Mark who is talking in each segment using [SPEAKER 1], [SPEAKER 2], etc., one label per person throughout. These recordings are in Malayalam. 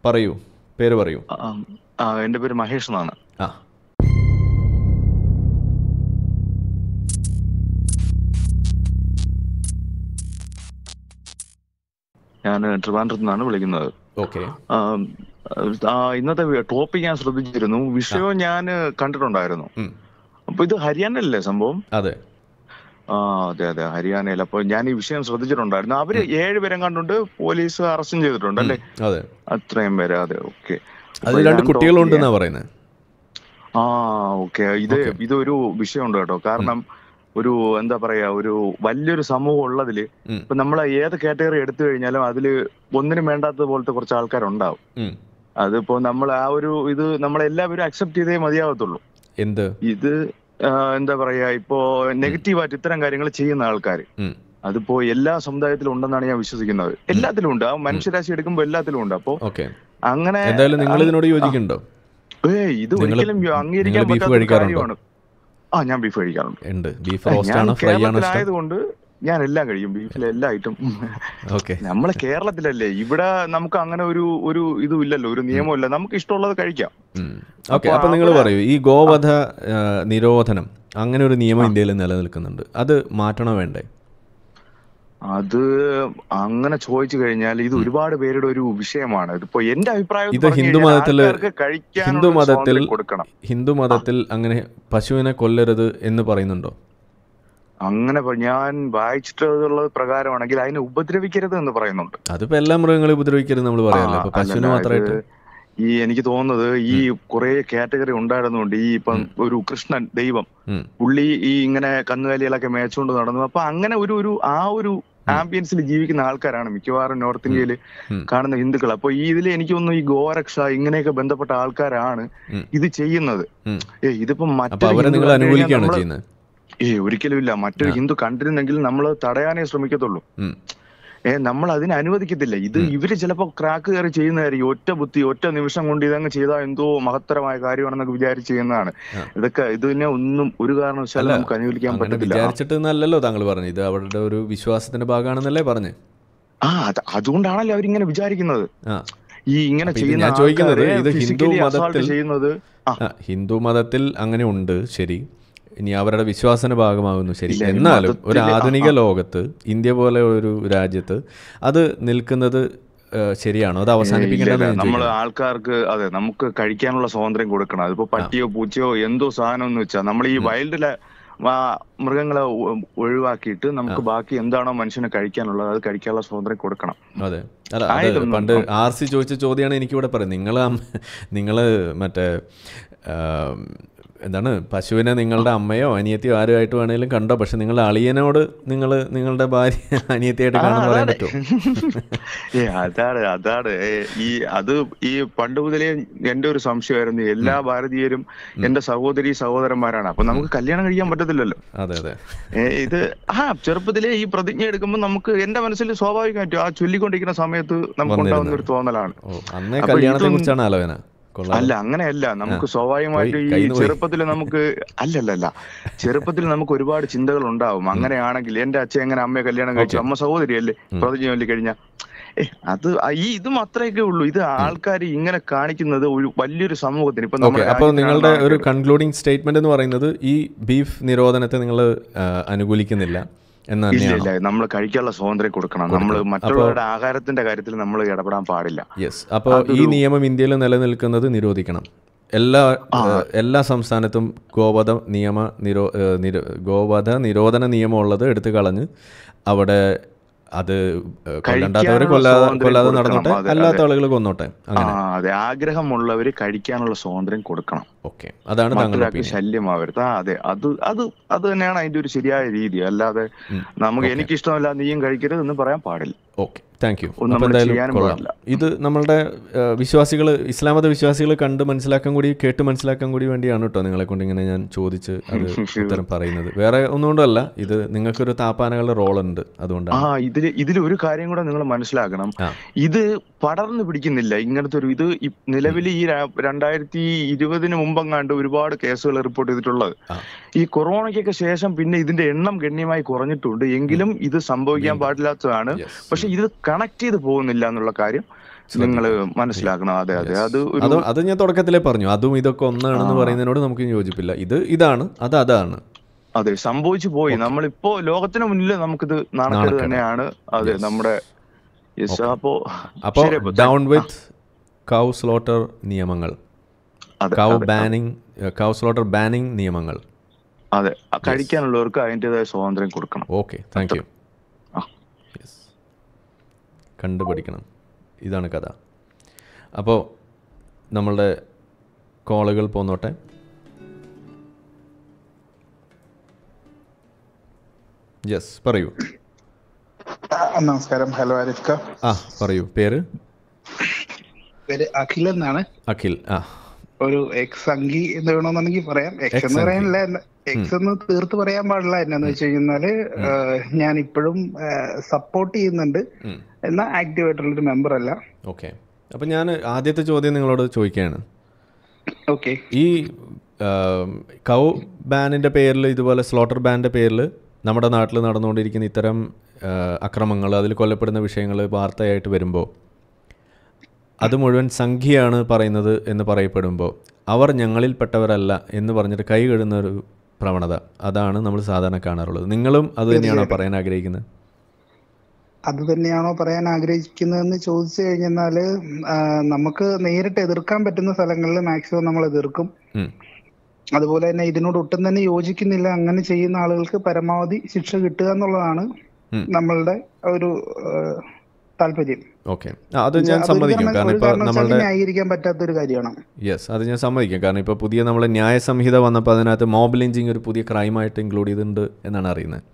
[SPEAKER 1] പറയൂ പേര് പറയൂ
[SPEAKER 2] ആ, ആ എൻ്റെ പേര് മഹേഷ് എന്നാണ്
[SPEAKER 1] ആ
[SPEAKER 2] ഞാൻ ട്രിവാൻഡ്രത്ത് നിന്നാണ് വിളിക്കുന്നത്
[SPEAKER 1] ഓക്കെ
[SPEAKER 2] ആ, ആ, ഇന്നത്തെ ടോപ്പിക് ഞാൻ ശ്രദ്ധിച്ചിരുന്നു വിഷയവും ഞാൻ കണ്ടിട്ടുണ്ടായിരുന്നു
[SPEAKER 1] ഉം.
[SPEAKER 2] അപ്പൊ ഇത് ഹരിയാനല്ലേ സംഭവം
[SPEAKER 1] അതെ
[SPEAKER 2] ആ അതെ അതെ ഹരിയാനയിൽ അപ്പൊ ഞാൻ ഈ വിഷയം ശ്രദ്ധിച്ചിട്ടുണ്ടായിരുന്നു അവര് ഏഴുപേരെ കണ്ടുണ്ട് പോലീസ് അറസ്റ്റും ചെയ്തിട്ടുണ്ട് അല്ലേ
[SPEAKER 1] അതെ
[SPEAKER 2] അത്രയും പേര് അതെ ഓക്കെ
[SPEAKER 1] അതിൽ രണ്ട് കുട്ടികളുണ്ടെന്നാ പറയുന്നത്
[SPEAKER 2] ആ ഓക്കെ ഇത് ഇതൊരു വിഷയമുണ്ട് കേട്ടോ കാരണം ഒരു എന്താ പറയാ ഒരു വലിയൊരു സമൂഹം ഉള്ളതില്
[SPEAKER 1] ഉം.
[SPEAKER 2] ഇപ്പൊ നമ്മൾ ഏത് കാറ്റഗറി എടുത്തു കഴിഞ്ഞാലും അതില് ഒന്നിനും വേണ്ടാത്ത പോലത്തെ കുറച്ച് ആൾക്കാരുണ്ടാവും
[SPEAKER 1] ഉം.
[SPEAKER 2] അതിപ്പോ നമ്മൾ ആ ഒരു ഇത് നമ്മളെല്ലാവരും അക്സെപ്റ്റ് ചെയ്തേ മതിയാവത്തുള്ളൂ
[SPEAKER 1] എന്ത്
[SPEAKER 2] ഇത് ആ, എന്താ പറയാ ഇപ്പോ നെഗറ്റീവായിട്ട് ഇത്തരം കാര്യങ്ങൾ ചെയ്യുന്ന ആൾക്കാർ
[SPEAKER 1] ഉം.
[SPEAKER 2] അതിപ്പോ എല്ലാ സമുദായത്തിലും ഉണ്ടെന്നാണ് ഞാൻ വിശ്വസിക്കുന്നത് എല്ലാത്തിലും ഉണ്ട് ആ മനുഷ്യരാശി എടുക്കുമ്പോൾ എല്ലാത്തിലും ഉണ്ട് അപ്പോ
[SPEAKER 1] ഓക്കെ
[SPEAKER 2] അങ്ങനെ
[SPEAKER 1] എന്തായാലും നിങ്ങൾ ഇതിനോട് യോജിക്കുന്നുണ്ടോ
[SPEAKER 2] ഏയ് ഇത്
[SPEAKER 1] നിങ്ങള്
[SPEAKER 2] ഒരിക്കലും അംഗീകരിക്കാൻ
[SPEAKER 1] നിങ്ങള് beef
[SPEAKER 2] പറ്റാത്ത ഒരു
[SPEAKER 1] കഴിക്കാറുണ്ടോ?
[SPEAKER 2] കാര്യമാണ് ആ ഞാൻ ബീഫ് കഴിക്കാറുണ്ട്
[SPEAKER 1] ഉണ്ട് ബീഫ്
[SPEAKER 2] ഞാൻ
[SPEAKER 1] റോസ്റ്റ് ആണോ ഫ്രൈ ആണോ ഇഷ്ടം
[SPEAKER 2] കേരളത്തിലായതുകൊണ്ട് ഞാൻ എല്ലാം കഴിയും ബീഫിലെ എല്ലാ ഐറ്റം
[SPEAKER 1] ഓക്കെ
[SPEAKER 2] നമ്മളെ കേരളത്തിലല്ലേ ഇവിടെ നമുക്ക് അങ്ങനെ ഒരു ഒരു ഇതും ഇല്ലല്ലോ ഒരു നിയമമില്ല നമുക്ക് ഇഷ്ടമുള്ളത് കഴിക്കാം
[SPEAKER 1] ഓക്കെ
[SPEAKER 2] അപ്പൊ
[SPEAKER 1] അപ്പൊ നിങ്ങൾ
[SPEAKER 2] അവിടെ-
[SPEAKER 1] പറയൂ ഈ ഗോവധ ആ, നിരോധനം അങ്ങനെ ഒരു നിയമം ഇന്ത്യയിൽ നിലനിൽക്കുന്നുണ്ട് അത് മാറ്റണോ വേണ്ടേ
[SPEAKER 2] അത് അങ്ങനെ ചോദിച്ചു കഴിഞ്ഞാൽ ഇത് ഒരുപാട് പേരുടെ ഒരു വിഷയമാണ് ഇതിപ്പോ എന്റെ അഭിപ്രായം
[SPEAKER 1] ഇത് ഹിന്ദു മതത്തില് ഹിന്ദു മതത്തിൽ
[SPEAKER 2] കൊടുക്കണം
[SPEAKER 1] ഹിന്ദു മതത്തിൽ അങ്ങനെ പശുവിനെ കൊല്ലരുത് എന്ന് പറയുന്നുണ്ടോ
[SPEAKER 2] അങ്ങനെ പ- ഞാൻ വായിച്ചിട്ടുള്ളത് പ്രകാരമാണെങ്കിൽ അതിനെ ഉപദ്രവിക്കരുത് എന്ന് പറയുന്നുണ്ട്
[SPEAKER 1] അതിപ്പോ എല്ലാ മൃഗങ്ങളെയും ഉപദ്രവിക്കരുത് നമ്മൾ പറയാറില്ല
[SPEAKER 2] ആ,
[SPEAKER 1] അപ്പൊ പശുവിന്
[SPEAKER 2] അല്ലല്ല,
[SPEAKER 1] മാത്രമായിട്ട്
[SPEAKER 2] ഇത് ഈ എനിക്ക് തോന്നുന്നത് ഈ കുറെ കാറ്റഗറി ഉണ്ടായിരുന്നുകൊണ്ട് ഈ ഇപ്പം ഒരു കൃഷ്ണൻ ദൈവം
[SPEAKER 1] ഉം.
[SPEAKER 2] പുള്ളി ഈ ഇങ്ങനെ കന്നുകാലികളൊക്കെ മേച്ചുകൊണ്ട് നടന്നു അപ്പൊ അങ്ങനെ ഒരു ഒരു ആ ഒരു ആംബിയൻസിൽ ജീവിക്കുന്ന ആൾക്കാരാണ് മിക്കവാറും നോർത്ത് ഇന്ത്യയിൽ
[SPEAKER 1] ഉം.
[SPEAKER 2] കാണുന്ന ഹിന്ദുക്കൾ അപ്പൊ ഈ ഇതിൽ എനിക്ക് തോന്നുന്നു ഈ ഗോരക്ഷ ഇങ്ങനെയൊക്കെ ബന്ധപ്പെട്ട ആൾക്കാരാണ്
[SPEAKER 1] ഉം.
[SPEAKER 2] ഇത് ചെയ്യുന്നത്
[SPEAKER 1] ഉം.
[SPEAKER 2] ഏ ഇതിപ്പം
[SPEAKER 1] അപ്പൊ
[SPEAKER 2] മറ്റൊരു
[SPEAKER 1] അവരെ
[SPEAKER 2] ഹിന്ദു
[SPEAKER 1] നിങ്ങൾ
[SPEAKER 2] കണ്ടു കഴിഞ്ഞാൽ
[SPEAKER 1] അനുകൂലിക്കുകയാണോ
[SPEAKER 2] നമ്മള്
[SPEAKER 1] ചെയ്യുന്നത്
[SPEAKER 2] ഏ ഒരിക്കലും ഇല്ല മറ്റൊരു ഹിന്ദു കണ്ടിരുന്നെങ്കിൽ നമ്മൾ തടയാനേ ശ്രമിക്കത്തുള്ളൂ
[SPEAKER 1] ഉം.
[SPEAKER 2] ഏ നമ്മൾ അതിനെ അനുവദിക്കത്തില്ല ഇത് ഇവര് ചിലപ്പോ ക്രാക്ക് കയറി ചെയ്യുന്നതായിരിക്കും ഒറ്റ ബുദ്ധി ഒറ്റ നിമിഷം കൊണ്ട് ഇതങ്ങ് ചെയ്താൽ എന്തോ മഹത്തരമായ കാര്യമാണെന്നൊക്കെ വിചാരിച്ച് ചെയ്യുന്നതാണ്
[SPEAKER 1] ആ.
[SPEAKER 2] ഇതൊക്കെ ഇതിനെ ഒന്നും ഒരു കാരണവശാലും
[SPEAKER 1] അല്ല,
[SPEAKER 2] നമുക്ക് അനുകൂലിക്കാൻ
[SPEAKER 1] അങ്ങനെ
[SPEAKER 2] പറ്റത്തില്ല
[SPEAKER 1] വിചാരിച്ചിട്ട് എന്നല്ലല്ലോ താങ്കൾ പറഞ്ഞു ഇത് അവരുടെ ഒരു വിശ്വാസത്തിന്റെ ഭാഗമാണെന്നല്ലേ പറഞ്ഞു
[SPEAKER 2] ആ അത് അതുകൊണ്ടാണല്ലോ അവരിങ്ങനെ വിചാരിക്കുന്നത്
[SPEAKER 1] ആ
[SPEAKER 2] ഈ ഇങ്ങനെ
[SPEAKER 1] അപ്പൊ ഇത്
[SPEAKER 2] ചെയ്യുന്ന
[SPEAKER 1] ഞാൻ ചോദിക്കുന്നത്
[SPEAKER 2] ആൾക്കാരെ
[SPEAKER 1] ഇത് ഹിന്ദു
[SPEAKER 2] physically assault
[SPEAKER 1] മതത്തിൽ-
[SPEAKER 2] ചെയ്യുന്നത് ആ
[SPEAKER 1] ആ, ഹിന്ദു മതത്തിൽ അങ്ങനെ ഉണ്ട് ശരി ഇനി അവരുടെ വിശ്വാസത്തിന്റെ ഭാഗമാകുന്നു ശരി
[SPEAKER 2] ഇല്ല, ഈ
[SPEAKER 1] എന്നാലും ഒരു
[SPEAKER 2] മതത്തില് ആ,
[SPEAKER 1] ആധുനിക ലോകത്ത് ഇന്ത്യ പോലെ ഒരു രാജ്യത്ത് അത് നിൽക്കുന്നത് ആ, ശരിയാണോ അത് അവസാനിപ്പിക്കേണ്ടതെന്ന് ഞാൻ
[SPEAKER 2] നമ്മൾ
[SPEAKER 1] ചോദിക്കുന്നത്.
[SPEAKER 2] ആൾക്കാർക്ക് അതെ നമുക്ക് കഴിക്കാനുള്ള സ്വാതന്ത്ര്യം കൊടുക്കണം അതിപ്പോ പട്ടിയോ പൂച്ചയോ എന്തോ സാധനം എന്ന് വെച്ചാൽ നമ്മൾ ഈ വൈൽഡിലെ മൃഗങ്ങളെ ഒ- ഒഴിവാക്കിയിട്ട് നമുക്ക് ബാക്കി എന്താണോ മനുഷ്യന് കഴിക്കാനുള്ളത് അത് കഴിക്കാനുള്ള സ്വാതന്ത്ര്യം കൊടുക്കണം
[SPEAKER 1] അതെ അല്ല അത്
[SPEAKER 2] ആയതൊന്നും
[SPEAKER 1] പണ്ട് ആർ സി ചോദിച്ച ചോദ്യമാണ് എനിക്കിവിടെ പറയുന്നത് നിങ്ങൾ നിങ്ങൾ മറ്റേ ആ, എന്താണ് പശുവിനെ നിങ്ങളുടെ അമ്മയോ അനിയത്തിയോ ആരുമായിട്ട് വേണേലും കണ്ടോ പക്ഷെ നിങ്ങളുടെ അളിയനോട് നിങ്ങൾ നിങ്ങളുടെ ഭാര്യ അനിയത്തിയായിട്ട് കാണുന്ന പറയാൻ പറ്റുമോ
[SPEAKER 2] ഏ അതാണ് അതാണ് ഏ, ഈ അത് ഈ പണ്ട് മുതലേ എന്റെ ഒരു സംശയമായിരുന്നു എല്ലാ ഭാരതീയരും എന്റെ സഹോദരി സഹോദരന്മാരാണ് അപ്പൊ നമുക്ക് കല്യാണം കഴിക്കാൻ പറ്റത്തില്ലല്ലോ
[SPEAKER 1] അതെ അതെ
[SPEAKER 2] ഏ, ഇത് ആ ചെറുപ്പത്തിലേ ഈ പ്രതിജ്ഞ എടുക്കുമ്പോൾ നമുക്ക് എന്റെ മനസ്സിൽ സ്വാഭാവികമായിട്ടും ആ ചൊല്ലിക്കൊണ്ടിരിക്കുന്ന സമയത്ത് നമുക്ക് ഉണ്ടാവുന്ന ഒരു തോന്നലാണ്
[SPEAKER 1] ഓ അന്നേ
[SPEAKER 2] അപ്പൊ
[SPEAKER 1] കല്യാണത്തെ
[SPEAKER 2] ഇതും-
[SPEAKER 1] കുറിച്ചാണ് ആലോചന കൊള്ളാം
[SPEAKER 2] അല്ല അങ്ങനെയല്ല നമുക്ക് സ്വാഭാവികമായിട്ടും
[SPEAKER 1] പോയി,
[SPEAKER 2] ഈ
[SPEAKER 1] കയ്യിന്ന് പോയി.
[SPEAKER 2] ചെറുപ്പത്തിൽ നമുക്ക് അല്ലല്ലല്ല ചെറുപ്പത്തിൽ നമുക്ക് ഒരുപാട് ചിന്തകൾ ഉണ്ടാവും അങ്ങനെയാണെങ്കിൽ എന്റെ അച്ഛൻ എങ്ങനെ അമ്മയെ കല്യാണം കഴിച്ചു അമ്മ സഹോദരിയല്ലേ പ്രതിജ്ഞ ചൊല്ലി കഴിഞ്ഞാൽ ഏ അത് ആ ഈ ഇതും അത്രയൊക്കെ ഉള്ളൂ ഇത് ആൾക്കാർ ഇങ്ങനെ കാണിക്കുന്നത് ഒരു വലിയൊരു സമൂഹത്തിന് ഇപ്പൊ
[SPEAKER 1] ഓക്കെ
[SPEAKER 2] നമ്മുടെ
[SPEAKER 1] അപ്പോൾ
[SPEAKER 2] രാജ്യത്തിനാണ്
[SPEAKER 1] നിങ്ങളുടെ ഒരു
[SPEAKER 2] ആൾക്കാര്
[SPEAKER 1] കൺക്ലൂഡിംഗ് സ്റ്റേറ്റ്മെന്റ് എന്ന് പറയുന്നത് ഈ ബീഫ് നിരോധനത്തെ നിങ്ങൾ അനുകൂലിക്കുന്നില്ല എന്ന്
[SPEAKER 2] ഇല്ല
[SPEAKER 1] തന്നെയാണോ
[SPEAKER 2] ഇല്ല നമ്മൾ കഴിക്കാനുള്ള സ്വാതന്ത്ര്യം കൊടുക്കണം നമ്മൾ മറ്റുള്ളവരുടെ ആഹാരത്തിന്റെ കാര്യത്തിൽ നമ്മൾ ഇടപെടാൻ പാടില്ല
[SPEAKER 1] യെസ് അപ്പോൾ ഈ നിയമം ഇന്ത്യയിൽ നിലനിൽക്കുന്നത് നിരോധിക്കണം എല്ലാ ഏഹ്, എല്ലാ സംസ്ഥാനത്തും ഗോവധ നിയമ നിരോ ഏഹ്, നിരോ ഗോവധ നിരോധന നിയമം ഉള്ളത് എടുത്തു കളഞ്ഞ് അവിടെ അത് ഏഹ്, കൊല്ലണ്ടാത്തവരെ
[SPEAKER 2] കഴിക്കാനുള്ള
[SPEAKER 1] കൊല്ലാതെ
[SPEAKER 2] സ്വാതന്ത്ര്യം
[SPEAKER 1] കൊല്ലാതെ
[SPEAKER 2] കൊടുക്കണം.
[SPEAKER 1] നടന്നോട്ടെ
[SPEAKER 2] അതെ,
[SPEAKER 1] അല്ലാത്ത ആളുകൾ കൊന്നോട്ടെ
[SPEAKER 2] ആ
[SPEAKER 1] അങ്ങനെ
[SPEAKER 2] അതെ ആഗ്രഹമുള്ളവര് കഴിക്കാനുള്ള സ്വാതന്ത്ര്യം കൊടുക്കണം
[SPEAKER 1] ഓക്കെ അതാണ് താങ്കളുടെ
[SPEAKER 2] മറ്റൊരാൾക്ക്
[SPEAKER 1] ഒപ്പീനിയൻ
[SPEAKER 2] ശല്യമാവരുത് ആ അതെ അത് അത് അത് തന്നെയാണ് അതിന്റെ ഒരു ശരിയായ രീതി അല്ലാതെ നമുക്ക് എനിക്കിഷ്ടമല്ല നീയും കഴിക്കരുത് എന്ന് പറയാൻ പാടില്ല
[SPEAKER 1] ഓക്കെ താങ്ക് യു
[SPEAKER 2] ഒന്നും
[SPEAKER 1] അപ്പോൾ
[SPEAKER 2] നമ്മൾ
[SPEAKER 1] എന്തായാലും
[SPEAKER 2] ചെയ്യാനും
[SPEAKER 1] കൊള്ളാം
[SPEAKER 2] പാടില്ല.
[SPEAKER 1] ഇത് നമ്മളുടെ വിശ്വാസികൾ ഇസ്ലാം മത വിശ്വാസികൾ കണ്ട് മനസ്സിലാക്കാൻ കൂടി കേട്ട് മനസ്സിലാക്കാൻ കൂടി വേണ്ടിയാണ് കേട്ടോ നിങ്ങളെ കൊണ്ട് ഇങ്ങനെ ഞാൻ ചോദിച്ച് അത് ഉത്തരം പറയുന്നത് വേറെ ഒന്നുകൊണ്ടല്ല ഇത് നിങ്ങൾക്കൊരു താപ്പാനകളുടെ റോൾ ഉണ്ട്
[SPEAKER 2] ആ
[SPEAKER 1] അതുകൊണ്ടാണ്
[SPEAKER 2] ഇതില് ഇതിൽ ഒരു കാര്യം കൂടെ നിങ്ങൾ മനസ്സിലാക്കണം
[SPEAKER 1] ആ.
[SPEAKER 2] ഇത് പടർന്നു പിടിക്കുന്നില്ല ഇങ്ങനത്തെ ഒരു ഇത് നിലവിൽ ഈ ര- രണ്ടായിരത്തി ഇരുപതിന് മുമ്പെങ്ങാണ്ട് ഒരുപാട് കേസുകൾ റിപ്പോർട്ട് ചെയ്തിട്ടുള്ളത്
[SPEAKER 1] ആ.
[SPEAKER 2] ഈ കൊറോണയ്ക്കൊക്കെ ശേഷം പിന്നെ ഇതിന്റെ എണ്ണം ഗണ്യമായി കുറഞ്ഞിട്ടുണ്ട് എങ്കിലും ഇത് സംഭവിക്കാൻ പാടില്ലാത്തതാണ്
[SPEAKER 1] Yes.
[SPEAKER 2] പക്ഷെ ഇത് കണക്ട് ചെയ്ത് പോകുന്നില്ല എന്നുള്ള കാര്യം നിങ്ങൾ മനസ്സിലാക്കണം അതെ അതെ അത് ഒരു
[SPEAKER 1] അത് അത് ഞാൻ തുടക്കത്തിലേ പറഞ്ഞു അതും ഇതൊക്കെ ഒന്നാണെന്ന് പറയുന്നതിനോട് നമുക്ക് യോജിപ്പില്ല ഇത് ഇതാണ് അത് അതാണ്
[SPEAKER 2] അതെ സംഭവിച്ചു പോയി നമ്മളിപ്പോ ലോകത്തിന് മുന്നിൽ നമുക്കിത് നാണക്കേട് തന്നെയാണ് അതെ നമ്മുടെ yes, അപ്പോ
[SPEAKER 1] അപ്പോൾ
[SPEAKER 2] ശരി അപ്പോ.
[SPEAKER 1] ഡൗൺ വിത്ത് കൗ സ്ലോട്ടർ നിയമങ്ങൾ
[SPEAKER 2] അതെ
[SPEAKER 1] cow banning cow slaughter banning നിയമങ്ങൾ
[SPEAKER 2] അതെ ആ കഴിക്കാനുള്ളവർക്ക് അതിൻ്റെതായ സ്വാതന്ത്ര്യം കൊടുക്കണം
[SPEAKER 1] ഓക്കെ താങ്ക് യു
[SPEAKER 2] ആ.
[SPEAKER 1] യെസ് കണ്ടുപിടിക്കണം ഇതാണ് കഥ അപ്പോൾ നമ്മളുടെ കോളുകൾ പോന്നോട്ടെ യെസ് പറയൂ
[SPEAKER 3] ആ, നമസ്കാരം ഹലോ ആരിഫ്ക
[SPEAKER 1] ആ പറയൂ പേര്
[SPEAKER 3] പേര് അഖിൽ എന്നാണ്
[SPEAKER 1] അഖിൽ ആ
[SPEAKER 3] ഒരു എക്സ് അങ്കി എന്ന് വേണമെന്നുണ്ടെങ്കിൽ പറയാം എക്സ് എന്ന് പറയാനില്ല എക്സ് എന്ന് തീർത്ത് പറയാൻ പാടില്ല എന്നാന്ന് വെച്ച് കഴിഞ്ഞാല് ഞാൻ ഇപ്പോഴും സപ്പോർട്ട് ചെയ്യുന്നുണ്ട്
[SPEAKER 1] ഉം.
[SPEAKER 3] എന്നാൽ ആക്റ്റീവ് ആയിട്ടുള്ള ഒരു മെമ്പർ അല്ല
[SPEAKER 1] ഓക്കെ അപ്പം ഞാൻ ആദ്യത്തെ ചോദ്യം നിങ്ങളോട് ചോദിക്കുകയാണ്
[SPEAKER 3] ഓക്കെ
[SPEAKER 1] ഈ കൗ ബാനിൻ്റെ പേരിൽ ഇതുപോലെ സ്ലോട്ടർ ബാനിൻ്റെ പേരിൽ നമ്മുടെ നാട്ടിൽ നടന്നുകൊണ്ടിരിക്കുന്ന ഇത്തരം അക്രമങ്ങൾ അതിൽ കൊല്ലപ്പെടുന്ന വിഷയങ്ങൾ വാർത്തയായിട്ട് വരുമ്പോൾ അത് മുഴുവൻ സംഖ്യയാണ് പറയുന്നത് എന്ന് പറയപ്പെടുമ്പോൾ അവർ ഞങ്ങളിൽപ്പെട്ടവരല്ല എന്ന് പറഞ്ഞിട്ട് കൈ കഴുകുന്ന ഒരു പ്രവണത അതാണ് നമ്മൾ സാധാരണ കാണാറുള്ളത് നിങ്ങളും അത് തന്നെയാണോ പറയാൻ ആഗ്രഹിക്കുന്നത്
[SPEAKER 3] അത് തന്നെയാണോ പറയാൻ ആഗ്രഹിക്കുന്നതെന്ന് ചോദിച്ചു കഴിഞ്ഞാല് ആ, നമുക്ക് നേരിട്ട് എതിർക്കാൻ പറ്റുന്ന സ്ഥലങ്ങളിൽ മാക്സിമം നമ്മൾ എതിർക്കും
[SPEAKER 1] ഉം.
[SPEAKER 3] അതുപോലെ തന്നെ ഇതിനോട് ഒട്ടും തന്നെ യോജിക്കുന്നില്ല അങ്ങനെ ചെയ്യുന്ന ആളുകൾക്ക് പരമാവധി ശിക്ഷ കിട്ടുക എന്നുള്ളതാണ്
[SPEAKER 1] ഉം.
[SPEAKER 3] നമ്മളുടെ ഒരു ആ, താല്പര്യം
[SPEAKER 1] ഓക്കെ അത് ഞാൻ സമ്മതിക്കും കാരണം ഇപ്പോൾ നമ്മളുടെ
[SPEAKER 3] ന്യായീകരിക്കാൻ പറ്റാത്ത ഒരു കാര്യമാണ്
[SPEAKER 1] യെസ് അത് ഞാൻ സമ്മതിക്കും കാരണം ഇപ്പോൾ പുതിയ നമ്മളെ ന്യായ സംഹിത വന്നപ്പോൾ അതിനകത്ത് മോബ് ലിഞ്ചിങ് ഒരു പുതിയ ക്രൈമായിട്ട് ഇൻക്ലൂഡ് ചെയ്തിട്ടുണ്ട് എന്നാണ് അറിയുന്നത്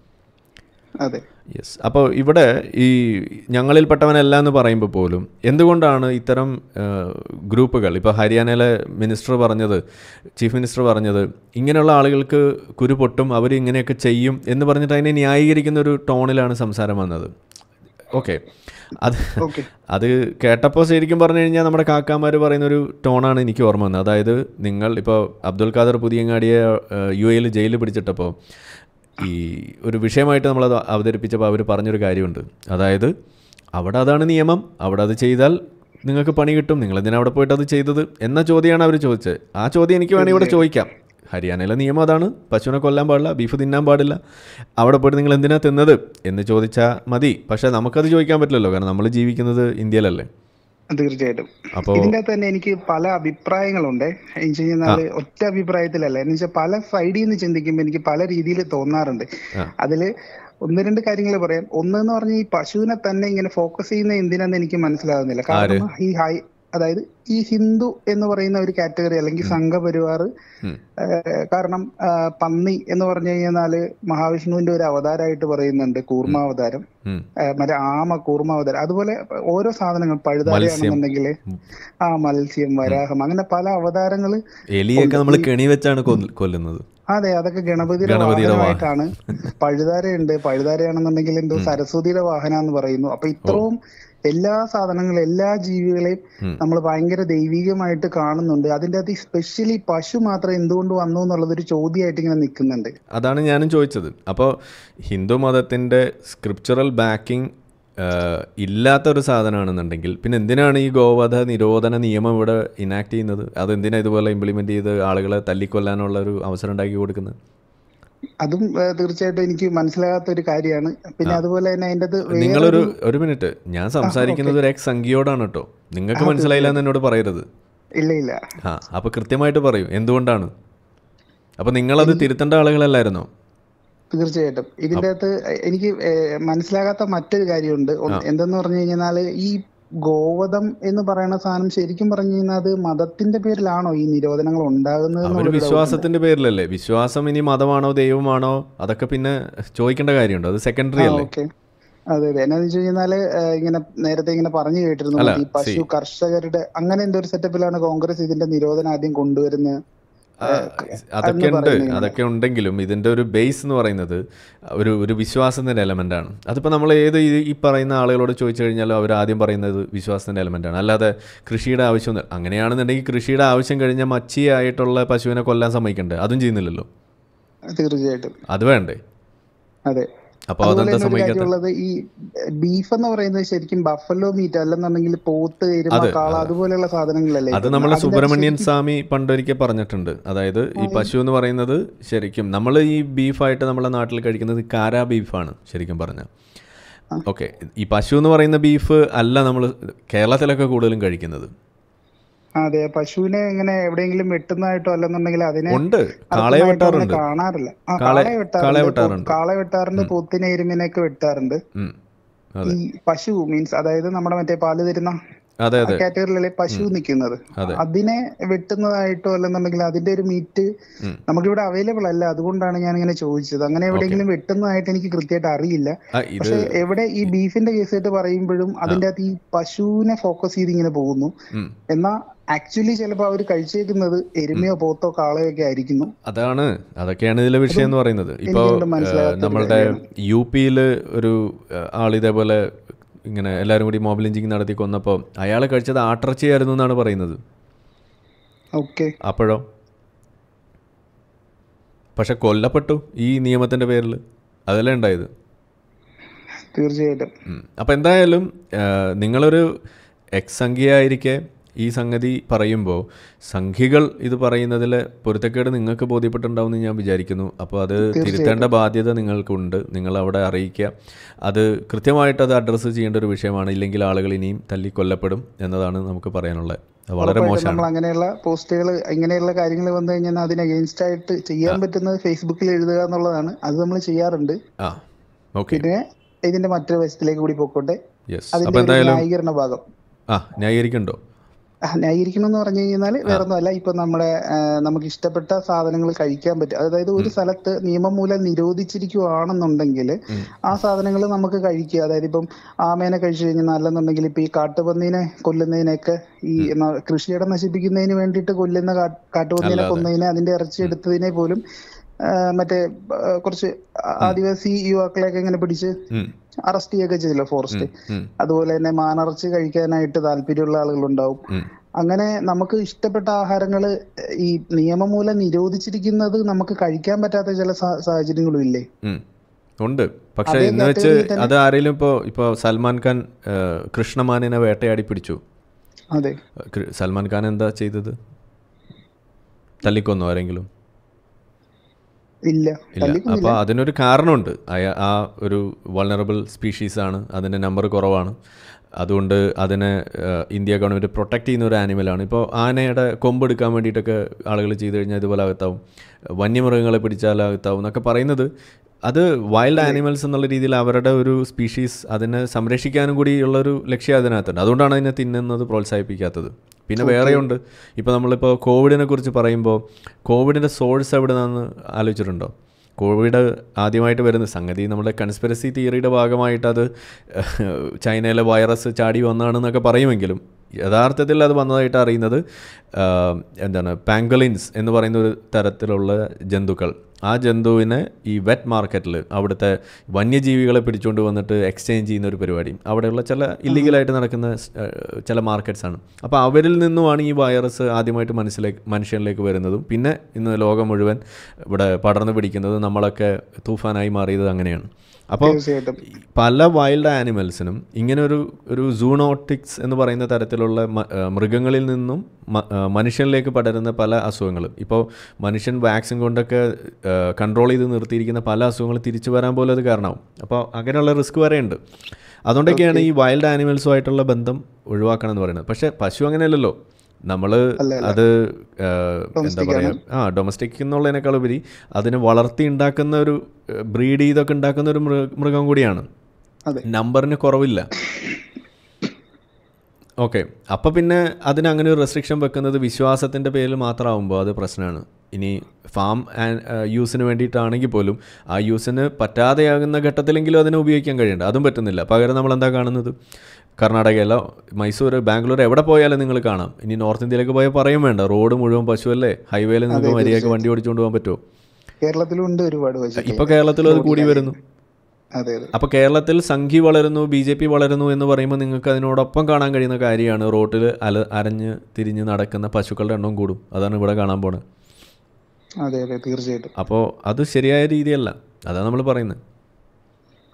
[SPEAKER 3] അതെ
[SPEAKER 1] യെസ് അപ്പോൾ ഇവിടെ ഈ ഞങ്ങളിൽപ്പെട്ടവനല്ല എന്ന് പറയുമ്പോൾ പോലും എന്തുകൊണ്ടാണ് ഇത്തരം ആ, ഗ്രൂപ്പുകൾ ഇപ്പോൾ ഹരിയാനയിലെ മിനിസ്റ്റർ പറഞ്ഞത് ചീഫ് മിനിസ്റ്റർ പറഞ്ഞത് ഇങ്ങനെയുള്ള ആളുകൾക്ക് കുരു പൊട്ടും അവർ ഇങ്ങനെയൊക്കെ ചെയ്യും എന്ന് പറഞ്ഞിട്ട് അതിനെ ന്യായീകരിക്കുന്ന ഒരു ടോണിലാണ് സംസാരം വന്നത് ഓക്കെ അത്
[SPEAKER 3] ഓക്കെ
[SPEAKER 1] അത് കേട്ടപ്പോൾ ശരിക്കും പറഞ്ഞു കഴിഞ്ഞാൽ നമ്മുടെ കാക്കാമാർ പറയുന്ന ഒരു ടോണാണ് എനിക്ക് ഓർമ്മ വന്നത് അതായത് നിങ്ങൾ ഇപ്പോൾ അബ്ദുൽ ഖാദർ പുതിയങ്ങാടിയെ യു എയിൽ ജയിലിൽ പിടിച്ചിട്ടപ്പോൾ ഈ ഒരു വിഷയമായിട്ട് നമ്മളത് അവതരിപ്പിച്ചപ്പോൾ അവർ പറഞ്ഞൊരു കാര്യമുണ്ട് അതായത് അവിടെ അതാണ് നിയമം അവിടെ അത് ചെയ്താൽ നിങ്ങൾക്ക് പണി കിട്ടും നിങ്ങൾ എന്തിനാ അവിടെ പോയിട്ട് അത് ചെയ്തത് എന്ന ചോദ്യമാണ് അവർ ചോദിച്ചത് ആ ചോദ്യം എനിക്ക് വേണമെങ്കിൽ ഇവിടെ ചോദിക്കാം ഹരിയാനയിലെ നിയമം അതാണ് പശുവിനെ കൊല്ലാൻ പാടില്ല ബീഫ് തിന്നാൻ പാടില്ല അവിടെ പോയിട്ട് നിങ്ങൾ എന്തിനാ തിന്നത് എന്ന് ചോദിച്ചാൽ മതി പക്ഷേ നമുക്കത് ചോദിക്കാൻ പറ്റില്ലല്ലോ കാരണം നമ്മൾ ജീവിക്കുന്നത് ഇന്ത്യയിലല്ലേ
[SPEAKER 3] തീർച്ചയായിട്ടും
[SPEAKER 1] അപ്പോൾ
[SPEAKER 3] ഇതിന്റെ അകത്ത് തന്നെ എനിക്ക് പല അഭിപ്രായങ്ങളുണ്ട് എന്ന് വെച്ച് കഴിഞ്ഞാല് ഒറ്റ അഭിപ്രായത്തിലല്ല എന്ന് വെച്ചാൽ പല സൈഡിൽ നിന്ന് ചിന്തിക്കുമ്പോൾ എനിക്ക് പല രീതിയിൽ തോന്നാറുണ്ട്
[SPEAKER 1] ആ.
[SPEAKER 3] അതില് ഒന്ന് രണ്ട് കാര്യങ്ങൾ പറയാം ഒന്ന് എന്ന് പറഞ്ഞാൽ ഈ പശുവിനെ തന്നെ ഇങ്ങനെ ഫോക്കസ് ചെയ്യുന്ന എന്തിനാന്ന് എനിക്ക് മനസ്സിലാകുന്നില്ല കാരണം ഈ ഹൈ അതായത് ഈ ഹിന്ദു എന്ന് പറയുന്ന ഒരു കാറ്റഗറി അല്ലെങ്കിൽ സംഘപരിവാർ
[SPEAKER 1] ഉം.
[SPEAKER 3] ഏഹ് കാരണം ആ, പന്നി എന്ന് പറഞ്ഞു കഴിഞ്ഞാല് മഹാവിഷ്ണുവിന്റെ ഒരു അവതാരമായിട്ട് പറയുന്നുണ്ട് കൂർമാവതാരം
[SPEAKER 1] ഉം.
[SPEAKER 3] ഏഹ് മറ്റേ ആമ കൂർമാവതാരം അതുപോലെ ഓരോ സാധനങ്ങൾ പഴുതാരയാണെന്നുണ്ടെങ്കിൽ ആ മത്സ്യം വരാഹം അങ്ങനെ പല അവതാരങ്ങള്
[SPEAKER 1] എലിയൊക്കെ നമ്മൾ കെണി വെച്ചാണ് കൊല്ല- കൊല്ലുന്നത്
[SPEAKER 3] അതെ അതൊക്കെ ഗണപതിയുടെ
[SPEAKER 1] ഗണപതിയുടെ
[SPEAKER 3] വാഹനമായിട്ടാണ് പഴുതാരയുണ്ട് പഴുതാരയാണെന്നുണ്ടെങ്കിൽ എന്തോ സരസ്വതിയുടെ വാഹനം എന്ന് പറയുന്നു അപ്പൊ ഇത്രയും എല്ലാ സാധനങ്ങളും എല്ലാ ജീവികളെയും
[SPEAKER 1] ഉം.
[SPEAKER 3] നമ്മൾ ഭയങ്കര ദൈവികമായിട്ട് കാണുന്നുണ്ട് അതിന്റെ അകത്ത് സ്പെഷ്യലി പശു മാത്രം എന്തുകൊണ്ട് വന്നു എന്നുള്ളത് ഒരു ചോദ്യമായിട്ട് ഇങ്ങനെ നിൽക്കുന്നുണ്ട്
[SPEAKER 1] അതാണ് ഞാനും ചോദിച്ചത് അപ്പോൾ ഹിന്ദു മതത്തിൻ്റെ സ്ക്രിപ്ചറൽ ബാക്കിംഗ് ഇല്ലാത്തൊരു സാധനമാണെന്നുണ്ടെങ്കിൽ പിന്നെ എന്തിനാണ് ഈ ഗോവധ നിരോധന നിയമം ഇവിടെ ഇനാക്ട് ചെയ്യുന്നത് അതെന്തിനാ ഇതുപോലെ ഇംപ്ലിമെൻ്റ് ചെയ്ത് ആളുകളെ തല്ലിക്കൊല്ലാനുള്ള ഒരു അവസരം ഉണ്ടാക്കി കൊടുക്കുന്നത്
[SPEAKER 3] അതും ഏഹ്, തീർച്ചയായിട്ടും എനിക്ക് മനസ്സിലാകാത്ത ഒരു കാര്യമാണ് പിന്നെ അതുപോലെ തന്നെ അതിന്റെ അത്
[SPEAKER 1] നിങ്ങളൊരു ഒരു മിനിറ്റ് ഞാൻ സംസാരിക്കുന്നത് ഒരു എക്സ് സംഖ്യയോടാണ് കേട്ടോ നിങ്ങൾക്ക് മനസ്സിലായില്ല എന്ന് എന്നോട് പറയരുത്
[SPEAKER 3] ഇല്ല ഇല്ല
[SPEAKER 1] ആ അപ്പോൾ കൃത്യമായിട്ട് പറയൂ എന്തുകൊണ്ടാണ് അപ്പോൾ നിങ്ങളത് തിരുത്തേണ്ട ആളുകളല്ലായിരുന്നോ
[SPEAKER 3] തീർച്ചയായിട്ടും ഇതിന്റെ അകത്ത് എനിക്ക് ഏഹ്, മനസ്സിലാകാത്ത മറ്റൊരു കാര്യമുണ്ട് ഒന്ന് എന്തെന്ന് പറഞ്ഞു കഴിഞ്ഞാല് ഈ ഗോവധം എന്ന് പറയുന്ന സാധനം ശരിക്കും പറഞ്ഞു കഴിഞ്ഞാൽ അത് മതത്തിന്റെ പേരിലാണോ ഈ നിരോധനങ്ങൾ ഉണ്ടാകുന്നത്
[SPEAKER 1] അവർ
[SPEAKER 3] എന്നുള്ളൊരു doubt ഉണ്ട്.
[SPEAKER 1] വിശ്വാസത്തിന്റെ പേരിലല്ലേ വിശ്വാസം ഇനി മതമാണോ ദൈവമാണോ അതൊക്കെ പിന്നെ ചോദിക്കേണ്ട കാര്യമുണ്ടോ അത് സെക്കൻഡറി
[SPEAKER 3] ആ,
[SPEAKER 1] അല്ലേ
[SPEAKER 3] ഓക്കെ അതെ അതെ എന്നാന്ന് വെച്ച് കഴിഞ്ഞാല് ഏഹ്, ഇങ്ങനെ നേരത്തെ ഇങ്ങനെ പറഞ്ഞു കേട്ടിരുന്നു
[SPEAKER 1] അല്ല,
[SPEAKER 3] ഈ പശു കർഷകരുടെ അങ്ങനെ എന്തോ ഒരു സെറ്റപ്പിലാണ് കോൺഗ്രസ് ഇതിന്റെ നിരോധനം ആദ്യം കൊണ്ടുവരുന്നത്
[SPEAKER 1] ആ, അതൊക്കെ ഉണ്ട് അതൊക്കെ ഉണ്ടെങ്കിലും ഇതിൻ്റെ ഒരു ബേസ് എന്ന് പറയുന്നത് ഒരു ഒരു വിശ്വാസത്തിൻ്റെ എലമെൻ്റ് ആണ് അതിപ്പോൾ നമ്മൾ ഏത് ഈ- ഈ പറയുന്ന ആളുകളോട് ചോദിച്ചു കഴിഞ്ഞാൽ അവർ ആദ്യം പറയുന്നത് വിശ്വാസത്തിൻ്റെ എലമെൻ്റ് ആണ് അല്ലാതെ കൃഷിയുടെ ആവശ്യം അങ്ങനെയാണെന്നുണ്ടെങ്കിൽ കൃഷിയുടെ ആവശ്യം കഴിഞ്ഞാൽ മച്ചിയായിട്ടുള്ള പശുവിനെ കൊല്ലാൻ സമ്മതിക്കണ്ടേ അതും ചെയ്യുന്നില്ലല്ലോ
[SPEAKER 3] തീർച്ചയായിട്ടും
[SPEAKER 1] അത് വേണ്ടേ
[SPEAKER 3] അതെ
[SPEAKER 1] അപ്പോൾ
[SPEAKER 3] അതുപോലെ
[SPEAKER 1] അതെന്താ
[SPEAKER 3] തന്നെ ഒരു
[SPEAKER 1] സമ്മതിക്കാത്ത
[SPEAKER 3] കാര്യമുള്ളത് ഈ ബീഫ് എന്ന് പറയുന്നത് ശരിക്കും ബഫലോ മീറ്റ് അല്ലെന്നുണ്ടെങ്കിൽ പോത്ത് എരുമ
[SPEAKER 1] അതെ,
[SPEAKER 3] കാള
[SPEAKER 1] അതെ.
[SPEAKER 3] അതുപോലെയുള്ള സാധനങ്ങളല്ലേ
[SPEAKER 1] അത്
[SPEAKER 3] ഇത്?
[SPEAKER 1] നമ്മൾ
[SPEAKER 3] അതിന്റെ
[SPEAKER 1] സുബ്രഹ്മണ്യൻ
[SPEAKER 3] ശരിക്കും-
[SPEAKER 1] സ്വാമി പണ്ടൊരിക്കൽ പറഞ്ഞിട്ടുണ്ട് അതായത് ഈ പശു എന്ന് പറയുന്നത് ശരിക്കും നമ്മൾ ഈ ബീഫായിട്ട് നമ്മളെ നാട്ടിൽ കഴിക്കുന്നത് കാരാ ബീഫാണ് ശരിക്കും പറഞ്ഞാൽ ഓക്കെ ഈ പശു എന്ന് പറയുന്ന ബീഫ് അല്ല നമ്മൾ കേരളത്തിലൊക്കെ കൂടുതലും കഴിക്കുന്നത്
[SPEAKER 3] അതെ പശുവിനെ ഇങ്ങനെ എവിടെയെങ്കിലും വെട്ടുന്നതായിട്ടോ അല്ലെന്നുണ്ടെങ്കിൽ അതിനെ
[SPEAKER 1] ഉണ്ട് കാളയെ
[SPEAKER 3] അറുക്കുന്നതായിട്ടോ അങ്ങനെ
[SPEAKER 1] വെട്ടാറുണ്ട്
[SPEAKER 3] കാണാറില്ല ആ,
[SPEAKER 1] കാളെ-
[SPEAKER 3] കാളയെ
[SPEAKER 1] കാളയെ
[SPEAKER 3] വെട്ടാറുണ്ട്
[SPEAKER 1] വെട്ടാറുണ്ട്.
[SPEAKER 3] പോ- കാളയെ വെട്ടാറുണ്ട് പോത്തിനെ എരുമിനെയൊക്കെ വെട്ടാറുണ്ട്
[SPEAKER 1] ഉം. അതെ
[SPEAKER 3] ഈ പശു മീൻസ് അതായത് നമ്മുടെ മറ്റേ പാല് തരുന്ന
[SPEAKER 1] അതെ അതെ
[SPEAKER 3] കാറ്റഗറിയിലെ പശു നിൽക്കുന്നത്
[SPEAKER 1] അതെ.
[SPEAKER 3] അതിനെ വെട്ടുന്നതായിട്ടോ അല്ലെന്നുണ്ടെങ്കിൽ അതിന്റെ ഒരു മീറ്റ്
[SPEAKER 1] ഉം.
[SPEAKER 3] നമുക്കിവിടെ അവൈലബിൾ അല്ല അതുകൊണ്ടാണ് ഞാൻ ഇങ്ങനെ ചോദിച്ചത് അങ്ങനെ എവിടെയെങ്കിലും വെട്ടുന്നതായിട്ട് എനിക്ക് കൃത്യമായിട്ട് അറിയില്ല
[SPEAKER 1] ആ, ഇത്
[SPEAKER 3] പക്ഷെ എവിടെ ഈ ബീഫിന്റെ കേസായിട്ട് പറയുമ്പോഴും അതിന്റെ അകത്ത് ഈ പശുവിനെ ഫോക്കസ് ചെയ്ത് ഇങ്ങനെ പോകുന്നു
[SPEAKER 1] ഉം.
[SPEAKER 3] എന്നാ ആക്ച്വലി ചിലപ്പോൾ അവർ കഴിച്ചേക്കുന്നത് എരുമയോ പോത്തോ കാളയോ ഒക്കെ ആയിരിക്കുന്നു
[SPEAKER 1] അതാണ് അതൊക്കെയാണ് ഇതിലെ വിഷയം എന്ന് പറയുന്നത് ഇപ്പോൾ
[SPEAKER 3] എനിക്കങ്ങോട്ട് മനസ്സിലാകാത്തൊരു
[SPEAKER 1] നമ്മളുടെ യു പിയിൽ ഒരു ഏഹ്, ആൾ ഇതേപോലെ ഇങ്ങനെ എല്ലാവരും കൂടി മോബ് ലിഞ്ചിങ് നടത്തി കൊന്നപ്പോൾ അയാൾ കഴിച്ചത് ആട്ടിറച്ചിയായിരുന്നു എന്നാണ് പറയുന്നത്
[SPEAKER 3] ഓക്കെ
[SPEAKER 1] അപ്പോഴോ പക്ഷെ കൊല്ലപ്പെട്ടു ഈ നിയമത്തിൻ്റെ പേരിൽ അതല്ലേ ഉണ്ടായത്
[SPEAKER 3] തീർച്ചയായിട്ടും
[SPEAKER 1] അപ്പോൾ എന്തായാലും ആ, നിങ്ങളൊരു എക്സ് സംഖ്യയായിരിക്കെ ഈ സംഗതി പറയുമ്പോൾ സംഖ്യകൾ ഇത് പറയുന്നതിൽ പൊരുത്തക്കേട് നിങ്ങൾക്ക് ബോധ്യപ്പെട്ടിട്ടുണ്ടാവും എന്ന് ഞാൻ വിചാരിക്കുന്നു അപ്പോൾ അത് തിരുത്തേണ്ട ബാധ്യത നിങ്ങൾക്കുണ്ട് നിങ്ങൾ അവിടെ അറിയിക്കുക അത് കൃത്യമായിട്ട് അത് അഡ്രസ്സ് ചെയ്യേണ്ട ഒരു വിഷയമാണ് ഇല്ലെങ്കിൽ ആളുകൾ ഇനിയും തല്ലി കൊല്ലപ്പെടും എന്നതാണ് നമുക്ക് പറയാനുള്ളത് അത് വളരെ
[SPEAKER 3] ഉറപ്പായിട്ടും
[SPEAKER 1] മോശമാണ്
[SPEAKER 3] നമ്മൾ അങ്ങനെയുള്ള പോസ്റ്റുകൾ ഇങ്ങനെയുള്ള കാര്യങ്ങൾ വന്നു കഴിഞ്ഞാൽ അതിന് അഗെയിൻസ്റ്റ് ആയിട്ട് ചെയ്യാൻ പറ്റുന്നത് ഫേസ്ബുക്കിൽ എഴുതുക എന്നുള്ളതാണ് അത് നമ്മൾ ചെയ്യാറുണ്ട്
[SPEAKER 1] ആ ഓക്കെ
[SPEAKER 3] പിന്നെ ഇതിന്റെ മറ്റൊരു വശത്തിലേക്ക് കൂടി പോയിക്കോട്ടെ
[SPEAKER 1] യെസ്
[SPEAKER 3] അതിന്റെ
[SPEAKER 1] അപ്പോൾ
[SPEAKER 3] ഒരു
[SPEAKER 1] എന്തായാലും
[SPEAKER 3] ന്യായീകരണ ഭാഗം
[SPEAKER 1] ആ ന്യായീകരിക്കണ്ടോ
[SPEAKER 3] ആ, ന്യായീകരിക്കണം എന്ന് പറഞ്ഞു കഴിഞ്ഞാൽ വേറെ ഒന്നുമല്ല ഇപ്പൊ നമ്മുടെ ആ, നമുക്ക് ഇഷ്ടപ്പെട്ട സാധനങ്ങൾ കഴിക്കാൻ പറ്റും അതായത് ഒരു സ്ഥലത്ത് നിയമം മൂലം നിരോധിച്ചിരിക്കുവാണെന്നുണ്ടെങ്കിൽ ആ സാധനങ്ങൾ നമുക്ക് കഴിക്കുക അതായത് ഇപ്പം ആമേനെ കഴിച്ചു കഴിഞ്ഞാൽ നല്ലെന്നുണ്ടെങ്കിൽ ഇപ്പൊ ഈ കാട്ടുപന്നീനെ കൊല്ലുന്നതിനൊക്കെ ഈ ന- കൃഷിയിടം നശിപ്പിക്കുന്നതിന് വേണ്ടിയിട്ട് കൊല്ലുന്ന കാ- കാട്ടുപന്നീനെ കൊന്നതിനെ അതിന്റെ ഇറച്ചി എടുത്തതിനെ പോലും ആ, മറ്റേ ആ, കുറച്ച് ആദിവാസി യുവാക്കളെയൊക്കെ ഇങ്ങനെ പിടിച്ച്
[SPEAKER 1] ഉം,
[SPEAKER 3] അറസ്റ്റ് ചെയ്യുകയൊക്കെ ചെയ്തില്ല ഫോറസ്റ്റ്
[SPEAKER 1] ഉം,
[SPEAKER 3] അതുപോലെ തന്നെ മാനിറച്ചി കഴിക്കാനായിട്ട് താല്പര്യമുള്ള ആളുകളുണ്ടാവും
[SPEAKER 1] ഉം.
[SPEAKER 3] അങ്ങനെ നമുക്ക് ഇഷ്ടപ്പെട്ട ആഹാരങ്ങൾ ഈ നിയമം മൂലം നിരോധിച്ചിരിക്കുന്നത് നമുക്ക് കഴിക്കാൻ പറ്റാത്ത ചില സാ- സാഹചര്യങ്ങളും ഇല്ലേ
[SPEAKER 1] ഉം. ഉണ്ട് പക്ഷെ
[SPEAKER 3] അതേ
[SPEAKER 1] ഇന്ന് വെച്ച്
[SPEAKER 3] category തന്നെ-
[SPEAKER 1] അത് ആരെങ്കിലും ഇപ്പോൾ ഇപ്പോൾ സൽമാൻ ഖാൻ ആ, കൃഷ്ണമാനിനെ വേട്ടയാടി പിടിച്ചു
[SPEAKER 3] അതെ
[SPEAKER 1] കൃ- സൽമാൻ ഖാൻ എന്താ ചെയ്തത് തല്ലിക്കൊന്നു ആരെങ്കിലും
[SPEAKER 3] ഇല്ല
[SPEAKER 1] ഇല്ല
[SPEAKER 3] തല്ലിക്കൊന്നില്ല
[SPEAKER 1] അപ്പോൾ അതിനൊരു കാരണമുണ്ട് അയ- ആ ഒരു വൾണറബിൾ സ്പീഷീസാണ് അതിൻ്റെ നമ്പർ കുറവാണ് അതുകൊണ്ട് അതിനെ ആ, ഇന്ത്യ ഗവൺമെൻറ് പ്രൊട്ടക്ട് ചെയ്യുന്ന ഒരു ആനിമലാണ് ഇപ്പോൾ ആനയുടെ കൊമ്പെടുക്കാൻ വേണ്ടിയിട്ടൊക്കെ ആളുകൾ ചെയ്തു കഴിഞ്ഞാൽ ഇതുപോലെ അകത്താവും വന്യമൃഗങ്ങളെ പിടിച്ചാൽ അകത്താവും എന്നൊക്കെ പറയുന്നത് അത് വൈൽഡ് ആനിമൽസ് എന്നുള്ള രീതിയിൽ അവരുടെ ഒരു സ്പീഷീസ് അതിനെ സംരക്ഷിക്കാനും കൂടി ഉള്ളൊരു ലക്ഷ്യം അതിനകത്തുണ്ട് അതുകൊണ്ടാണ് അതിനെ തിന്നുന്നത് പ്രോത്സാഹിപ്പിക്കാത്തത് പിന്നെ വേറെയുണ്ട് ഇപ്പോൾ നമ്മളിപ്പോൾ കോവിഡിനെ കുറിച്ച് പറയുമ്പോൾ കോവിഡിൻ്റെ സോഴ്സ് എവിടെ നിന്നാന്ന് ആലോചിച്ചിട്ടുണ്ടോ കോവിഡ് ആദ്യമായിട്ട് വരുന്ന സംഗതി നമ്മുടെ കൺസ്പിറസി തിയറിയുടെ ഭാഗമായിട്ട് അത് ചൈനയിലെ വൈറസ് ചാടി വന്നതാണെന്നൊക്കെ പറയുമെങ്കിലും യഥാർത്ഥത്തിൽ അത് വന്നതായിട്ട് അറിയുന്നത് ആ, എന്താണ് പാങ്കലിൻസ് എന്ന് പറയുന്ന ഒരു തരത്തിലുള്ള ജന്തുക്കൾ ആ ജന്തുവിനെ ഈ വെറ്റ് മാർക്കറ്റിൽ അവിടുത്തെ വന്യജീവികളെ പിടിച്ചുകൊണ്ട് വന്നിട്ട് എക്സ്ചേഞ്ച് ചെയ്യുന്ന ഒരു പരിപാടി അവിടെയുള്ള ചില ഇല്ലീഗലായിട്ട് നടക്കുന്ന സ്- ഏഹ് ചില മാർക്കറ്റ്സ് ആണ് അപ്പോൾ അവരിൽ നിന്നുമാണ് ഈ വൈറസ് ആദ്യമായിട്ട് മനസ്സിലേക്ക് മനുഷ്യനിലേക്ക് വരുന്നതും പിന്നെ ഇന്ന് ലോകം മുഴുവൻ ഇവിടെ പടർന്നു പിടിക്കുന്നതും നമ്മളൊക്കെ തൂഫാനായി മാറിയത് അങ്ങനെയാണ് അപ്പോൾ
[SPEAKER 3] തീർച്ചയായിട്ടും
[SPEAKER 1] പല വൈൽഡ് ആനിമൽസിനും ഇങ്ങനെ ഒരു ഒരു സൂണോട്ടിക്സ് എന്ന് പറയുന്ന തരത്തിലുള്ള മ- ആ, മൃഗങ്ങളിൽ നിന്നും മ- ആ, മനുഷ്യനിലേക്ക് പടരുന്ന പല അസുഖങ്ങളും ഇപ്പോൾ മനുഷ്യൻ വാക്സിൻ കൊണ്ടൊക്കെ കൺട്രോൾ ചെയ്ത് നിർത്തിയിരിക്കുന്ന പല അസുഖങ്ങളും തിരിച്ചു വരാൻ പോലും അത് കാരണമാവും അപ്പോൾ അങ്ങനെയുള്ള റിസ്ക് വരെ ഉണ്ട് അതുകൊണ്ടൊക്കെയാണ് ഈ വൈൽഡ് ആനിമൽസുമായിട്ടുള്ള ബന്ധം ഒഴിവാക്കണം എന്ന് പറയുന്നത് പക്ഷേ പശു അങ്ങനെയല്ലല്ലോ നമ്മൾ അത് ആ, എന്താ പറയുക ആ ഡൊമസ്റ്റിക് എന്നുള്ളതിനേക്കാൾ ഉപരി അതിനെ വളർത്തി ഉണ്ടാക്കുന്ന ഒരു ബ്രീഡ് ചെയ്തൊക്കെ ഉണ്ടാക്കുന്ന ഒരു മൃഗ മൃഗം കൂടിയാണ്
[SPEAKER 3] അതെ
[SPEAKER 1] നമ്പറിന് കുറവില്ല ഓക്കെ അപ്പോൾ പിന്നെ അതിന് അങ്ങനെ ഒരു റെസ്ട്രിക്ഷൻ വെക്കുന്നത് വിശ്വാസത്തിൻ്റെ പേരിൽ മാത്രമാകുമ്പോൾ അത് പ്രശ്നമാണ് ഇനി ഫാം യൂസിന് വേണ്ടിയിട്ടാണെങ്കിൽ പോലും ആ യൂസിന് പറ്റാതെയാകുന്ന ഘട്ടത്തിലെങ്കിലും അതിനെ ഉപയോഗിക്കാൻ കഴിയണ്ട അതും പറ്റുന്നില്ല പകരം നമ്മൾ എന്താ കാണുന്നത് കർണാടകയിലോ മൈസൂർ ബാംഗ്ലൂർ എവിടെ പോയാലും നിങ്ങൾ കാണാം ഇനി നോർത്ത് ഇന്ത്യയിലേക്ക് പോയാൽ പറയും വേണ്ട റോഡ് മുഴുവൻ പശുവല്ലേ ഹൈവേയിൽ നിങ്ങൾക്ക് മര്യാദയ്ക്ക് വണ്ടി ഓടിച്ചുകൊണ്ട് പോകാൻ പറ്റുമോ
[SPEAKER 3] കേരളത്തിലും ഉണ്ട് ഒരുപാട് പശു
[SPEAKER 1] ഇപ്പോൾ കേരളത്തിലും അത് കൂടി വരുന്നു
[SPEAKER 3] അതെ അതെ
[SPEAKER 1] അപ്പോൾ കേരളത്തിൽ സംഘി വളരുന്നു ബി ജെ പി വളരുന്നു എന്ന് പറയുമ്പോൾ നിങ്ങൾക്ക് അതിനോടൊപ്പം കാണാൻ കഴിയുന്ന കാര്യമാണ് റോട്ടിൽ അല അരഞ്ഞ് തിരിഞ്ഞ് നടക്കുന്ന പശുക്കളുടെ എണ്ണം കൂടും അതാണ് ഇവിടെ കാണാൻ പോണത്
[SPEAKER 3] അതെ അതെ തീർച്ചയായിട്ടും
[SPEAKER 1] അപ്പോൾ അത് ശരിയായ രീതിയല്ല അതാണ് നമ്മൾ പറയുന്നത്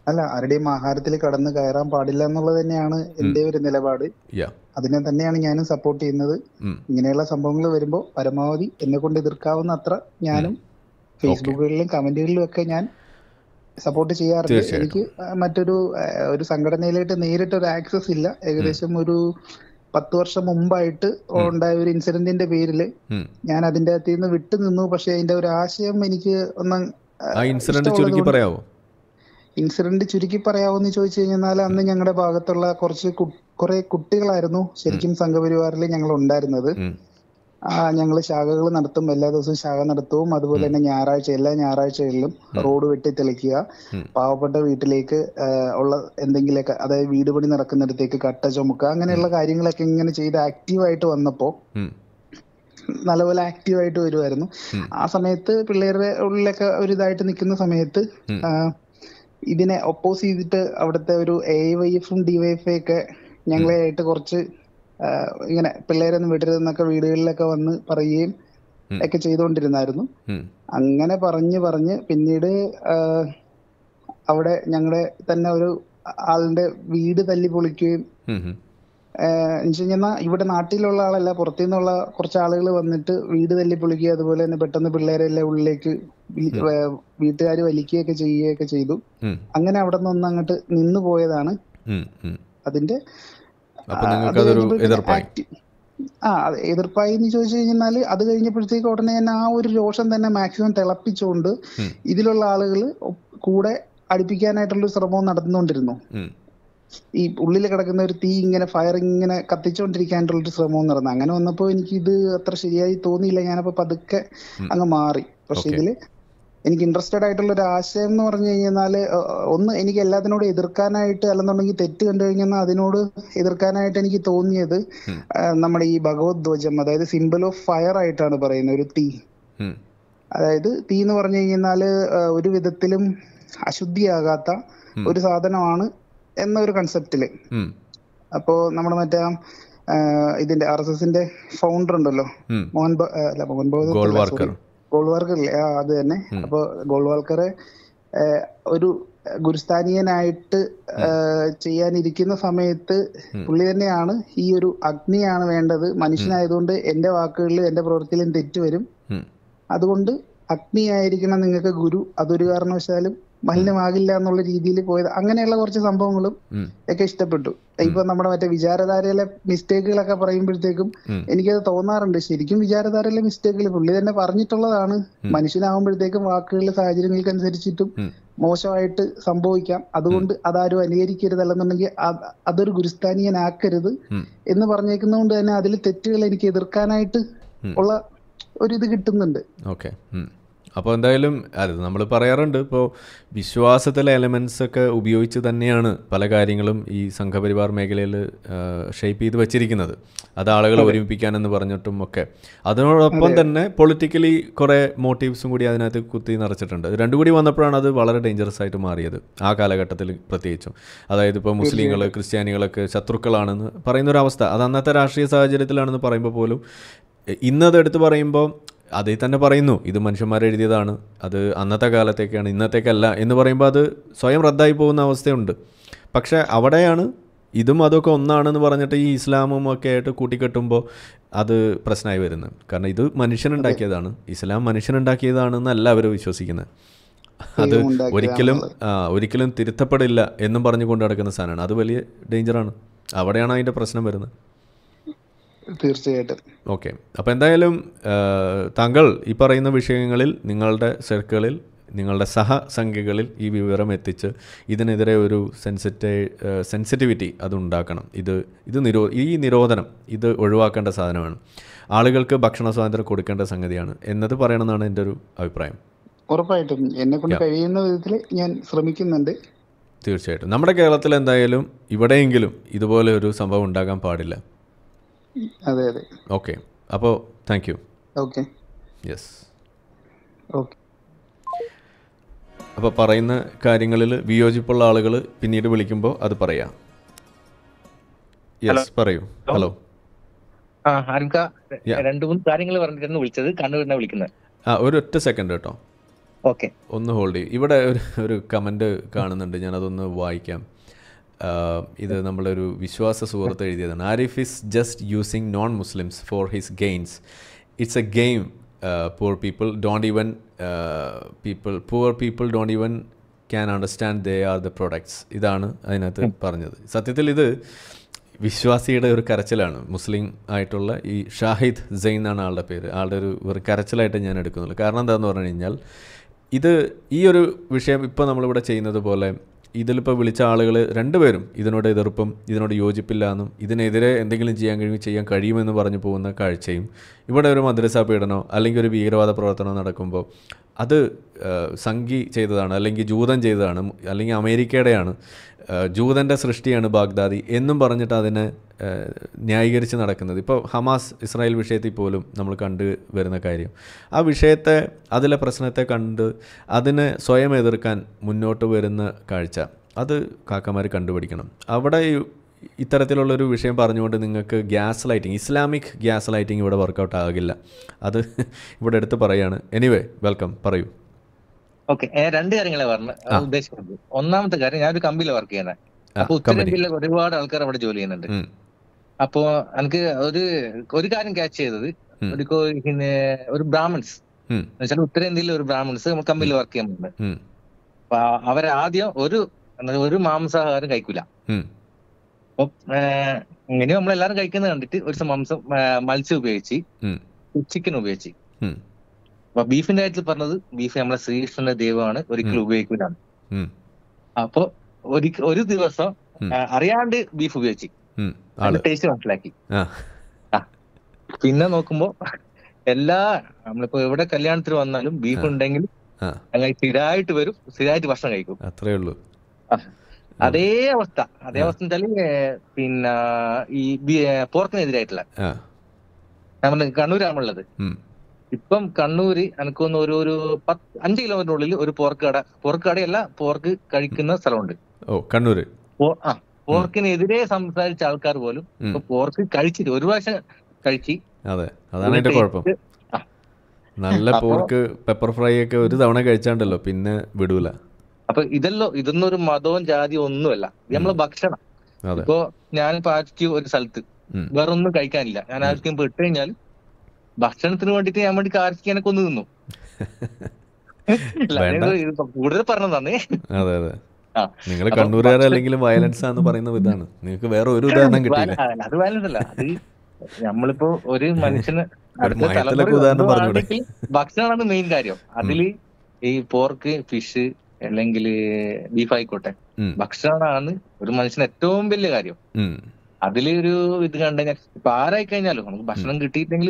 [SPEAKER 3] അല്ല ആരുടെയും ആഹാരത്തിൽ കടന്ന് കയറാൻ പാടില്ല എന്നുള്ളത് തന്നെയാണ് എന്റെ ഒരു നിലപാട്
[SPEAKER 1] യാ
[SPEAKER 3] അതിനെ തന്നെയാണ് ഞാനും സപ്പോർട്ട് ചെയ്യുന്നത്
[SPEAKER 1] ഉം.
[SPEAKER 3] ഇങ്ങനെയുള്ള സംഭവങ്ങൾ വരുമ്പോൾ പരമാവധി എന്നെ കൊണ്ട് എതിർക്കാവുന്ന അത്ര ഞാനും ഫേസ്ബുക്കുകളിലും കമന്റുകളിലും ഒക്കെ ഞാൻ സപ്പോർട്ട് ചെയ്യാറുണ്ട്
[SPEAKER 1] തീർച്ചയായിട്ടും.
[SPEAKER 3] എനിക്ക് ആ, മറ്റൊരു ആ, ഒരു സംഘടനയിലായിട്ട് നേരിട്ട് ഒരു ആക്സസ് ഇല്ല ഏകദേശം ഒരു പത്ത് വർഷം മുമ്പായിട്ട് ഉണ്ടായ ഒരു ഇൻസിഡന്റിന്റെ പേരിൽ
[SPEAKER 1] ഉം.
[SPEAKER 3] ഞാൻ അതിന്റെ അകത്ത് നിന്ന് വിട്ടു നിന്നു പക്ഷെ അതിന്റെ ഒരു ആശയം എനിക്ക് ഒന്നും
[SPEAKER 1] ആ ഇൻസിഡന്റ് ചുരുക്കി പറയാവോ
[SPEAKER 3] ഇൻസിഡന്റ് ചുരുക്കി പറയാവോന്ന് ചോദിച്ചു കഴിഞ്ഞാൽ അന്ന് ഞങ്ങളുടെ ഭാഗത്തുള്ള കുറച്ച് കു- കുറെ കുട്ടികളായിരുന്നു ശരിക്കും സംഘപരിവാറിൽ ഞങ്ങൾ ഉണ്ടായിരുന്നത്
[SPEAKER 1] ഉം.
[SPEAKER 3] ആ ഞങ്ങൾ ശാഖകൾ നടത്തും എല്ലാ ദിവസവും ശാഖ നടത്തും അതുപോലെ തന്നെ ഞായറാഴ്ച എല്ലാ ഞായറാഴ്ചകളിലും റോഡ് വെട്ടി തെളിക്കുക
[SPEAKER 1] ഉം.
[SPEAKER 3] പാവപ്പെട്ട വീട്ടിലേക്ക് ആ, ഉള്ള എന്തെങ്കിലുമൊക്കെ അതായത് വീട് പണി നടക്കുന്നിടത്തേക്ക് കട്ട ചുമക്കുക അങ്ങനെയുള്ള കാര്യങ്ങളൊക്കെ ഇങ്ങനെ ചെയ്ത് ആക്റ്റീവായിട്ട് വന്നപ്പോ
[SPEAKER 1] ഉം.
[SPEAKER 3] നല്ലപോലെ ആക്റ്റീവായിട്ട് വരുമായിരുന്നു
[SPEAKER 1] ഉം.
[SPEAKER 3] ആ സമയത്ത് പിള്ളേരുടെ ഉള്ളിലൊക്കെ ഒരു ഇതായിട്ട് നിൽക്കുന്ന സമയത്ത്
[SPEAKER 1] ഉം.
[SPEAKER 3] ആ, ഇതിനെ ഒപ്പോസ് ചെയ്തിട്ട് അവിടുത്തെ ഒരു എ വൈ എഫും ഡിവൈഎഫ്ഐ ഒക്കെ ഞങ്ങളെ ആയിട്ട് കുറച്ച് ആ, ഇങ്ങനെ പിള്ളേരൊന്നും വിടരുതെന്നൊക്കെ വീടുകളിലൊക്കെ വന്ന് പറയുകയും
[SPEAKER 1] ഉം.
[SPEAKER 3] ഒക്കെ ചെയ്തുകൊണ്ടിരുന്നായിരുന്നു
[SPEAKER 1] ഉം.
[SPEAKER 3] അങ്ങനെ പറഞ്ഞ് പറഞ്ഞ് പിന്നീട് ആ, അവിടെ ഞങ്ങളുടെ തന്നെ ഒരു ആളിന്റെ വീട് തല്ലി പൊളിക്കുകയും
[SPEAKER 1] ഉം. ഉം.
[SPEAKER 3] കഴിഞ്ഞാൽ ഇവിടെ നാട്ടിലുള്ള ആളല്ല പുറത്തുനിന്നുള്ള കുറച്ച് ആളുകൾ വന്നിട്ട് വീട് തല്ലി പൊളിക്കുക അതുപോലെ തന്നെ പെട്ടെന്ന് പിള്ളേരെ എല്ലാം ഉള്ളിലേക്ക് വീട്ടുകാർ വലിക്കുകയൊക്കെ ചെയ്യുകയൊക്കെ ചെയ്തു
[SPEAKER 1] ഉം.
[SPEAKER 3] അങ്ങനെ അവിടെ നിന്ന് അങ്ങോട്ട് നിന്നു പോയതാണ്
[SPEAKER 1] ഉം. ഉം.
[SPEAKER 3] അതിന്റെ
[SPEAKER 1] അപ്പൊ
[SPEAKER 3] ആ,
[SPEAKER 1] നിങ്ങൾക്ക്
[SPEAKER 3] അത്
[SPEAKER 1] അതൊരു
[SPEAKER 3] കഴിഞ്ഞപ്പോഴത്തേക്ക്
[SPEAKER 1] എതിർപ്പായി
[SPEAKER 3] acti- ആ അത് എതിർപ്പായി എന്ന് ചോദിച്ചു കഴിഞ്ഞാൽ അത് കഴിഞ്ഞപ്പോഴത്തേക്ക് ഉടനെ തന്നെ ആ ഒരു രോഷം തന്നെ മാക്സിമം തിളപ്പിച്ചുകൊണ്ട്
[SPEAKER 1] ഉം.
[SPEAKER 3] ഇതിലുള്ള ആളുകൾ കൂടെ അടുപ്പിക്കാനായിട്ടുള്ള ഒരു ശ്രമവും നടന്നുകൊണ്ടിരുന്നു
[SPEAKER 1] ഉം.
[SPEAKER 3] ഈ ഉള്ളിൽ കിടക്കുന്ന ഒരു തീ ഇങ്ങനെ ഫയർ ഇങ്ങനെ കത്തിച്ചുകൊണ്ടിരിക്കാനുള്ള ഒരു ശ്രമവും നടന്നു അങ്ങനെ വന്നപ്പോ എനിക്ക് ഇത് അത്ര ശരിയായി തോന്നിയില്ല ഞാനപ്പോ പതുക്കെ അങ്ങ് മാറി പക്ഷെ
[SPEAKER 1] Okay.
[SPEAKER 3] ഇതില് എനിക്ക് ഇൻട്രസ്റ്റഡ് ആയിട്ടുള്ള ഒരു ആശയം എന്ന് പറഞ്ഞു കഴിഞ്ഞാല് ഏഹ്, ഒന്ന് എനിക്ക് എല്ലാത്തിനോടും എതിർക്കാനായിട്ട് അല്ലെന്നുണ്ടെങ്കിൽ തെറ്റ് കണ്ടു കഴിഞ്ഞാൽ അതിനോട് എതിർക്കാനായിട്ട് എനിക്ക് തോന്നിയത്
[SPEAKER 1] ഉം.
[SPEAKER 3] ഏഹ്, നമ്മുടെ ഈ ഭഗവത് ധ്വജം അതായത് സിമ്പിൾ ഓഫ് ഫയർ ആയിട്ടാണ് പറയുന്നത് ഒരു തീ
[SPEAKER 1] ഉം.
[SPEAKER 3] അതായത് തീ എന്ന് പറഞ്ഞു കഴിഞ്ഞാല് ഏഹ്, ഒരു വിധത്തിലും അശുദ്ധിയാകാത്ത
[SPEAKER 1] ഉം.
[SPEAKER 3] ഒരു സാധനമാണ് എന്ന ഒരു കൺസെപ്റ്റില്
[SPEAKER 1] ഉം.
[SPEAKER 3] അപ്പോ നമ്മുടെ മറ്റേ ആ, ആ, ഇതിന്റെ ആർ എസ് എസിന്റെ ഫൗണ്ടർ ഉണ്ടല്ലോ
[SPEAKER 1] ഉം.
[SPEAKER 3] മോഹൻ ബ- ആ, അല്ല മോഹൻ ഭഗവത്
[SPEAKER 1] ഗോൾവാർക്കർ.
[SPEAKER 3] ഗോൾവാർക്കർ ഇല്ലേ ആ അത് തന്നെ അപ്പൊ ഗോൾവാൾക്കറെ ആ, ഒരു ഗുരുസ്ഥാനീയനായിട്ട് ആ, ചെയ്യാനിരിക്കുന്ന സമയത്ത് പുള്ളി തന്നെയാണ് ഈ ഒരു അഗ്നിയാണ് വേണ്ടത് മനുഷ്യനായതുകൊണ്ട് എന്റെ വാക്കുകളിൽ എന്റെ പ്രവൃത്തിയിലും തെറ്റ് വരും
[SPEAKER 1] ഉം.
[SPEAKER 3] അതുകൊണ്ട് അഗ്നിയായിരിക്കണം നിങ്ങൾക്ക് ഗുരു അതൊരു കാരണവശാലും മലിനമാകില്ല എന്നുള്ള രീതിയിൽ പോയത് അങ്ങനെയുള്ള കുറച്ച് സംഭവങ്ങളും
[SPEAKER 1] ഉം.
[SPEAKER 3] ഒക്കെ ഇഷ്ടപ്പെട്ടു ഇപ്പൊ നമ്മുടെ മറ്റേ വിചാരധാരയിലെ മിസ്റ്റേക്കുകളൊക്കെ പറയുമ്പോഴത്തേക്കും
[SPEAKER 1] ഉം.
[SPEAKER 3] എനിക്കത് തോന്നാറുണ്ട് ശരിക്കും വിചാരധാരയിലെ മിസ്റ്റേക്കുകൾ പുള്ളി തന്നെ പറഞ്ഞിട്ടുള്ളതാണ് മനുഷ്യനാവുമ്പോഴത്തേക്കും വാക്കുകളിൽ സാഹചര്യങ്ങൾക്ക് അനുസരിച്ചിട്ടും
[SPEAKER 1] ഉം.
[SPEAKER 3] മോശമായിട്ട് സംഭവിക്കാം അതുകൊണ്ട് അതാരും അനുകരിക്കരുത് അല്ലെന്നുണ്ടെങ്കിൽ അത് അതൊരു ഗുരുസ്ഥാനീയനാക്കരുത്
[SPEAKER 1] ഉം.
[SPEAKER 3] എന്ന് പറഞ്ഞേക്കുന്നതുകൊണ്ട് തന്നെ അതിൽ തെറ്റുകൾ എനിക്ക് എതിർക്കാനായിട്ട്
[SPEAKER 1] ഉം.
[SPEAKER 3] ഉള്ള ഒരു ഇത് കിട്ടുന്നുണ്ട്
[SPEAKER 1] ഓക്കെ അപ്പോൾ എന്തായാലും അത് നമ്മൾ പറയാറുണ്ട് ഇപ്പോൾ വിശ്വാസത്തിലെ എലമെൻസ് ഒക്കെ ഉപയോഗിച്ച് തന്നെയാണ് പല കാര്യങ്ങളും ഈ സംഘപരിവാർ മേഖലയിൽ ഷേപ്പ് ചെയ്ത് വെച്ചിരിക്കുന്നത് അത് ആളുകളെ ഒരുമിപ്പിക്കാനെന്ന് പറഞ്ഞിട്ടും ഒക്കെ അതിനോടൊപ്പം തന്നെ പൊളിറ്റിക്കലി കുറേ മോട്ടീവ്സും കൂടി അതിനകത്ത് കുത്തി നിറച്ചിട്ടുണ്ട് ഇത് രണ്ടും കൂടി വന്നപ്പോഴാണ് അത് വളരെ ഡേഞ്ചറസ് ആയിട്ട് മാറിയത് ആ കാലഘട്ടത്തിൽ പ്രത്യേകിച്ചും അതായത് ഇപ്പോൾ മുസ്ലിങ്ങൾ ക്രിസ്ത്യാനികളൊക്കെ ശത്രുക്കളാണെന്ന് പറയുന്നൊരവസ്ഥ അത് അന്നത്തെ രാഷ്ട്രീയ സാഹചര്യത്തിലാണെന്ന് പറയുമ്പോൾ പോലും എ- ഇന്നത് എടുത്ത് പറയുമ്പോൾ അതിൽ തന്നെ പറയുന്നു ഇത് മനുഷ്യന്മാർ എഴുതിയതാണ് അത് അന്നത്തെ കാലത്തേക്കാണ് ഇന്നത്തേക്കല്ല എന്ന് പറയുമ്പോൾ അത് സ്വയം റദ്ദായി പോകുന്ന അവസ്ഥയുണ്ട് പക്ഷേ അവിടെയാണ് ഇതും അതൊക്കെ ഒന്നാണെന്ന് പറഞ്ഞിട്ട് ഈ ഇസ്ലാമും ഒക്കെ ആയിട്ട് കൂട്ടിക്കെട്ടുമ്പോൾ അത് പ്രശ്നമായി വരുന്നത് കാരണം ഇത് മനുഷ്യനുണ്ടാക്കിയതാണ് ഇസ്ലാം മനുഷ്യനുണ്ടാക്കിയതാണെന്നല്ല അവർ വിശ്വസിക്കുന്നത് അത്
[SPEAKER 3] ദൈവം ഉണ്ടാക്കിയതാണെന്നുള്ളത്.
[SPEAKER 1] ഒരിക്കലും ആ, ഒരിക്കലും തിരുത്തപ്പെടില്ല എന്നും പറഞ്ഞു കൊണ്ട് നടക്കുന്ന സാധനമാണ് അത് വലിയ ഡേഞ്ചറാണ് അവിടെയാണ് അതിൻ്റെ പ്രശ്നം വരുന്നത്
[SPEAKER 3] തീർച്ചയായിട്ടും
[SPEAKER 1] ഓക്കെ അപ്പോൾ എന്തായാലും ആ, താങ്കൾ ഈ പറയുന്ന വിഷയങ്ങളിൽ നിങ്ങളുടെ സർക്കിളിൽ നിങ്ങളുടെ സഹസംഖ്യകളിൽ ഈ വിവരം എത്തിച്ച് ഇതിനെതിരെ ഒരു സെൻസിറ്റൈ സെൻസിറ്റിവിറ്റി അത് ഉണ്ടാക്കണം ഇത് ഇത് നിരോ ഈ നിരോധനം ഇത് ഒഴിവാക്കേണ്ട സാധനമാണ് ആളുകൾക്ക് ഭക്ഷണ സ്വാതന്ത്ര്യം കൊടുക്കേണ്ട സംഗതിയാണ് എന്നത് പറയണമെന്നാണ് എൻ്റെ ഒരു അഭിപ്രായം
[SPEAKER 3] ഉറപ്പായിട്ടും എന്നെ കൊണ്ട് കഴിയുന്ന വിധത്തിൽ ഞാൻ ശ്രമിക്കുന്നുണ്ട്
[SPEAKER 1] തീർച്ചയായിട്ടും നമ്മുടെ കേരളത്തിൽ എന്തായാലും ഇവിടെയെങ്കിലും ഇതുപോലെ ഒരു സംഭവം ഉണ്ടാകാൻ പാടില്ല
[SPEAKER 3] അതെ അതെ
[SPEAKER 1] ഓക്കെ അപ്പോൾ thank you
[SPEAKER 3] okay
[SPEAKER 1] yes
[SPEAKER 3] okay
[SPEAKER 1] അപ്പോൾ പറയുന്ന കാര്യങ്ങളിൽ വിയോജിപ്പുള്ള ആളുകൾ പിന്നീട് വിളിക്കുമ്പോൾ അത് പറയാം യെസ് പറയൂ ഹലോ
[SPEAKER 4] ആ ആൽക്ക
[SPEAKER 1] Yeah.
[SPEAKER 4] രണ്ടു മൂന്ന് കാര്യങ്ങൾ പറഞ്ഞിട്ടാണ് വിളിച്ചത് കണ്ണൂരിനെ വിളിക്കുന്നത്
[SPEAKER 1] ആ ഒരു ഒറ്റ സെക്കൻഡ് കേട്ടോ
[SPEAKER 4] ഓക്കെ
[SPEAKER 1] ഒന്ന് ഹോൾഡ് ചെയ്യും ഇവിടെ ഒരു ഒരു കമൻറ്റ് കാണുന്നുണ്ട് ഞാനതൊന്ന് വായിക്കാം ആഹ് ഇത് നമ്മളൊരു വിശ്വാസ സുഹൃത്ത് എഴുതിയതാണ് Arif is just using non Muslims for his gains it's a game poor people don't even people poor people don't even can understand they are the products ഇതാണ് അതിനകത്ത് പറഞ്ഞത് സത്യത്തിൽ ഇത് വിശ്വാസിയുടെ ഒരു കരച്ചിലാണ് മുസ്ലിം ആയിട്ടുള്ള ഈ ഷാഹിദ് സെയിൻ എന്നാണ് ആളുടെ പേര് ആളുടെ ഒരു ഒരു കരച്ചിലായിട്ട് ഞാൻ എടുക്കുന്നുള്ളൂ കാരണം എന്താണെന്ന് പറഞ്ഞു കഴിഞ്ഞാൽ ഇത് ഈ ഒരു വിഷയം ഇപ്പോൾ നമ്മളിവിടെ ചെയ്യുന്നത് പോലെ ഇതിലിപ്പോൾ വിളിച്ച ആളുകൾ രണ്ടുപേരും ഇതിനോട് എതിർപ്പും ഇതിനോട് യോജിപ്പില്ല എന്നും ഇതിനെതിരെ എന്തെങ്കിലും ചെയ്യാൻ കഴിയും ചെയ്യാൻ കഴിയുമെന്ന് പറഞ്ഞു പോകുന്ന കാഴ്ചയും ഇവിടെ ഒരു മദ്രസ പീഡനമോ അല്ലെങ്കിൽ ഒരു ഭീകരവാദ പ്രവർത്തനം നടക്കുമ്പോൾ അത് ആ, സംഘി ചെയ്തതാണ് അല്ലെങ്കിൽ ജൂതൻ ചെയ്തതാണ് അല്ലെങ്കിൽ അമേരിക്കയുടെയാണ് ആ, ജൂതൻ്റെ സൃഷ്ടിയാണ് ബാഗ്ദാദി എന്നും പറഞ്ഞിട്ട് അതിനെ ആ, ന്യായീകരിച്ച് നടക്കുന്നത് ഇപ്പോൾ ഹമാസ് ഇസ്രായേൽ വിഷയത്തിൽ പോലും നമ്മൾ കണ്ടു വരുന്ന കാര്യം ആ വിഷയത്തെ അതിലെ പ്രശ്നത്തെ കണ്ട് അതിനെ സ്വയം എതിർക്കാൻ മുന്നോട്ട് വരുന്ന കാഴ്ച അത് കാക്കമാർ കണ്ടുപിടിക്കണം അവിടെ ഈ ഇത്തരത്തിലുള്ളൊരു വിഷയം പറഞ്ഞുകൊണ്ട് നിങ്ങൾക്ക് gas lighting Islamic gas lighting ഇവിടെ വർക്കൗട്ട് ആകില്ല അത് ഇവിടെ എടുത്ത് പറയാണ് എനിവേ വെൽക്കം പറയൂ
[SPEAKER 4] ഓക്കെ രണ്ട് കാര്യങ്ങളെ പറഞ്ഞ ഉദ്ദേശിക്കുന്നത് ഒന്നാമത്തെ കാര്യം ഞാൻ ഒരു കമ്പനിയിൽ വർക്ക് ചെയ്യുന്നത്
[SPEAKER 1] ആ,
[SPEAKER 4] അപ്പൊ
[SPEAKER 1] കമ്പനി
[SPEAKER 4] ഉത്തരേന്ത്യയിലെ ഒരുപാട് ആൾക്കാർ അവിടെ ജോലി ചെയ്യുന്നുണ്ട്
[SPEAKER 1] ഉം,
[SPEAKER 4] അപ്പോ എനിക്ക് ഒരു ഒരു കാര്യം ക്യാച്ച് ചെയ്തത്
[SPEAKER 1] ഉം.
[SPEAKER 4] ഒരു കോ- പിന്നെ ഒരു ബ്രാഹ്മിൺസ്
[SPEAKER 1] ഉം,
[SPEAKER 4] എന്നുവെച്ചാൽ ഉത്തരേന്ത്യയിലെ ഒരു ബ്രാഹ്മിൺസ് നമ്മൾ കമ്പനിയിൽ വർക്ക് ചെയ്യുന്നുണ്ട്
[SPEAKER 1] ഉം,
[SPEAKER 4] അപ്പൊ അവരാദ്യം ഒരു എന്താ ഒരു മാംസാഹാരം കഴിക്കൂല
[SPEAKER 1] ഉം,
[SPEAKER 4] അപ്പൊ ഇങ്ങനെയും നമ്മളെല്ലാരും കഴിക്കുന്നത് കണ്ടിട്ട് ഒരു ദിവസം മാംസം ആ, മത്സ്യം ഉപയോഗിച്ച്
[SPEAKER 1] ഉം,
[SPEAKER 4] ചിക്കൻ ഉപയോഗിച്ച്
[SPEAKER 1] ഉം,
[SPEAKER 4] അപ്പൊ ബീഫിന്റെ കാര്യത്തിൽ പറഞ്ഞത് ബീഫ് നമ്മളെ ശ്രീകൃഷ്ണന്റെ ദൈവമാണ് ഒരിക്കലും ഉപയോഗിക്കൂല
[SPEAKER 1] ഉം,
[SPEAKER 4] അപ്പൊ ഒരിക്ക- ഒരു ദിവസം
[SPEAKER 1] ഉം.
[SPEAKER 4] ആ, അറിയാണ്ട് ബീഫ് ഉപയോഗിച്ച്
[SPEAKER 1] ഉം. ആള്
[SPEAKER 4] ടേസ്റ്റ് മനസ്സിലാക്കി
[SPEAKER 1] ആ
[SPEAKER 4] പിന്നെ നോക്കുമ്പോ എല്ലാ നമ്മളിപ്പോ എവിടെ കല്യാണത്തിന് വന്നാലും ബീഫ് ഉണ്ടെങ്കിൽ
[SPEAKER 1] ആ
[SPEAKER 4] അങ്ങനെ സ്ഥിരമായിട്ട് വരും സ്ഥിരമായിട്ട് ഭക്ഷണം കഴിക്കും
[SPEAKER 1] അത്രേ ഉള്ളൂ
[SPEAKER 4] അതേ അവസ്ഥ അതേ അവസ്ഥ വെച്ചാല് ഏ, പിന്നെ ഈ പോർക്കിനെതിരായിട്ടുള്ള
[SPEAKER 1] ആ
[SPEAKER 4] നമ്മൾ കണ്ണൂരാണുള്ളത്
[SPEAKER 1] ഉം,
[SPEAKER 4] ഇപ്പം കണ്ണൂര് എനിക്കൊന്ന് ഒരു ഒരു പത്ത് അഞ്ച് കിലോമീറ്ററിനുള്ളിൽ ഒരു പോർക്ക് കട പോർക്ക് കടയല്ല പോർക്ക് കഴിക്കുന്ന സ്ഥലമുണ്ട്
[SPEAKER 1] ഓ കണ്ണൂര്
[SPEAKER 4] പോ- ആ പോർക്കിനെതിരെ സംസാരിച്ച ആൾക്കാർ പോലും
[SPEAKER 1] ഉം.
[SPEAKER 4] ഇപ്പൊ പോർക്ക് കഴിച്ചിട്ട് ഒരു പ്രാവശ്യം കഴിച്ച്
[SPEAKER 1] അതെ അതാണ് അതിൻ്റെ കുഴപ്പം
[SPEAKER 4] ആ.
[SPEAKER 1] നല്ല
[SPEAKER 4] അപ്പൊ-
[SPEAKER 1] പോർക്ക് പെപ്പർ ഫ്രൈ ഒക്കെ ഒരു തവണ കഴിച്ചാണ്ടല്ലോ പിന്നെ വിടൂല
[SPEAKER 4] അപ്പൊ ഇതല്ലോ ഇതൊന്നും ഒരു മതവും ജാതിയും ഒന്നുമല്ല ഇത് നമ്മളെ ഭക്ഷണം
[SPEAKER 1] അതെ
[SPEAKER 4] ഇപ്പോ ഞാനിപ്പോ ആർക്കും ഒരു സ്ഥലത്ത്
[SPEAKER 1] ഉം.
[SPEAKER 4] വേറെ ഒന്നും കഴിക്കാനില്ല ഞാൻ ആർക്കും ഇപ്പൊ ഇട്ട് കഴിഞ്ഞാൽ ഭക്ഷണത്തിന് വേണ്ടിട്ട് ഞാൻ വേണ്ടി ആർക്കിനെ കൊന്നു തിന്നു അല്ല,
[SPEAKER 1] വേണ്ട.
[SPEAKER 4] ഇത് ഇത് കൂടുതൽ പറഞ്ഞതാണ്
[SPEAKER 1] അതെ അതെ
[SPEAKER 4] ആ.
[SPEAKER 1] നിങ്ങൾ
[SPEAKER 4] അപ്പൊ
[SPEAKER 1] കണ്ണൂരുകാർ
[SPEAKER 4] ഭക്ഷണം-
[SPEAKER 1] അല്ലെങ്കിലും വയലൻസ് ആണെന്ന് പറയുന്നത് ഇതാണ് നിങ്ങൾക്ക് വേറെ ഒരു ഉദാഹരണം കിട്ടിയില്ല
[SPEAKER 4] അല്ല, അത് വയലൻസ് അല്ല അത് നമ്മളിപ്പോ ഒരു മനുഷ്യന് അടുത്ത
[SPEAKER 1] മയത്തിലൊക്കെ
[SPEAKER 4] തലമുറ
[SPEAKER 1] ഉദാഹരണം
[SPEAKER 4] എന്തോ
[SPEAKER 1] പറഞ്ഞൂടെ?
[SPEAKER 4] ആണെങ്കിൽ ഭക്ഷണമാണ് മെയിൻ കാര്യം അതില് ഈ പോർക്ക് ഫിഷ് അല്ലെങ്കിൽ ബീഫ് ആയിക്കോട്ടെ
[SPEAKER 1] ഉം,
[SPEAKER 4] ഭക്ഷണമാണ് ഒരു മനുഷ്യന് ഏറ്റവും വലിയ കാര്യം
[SPEAKER 1] ഉം,
[SPEAKER 4] അതില് ഒരു ഇത് കണ്ടു കഴിഞ്ഞാൽ ഇപ്പൊ ആരായി കഴിഞ്ഞാലും നമുക്ക് ഭക്ഷണം കിട്ടിയിട്ടെങ്കിൽ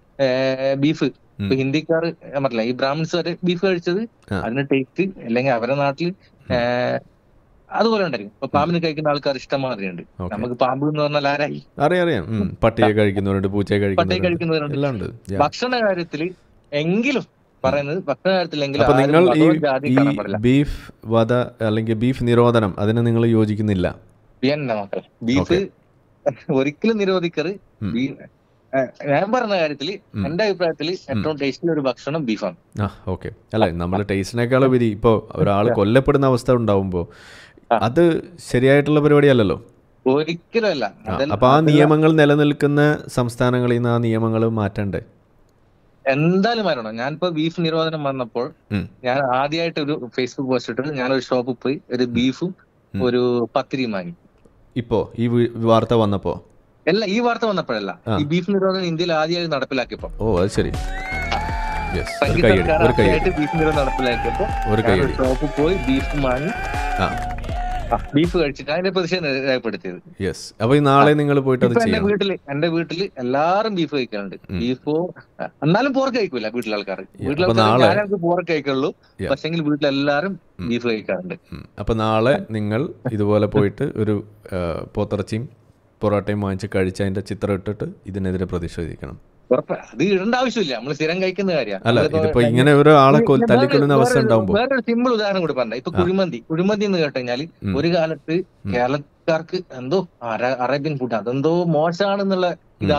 [SPEAKER 4] ബീഫ് ഇപ്പൊ ഹിന്ദിക്കാർ ഞാൻ പറഞ്ഞില്ല ഈ ബ്രാഹ്മിൺസ് വരെ ബീഫ് കഴിച്ചത്
[SPEAKER 1] ആ.
[SPEAKER 4] അതിന്റെ ടേസ്റ്റ് അല്ലെങ്കിൽ അവരുടെ നാട്ടിൽ ഏഹ്, അതുപോലെ ഉണ്ടായിരിക്കും ഇപ്പൊ പാമ്പിന് കഴിക്കുന്ന ആൾക്കാർ ഇഷ്ടംമാതിരി ഉണ്ട്
[SPEAKER 1] ഓക്കെ
[SPEAKER 4] നമുക്ക് പാമ്പ് എന്ന് പറഞ്ഞാൽ ആരായി
[SPEAKER 1] അറിയാം അറിയാം ഉം, പട്ടിയെ കഴിക്കുന്നവരുണ്ട് പൂച്ചയെ
[SPEAKER 4] പട്ടയെ
[SPEAKER 1] കഴിക്കുന്നവരുണ്ട്
[SPEAKER 4] കഴിക്കുന്നവരുണ്ട്
[SPEAKER 1] എല്ലാം ഉണ്ട് Yeah.
[SPEAKER 4] ഭക്ഷണ കാര്യത്തില് എങ്കിലും പറയുന്നത് ഭക്ഷണ കാര്യത്തിലെങ്കിലും
[SPEAKER 1] അപ്പൊ
[SPEAKER 4] ആരും
[SPEAKER 1] നിങ്ങൾ ഈ
[SPEAKER 4] മതവും ജാതിയും
[SPEAKER 1] ഈ
[SPEAKER 4] കാണാൻ പാടില്ല
[SPEAKER 1] ബീഫ് വധ അല്ലെങ്കിൽ ബീഫ് നിരോധനം അതിന് നിങ്ങൾ യോജിക്കുന്നില്ല
[SPEAKER 4] പിന്നെ മക്കളെ ബീഫ് ഒരിക്കലും നിരോധിക്കരുത്
[SPEAKER 1] ഉം.
[SPEAKER 4] ബീ- ഏഹ്, ഞാൻ പറഞ്ഞ കാര്യത്തില്
[SPEAKER 1] ഉം.
[SPEAKER 4] എന്റെ അഭിപ്രായത്തില് ഏറ്റവും ടേസ്റ്റിൽ ഒരു ഭക്ഷണം ബീഫാണ്
[SPEAKER 1] ആ ഓക്കെ അല്ല നമ്മൾ ടേസ്റ്റിനേക്കാൾ ഉപരി ഇപ്പോൾ ഒരാൾ കൊല്ലപ്പെടുന്ന അവസ്ഥ ഉണ്ടാവുമ്പോൾ
[SPEAKER 4] ആ.
[SPEAKER 1] അത് ശരിയായിട്ടുള്ള പരിപാടിയല്ലല്ലോ
[SPEAKER 4] ഒരിക്കലും അല്ല
[SPEAKER 1] ആ,
[SPEAKER 4] അതെല്ലാം-
[SPEAKER 1] അപ്പൊ ആ
[SPEAKER 4] അതെല്ലാം
[SPEAKER 1] നിയമങ്ങൾ നിലനിൽക്കുന്ന സംസ്ഥാനങ്ങളിൽ നിന്ന് ആ നിയമങ്ങൾ മാറ്റണ്ടേ
[SPEAKER 4] എന്തായാലും വരണം ഞാനിപ്പോ ബീഫ് നിരോധനം വന്നപ്പോൾ
[SPEAKER 1] ഉം.
[SPEAKER 4] ഞാൻ ആദ്യമായിട്ട് ഒരു ഫേസ്ബുക്ക് പോസ്റ്റ് ഇട്ടിട്ട് ഞാൻ ഒരു ഷോപ്പിൽ പോയി ഒരു ബീഫും
[SPEAKER 1] ഉം.
[SPEAKER 4] ഒരു പത്തിരിയും വാങ്ങി
[SPEAKER 1] ഇപ്പോ ഈ വി- വാർത്ത വന്നപ്പോ
[SPEAKER 4] അല്ല ഈ വാർത്ത വന്നപ്പോഴല്ല
[SPEAKER 1] ആ.
[SPEAKER 4] ഈ ബീഫ് നിരോധനം ഇന്ത്യയിൽ ആദ്യമായി നടപ്പിലാക്കിയപ്പോ
[SPEAKER 1] ഓ അത് ശരി യെസ് ഒരു
[SPEAKER 4] സംഗീത
[SPEAKER 1] കൈയടി
[SPEAKER 4] സർക്കാർ
[SPEAKER 1] ഒരു കൈയടി
[SPEAKER 4] ആദ്യമായിട്ട് ബീഫ് നിരോധനം നടപ്പിലാക്കിയപ്പോ
[SPEAKER 1] ഒരു
[SPEAKER 4] ഞാൻ ഒരു
[SPEAKER 1] കൈയടി
[SPEAKER 4] ഷോപ്പിൽ പോയി ബീഫ് വാങ്ങി
[SPEAKER 1] ആ
[SPEAKER 4] ആ, ബീഫ് കഴിച്ചിട്ട് അതിന്റെ പ്രതിഷേധം രേഖപ്പെടുത്തിയത്
[SPEAKER 1] യെസ് അപ്പൊ ഈ നാളെ നിങ്ങൾ പോയിട്ട് അത്
[SPEAKER 4] ഇപ്പൊ എന്റെ
[SPEAKER 1] ചെയ്യണം
[SPEAKER 4] വീട്ടില് എന്റെ വീട്ടില് എല്ലാരും ബീഫ് കഴിക്കാറുണ്ട്
[SPEAKER 1] ഉം.
[SPEAKER 4] ബീഫോ എന്നാലും പോർക്ക് കഴിക്കൂല വീട്ടിലെ ആൾക്കാർ വീട്ടിലെ
[SPEAKER 1] അപ്പൊ
[SPEAKER 4] ആൾക്കാർ
[SPEAKER 1] നാളെ-
[SPEAKER 4] ഞാനൊക്കെ പോർക്ക് കഴിക്കുള്ളൂ
[SPEAKER 1] Yeah.
[SPEAKER 4] പക്ഷെങ്കിൽ വീട്ടിലെല്ലാരും
[SPEAKER 1] ഉം.
[SPEAKER 4] ബീഫ് കഴിക്കാറുണ്ട്
[SPEAKER 1] ഉം. അപ്പൊ നാളെ നിങ്ങൾ ഇതുപോലെ പോയിട്ട് ഒരു ആ, പോത്തിറച്ചിയും പൊറോട്ടയും വാങ്ങിച്ച് കഴിച്ച് അതിന്റെ ചിത്രം ഇട്ടിട്ട് ഇതിനെതിരെ പ്രതിഷേധിക്കണം
[SPEAKER 4] ഉറപ്പ് അത് ഇടേണ്ട ആവശ്യമില്ല നമ്മൾ സ്ഥിരം കഴിക്കുന്ന കാര്യമാണ്
[SPEAKER 1] അല്ല ഇതിപ്പോ ഇങ്ങനെ ഒരാളെ കൊൽ- തല്ലിക്കൊല്ലുന്ന അവസ്ഥ ഉണ്ടാവുമ്പോ
[SPEAKER 4] വേറൊരു സിമ്പിൾ ഉദാഹരണം കൂടി പറഞ്ഞ ഇപ്പൊ
[SPEAKER 1] ആ.
[SPEAKER 4] കുഴിമന്തി കുഴിമന്തി എന്ന് കേട്ട് കഴിഞ്ഞാല്
[SPEAKER 1] ഉം.
[SPEAKER 4] ഒരു കാലത്ത്
[SPEAKER 1] ഉം.
[SPEAKER 4] കേരളക്കാർക്ക് എന്തോ അറ- അറേബ്യൻ ഫുഡ് അതെന്തോ മോശമാണെന്നുള്ള ഇതാണ്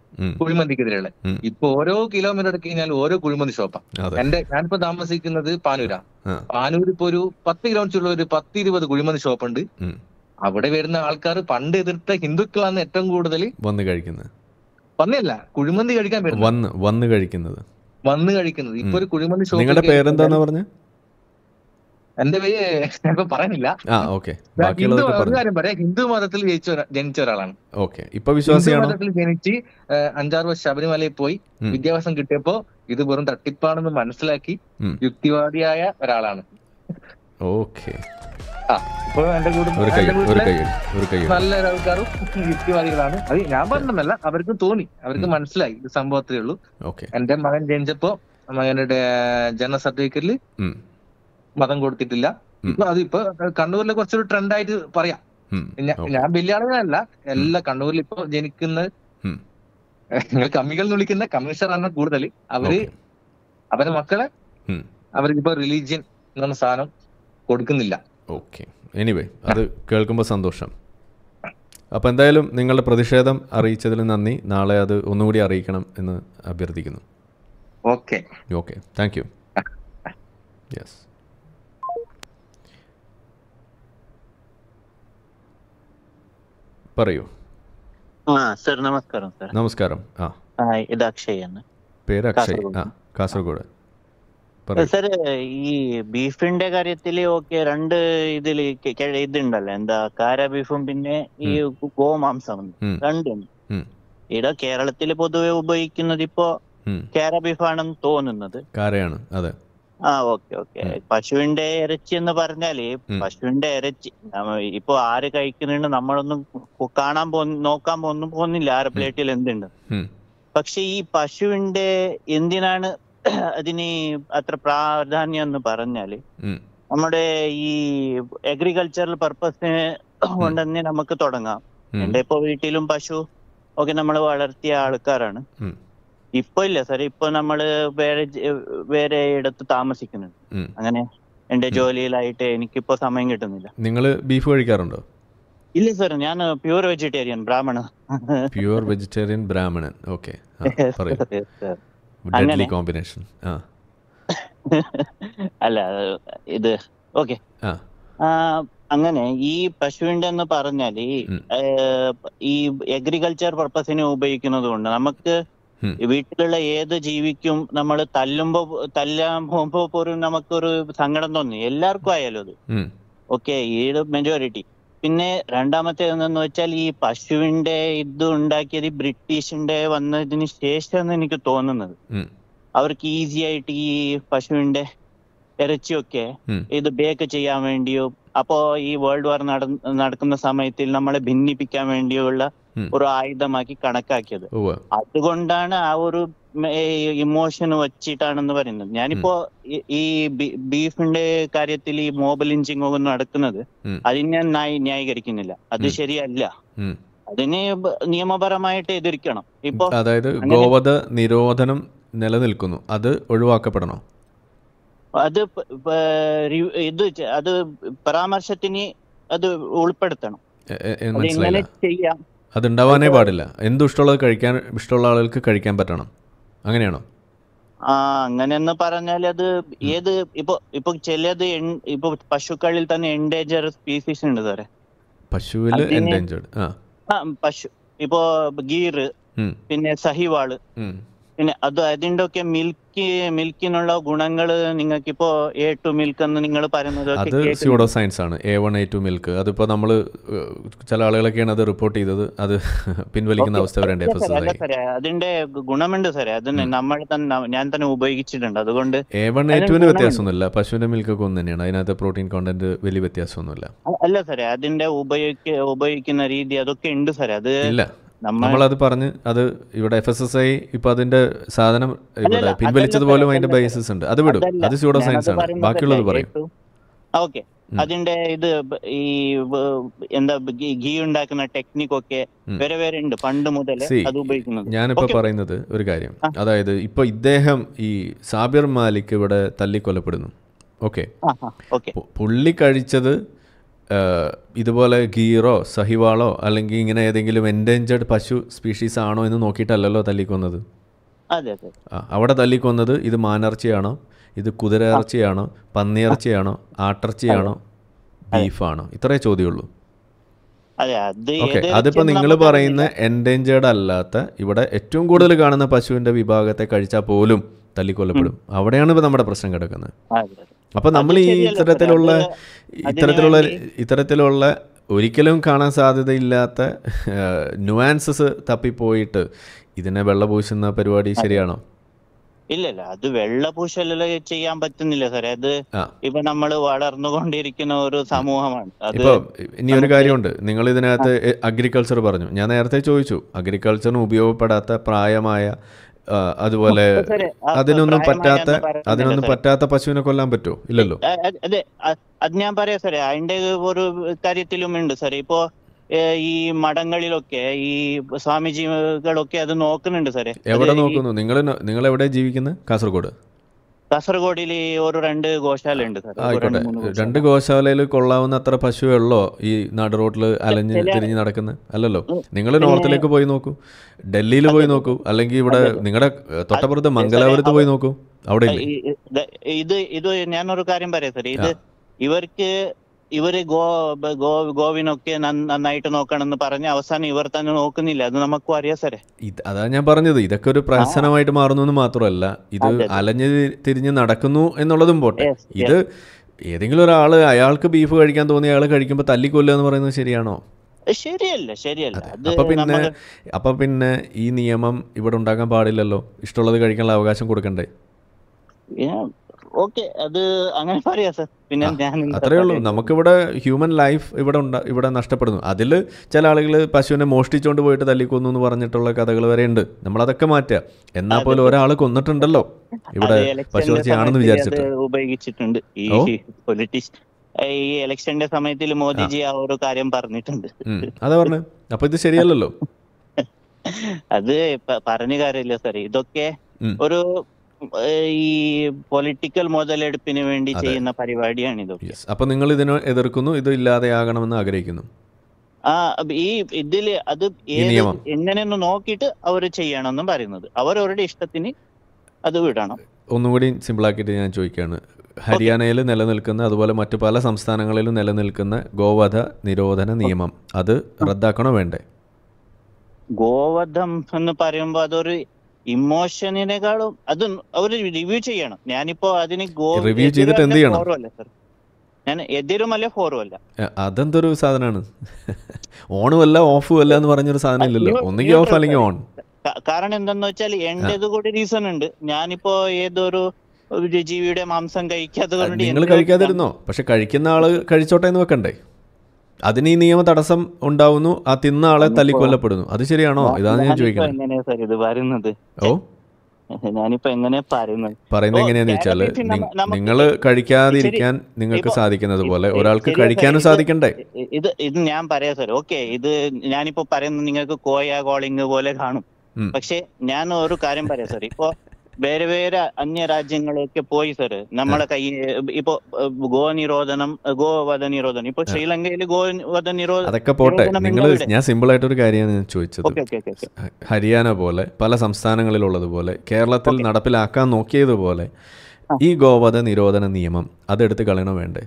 [SPEAKER 1] ഉം.
[SPEAKER 4] കുഴിമന്തിക്കെതിരെയുള്ള
[SPEAKER 1] ഉം.
[SPEAKER 4] ഇപ്പൊ ഓരോ കിലോമീറ്റർ എടുത്തു കഴിഞ്ഞാൽ ഓരോ കുഴിമന്തി ഷോപ്പാ
[SPEAKER 1] അതെ
[SPEAKER 4] എന്റെ ഞാനിപ്പോ താമസിക്കുന്നത് പാനൂരാ
[SPEAKER 1] ആ
[SPEAKER 4] പാനൂർ ഇപ്പൊ ഒരു പത്ത് കിലോമീറ്റർ ഉള്ള ഒരു പത്ത് ഇരുപത് കുഴിമന്തി ഷോപ്പ് ഉണ്ട്
[SPEAKER 1] ഉം.
[SPEAKER 4] അവിടെ വരുന്ന ആൾക്കാർ പണ്ട് എതിർത്ത ഹിന്ദുക്കളാണ് ഏറ്റവും കൂടുതൽ
[SPEAKER 1] വന്ന് കഴിക്കുന്നത്
[SPEAKER 4] വന്നല്ല കുഴിമന്തി കഴിക്കാൻ വരുന്നത്
[SPEAKER 1] വന്ന് വന്ന് കഴിക്കുന്നത്
[SPEAKER 4] വന്ന് കഴിക്കുന്നത് ഇപ്പൊ ഒരു കുഴിമന്തി
[SPEAKER 1] നിങ്ങളുടെ
[SPEAKER 4] ഷോപ്പ്
[SPEAKER 1] പേരെന്താന്നാ പറഞ്ഞ
[SPEAKER 4] എന്റെ പേര് ഞാനിപ്പോ പറയുന്നില്ല
[SPEAKER 1] ആ ഓക്കെ
[SPEAKER 4] ഞാൻ ഹിന്ദു
[SPEAKER 1] ബാക്കിയുള്ളതൊക്കെ
[SPEAKER 4] ഒരു
[SPEAKER 1] പറഞ്ഞു
[SPEAKER 4] കാര്യം പറയാം ഹിന്ദു മതത്തിൽ ജനിച്ച ഒരാ- ജനിച്ച ഒരാളാണ്
[SPEAKER 1] ഓക്കെ ഇപ്പൊ
[SPEAKER 4] ഹിന്ദു
[SPEAKER 1] വിശ്വാസിയാണോ
[SPEAKER 4] മതത്തിൽ ജനിച്ച് ഏഹ്, അഞ്ചാറ് വർഷം ശബരിമലയിൽ പോയി
[SPEAKER 1] ഉം.
[SPEAKER 4] വിദ്യാഭ്യാസം കിട്ടിയപ്പോ ഇത് വെറും തട്ടിപ്പാണെന്ന് മനസ്സിലാക്കി
[SPEAKER 1] ഉം.
[SPEAKER 4] യുക്തിവാദിയായ ഒരാളാണ്
[SPEAKER 1] ഓക്കെ
[SPEAKER 4] ആ ഇപ്പൊ എന്റെ
[SPEAKER 1] ഒരു
[SPEAKER 4] കുടുംബം
[SPEAKER 1] കൈ
[SPEAKER 4] എന്റെ
[SPEAKER 1] ഒരു
[SPEAKER 4] വീട്ടിലെ
[SPEAKER 1] കൈ ഒരു കൈ
[SPEAKER 4] നല്ല ആൾക്കാരും യുക്തിവാദികളാണ് അത് ഞാൻ പറഞ്ഞതല്ല അവർക്ക് തോന്നി അവർക്ക് മനസ്സിലായി ഇത് സംഭവത്തിലേ ഉള്ളൂ
[SPEAKER 1] ഓക്കെ
[SPEAKER 4] എന്റെ മകൻ ജനിച്ചപ്പോ മകനുടെ ജനന സർട്ടിഫിക്കറ്റിൽ
[SPEAKER 1] ഉം.
[SPEAKER 4] മതം കൊടുത്തിട്ടില്ല
[SPEAKER 1] ഉം.
[SPEAKER 4] ഇപ്പൊ അതിപ്പോ കണ്ണൂരിലെ കുറച്ചൊരു ട്രെൻഡായിട്ട് പറയാം
[SPEAKER 1] ഉം.
[SPEAKER 4] ഞാ-
[SPEAKER 1] ഓക്കെ.
[SPEAKER 4] ഞാൻ വലിയ ആളുകളല്ല എല്ലാ കണ്ണൂരിൽ ഇപ്പൊ ജനിക്കുന്ന
[SPEAKER 1] ഉം.
[SPEAKER 4] നിങ്ങൾ കമ്മികൾ എന്ന് വിളിക്കുന്ന കമ്മീഷണറാണ് കൂടുതൽ അവര്
[SPEAKER 1] ഓക്കെ.
[SPEAKER 4] അവരുടെ മക്കളെ
[SPEAKER 1] ഉം.
[SPEAKER 4] അവർക്ക് ഇപ്പൊ റിലീജിയൻ എന്ന് പറഞ്ഞ സാധനം കൊടുക്കുന്നില്ല
[SPEAKER 1] ഓക്കെ എനിവേ അത് കേൾക്കുമ്പോൾ സന്തോഷം അപ്പോൾ എന്തായാലും നിങ്ങളുടെ പ്രതിഷേധം അറിയിച്ചതിൽ നന്ദി നാളെ അത് ഒന്നുകൂടി അറിയിക്കണം എന്ന് അഭ്യർത്ഥിക്കുന്നു
[SPEAKER 4] okay
[SPEAKER 1] okay thank you yes പറയൂ
[SPEAKER 5] ആ സർ നമസ്കാരം സർ
[SPEAKER 1] നമസ്കാരം ആ
[SPEAKER 5] ആ, ഇത് അക്ഷയാണ്
[SPEAKER 1] പേര് അക്ഷയ്
[SPEAKER 5] കാസർഗോഡ്.
[SPEAKER 1] ആ കാസർഗോഡ് പറയൂ
[SPEAKER 5] സർ ഈ ബീഫിന്റെ കാര്യത്തില് ഓക്കെ രണ്ട് ഇതില് കെ- കെ- ഇതുണ്ടല്ലോ എന്താ കാര ബീഫും പിന്നെ ഈ ഗോമാംസം
[SPEAKER 1] ഉം.
[SPEAKER 5] രണ്ടും
[SPEAKER 1] ഉം.
[SPEAKER 5] ഇവിടെ കേരളത്തിൽ പൊതുവെ ഉപയോഗിക്കുന്നത് ഇപ്പോ
[SPEAKER 1] ഉം.
[SPEAKER 5] കാര ബീഫാണെന്ന് തോന്നുന്നത്
[SPEAKER 1] കാരയാണ് അതെ
[SPEAKER 5] ആ ഓക്കെ ഓക്കെ പശുവിന്റെ ഇറച്ചി എന്ന് പറഞ്ഞാല്
[SPEAKER 1] ഉം.
[SPEAKER 5] പശുവിന്റെ ഇറച്ചി നമ്മ- ഇപ്പൊ ആര് കഴിക്കുന്നുണ്ട് നമ്മളൊന്നും കു- കാണാൻ പോ നോക്കാൻ പോന്നും പോകുന്നില്ല ആരുടെ പ്ലേറ്റിൽ എന്തുണ്ട്
[SPEAKER 1] ഉം.
[SPEAKER 5] പക്ഷെ ഈ പശുവിന്റെ എന്തിനാണ് അതിന് അത്ര പ്രാധാന്യം എന്ന് പറഞ്ഞാല്
[SPEAKER 1] ഉം.
[SPEAKER 5] നമ്മുടെ ഈ അഗ്രികൾച്ചറൽ പർപ്പസിന് കൊണ്ട് തന്നെ നമുക്ക് തുടങ്ങാം
[SPEAKER 1] ഉം.
[SPEAKER 5] എന്റെ ഇപ്പൊ വീട്ടിലും പശു ഒക്കെ നമ്മൾ വളർത്തിയ ആൾക്കാരാണ്
[SPEAKER 1] ഉം.
[SPEAKER 5] ഇപ്പൊ ഇല്ല സാർ ഇപ്പൊ നമ്മള് വേറെ ജ- വേറെ ഇടത്ത് താമസിക്കുന്നുണ്ട്
[SPEAKER 1] ഉം.
[SPEAKER 5] അങ്ങനെ എന്റെ ജോലിയിലായിട്ട് എനിക്കിപ്പോ സമയം കിട്ടുന്നില്ല
[SPEAKER 1] നിങ്ങൾ ബീഫ് കഴിക്കാറുണ്ടോ
[SPEAKER 5] ഇല്ല സാർ ഞാൻ പ്യൂർ വെജിറ്റേറിയൻ ബ്രാഹ്മണ
[SPEAKER 1] പ്യുവർ വെജിറ്റേറിയൻ ബ്രാഹ്മണൻ ഓക്കെ പറയൂ
[SPEAKER 5] Yes, sir.
[SPEAKER 1] ഡെഡ്ലി
[SPEAKER 5] അങ്ങനെ.
[SPEAKER 1] കോമ്പിനേഷൻ ആ
[SPEAKER 5] അല്ല ഇത് ഓക്കെ
[SPEAKER 1] ആ
[SPEAKER 5] അങ്ങനെ ഈ പശുവിന്റെ എന്ന് പറഞ്ഞാല് ഈ,
[SPEAKER 1] ഉം.
[SPEAKER 5] ഏഹ്, ഈ അഗ്രികൾച്ചർ പർപ്പസിന് ഉപയോഗിക്കുന്നത് കൊണ്ട് നമുക്ക്
[SPEAKER 1] ഉം.
[SPEAKER 5] ഈ വീട്ടിലുള്ള ഏത് ജീവിക്കും നമ്മൾ തല്ലുമ്പോ തല്ലാൻ പോകുമ്പോ പോലും നമുക്കൊരു സങ്കടം തോന്നി എല്ലാവർക്കും ആയാലും അത്
[SPEAKER 1] ഉം.
[SPEAKER 5] ഓക്കെ ഈ മെജോറിറ്റി പിന്നെ രണ്ടാമത്തെ എന്തെന്ന് വെച്ചാൽ ഈ പശുവിന്റെ ഇത് ഉണ്ടാക്കിയത് ഈ ബ്രിട്ടീഷിന്റെ വന്നതിന് ശേഷം എനിക്ക് തോന്നുന്നത്
[SPEAKER 1] ഉം.
[SPEAKER 5] അവർക്ക് ഈസി ആയിട്ട് ഈ പശുവിന്റെ ഇറച്ചിയൊക്കെ
[SPEAKER 1] ഉം.
[SPEAKER 5] ഇത് ബേക്ക് ചെയ്യാൻ വേണ്ടിയോ അപ്പോ ഈ വേൾഡ് വാർ നടക്കുന്ന സമയത്തിൽ നമ്മളെ ഭിന്നിപ്പിക്കാൻ വേണ്ടിയുള്ള
[SPEAKER 1] ഉം.
[SPEAKER 5] ഒരു ആയുധമാക്കി കണക്കാക്കിയത്
[SPEAKER 1] ഉവ്വ്
[SPEAKER 5] അതുകൊണ്ടാണ് ആ ഒരു ഇമോഷൻ വച്ചിട്ടാണെന്ന് പറയുന്നത് ഞാനിപ്പോ ഈ- ഈ ബി- ബീഫിന്റെ കാര്യത്തിൽ ഈ മോബ് ലിഞ്ചിങ് ഒക്കെ നടക്കുന്നത്
[SPEAKER 1] ഉം.
[SPEAKER 5] അതിന് ഞാൻ ന്യായ- ന്യായീകരിക്കുന്നില്ല അത്
[SPEAKER 1] ഉം.
[SPEAKER 5] ശരിയല്ല
[SPEAKER 1] ഉം.
[SPEAKER 5] അതിനെ ബ- നിയമപരമായിട്ട് എതിർക്കണം ഇപ്പൊ
[SPEAKER 1] അതായത്
[SPEAKER 5] അങ്ങനെ-
[SPEAKER 1] ഗോവധ നിരോധനം നിലനിൽക്കുന്നു അത് ഒഴിവാക്കപ്പെടണോ
[SPEAKER 5] അത് പ- പ- രി- ഇത് ചെ- അത് പരാമർശത്തിന് അത് ഉൾപ്പെടുത്തണം
[SPEAKER 1] എ- എ- എ-
[SPEAKER 5] അത്
[SPEAKER 1] മനസ്സിലായില്ല
[SPEAKER 5] എങ്ങനെ ചെയ്യാം
[SPEAKER 1] അത് ഉണ്ടാവാനേ പാടില്ല എന്തും ഇഷ്ടമുള്ളത് കഴിക്കാൻ ഇഷ്ടമുള്ള ആളുകൾക്ക് കഴിക്കാൻ പറ്റണം അങ്ങനെയാണോ
[SPEAKER 5] ആ അങ്ങനെയെന്ന് പറഞ്ഞാൽ അത് ഏത് ഇപ്പൊ ഇപ്പൊ ചിലത് എൻ- ഇപ്പൊ പശുക്കളിൽ തന്നെ എൻഡേഞ്ചർ സ്പീസീസ് ഉണ്ട് സാറേ
[SPEAKER 1] പശുവിൽ
[SPEAKER 5] അതിന്
[SPEAKER 1] എൻഡേഞ്ചേർഡ് ആ
[SPEAKER 5] ആ പശു ഇപ്പൊ ഗീർ
[SPEAKER 1] ഉം.
[SPEAKER 5] പിന്നെ സഹിവാള്
[SPEAKER 1] ഉം.
[SPEAKER 5] പിന്നെ അത് അതിന്റെ ഒക്കെ മിൽക്ക് മിൽക്കിനുള്ള ഗുണങ്ങള് നിങ്ങൾക്ക് ഇപ്പോ എ ടു മിൽക്ക് എന്ന് നിങ്ങൾ പറയുന്നത്
[SPEAKER 1] അത് സ്യൂഡോ സയൻസ് ആണ് A one A two milk അതിപ്പോൾ നമ്മൾ ചില ആളുകളൊക്കെയാണ് അത് റിപ്പോർട്ട് ചെയ്തത് അത് പിൻവലിക്കുന്ന അവസ്ഥ വരേണ്ട എഫ് എസ്
[SPEAKER 5] അല്ല
[SPEAKER 1] ഐ
[SPEAKER 5] സാറേ അതിന്റെ ഗുണമുണ്ട് സാറേ അതിന് നമ്മൾ തന്നെ ഞാൻ തന്നെ ഉപയോഗിച്ചിട്ടുണ്ട് അതുകൊണ്ട്
[SPEAKER 1] എ വൺ എ
[SPEAKER 5] അതിന്
[SPEAKER 1] ടുവിന്
[SPEAKER 5] ഗുണമുണ്ട്.
[SPEAKER 1] വ്യത്യാസമൊന്നുമില്ല പശുവിൻ്റെ മിൽക്കൊക്കെ ഒന്ന് തന്നെയാണ് അതിനകത്ത് പ്രോട്ടീൻ കോണ്ടന്റ് വലിയ വ്യത്യാസമൊന്നുമില്ല
[SPEAKER 5] അ- അല്ല സാറേ അതിന്റെ ഉപയോഗിക്ക ഉപയോഗിക്കുന്ന രീതി അതൊക്കെ ഉണ്ട് സാറേ അത്
[SPEAKER 1] ഇല്ല
[SPEAKER 5] നമ്മൾ
[SPEAKER 1] നമ്മളത് പറഞ്ഞ് അത് ഇവിടെ എഫ് എസ് എസ് ഐ ഇപ്പൊ അതിന്റെ സാധനം ഇവിടെ
[SPEAKER 5] അതല്ല,
[SPEAKER 1] പിൻവലിച്ചതുപോലും
[SPEAKER 5] അതല്ല
[SPEAKER 1] അതിന്റെ
[SPEAKER 5] സാറേ,
[SPEAKER 1] ബേസിസ് ഉണ്ട് അത് വിടും
[SPEAKER 5] അതല്ല,
[SPEAKER 1] അത് സ്യൂഡോ
[SPEAKER 5] ഞാനത്
[SPEAKER 1] സയൻസ് ആണ്
[SPEAKER 5] പറയുന്നത്
[SPEAKER 1] ബാക്കിയുള്ളത്
[SPEAKER 5] അതല്ല,
[SPEAKER 1] പറയും
[SPEAKER 5] ഏറ്റവും- ആ, ഓക്കെ
[SPEAKER 1] ഉം.
[SPEAKER 5] അതിന്റെ ഇത് ബ- ഈ ബ- എന്താ ഗീ- ഗീ ഉണ്ടാക്കുന്ന ടെക്നിക് ഒക്കെ
[SPEAKER 1] ഉം.
[SPEAKER 5] വേറെ വേറെ ഉണ്ട് പണ്ട് മുതലേ
[SPEAKER 1] See,
[SPEAKER 5] അത് ഉപയോഗിക്കുന്നത്
[SPEAKER 1] ഞാനിപ്പോ
[SPEAKER 5] Okay.
[SPEAKER 1] പറയുന്നത് ഒരു കാര്യം
[SPEAKER 5] ആ.
[SPEAKER 1] അതായത് ഇപ്പൊ ഇദ്ദേഹം ഈ സാബിർ മാലിക് ഇവിടെ തല്ലിക്കൊല്ലപ്പെടുന്നു ഓക്കെ
[SPEAKER 5] ആ, ആ, ഓക്കെ
[SPEAKER 1] പുള്ളി കഴിച്ചത് ഏഹ്, ഇതുപോലെ ഗീറോ സഹിവാളോ അല്ലെങ്കിൽ ഇങ്ങനെ ഏതെങ്കിലും എൻഡേഞ്ചേർഡ് പശു സ്പീഷീസ് ആണോ എന്ന് നോക്കിയിട്ടല്ലല്ലോ തല്ലിക്കൊന്നത്
[SPEAKER 5] അതെ അതെ
[SPEAKER 1] ആ, അവിടെ തല്ലിക്കൊന്നത് ഇത് മാനിറച്ചിയാണോ ഇത് കുതിര ഇറച്ചിയാണോ പന്നിയിറച്ചിയാണോ ആട്ടിറച്ചിയാണോ ബീഫാണോ ഇത്രേ ചോദ്യമുള്ളൂ
[SPEAKER 5] അതെ അത്
[SPEAKER 1] ഓക്കെ
[SPEAKER 5] ഏത്
[SPEAKER 1] അതിപ്പോൾ
[SPEAKER 5] ഇറച്ചിയെന്ന്
[SPEAKER 1] നിങ്ങൾ
[SPEAKER 5] നമുക്ക്
[SPEAKER 1] പറയുന്ന എൻഡേഞ്ചേർഡ് അല്ലാത്ത ഇവിടെ ഏറ്റവും കൂടുതൽ കാണുന്ന പശുവിൻ്റെ വിഭാഗത്തെ കഴിച്ചാൽ പോലും തല്ലിക്കൊല്ലപ്പെടും അവിടെയാണ് ഇപ്പോൾ നമ്മുടെ പ്രശ്നം കിടക്കുന്നത്
[SPEAKER 5] അതെ, അതെ.
[SPEAKER 1] അപ്പോൾ നമ്മൾ ഈ
[SPEAKER 5] ശരിയല്ല സാറേ.
[SPEAKER 1] ഇത്തരത്തിലുള്ള
[SPEAKER 5] അത് അതിന്
[SPEAKER 1] ഇത്തരത്തിലുള്ള
[SPEAKER 5] വേണ്ടി-
[SPEAKER 1] ഇത്തരത്തിലുള്ള ഒരിക്കലും കാണാൻ സാധ്യതയില്ലാത്ത നുവാൻസസ് തപ്പിപ്പോയിട്ട് ഇതിനെ വെള്ളപൂശുന്ന പരിപാടി ശരിയാണോ
[SPEAKER 5] ഇല്ല ഇല്ല അത് വെള്ളപൂശല് ചെയ്യാൻ പറ്റുന്നില്ല സാറേ അത്
[SPEAKER 1] ആ
[SPEAKER 5] ഇപ്പൊ നമ്മൾ വളർന്നുകൊണ്ടിരിക്കുന്ന ഒരു സമൂഹമാണ് അത്
[SPEAKER 1] ഇപ്പോൾ ഇനി ഒരു കാര്യമുണ്ട് നിങ്ങൾ ഇതിനകത്ത് അഗ്രികൾച്ചർ പറഞ്ഞു ഞാൻ നേരത്തെ ചോദിച്ചു അഗ്രികൾച്ചറിന് ഉപയോഗപ്പെടാത്ത പ്രായമായ ആ, അതുപോലെ
[SPEAKER 5] സാറേ, ആ
[SPEAKER 1] അതിനൊന്നും
[SPEAKER 5] പ്രായമായ
[SPEAKER 1] പറ്റാത്ത
[SPEAKER 5] എന്ന് പറയുന്നില്ല
[SPEAKER 1] അതിനൊന്നും
[SPEAKER 5] സാറേ.
[SPEAKER 1] പറ്റാത്ത പശുവിനെ കൊല്ലാൻ പറ്റുമോ ഇല്ലല്ലോ
[SPEAKER 5] ആ, ആ, അതെ ആ, അത് ഞാൻ പറയാം സാറേ അതിന്റെ ഒരു കാര്യത്തിലും ഉണ്ട് സാറേ ഇപ്പോ ഏ, ഈ മഠങ്ങളിലൊക്കെ ഈ സ്വാമിജികളൊക്കെ അത് നോക്കുന്നുണ്ട് സാറേ അത്
[SPEAKER 1] എവിടെ
[SPEAKER 5] ഈ
[SPEAKER 1] നോക്കുന്നു നിങ്ങൾ നിങ്ങൾ എവിടെ ജീവിക്കുന്നത് കാസർഗോഡ്
[SPEAKER 5] കാസർഗോഡിൽ ഒരു രണ്ട് ഗോശാല ഉണ്ട് സാർ
[SPEAKER 1] ആയിക്കോട്ടെ
[SPEAKER 5] മൂന്ന് ഗോശാല.
[SPEAKER 1] രണ്ട് ഗോശാലയിൽ കൊള്ളാവുന്ന അത്ര പശുവേ ഉള്ളോ ഈ നാട് റോഡിൽ അലഞ്ഞ്
[SPEAKER 5] ചില-
[SPEAKER 1] തിരിഞ്ഞ് നടക്കുന്നത് അല്ലല്ലോ
[SPEAKER 5] ഉം.
[SPEAKER 1] നിങ്ങൾ നോർത്തിലേക്ക് പോയി നോക്കൂ ഡൽഹിയിൽ പോയി നോക്കൂ അല്ലെങ്കിൽ ഇവിടെ നിങ്ങളുടെ തൊട്ടപ്പുറത്ത് മംഗലാപുരത്ത് പോയി നോക്കൂ അവിടെ ഇല്ലേ
[SPEAKER 5] ഈ- ഈ- ദ- ഇത് ഇത് ഞാനൊരു കാര്യം പറയാം സാർ ഇത് ഇവർക്ക് ഇവര് ഗോ ബ- ഗോ ഗോവിനൊക്കെ നന്ന- നന്നായിട്ട് നോക്കണം എന്ന് പറഞ്ഞ് അവസാനം ഇവർ തന്നെ നോക്കുന്നില്ല അത് നമുക്കും അറിയാം സാറേ
[SPEAKER 1] ഇത് അതാ ഞാൻ പറഞ്ഞത് ഇതൊക്കെ ഒരു പ്രഹസനമായിട്ട് മാറുന്നു എന്ന് മാത്രമല്ല ഇത്
[SPEAKER 5] അതെ, അതെ.
[SPEAKER 1] അലഞ്ഞ് തി- തിരിഞ്ഞ് നടക്കുന്നു എന്നുള്ളതും പോട്ടെ
[SPEAKER 5] Yes, yes.
[SPEAKER 1] ഇത് ഏതെങ്കിലും ഒരാൾ അയാൾക്ക് ബീഫ് കഴിക്കാൻ തോന്നിയ അയാൾ കഴിക്കുമ്പോൾ തല്ലിക്കൊല്ലുക എന്ന് പറയുന്നത് ശരിയാണോ
[SPEAKER 5] ശരിയല്ല ശരിയല്ല അത്
[SPEAKER 1] അപ്പൊ പിന്നെ
[SPEAKER 5] നമ്മള്
[SPEAKER 1] അപ്പൊ പിന്നെ ഈ നിയമം ഇവിടെ ഉണ്ടാക്കാൻ പാടില്ലല്ലോ ഇഷ്ടമുള്ളത് കഴിക്കാനുള്ള അവകാശം കൊടുക്കണ്ടേ
[SPEAKER 5] ഓക്കെ അത് അങ്ങനെ പറയാം സാർ പിന്നെ ഞാൻ എന്താ
[SPEAKER 1] അത്രേ ഉള്ളൂ
[SPEAKER 5] പറയുക?
[SPEAKER 1] നമുക്കിവിടെ ഹ്യൂമൻ ലൈഫ് ഇവിടെ ഉണ്ട ഇവിടെ നഷ്ടപ്പെടുന്നു അതിൽ ചില ആളുകൾ പശുവിനെ മോഷ്ടിച്ചുകൊണ്ട് പോയിട്ട് തല്ലിക്കൊന്നു എന്ന് പറഞ്ഞിട്ടുള്ള കഥകൾ വരെ ഉണ്ട് നമ്മളതൊക്കെ മാറ്റുക എന്നാൽ പോലും ഒരാൾ കൊന്നിട്ടുണ്ടല്ലോ ഇവിടെ
[SPEAKER 5] അത് election
[SPEAKER 1] പശു
[SPEAKER 5] ന്റെ
[SPEAKER 1] ഇറച്ചിയാണെന്ന്
[SPEAKER 5] സമയത്ത്
[SPEAKER 1] വിചാരിച്ചിട്ട്
[SPEAKER 5] അത് ഉപയോഗിച്ചിട്ടുണ്ട് ഈ
[SPEAKER 1] ഓ?
[SPEAKER 5] പൊളിറ്റീഷ്യൻ ഈ ഇലക്ഷന്റെ സമയത്തിൽ മോദിജി ആ ഒരു കാര്യം പറഞ്ഞിട്ടുണ്ട്
[SPEAKER 1] ഉം, അതാ പറഞ്ഞത് അപ്പൊ ഇത് ശരിയല്ലല്ലോ
[SPEAKER 5] അത് പ- പറഞ്ഞ കാര്യമില്ല സാർ ഇതൊക്കെ
[SPEAKER 1] ഉം.
[SPEAKER 5] ഒരു ഏഹ്, ഈ പൊളിറ്റിക്കൽ മുതലെടുപ്പിന് വേണ്ടി
[SPEAKER 1] അതെ.
[SPEAKER 5] ചെയ്യുന്ന പരിപാടിയാണ് ഇതൊക്കെ
[SPEAKER 1] യെസ് അപ്പൊ നിങ്ങൾ ഇതിനെ എതിർക്കുന്നു ഇത് ഇല്ലാതെയാകണമെന്ന് ആഗ്രഹിക്കുന്നു
[SPEAKER 5] ആ അപ്പൊ ഈ ഇതില് അത് ഏത്
[SPEAKER 1] നിയമം.
[SPEAKER 5] എങ്ങനെയൊന്ന് നോക്കിയിട്ട് അവർ ചെയ്യണമെന്നും പറയുന്നത് അവരവരുടെ ഇഷ്ടത്തിന് അത് വിടണം
[SPEAKER 1] ഒന്നുകൂടി സിമ്പിളാക്കിയിട്ട് ഞാൻ ചോദിക്കുകയാണ് ഹരിയാനയിൽ നിലനിൽക്കുന്ന അതുപോലെ മറ്റു പല സംസ്ഥാനങ്ങളിലും നിലനിൽക്കുന്ന ഗോവധ നിരോധന നിയമം അത് റദ്ദാക്കണോ വേണ്ടേ
[SPEAKER 5] ഗോവധം എന്ന് പറയുമ്പോ അതൊരു ഇമോഷനിനെക്കാളും അത് അവർ റിവ്യൂ ചെയ്യണം ഞാനിപ്പോ അതിന് ഗോ
[SPEAKER 1] Review ചെയ്തിട്ട് എന്ത് ചെയ്യണം?
[SPEAKER 5] ഫോറും അല്ല സർ ഞാൻ എതിരുമല്ല ഫോറും അല്ല
[SPEAKER 1] എ, അതെന്തൊരു സാധനമാണ് ഓണും അല്ല ഓഫും അല്ല എന്ന് പറഞ്ഞൊരു സാധനം ഇല്ലല്ലോ
[SPEAKER 5] ന്യൂ-
[SPEAKER 1] ഒന്നുകിൽ ഓഫ്
[SPEAKER 5] neutral
[SPEAKER 1] അല്ലെങ്കിൽ ഓൺ
[SPEAKER 5] ക- കാരണം എന്തെന്ന് വെച്ചാൽ എന്റേത് കൂടി റീസൺ ഉണ്ട് ഞാനിപ്പോ ഏതൊരു ഒരു ജീവിയുടെ മാംസം കഴിക്കാത്തത് കൊണ്ട്
[SPEAKER 1] നിങ്ങൾ
[SPEAKER 5] എനിക്ക്
[SPEAKER 1] കഴിക്കാതിരുന്നോ പക്ഷെ കഴിക്കുന്ന ആള് കഴിച്ചോട്ടെ എന്ന് വെക്കണ്ടേ അതിന് ഈ നിയമ തടസ്സം ഉണ്ടാവുന്നു ആ തിന്ന ആളെ തല്ലിക്കൊല്ലപ്പെടുന്നു അത് ശരിയാണോ ഇതാണ് ഞാൻ
[SPEAKER 5] ഞാനിപ്പോ
[SPEAKER 1] ചോദിക്കുന്നത്
[SPEAKER 5] എങ്ങനെയാ സാർ ഇത് പറയുന്നത്
[SPEAKER 1] ഓ
[SPEAKER 5] ഞാനിപ്പോ എങ്ങനെ പറയുന്നത്
[SPEAKER 1] പറയുന്നത്
[SPEAKER 5] ഓ,
[SPEAKER 1] എങ്ങനെയാന്ന് വെച്ചാൽ
[SPEAKER 5] കേരളത്തിൽ നമ്മ- നമുക്ക്
[SPEAKER 1] നിങ്ങൾ കഴിക്കാതിരിക്കാൻ നിങ്ങൾക്ക്
[SPEAKER 5] ഇപ്പൊ-
[SPEAKER 1] സാധിക്കുന്നത് പോലെ
[SPEAKER 5] ശരി,
[SPEAKER 1] ഒരാൾക്ക്
[SPEAKER 5] ശരിയാ സാർ,
[SPEAKER 1] കഴിക്കാനും
[SPEAKER 5] ഇത്
[SPEAKER 1] സാധിക്കണ്ടേ
[SPEAKER 5] ഇ- ഇത് ഇത് ഞാൻ പറയാം സാർ ഓക്കെ ഇത് ഞാനിപ്പോ പറയുന്നത് നിങ്ങൾക്ക് കോയ കോളിംഗ് പോലെ കാണും
[SPEAKER 1] ഉം.
[SPEAKER 5] പക്ഷെ ഞാൻ ഒരു കാര്യം പറയാം സാർ ഇപ്പോ വേറെ വേറെ അന്യ രാജ്യങ്ങളൊക്കെ പോയി സാർ നമ്മളെ കൈ ഇപ്പോ ഗോ നിരോധനം ഗോവധ നിരോധനം ഇപ്പൊ ശ്രീലങ്കയിൽ ഗോവധ നിരോധനം
[SPEAKER 1] അതൊക്കെ പോട്ടെ
[SPEAKER 5] നിരോധനം
[SPEAKER 1] നിങ്ങൾ
[SPEAKER 5] ഉണ്ടോ ഇവിടെ?
[SPEAKER 1] ഞാൻ സിമ്പിൾ ആയിട്ടൊരു കാര്യമാണ് ഞാൻ ചോദിച്ചത്
[SPEAKER 5] ഓക്കെ ഓക്കെ ഓക്കെ
[SPEAKER 1] ഹ- ഹരിയാന പോലെ പല സംസ്ഥാനങ്ങളിലുള്ളതുപോലെ കേരളത്തിൽ
[SPEAKER 5] Okay.
[SPEAKER 1] നടപ്പിലാക്കാൻ നോക്കിയതുപോലെ
[SPEAKER 5] ആ.
[SPEAKER 1] ഈ ഗോവധ നിരോധന നിയമം അതെടുത്ത് കളയണോ വേണ്ടേ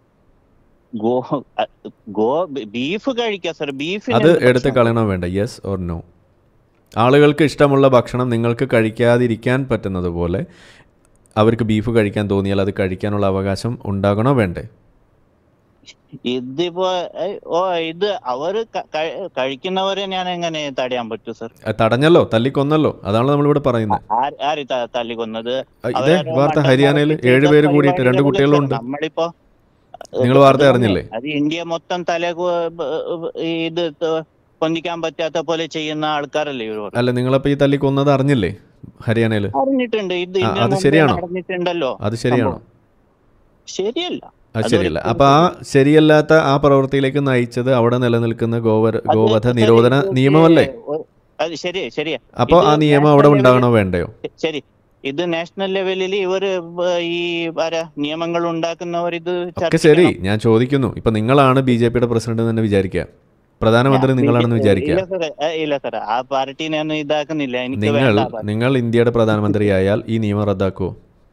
[SPEAKER 5] ഗോ അ- ഗോ ബീഫ് കഴിക്കാം സാർ ബീഫ്
[SPEAKER 1] അത് എടുത്ത് കളയണോ വേണ്ട യെസ് ഓർ നോ ആളുകൾക്ക് ഇഷ്ടമുള്ള ഭക്ഷണം നിങ്ങൾക്ക് കഴിക്കാതിരിക്കാൻ പറ്റുന്നത് പോലെ അവർക്ക് ബീഫ് കഴിക്കാൻ തോന്നിയാൽ അത് കഴിക്കാനുള്ള അവകാശം ഉണ്ടാകണോ വേണ്ടേ
[SPEAKER 5] ഇതിപ്പോ ഏ, ഓ ഇത് അവര് ക- കഴി- കഴിക്കുന്നവരെ ഞാൻ എങ്ങനെ തടയാൻ പറ്റൂ സാർ
[SPEAKER 1] അത് തടഞ്ഞല്ലോ തല്ലിക്കൊന്നല്ലോ അതാണ് നമ്മളിവിടെ പറയുന്നത്
[SPEAKER 5] ആര് ആര് ത- തല്ലിക്കൊന്നത്
[SPEAKER 1] ഇതേ
[SPEAKER 5] അവരവരുടെ
[SPEAKER 1] വാർത്ത
[SPEAKER 5] മണ്ടന്മാരൊക്കെ
[SPEAKER 1] ഹരിയാനയിൽ
[SPEAKER 5] ചെയ്ത
[SPEAKER 1] ഏഴ് പേര് കൂടിയിട്ട് രണ്ട്
[SPEAKER 5] പരിപാടികളല്ലേ
[SPEAKER 1] കുട്ടികളുണ്ട്
[SPEAKER 5] സാർ. നമ്മളിപ്പോ
[SPEAKER 1] നിങ്ങൾ വാർത്ത അറിഞ്ഞില്ലേ?
[SPEAKER 5] അത് ഇന്ത്യ മൊത്തം തല കു- ബ- ബ- ഇത് ത- പൊന്തിക്കാൻ പറ്റാത്ത പോലെ ചെയ്യുന്ന ആൾക്കാരല്ലേ ഇവർ
[SPEAKER 1] അല്ല നിങ്ങളപ്പോൾ ഈ തല്ലിക്കൊന്നത് അറിഞ്ഞില്ലേ ഹരിയാനയിൽ
[SPEAKER 5] അറിഞ്ഞിട്ടുണ്ട് ഇത്
[SPEAKER 1] ആ,
[SPEAKER 5] ഇതിനു
[SPEAKER 1] അത്
[SPEAKER 5] മുമ്പേ
[SPEAKER 1] ശരിയാണോ?
[SPEAKER 5] നടന്നിട്ടുണ്ടല്ലോ
[SPEAKER 1] അത് ശരിയാണോ
[SPEAKER 5] ശരിയല്ല
[SPEAKER 1] അത്
[SPEAKER 5] അതൊരു
[SPEAKER 1] ശരിയല്ല അപ്പൊ ആ ശരിയല്ലാത്ത ആ പ്രവൃത്തിയിലേക്ക് നയിച്ചത് അവിടെ നിലനിൽക്കുന്ന ഗോവര
[SPEAKER 5] അത്
[SPEAKER 1] ഗോവധ
[SPEAKER 5] ശരി,
[SPEAKER 1] നിരോധന
[SPEAKER 5] ഇത്
[SPEAKER 1] നിയമമല്ലേ
[SPEAKER 5] ഒ- അത് ശരി ശരിയാ
[SPEAKER 1] അപ്പോൾ ആ
[SPEAKER 5] ഇത്
[SPEAKER 1] നിയമം അവിടെ
[SPEAKER 5] national
[SPEAKER 1] ഉണ്ടാകണോ വേണ്ടയോ
[SPEAKER 5] ശരി ഇത് നാഷണൽ ലെവലിൽ ഇവര് ബ- ഈ ആരാ നിയമങ്ങൾ ഉണ്ടാക്കുന്നവർ ഇത്
[SPEAKER 1] ഒക്കെ ശരി ഞാൻ ചോദിക്കുന്നു ഇപ്പൊ നിങ്ങളാണ് ബി ജെ പിയുടെ പ്രസിഡന്റ് എന്ന് തന്നെ വിചാരിക്കുക പ്രധാനമന്ത്രി നിങ്ങളാണെന്ന് വിചാരിക്കുക
[SPEAKER 5] ഇല്ല സാറേ ഏ, ഇല്ല സാറേ ആ പാർട്ടീനെ ഒന്നും ഇതാക്കുന്നില്ല എനിക്ക്
[SPEAKER 1] നിങ്ങൾ
[SPEAKER 5] വേണ്ട ആ പാർട്ടി.
[SPEAKER 1] നിങ്ങൾ ഇന്ത്യയുടെ പ്രധാനമന്ത്രിയായാൽ ഈ നിയമം റദ്ദാക്കുമോ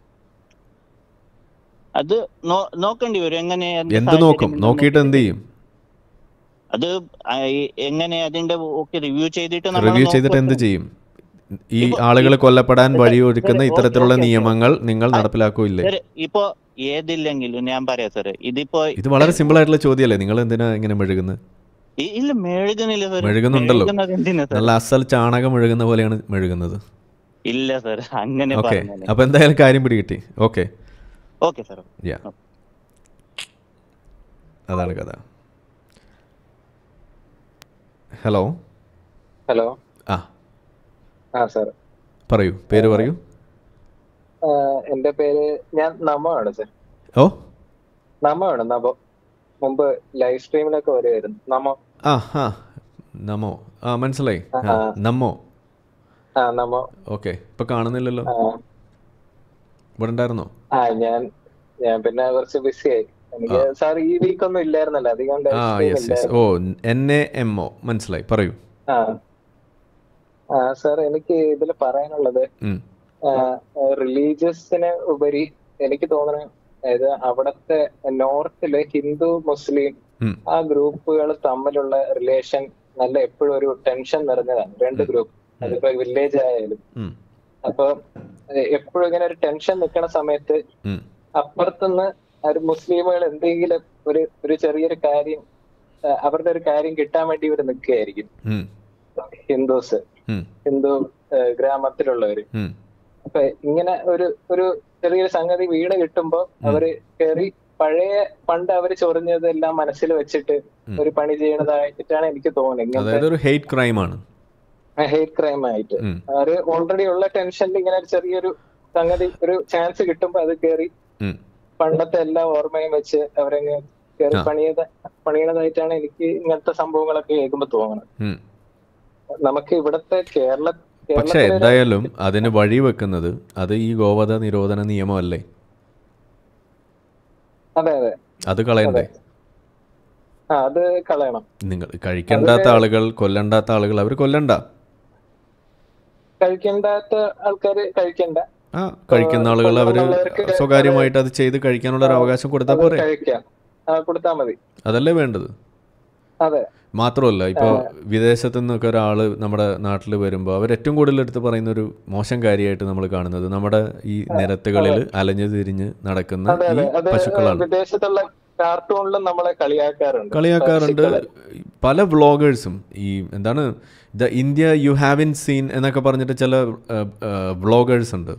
[SPEAKER 5] അത് നോ- നോക്കേണ്ടി വരും എങ്ങനെ എന്ത്
[SPEAKER 1] എന്ത് നോക്കും
[SPEAKER 5] സാഹചര്യം
[SPEAKER 1] നോക്കിയിട്ട് എന്ത് ചെയ്യും
[SPEAKER 5] അത് ആ, ഈ- എങ്ങനെ അതിന്റെ ഒക്കെ റിവ്യൂ ചെയ്തിട്ട് നമ്മൾ
[SPEAKER 1] റിവ്യൂ ചെയ്തിട്ട് എന്ത് ചെയ്യും ഈ ആളുകൾ കൊല്ലപ്പെടാൻ വഴിയൊരുക്കുന്ന ഇത്തരത്തിലുള്ള നിയമങ്ങൾ നിങ്ങൾ നടപ്പിലാക്കൂല്ലേ
[SPEAKER 5] സാറേ ഇപ്പോ ഏതില്ലെങ്കിലും ഞാൻ പറയാം സാറേ ഇതിപ്പോ
[SPEAKER 1] ഇത് വളരെ സിമ്പിൾ ആയിട്ടുള്ള ചോദ്യമല്ലേ നിങ്ങൾ എന്തിനാ ഇങ്ങനെ മെഴുകുന്നത്
[SPEAKER 5] ഇ- ഇല്ല മെഴുകുന്നില്ല സാർ
[SPEAKER 1] മെഴുകുന്നുണ്ടല്ലോ.
[SPEAKER 5] എന്തിനാ സാർ
[SPEAKER 1] നല്ല അസൽ ചാണകം മെഴുകുന്ന പോലെയാണ് മെഴുകുന്നത്
[SPEAKER 5] ഇല്ല സാർ അങ്ങനെ
[SPEAKER 1] ഓക്കെ
[SPEAKER 5] പറഞ്ഞാലേ
[SPEAKER 1] അപ്പൊ എന്തായാലും കാര്യം പിടികിട്ടി ഓക്കെ
[SPEAKER 5] ഓക്കെ സാർ
[SPEAKER 1] യാ അതാണ് കഥ ഹലോ
[SPEAKER 6] ഹലോ
[SPEAKER 1] ആ
[SPEAKER 6] ആ സാർ
[SPEAKER 1] പറയൂ പേര് പറയൂ
[SPEAKER 6] എന്റെ പേര് ഞാൻ നമോ ആണ് സാർ
[SPEAKER 1] ഓ
[SPEAKER 6] നമോ ആണ് നമോ മുമ്പ് ലൈവ് സ്ട്രീമിലൊക്കെ വരുമായിരുന്നു നമോ
[SPEAKER 1] ആ ആ നമോ ആ മനസ്സിലായി ആ,
[SPEAKER 6] ആ.
[SPEAKER 1] നമ്മോ
[SPEAKER 6] ആ നമോ
[SPEAKER 1] ഓക്കെ ഇപ്പൊ കാണുന്നില്ലല്ലോ
[SPEAKER 6] ആ
[SPEAKER 1] ഇവിടെ ഉണ്ടായിരുന്നോ
[SPEAKER 6] ആ ഞാൻ ഞാൻ പിന്നെ കുറച്ച് ബിസി ആയി എനിക്ക് സാർ ഈ വീക്ക് ഒന്നും ഇല്ലായിരുന്നല്ലോ അധികം ലൈവ്
[SPEAKER 1] ആ
[SPEAKER 6] സ്ട്രീം
[SPEAKER 1] യെസ് യെസ്
[SPEAKER 6] ഇല്ലായിരുന്നു
[SPEAKER 1] ഓ എൻ എ എം ഒ മനസ്സിലായി പറയൂ
[SPEAKER 6] ആ ആ സാർ എനിക്ക് ഇതിൽ പറയാനുള്ളത്
[SPEAKER 1] ഉം,
[SPEAKER 6] റിലീജിയസിന് ഉപരി എനിക്ക് തോന്നുന്നത് അതായത് അവിടത്തെ നോർത്തില് ഹിന്ദു മുസ്ലിം
[SPEAKER 1] ഉം,
[SPEAKER 6] ആ ഗ്രൂപ്പുകൾ തമ്മിലുള്ള റിലേഷൻ നല്ല എപ്പോഴും ഒരു ടെൻഷൻ നിറഞ്ഞതാണ് രണ്ട് ഗ്രൂപ്പ് അതിപ്പോ വില്ലേജ് ആയാലും
[SPEAKER 1] ഉം,
[SPEAKER 6] അപ്പൊ എപ്പോഴും ഇങ്ങനെ ഒരു ടെൻഷൻ നിൽക്കുന്ന സമയത്ത്
[SPEAKER 1] ഉം,
[SPEAKER 6] അപ്പുറത്തുനിന്ന് ഒരു മുസ്ലിമുകൾ എന്തെങ്കിലും ഒരു ഒരു ചെറിയൊരു കാര്യം ആ, അവരുടെ ഒരു കാര്യം കിട്ടാൻ വേണ്ടി ഇവർ നിൽക്കുകയായിരിക്കും
[SPEAKER 1] ഉം,
[SPEAKER 6] ഹിന്ദുസ്
[SPEAKER 1] ഉം,
[SPEAKER 6] ഹിന്ദു ആ, ഗ്രാമത്തിലുള്ളവര്
[SPEAKER 1] ഉം,
[SPEAKER 6] അപ്പൊ ഇങ്ങനെ ഒരു ഒരു ചെറിയൊരു സംഗതി വീണ് കിട്ടുമ്പോ അവര് കയറി പഴയ പണ്ട് അവര് ചൊറിഞ്ഞതെല്ലാം മനസ്സിൽ വെച്ചിട്ട്
[SPEAKER 1] ഉം.
[SPEAKER 6] ഒരു പണി ചെയ്യണതായിട്ടാണ് എനിക്ക് തോന്നുന്നത്
[SPEAKER 1] അതായത്
[SPEAKER 6] ഇങ്ങനത്തെ
[SPEAKER 1] ഒരു ഹെയ്റ്റ് ക്രൈം ആണ്
[SPEAKER 6] ഹേറ്റ് ക്രൈം ആയിട്ട്
[SPEAKER 1] ഉം,
[SPEAKER 6] അവര് ഓൾറെഡി ഉള്ള ടെൻഷനിൽ ഇങ്ങനെ ഒരു ചെറിയൊരു സംഗതി ഒരു ചാൻസ് കിട്ടുമ്പോ അത് കയറി
[SPEAKER 1] ഉം.
[SPEAKER 6] പണ്ടത്തെ എല്ലാ ഓർമ്മയും വെച്ച് അവരങ്ങ് കയറി
[SPEAKER 1] ആ.
[SPEAKER 6] പണിയത പണിയണതായിട്ടാണ് എനിക്ക് ഇങ്ങനത്തെ സംഭവങ്ങളൊക്കെ കേൾക്കുമ്പോ തോന്നുന്നത്
[SPEAKER 1] ഉം.
[SPEAKER 6] നമുക്ക് ഇവിടത്തെ കേരള
[SPEAKER 1] പക്ഷെ
[SPEAKER 6] കേരളത്തിലെ
[SPEAKER 1] എന്തായാലും അതിന് വഴി വെക്കുന്നത് അത് ഈ ഗോവധ നിരോധന നിയമമല്ലേ
[SPEAKER 6] അതെ അതെ
[SPEAKER 1] അത് കളയണ്ടേ
[SPEAKER 6] ആ അത് കളയണം
[SPEAKER 1] നിങ്ങൾ കഴിക്കണ്ടാത്ത ആളുകൾ കൊല്ലണ്ടാത്ത ആളുകൾ അവർ കൊല്ലണ്ട
[SPEAKER 6] കഴിക്കേണ്ടാത്ത ആൾക്കാര് കഴിക്കണ്ട
[SPEAKER 1] ആ കഴിക്കുന്ന ആളുകൾ അവർ
[SPEAKER 6] കൊല്ലുന്നവർക്ക്
[SPEAKER 1] സ്വകാര്യമായിട്ട് അത് ചെയ്ത് കഴിക്കാനുള്ള ഒരു അവകാശം കൊടുത്താൽ
[SPEAKER 6] അത്
[SPEAKER 1] പോരെ
[SPEAKER 6] കഴിക്കാം ആ കൊടുത്താൽ മതി
[SPEAKER 1] അതല്ലേ വേണ്ടത്
[SPEAKER 6] അതെ
[SPEAKER 1] മാത്രമല്ല ഇപ്പോൾ വിദേശത്തു നിന്നൊക്കെ ഒരാൾ നമ്മുടെ നാട്ടിൽ വരുമ്പോൾ അവർ ഏറ്റവും കൂടുതൽ എടുത്ത് പറയുന്ന ഒരു മോശം കാര്യമായിട്ട് നമ്മൾ കാണുന്നത് നമ്മുടെ ഈ നിരത്തുകളിൽ അലഞ്ഞു തിരിഞ്ഞ് നടക്കുന്ന
[SPEAKER 6] അതെ
[SPEAKER 1] ഈ
[SPEAKER 6] അതെ അത്
[SPEAKER 1] പശുക്കളാണ്
[SPEAKER 6] വിദേശത്തുള്ള കാർട്ടൂണിലും നമ്മളെ കളിയാക്കാറുണ്ട്
[SPEAKER 1] കളിയാക്കാറുണ്ട്
[SPEAKER 6] പശുക്കളെ.
[SPEAKER 1] പല വ്ളോഗേഴ്സും ഈ എന്താണ് the India you have in seen എന്നൊക്കെ പറഞ്ഞിട്ട് ചില വ്ളോഗേഴ്സ് ഉണ്ട്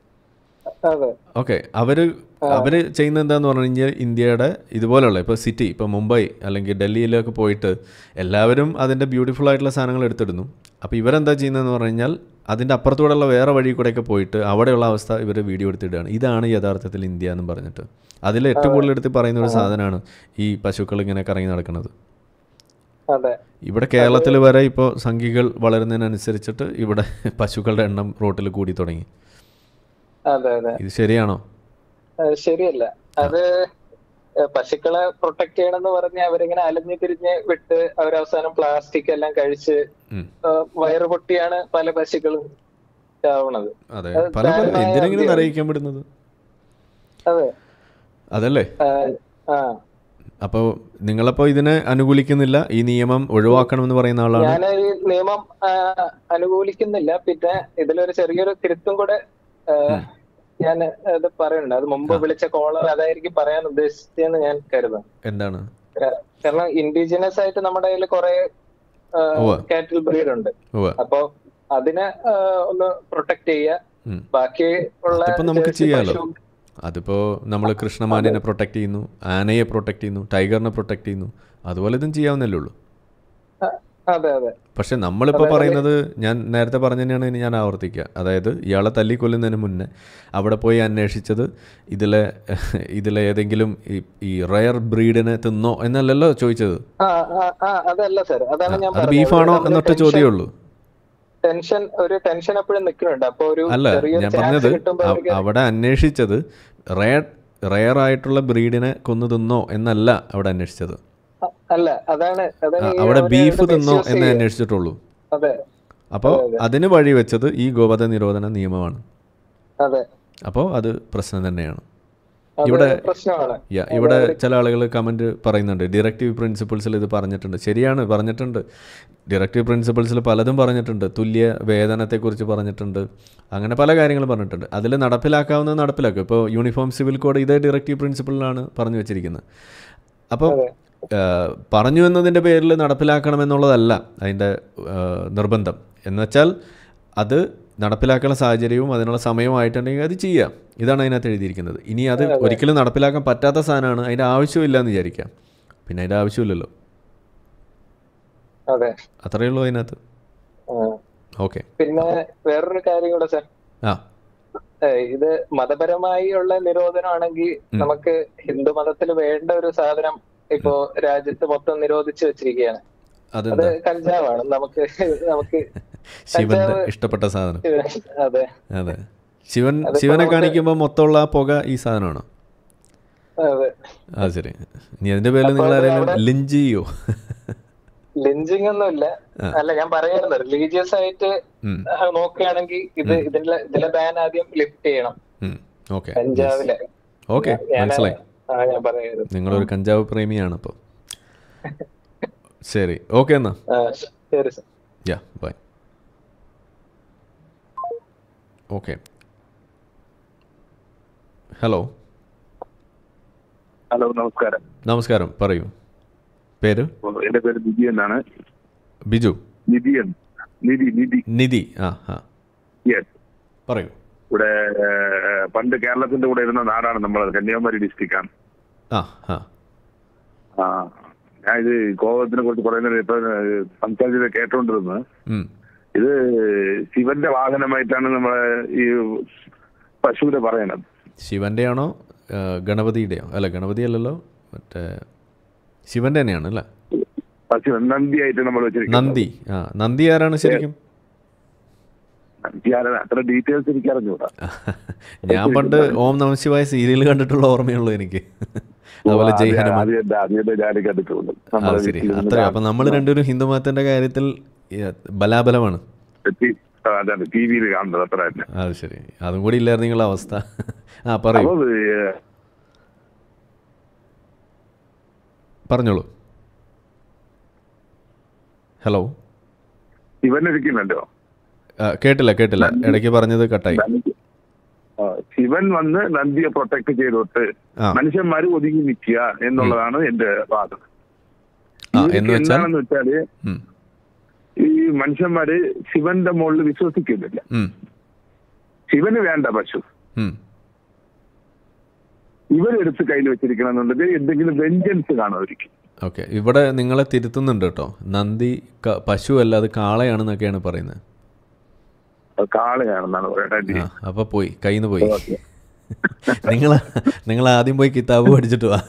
[SPEAKER 6] അതെ
[SPEAKER 1] ഓക്കെ അവർ അവർ ചെയ്യുന്നത് എന്താന്ന് പറഞ്ഞു കഴിഞ്ഞാൽ ഇന്ത്യയുടെ ഇതുപോലുള്ള ഇപ്പോൾ സിറ്റി ഇപ്പോൾ മുംബൈ അല്ലെങ്കിൽ ഡൽഹിയിലൊക്കെ പോയിട്ട് എല്ലാവരും അതിൻ്റെ ബ്യൂട്ടിഫുൾ ആയിട്ടുള്ള സാധനങ്ങൾ എടുത്തിടുന്നു അപ്പോൾ ഇവരെന്താ ചെയ്യുന്നതെന്ന് പറഞ്ഞു കഴിഞ്ഞാൽ അതിൻ്റെ അപ്പുറത്തൂടെയുള്ള വേറെ വഴി കൂടെയൊക്കെ പോയിട്ട് അവിടെയുള്ള അവസ്ഥ ഇവർ വീഡിയോ എടുത്തിടുകയാണ് ഇതാണ് യഥാർത്ഥത്തിൽ ഇന്ത്യ എന്നും പറഞ്ഞിട്ട് അതിൽ ഏറ്റവും കൂടുതൽ എടുത്ത് പറയുന്ന ഒരു സാധനമാണ് ഈ പശുക്കൾ ഇങ്ങനെ കറങ്ങി നടക്കുന്നത്
[SPEAKER 6] അതെ
[SPEAKER 1] ഇവിടെ കേരളത്തിൽ വരെ ഇപ്പോൾ സംഖ്യകൾ വളരുന്നതിനനുസരിച്ചിട്ട് ഇവിടെ പശുക്കളുടെ എണ്ണം റോട്ടിൽ കൂടി തുടങ്ങി
[SPEAKER 6] അതെ അതെ
[SPEAKER 1] ഇത് ശരിയാണോ
[SPEAKER 6] അത് ശരിയല്ല അത് ഏഹ് പശുക്കളെ പ്രൊട്ടക്ട് ചെയ്യണമെന്ന് പറഞ്ഞ് അവരിങ്ങനെ അലഞ്ഞു തിരിഞ്ഞ് വിട്ട് അവരവസാനം പ്ലാസ്റ്റിക് എല്ലാം കഴിച്ച്
[SPEAKER 1] ഉം.
[SPEAKER 6] ഏഹ് വയറ് പൊട്ടിയാണ് പല പശുക്കളും ചാവണത്
[SPEAKER 1] അതെ
[SPEAKER 6] അത്
[SPEAKER 1] പല പല
[SPEAKER 6] ദാരുണമായ
[SPEAKER 1] എന്തിനെങ്കിലും
[SPEAKER 6] അവസ്ഥയാണ്.
[SPEAKER 1] അറിയിക്കാൻ വിടുന്നത്
[SPEAKER 6] അതെ
[SPEAKER 1] അതല്ലേ
[SPEAKER 6] ആഹ് ആ
[SPEAKER 1] അപ്പോൾ നിങ്ങളപ്പോൾ ഇതിനെ അനുകൂലിക്കുന്നില്ല ഈ നിയമം ഒഴിവാക്കണമെന്ന് പറയുന്ന ആളാണ്
[SPEAKER 6] ഞാൻ ഈ നിയമം ആഹ് അനുകൂലിക്കുന്നില്ല പിന്നെ ഇതിലൊരു ചെറിയൊരു തിരുത്തും കൂടെ ആഹ് ഞാൻ ഇത് പറയുന്നുണ്ട് അത് മുമ്പ് വിളിച്ച കോളർ അതായിരിക്കും പറയാൻ ഉദ്ദേശിച്ചതെന്ന് ഞാൻ കരുതുന്നു
[SPEAKER 1] എന്താണ്
[SPEAKER 6] കാരണം ഇൻഡിജിനസ് ആയിട്ട് നമ്മുടെ കയ്യിൽ കുറെ
[SPEAKER 1] ഉവ്വ.
[SPEAKER 6] കാറ്റിൽ ബ്രീഡ് ഉണ്ട്
[SPEAKER 1] ഉവ്വ്.
[SPEAKER 6] അപ്പൊ അതിനെ ആ, ഒന്ന് പ്രൊട്ടക്ട് ചെയ്യുക
[SPEAKER 1] ഉം.
[SPEAKER 6] ബാക്കി ഉള്ള
[SPEAKER 1] അതിപ്പോ നമുക്ക്
[SPEAKER 6] ജേഴ്സി
[SPEAKER 1] ചെയ്യാലോ.
[SPEAKER 6] പശു-
[SPEAKER 1] അതിപ്പോൾ നമ്മൾ കൃഷ്ണമാനിനെ പ്രൊട്ടക്ട് ചെയ്യുന്നു ആനയെ പ്രൊട്ടക്ട് ചെയ്യുന്നു ടൈഗറിനെ പ്രൊട്ടക്ട് ചെയ്യുന്നു അതുപോലെ ഇതും ചെയ്യാവുന്നല്ലേ ഉള്ളൂ
[SPEAKER 6] അതെ അതെ
[SPEAKER 1] പക്ഷെ നമ്മളിപ്പോൾ പറയുന്നത് ഞാൻ നേരത്തെ പറഞ്ഞ തന്നെയാണ് ഇനി ഞാൻ ആവർത്തിക്കുക അതായത് ഇയാളെ തല്ലിക്കൊല്ലുന്നതിന് മുന്നേ അവിടെ പോയി അന്വേഷിച്ചത് ഇതിലെ ഇതിലെ ഏതെങ്കിലും ഈ ഈ റയർ ബ്രീഡിനെ തിന്നോ എന്നല്ലല്ലോ ചോദിച്ചത്
[SPEAKER 6] ആ ആ, ആ അതല്ല സാർ അതാണ് ഞാൻ
[SPEAKER 1] അത്
[SPEAKER 6] പറഞ്ഞത്.
[SPEAKER 1] ബീഫാണോ
[SPEAKER 6] നമ്മള്
[SPEAKER 1] എന്നൊറ്റ
[SPEAKER 6] tension-
[SPEAKER 1] ചോദ്യമേ ഉള്ളൂ
[SPEAKER 6] ടെൻഷൻ ഒരു ടെൻഷൻ എപ്പോഴും നിൽക്കുന്നുണ്ട് അപ്പൊ ഒരു
[SPEAKER 1] അല്ല
[SPEAKER 6] ചെറിയൊരു
[SPEAKER 1] ഞാൻ
[SPEAKER 6] ചാൻസ്
[SPEAKER 1] പറഞ്ഞത് അവ-
[SPEAKER 6] കിട്ടുമ്പോഴേക്ക്
[SPEAKER 1] അവിടെ അന്വേഷിച്ചത് റയർ റയർ ആയിട്ടുള്ള ബ്രീഡിനെ കൊന്നു തിന്നോ എന്നല്ല അവിടെ അന്വേഷിച്ചത്
[SPEAKER 6] അല്ല അതാണ് അതാണ്
[SPEAKER 1] ആ,
[SPEAKER 6] ഈ
[SPEAKER 1] അവിടെ
[SPEAKER 6] അവര്
[SPEAKER 1] ബീഫ്
[SPEAKER 6] ഇത്
[SPEAKER 1] തിന്നോ
[SPEAKER 6] misuse
[SPEAKER 1] എന്നേ
[SPEAKER 6] ചെയ്യുക.
[SPEAKER 1] അന്വേഷിച്ചിട്ടുള്ളൂ
[SPEAKER 6] അതെ
[SPEAKER 1] അപ്പോൾ അതിന് വഴി വെച്ചത് ഈ ഗോവധ നിരോധന നിയമമാണ്
[SPEAKER 6] അതെ
[SPEAKER 1] അപ്പോൾ അത് പ്രശ്നം തന്നെയാണ്
[SPEAKER 6] അത്
[SPEAKER 1] ഇവിടെ
[SPEAKER 6] പ്രശ്നമാണ്
[SPEAKER 1] യാ ഇവിടെ ചില ആളുകൾ കമൻറ്റ് പറയുന്നുണ്ട് ഡിറക്റ്റീവ് പ്രിൻസിപ്പിൾസിൽ ഇത് പറഞ്ഞിട്ടുണ്ട് ശരിയാണ് പറഞ്ഞിട്ടുണ്ട് ഡിറക്റ്റീവ് പ്രിൻസിപ്പിൾസിൽ പലതും പറഞ്ഞിട്ടുണ്ട് തുല്യ വേതനത്തെക്കുറിച്ച് പറഞ്ഞിട്ടുണ്ട് അങ്ങനെ പല കാര്യങ്ങളും പറഞ്ഞിട്ടുണ്ട് അതിൽ നടപ്പിലാക്കാവുന്നത് നടപ്പിലാക്കും ഇപ്പോൾ യൂണിഫോം സിവിൽ കോഡ് ഇതേ ഡിറക്റ്റീവ് പ്രിൻസിപ്പിളിലാണ് പറഞ്ഞു വെച്ചിരിക്കുന്നത് അപ്പോൾ പറഞ്ഞു എന്നതിൻ്റെ പേരിൽ നടപ്പിലാക്കണമെന്നുള്ളതല്ല അതിൻ്റെ നിർബന്ധം എന്നുവെച്ചാൽ അത് നടപ്പിലാക്കാനുള്ള സാഹചര്യവും അതിനുള്ള സമയവുമായിട്ടുണ്ടെങ്കിൽ അത് ചെയ്യാം ഇതാണ് അതിനകത്ത് എഴുതിയിരിക്കുന്നത് ഇനി അത് ഒരിക്കലും നടപ്പിലാക്കാൻ പറ്റാത്ത സാധനമാണ് അതിൻ്റെ ആവശ്യമില്ല എന്ന് വിചാരിക്കാം പിന്നെ അതിൻ്റെ ആവശ്യമില്ലല്ലോ
[SPEAKER 6] അതെ
[SPEAKER 1] അത്രയേ ഉള്ളൂ അതിനകത്ത്
[SPEAKER 6] ആ.
[SPEAKER 1] ഓക്കെ
[SPEAKER 6] പിന്നെ വേറൊരു കാര്യം കൂടെ സാർ
[SPEAKER 1] ആ
[SPEAKER 6] ഏഹ് ഇത് മതപരമായി ഉള്ള നിരോധനമാണെങ്കിൽ നമുക്ക് ഹിന്ദു മതത്തിൽ വേണ്ട ഒരു സാധനം ഇപ്പോ രാജ്യത്ത് മൊത്തം നിരോധിച്ചു വെച്ചിരിക്കുകയാണ് അത്
[SPEAKER 1] അതെന്താ
[SPEAKER 6] കഞ്ചാവാണ് നമുക്ക് നമുക്ക്
[SPEAKER 1] ശിവന്റെ
[SPEAKER 6] കഞ്ചാവ്
[SPEAKER 1] ഇഷ്ടപ്പെട്ട സാധനം
[SPEAKER 6] അതെ
[SPEAKER 1] അതെ ശിവൻ
[SPEAKER 6] അതിപ്പോ
[SPEAKER 1] ശിവനെ
[SPEAKER 6] നമുക്ക്
[SPEAKER 1] കാണിക്കുമ്പോൾ മൊത്തമുള്ള ആ പുക ഈ സാധനമാണോ
[SPEAKER 6] അതെ
[SPEAKER 1] അത് ശരി ഇനി അതിൻ്റെ പേരിൽ
[SPEAKER 6] അപ്പൊ
[SPEAKER 1] നിങ്ങൾ
[SPEAKER 6] അത്
[SPEAKER 1] ആരെങ്കിലും
[SPEAKER 6] അവിടെ-
[SPEAKER 1] ലിഞ്ച് ചെയ്യോ
[SPEAKER 6] ലിഞ്ചിങ് ഒന്നുമില്ല
[SPEAKER 1] ആ.
[SPEAKER 6] അല്ല ഞാൻ പറയാറുണ്ട് റിലീജിയസ് ആയിട്ട്
[SPEAKER 1] ഉം,
[SPEAKER 6] ആ, നോക്കുകയാണെങ്കിൽ ഇത് ഇതിലെ ഇതിലെ ബാൻ ആദ്യം ലിഫ്റ്റ് ചെയ്യണം
[SPEAKER 1] ഉം. ഓക്കെ
[SPEAKER 6] കഞ്ചാവിലെ
[SPEAKER 1] ഓക്കെ
[SPEAKER 6] ഞാൻ
[SPEAKER 1] മനസ്സിലായി
[SPEAKER 6] ആ ഞാൻ പറയുന്നത്
[SPEAKER 1] നിങ്ങളൊരു കഞ്ചാവ് പ്രേമിയാണ് അപ്പോൾ ശരി ഓക്കെ എന്നാ
[SPEAKER 6] ആ, ശരി sir
[SPEAKER 1] yeah bye okay hello
[SPEAKER 7] hello നമസ്കാരം
[SPEAKER 1] നമസ്കാരം പറയൂ പേര്
[SPEAKER 7] എന്റെ പേര് നിധി എന്നാണ്
[SPEAKER 1] ബിജു
[SPEAKER 7] നിധിയൻ നിധി നിധി
[SPEAKER 1] നിധി ആ ആ
[SPEAKER 7] യെസ്
[SPEAKER 1] പറയൂ
[SPEAKER 7] ഇവിടെ ഏഹ്, പണ്ട് കേരളത്തിന്റെ കൂടെ ഇരുന്ന നാടാണ് നമ്മൾ കന്യാകുമാരി ഡിസ്ട്രിക്റ്റ് ആണ്
[SPEAKER 1] ആ ആ
[SPEAKER 7] ആ ഞാൻ ഇത് കോപത്തിനെ കുറിച്ച് പറയുന്നത് ഇപ്പൊ ഏഹ്, സംസാരിച്ചത് കേട്ടോണ്ടിരുന്നത്
[SPEAKER 1] ഉം.
[SPEAKER 7] ഇത് ശിവന്റെ വാഹനമായിട്ടാണ് നമ്മളെ ഈ പശുവിനെ പറയണത്
[SPEAKER 1] ശിവൻ്റെ ആണോ ആ, ഗണപതിയുടെയോ അല്ല ഗണപതി അല്ലല്ലോ മറ്റേ ശിവൻ്റെ തന്നെയാണ് അല്ലേ
[SPEAKER 7] പശു നന്ദിയായിട്ട് നമ്മൾ വെച്ചിരിക്കുന്നത്
[SPEAKER 1] നന്ദി ആ നന്ദി ആരാണ് ശരിക്കും
[SPEAKER 7] നന്ദി ആരാണ്? അത്ര ഡീറ്റെയിൽസ് എനിക്ക് അറിഞ്ഞൂടാ
[SPEAKER 1] ഞാൻ പണ്ട് ഓം നമ ശിവായ സീരിയൽ കണ്ടിട്ടുള്ള ഓർമ്മയുള്ളൂ എനിക്ക് അതുപോലെ ജയ് ഹനുമാൻ
[SPEAKER 7] ആദ്യത്തെ ആദ്യത്തെ ഞാൻ കണ്ടിട്ടുള്ളൂ
[SPEAKER 1] ആ
[SPEAKER 7] നമ്മളെ
[SPEAKER 1] ശരി
[SPEAKER 7] വീട്ടിൽ നിന്ന്
[SPEAKER 1] അത്രയും അപ്പം നമ്മൾ രണ്ടുപേരും ഹിന്ദു മതത്തിൻ്റെ കാര്യത്തിൽ ഈ, ബലാബലമാണ്
[SPEAKER 7] ടി- ആ, അതാണ് ടി വിയിൽ കാണുന്നത് അത്ര തന്നെ
[SPEAKER 1] അത് ശരി അതും കൂടി ഇല്ലായിരുന്നു നിങ്ങളുടെ അവസ്ഥ ആ പറയൂ
[SPEAKER 7] അപ്പൊ ഏഹ്,
[SPEAKER 1] പറഞ്ഞോളൂ ഹലോ
[SPEAKER 7] ശിവനിരിക്കുന്നുണ്ടോ
[SPEAKER 1] ആ, കേട്ടില്ല കേട്ടില്ല ഇടയ്ക്ക് പറഞ്ഞത് കട്ടായി
[SPEAKER 7] ആ, ശിവൻ വന്ന് നന്ദിയെ പ്രൊട്ടക്ട് ചെയ്തിട്ട്
[SPEAKER 1] ആ.
[SPEAKER 7] മനുഷ്യന്മാര് ഒതുങ്ങി നിൽക്കുക എന്നുള്ളതാണ് എന്റെ വാദം
[SPEAKER 1] ആ
[SPEAKER 7] ഇവർക്ക്
[SPEAKER 1] എന്ന് വെച്ചാൽ
[SPEAKER 7] എന്താണെന്ന് വെച്ചാല്
[SPEAKER 1] ഉം,
[SPEAKER 7] ഈ മനുഷ്യന്മാര് ശിവന്റെ മുകളിൽ വിശ്വസിക്കുന്നില്ല
[SPEAKER 1] ഉം,
[SPEAKER 7] ശിവന് വേണ്ട പശു
[SPEAKER 1] ഉം.
[SPEAKER 7] ഇവരെടുത്ത് കയ്യിൽ വെച്ചിരിക്കണമെന്നുണ്ടെങ്കിൽ എന്തെങ്കിലും വെഞ്ചൻസ് കാണുമായിരിക്കും
[SPEAKER 1] ഓക്കെ ഇവിടെ നിങ്ങളെ തിരുത്തുന്നുണ്ട് കേട്ടോ നന്ദി ക- പശു അല്ല അത് കാളയാണെന്നൊക്കെയാണ് പറയുന്നത്
[SPEAKER 7] അത് കാളയാണെന്നാണ് പറയുന്നത്
[SPEAKER 1] ആ അപ്പോൾ പോയി കയ്യിൽ നിന്ന് പോയി നിങ്ങൾ നിങ്ങൾ ആദ്യം പോയി കിതാബ് പഠിച്ചിട്ട് വാ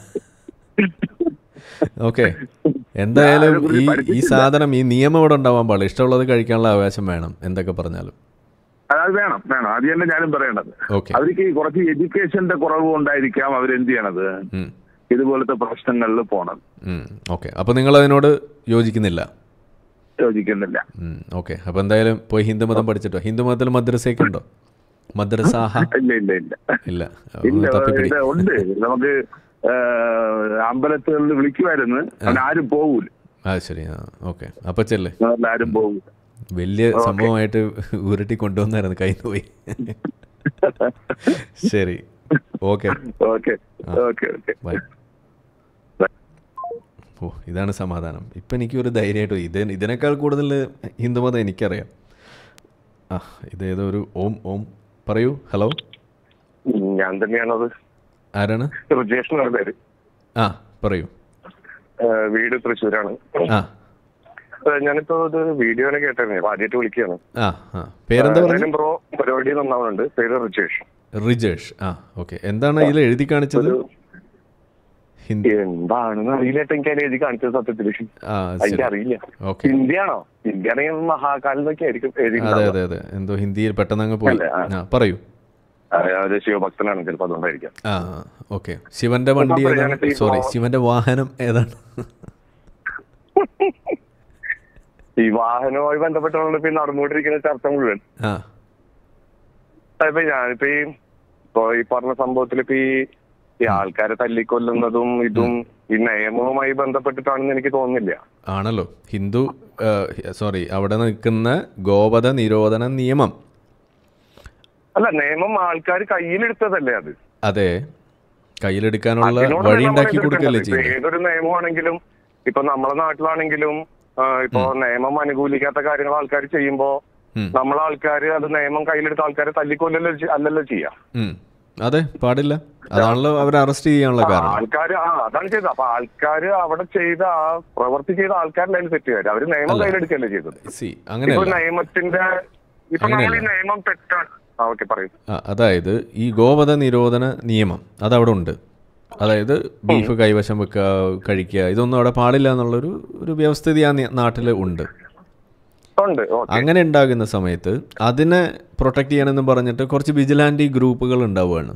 [SPEAKER 1] ഓക്കെ എന്തായാലും
[SPEAKER 7] ഞാനതിനെക്കുറിച്ച്
[SPEAKER 1] ഈ ഈ
[SPEAKER 7] പഠിച്ചിട്ടില്ല.
[SPEAKER 1] സാധനം ഈ നിയമം ഇവിടെ ഉണ്ടാവാൻ പാടില്ല ഇഷ്ടമുള്ളത് കഴിക്കാനുള്ള അവകാശം വേണം എന്തൊക്കെ പറഞ്ഞാലും
[SPEAKER 7] അത് വേണം വേണം അത് തന്നെ ഞാനും പറയണത്
[SPEAKER 1] ഓക്കെ
[SPEAKER 7] അവർക്ക് കുറച്ച് എഡ്യൂക്കേഷന്റെ കുറവ് കൊണ്ടായിരിക്കാം അവരെന്ത് ചെയ്യണത് ഇതുപോലത്തെ പ്രശ്നങ്ങളിൽ പോണത്
[SPEAKER 1] ഓക്കെ അപ്പോൾ നിങ്ങൾ അതിനോട് യോജിക്കുന്നില്ല
[SPEAKER 7] യോജിക്കുന്നില്ല
[SPEAKER 1] ഓക്കെ അപ്പോൾ എന്തായാലും പോയി ഹിന്ദുമതം പഠിച്ചിട്ടോ ഹിന്ദുമതത്തിൽ മദ്രസയൊക്കെ ഉണ്ടോ മദ്രസാഹ
[SPEAKER 7] ഇല്ല ഇല്ല ഇല്ല
[SPEAKER 1] ഇല്ല
[SPEAKER 7] ഇല്ല
[SPEAKER 1] ഒന്ന് തപ്പിപ്പിടി
[SPEAKER 7] ഇത് ഉണ്ട് നമുക്ക് ഏഹ്, അമ്പലത്തുകളിൽ വിളിക്കുമായിരുന്നു അവൻ ആരും പോകൂല
[SPEAKER 1] ആ ശരി ആ ഓക്കെ അപ്പോൾ ചെല്ലേ
[SPEAKER 7] അതുകൊണ്ട് ആരും പോകൂല
[SPEAKER 1] വലിയ സംഭവമായിട്ട് ഉരുട്ടി കൊണ്ടുവന്നായിരുന്നു കയ്യിൽ നിന്ന് പോയി ശരി okay
[SPEAKER 7] okay okay okay
[SPEAKER 1] bye ഓ ഇതാണ് സമാധാനം ഇപ്പം എനിക്കൊരു ധൈര്യമായിട്ട് ഇത് ഇതിനേക്കാൾ കൂടുതൽ ഹിന്ദുമതം എനിക്കറിയാം ആ ഇതേതോ ഒരു ഓം ഓം പറയൂ ഹലോ
[SPEAKER 7] ഞാൻ തന്നെയാണത്
[SPEAKER 1] ആരാണ്
[SPEAKER 7] റിജേഷ് എന്നാണ് പേര്
[SPEAKER 1] ആ പറയൂ
[SPEAKER 7] ഏഹ്, വീട് തൃശ്ശൂരാണ്
[SPEAKER 1] ആ
[SPEAKER 7] ഏഹ്, ഞാനിപ്പോ ഒരു വീഡിയോനെ കേട്ടായിരുന്നു ആദ്യമായിട്ട് വിളിക്കുകയാണ്
[SPEAKER 1] ആ ആ പേരെന്താ പറഞ്ഞു
[SPEAKER 7] ഏതായാലും ബ്രോ പരിപാടി നന്നാവുന്നുണ്ട് പേര് റിജേഷ്
[SPEAKER 1] റിജേഷ് ആ ഓക്കെ എന്താണ് ഇതിൽ എഴുതി കാണിച്ചത്
[SPEAKER 7] ഒരു
[SPEAKER 1] ഹിന്ദി
[SPEAKER 8] എന്താണെന്ന് അറിയില്ല ഏട്ടാ എനിക്ക് അതിൽ എഴുതി കാണിച്ചത് സത്യത്തില്
[SPEAKER 1] ആ ശരി
[SPEAKER 8] എനിക്കറിയില്ല
[SPEAKER 1] ഓക്കെ
[SPEAKER 8] ഹിന്ദിയാണോ ഹിന്ദി ആണെങ്കിൽ മഹാകാലം എന്നൊക്കെ ആയിരിക്കും
[SPEAKER 1] അതെ
[SPEAKER 8] എഴുതിയിട്ടുണ്ടാവുക.
[SPEAKER 1] അതെ അതെ എന്തോ ഹിന്ദിയിൽ പെട്ടെന്ന് അങ്ങ് പോയി
[SPEAKER 8] അല്ലേ? ആ.
[SPEAKER 1] ആ പറയൂ
[SPEAKER 8] ആ, ഒരു ശിവഭക്തനാണ് ചിലപ്പോ അതുകൊണ്ടായിരിക്കാം
[SPEAKER 1] ആ ഓക്കെ ശിവന്റെ വണ്ടി
[SPEAKER 8] അപ്പൊ
[SPEAKER 1] ഏതാണ്
[SPEAKER 8] ഞാനിപ്പോ ഈ
[SPEAKER 1] സോറി
[SPEAKER 8] ഗോ-
[SPEAKER 1] ശിവന്റെ വാഹനം ഏതാണ്
[SPEAKER 8] ഈ വാഹനവുമായി ബന്ധപ്പെട്ടുള്ള ഇപ്പൊ ഈ നടന്നുകൊണ്ടിരിക്കുന്ന ചർച്ച മുഴുവൻ
[SPEAKER 1] ആ
[SPEAKER 8] ഇപ്പൊ ഞാനിപ്പോ ഈ ഇപ്പൊ ഈ പറഞ്ഞ സംഭവത്തിൽ ഇപ്പൊ ഈ ഈ ആൾക്കാരെ തല്ലിക്കൊല്ലുന്നതും ഇതും ഈ നിയമവുമായി ബന്ധപ്പെട്ടിട്ടാണെന്ന് എനിക്ക് തോന്നുന്നില്ല
[SPEAKER 1] ആണല്ലോ ഹിന്ദു സോറി അവിടെ നിൽക്കുന്ന ഗോവധ നിരോധന നിയമം
[SPEAKER 8] അല്ല നിയമം ആൾക്കാർ കയ്യിലെടുത്തതല്ലേ അത്
[SPEAKER 1] അതെ കയ്യിലെടുക്കാനുള്ള
[SPEAKER 8] അതിനോട്
[SPEAKER 1] വഴി
[SPEAKER 8] നമ്മൾ
[SPEAKER 1] ഉണ്ടാക്കി കൊടുക്കുകയല്ലേ
[SPEAKER 8] എതിർക്കേണ്ടത്. ഇപ്പൊ
[SPEAKER 1] ചെയ്യുന്നത്
[SPEAKER 8] ഏതൊരു നിയമമാണെങ്കിലും ഇപ്പൊ നമ്മളെ നാട്ടിലാണെങ്കിലും ആ, ഇപ്പൊ നിയമം അനുകൂലിക്കാത്ത കാര്യങ്ങൾ ആൾക്കാർ ചെയ്യുമ്പോ
[SPEAKER 1] ഉം.
[SPEAKER 8] നമ്മളെ ആൾക്കാര് അത് നിയമം കയ്യിലെടുത്ത ആൾക്കാരെ തല്ലിക്കൊല്ലല്ലോ ചെ- അല്ലല്ലോ ചെയ്യാ
[SPEAKER 1] ഉം. അതെ പാടില്ല അതാണല്ലോ അവർ അറസ്റ്റ് ചെയ്യാനുള്ള കാരണം
[SPEAKER 8] ആൾക്കാര് ആ അതാണ് ചെയ്തത് അപ്പൊ ആൾക്കാര് അവിടെ ചെയ്ത ആ പ്രവൃത്തി ചെയ്ത ആൾക്കാരുടെ അതിൽ തെറ്റുകാര് അവര് നിയമം
[SPEAKER 1] അല്ല.
[SPEAKER 8] കയ്യിലെടുക്കല്ലേ ചെയ്തത്
[SPEAKER 1] സി
[SPEAKER 8] ഇപ്പൊ
[SPEAKER 1] അങ്ങനെയല്ല
[SPEAKER 8] നിയമത്തിന്റെ ഇപ്പൊ നമ്മൾ ഈ
[SPEAKER 1] അങ്ങനെയല്ല.
[SPEAKER 8] നിയമം തെറ്റാണ് ആ ഓക്കെ പറയൂ
[SPEAKER 1] ആ, അതായത് ഈ ഗോവധ നിരോധന നിയമം അതവിടെ ഉണ്ട് അതായത് ബീഫ് കൈവശം വെക്കുക കഴിക്കുക ഇതൊന്നും അവിടെ പാടില്ല എന്നുള്ളൊരു ഒരു വ്യവസ്ഥിതി ആ നാട്ടിൽ ഉണ്ട്
[SPEAKER 8] ഉണ്ട് ഓക്കെ
[SPEAKER 1] അങ്ങനെ ഉണ്ടാകുന്ന സമയത്ത് അതിനെ പ്രൊട്ടക്ട് ചെയ്യാനെന്ന് പറഞ്ഞിട്ട് കുറച്ച് വിജിലാൻറ്റി ഗ്രൂപ്പുകൾ ഉണ്ടാവുകയാണ്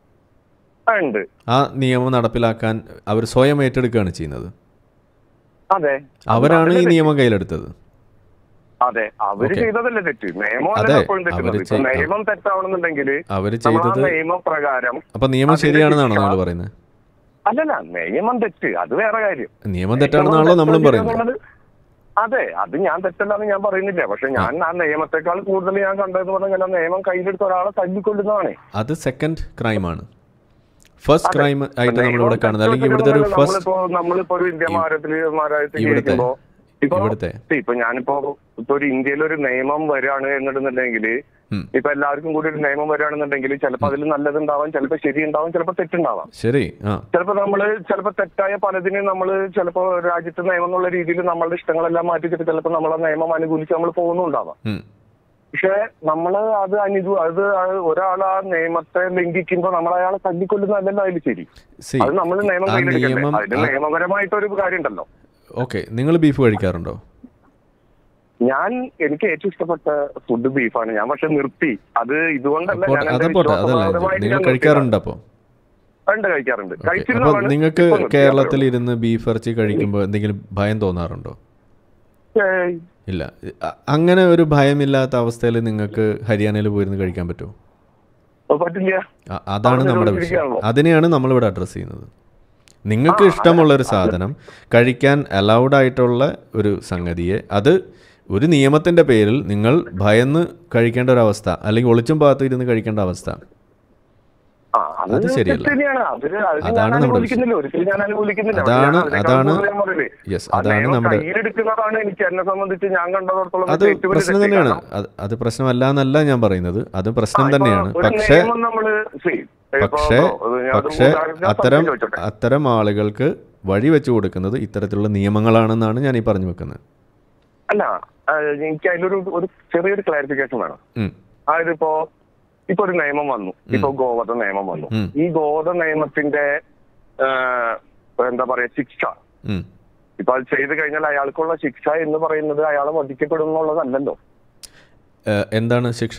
[SPEAKER 8] ഉണ്ട്
[SPEAKER 1] ആ നിയമം നടപ്പിലാക്കാൻ അവർ സ്വയം ഏറ്റെടുക്കുകയാണ് ചെയ്യുന്നത്
[SPEAKER 8] അതെ
[SPEAKER 1] അവരാണ് ഈ
[SPEAKER 8] അതിലെ
[SPEAKER 1] നിയമം കയ്യിലെടുത്തത്
[SPEAKER 8] അതെ അവര്
[SPEAKER 1] ഓക്കേ.
[SPEAKER 8] ചെയ്തതല്ലേ തെറ്റ് നിയമം
[SPEAKER 1] അതെ,
[SPEAKER 8] എപ്പോഴും തെറ്റുന്നത്
[SPEAKER 1] അവര്
[SPEAKER 8] ഇപ്പൊ
[SPEAKER 1] ചെയ്-
[SPEAKER 8] നിയമം തെറ്റാവണമെന്നുണ്ടെങ്കിൽ
[SPEAKER 1] അവർ
[SPEAKER 8] നമ്മൾ ആ
[SPEAKER 1] ചെയ്തത്
[SPEAKER 8] നിയമപ്രകാരം
[SPEAKER 1] അപ്പം നിയമം
[SPEAKER 8] അതിനെ
[SPEAKER 1] ശരിയാണെന്നാണോ
[SPEAKER 8] ശിക്ഷ-
[SPEAKER 1] നിങ്ങൾ പറയുന്നത്
[SPEAKER 8] അല്ലല്ല നിയമം തെറ്റ് അത് വേറെ കാര്യം
[SPEAKER 1] നിയമം തെറ്റാണെന്നാണല്ലോ നമ്മളും പറയുന്നത്
[SPEAKER 8] എന്നുള്ളത് അതെ അത് ഞാൻ തെറ്റല്ലാന്ന് ഞാൻ പറയുന്നില്ല പക്ഷെ ഞാൻ ആ നിയമത്തെക്കാൾ കൂടുതൽ ഞാൻ കണ്ടതെന്ന് പറഞ്ഞാൽ ആ നിയമം കയ്യിലെടുത്ത ഒരാളെ തല്ലിക്കൊല്ലുന്നതാണ്
[SPEAKER 1] അത് സെക്കൻഡ് ക്രൈമാണ് ഫസ്റ്റ്
[SPEAKER 8] അതെ.
[SPEAKER 1] ക്രൈം ആയിട്ട്
[SPEAKER 8] നിയമം
[SPEAKER 1] നമ്മളിവിടെ കാണുന്നത് അല്ലെങ്കിൽ ഇവിടുത്തെ ഒരു
[SPEAKER 8] തെറ്റാണെന്നുണ്ടെങ്കിൽ
[SPEAKER 1] ഫസ്റ്റ്
[SPEAKER 8] നമ്മളിപ്പോ നമ്മളിപ്പോ ഒരു ഇന്ത്യ മാരത്തില്
[SPEAKER 1] ഇവിടുത്തെ-
[SPEAKER 8] ഇരിക്കുമ്പോ ഇപ്പൊ
[SPEAKER 1] ഇവിടുത്തെ
[SPEAKER 8] ഇപ്പൊ ഞാനിപ്പോ ഇപ്പൊ ഒരു ഇന്ത്യയിൽ ഒരു നിയമം വരികയാണ് എന്നുണ്ടെന്നുണ്ടെങ്കിൽ
[SPEAKER 1] ഉം.
[SPEAKER 8] ഇപ്പൊ എല്ലാവർക്കും കൂടി ഒരു നിയമം വരികയാണെന്നുണ്ടെങ്കിൽ ചിലപ്പോൾ അതിൽ നല്ലതുണ്ടാവാം ചിലപ്പോൾ ശരിയുണ്ടാവാം ചിലപ്പോൾ തെറ്റുണ്ടാവാം
[SPEAKER 1] ശരി ആ
[SPEAKER 8] ചിലപ്പോൾ നമ്മള് ചിലപ്പോൾ തെറ്റായ പലതിനെയും നമ്മൾ ചിലപ്പോൾ രാജ്യത്തെ നിയമം എന്നുള്ള രീതിയിൽ നമ്മളുടെ ഇഷ്ടങ്ങളെല്ലാം മാറ്റിച്ചിട്ട് ചിലപ്പോൾ നമ്മളെ നിയമം അനുകൂലിച്ച് നമ്മൾ പോകുന്നുണ്ടാവാം
[SPEAKER 1] ഉം.
[SPEAKER 8] പക്ഷെ നമ്മൾ അത് അനുകൂ അത് ഒരാൾ ആ നിയമത്തെ ലംഘിക്കുമ്പോൾ നമ്മൾ അയാളെ തല്ലിക്കൊല്ലുന്നതല്ലല്ലോ അതിൽ ശരി
[SPEAKER 1] സി
[SPEAKER 8] അത് നമ്മൾ നിയമം
[SPEAKER 1] ആ
[SPEAKER 8] കയ്യിലെടുക്കണ്ടേ
[SPEAKER 1] നിയമം
[SPEAKER 8] അതിന് നിയമപരമായിട്ടൊരു കാര്യമുണ്ടല്ലോ
[SPEAKER 1] ഓക്കെ നിങ്ങൾ ബീഫ് കഴിക്കാറുണ്ടോ
[SPEAKER 8] ഞാൻ എനിക്ക് ഏറ്റവും ഇഷ്ടപ്പെട്ട ഫുഡ് ബീഫാണ് ഞാൻ പക്ഷെ നിർത്തി അത് ഇതുകൊണ്ടല്ല
[SPEAKER 1] പോട്ടെ,
[SPEAKER 8] ഞാൻ
[SPEAKER 1] അത്
[SPEAKER 8] എന്റെ
[SPEAKER 1] പോട്ടെ അതല്ല
[SPEAKER 8] വിശ്വാസപരമായിട്ട്
[SPEAKER 1] നിങ്ങൾ
[SPEAKER 8] ഞാൻ
[SPEAKER 1] കഴിക്കാറുണ്ട് അപ്പോൾ
[SPEAKER 8] നിർത്തിയതാണ്. ഉണ്ട് കഴിക്കാറുണ്ട്
[SPEAKER 1] അപ്പോൾ
[SPEAKER 8] കഴിച്ചിരുന്നതാണ്.
[SPEAKER 1] നിങ്ങൾക്ക്
[SPEAKER 8] ഇപ്പൊ നിർത്തി.
[SPEAKER 1] കേരളത്തിൽ ഇരുന്ന് ബീഫ് ഇറച്ചി കഴിക്കുമ്പോൾ എന്തെങ്കിലും ഭയം തോന്നാറുണ്ടോ
[SPEAKER 8] ഏയ്,
[SPEAKER 1] ഇല്ല അ- അങ്ങനെ ഒരു ഭയമില്ലാത്ത അവസ്ഥയിൽ നിങ്ങൾക്ക് ഹരിയാനയിൽ പോയിരുന്ന് കഴിക്കാൻ പറ്റുമോ
[SPEAKER 8] അത് പറ്റില്ല
[SPEAKER 1] അ- അതാണ്
[SPEAKER 8] അവിടെ
[SPEAKER 1] നമ്മുടെ വിഷയം
[SPEAKER 8] നിരോധിച്ചിരിക്കുകയാണല്ലോ.
[SPEAKER 1] അതിനെയാണ് നമ്മളിവിടെ അഡ്രസ്സ് ചെയ്യുന്നത് നിങ്ങൾക്ക് ഇഷ്ടമുള്ള ഒരു സാധനം കഴിക്കാൻ അലൗഡ് ആയിട്ടുള്ള ഒരു സംഗതിയെ അത് ഒരു നിയമത്തിൻ്റെ പേരിൽ നിങ്ങൾ ഭയന്ന് കഴിക്കേണ്ട ഒരു അവസ്ഥ അല്ലെങ്കിൽ ഒളിച്ചും പാത്തും ഇരുന്ന് കഴിക്കേണ്ട അവസ്ഥ
[SPEAKER 8] ആ, അത്
[SPEAKER 1] അത് ശരിയല്ല.
[SPEAKER 8] തെറ്റ് തന്നെയാണ്. അത് അത്
[SPEAKER 1] അതാണ്
[SPEAKER 8] ഞാൻ
[SPEAKER 1] നമ്മുടെ
[SPEAKER 8] അനുകൂലിക്കുന്നില്ല. ഒരിക്കലും ഞാൻ അനുകൂലിക്കുന്നില്ല. പക്ഷേ
[SPEAKER 1] അതാണ്
[SPEAKER 8] ഞാൻ അതിനേക്കാൾ
[SPEAKER 1] അതാണ്
[SPEAKER 8] കൂടുതൽ ഞാൻ പറയില്ലേ,
[SPEAKER 1] യെസ്
[SPEAKER 8] ആ
[SPEAKER 1] അതാണ്
[SPEAKER 8] നിയമം
[SPEAKER 1] നമ്മുടെ
[SPEAKER 8] കയ്യിലെടുക്കുന്നതാണ് എനിക്ക് എന്നെ സംബന്ധിച്ച് ഞാൻ കണ്ടതോടത്തോളം
[SPEAKER 1] അത്
[SPEAKER 8] ഏറ്റവും വലിയ
[SPEAKER 1] പ്രശ്നം
[SPEAKER 8] തെറ്റ്.
[SPEAKER 1] തന്നെയാണ്
[SPEAKER 8] കാരണം
[SPEAKER 1] അത് അത് പ്രശ്നമല്ല എന്നല്ല ഞാൻ പറയുന്നത് അത് പ്രശ്നം
[SPEAKER 8] ആ, ഇപ്പൊ
[SPEAKER 1] തന്നെയാണ്
[SPEAKER 8] ഒരു
[SPEAKER 1] പക്ഷേ
[SPEAKER 8] നിയമം നമ്മള് see, ഇപ്പൊ
[SPEAKER 1] പക്ഷേ
[SPEAKER 8] ബ്രോ, ഞാൻ ഒരു
[SPEAKER 1] പക്ഷേ
[SPEAKER 8] ഉദാഹരണം ഞാൻ
[SPEAKER 1] അത്തരം
[SPEAKER 8] ചോദിച്ചോട്ടെ.
[SPEAKER 1] അത്തരം ആളുകൾക്ക് വഴി വെച്ചു കൊടുക്കുന്നത് ഇത്തരത്തിലുള്ള നിയമങ്ങളാണെന്നാണ് ഞാൻ ഈ പറഞ്ഞു വെക്കുന്നത്
[SPEAKER 8] അല്ല ആ, എനിക്ക് അതിലൊരു ഒരു ചെറിയൊരു ക്ലാരിഫിക്കേഷൻ വേണം
[SPEAKER 1] ഉം.
[SPEAKER 8] അതായത് ഇപ്പോ ഇപ്പൊ ഒരു നിയമം വന്നു ഇപ്പൊ ഗോവധ നിയമം വന്നു
[SPEAKER 1] ഉം.
[SPEAKER 8] ഈ ഗോവധ നിയമത്തിന്റെ ആ, എന്താ പറയാ ശിക്ഷ
[SPEAKER 1] ഉം.
[SPEAKER 8] ഇപ്പൊ അത് ചെയ്ത് കഴിഞ്ഞാൽ അയാൾക്കുള്ള ശിക്ഷ എന്ന് പറയുന്നത് അയാളെ വധിക്കപ്പെടും എന്നുള്ളതല്ലല്ലോ
[SPEAKER 1] ഏഹ്, എന്താണ് ശിക്ഷ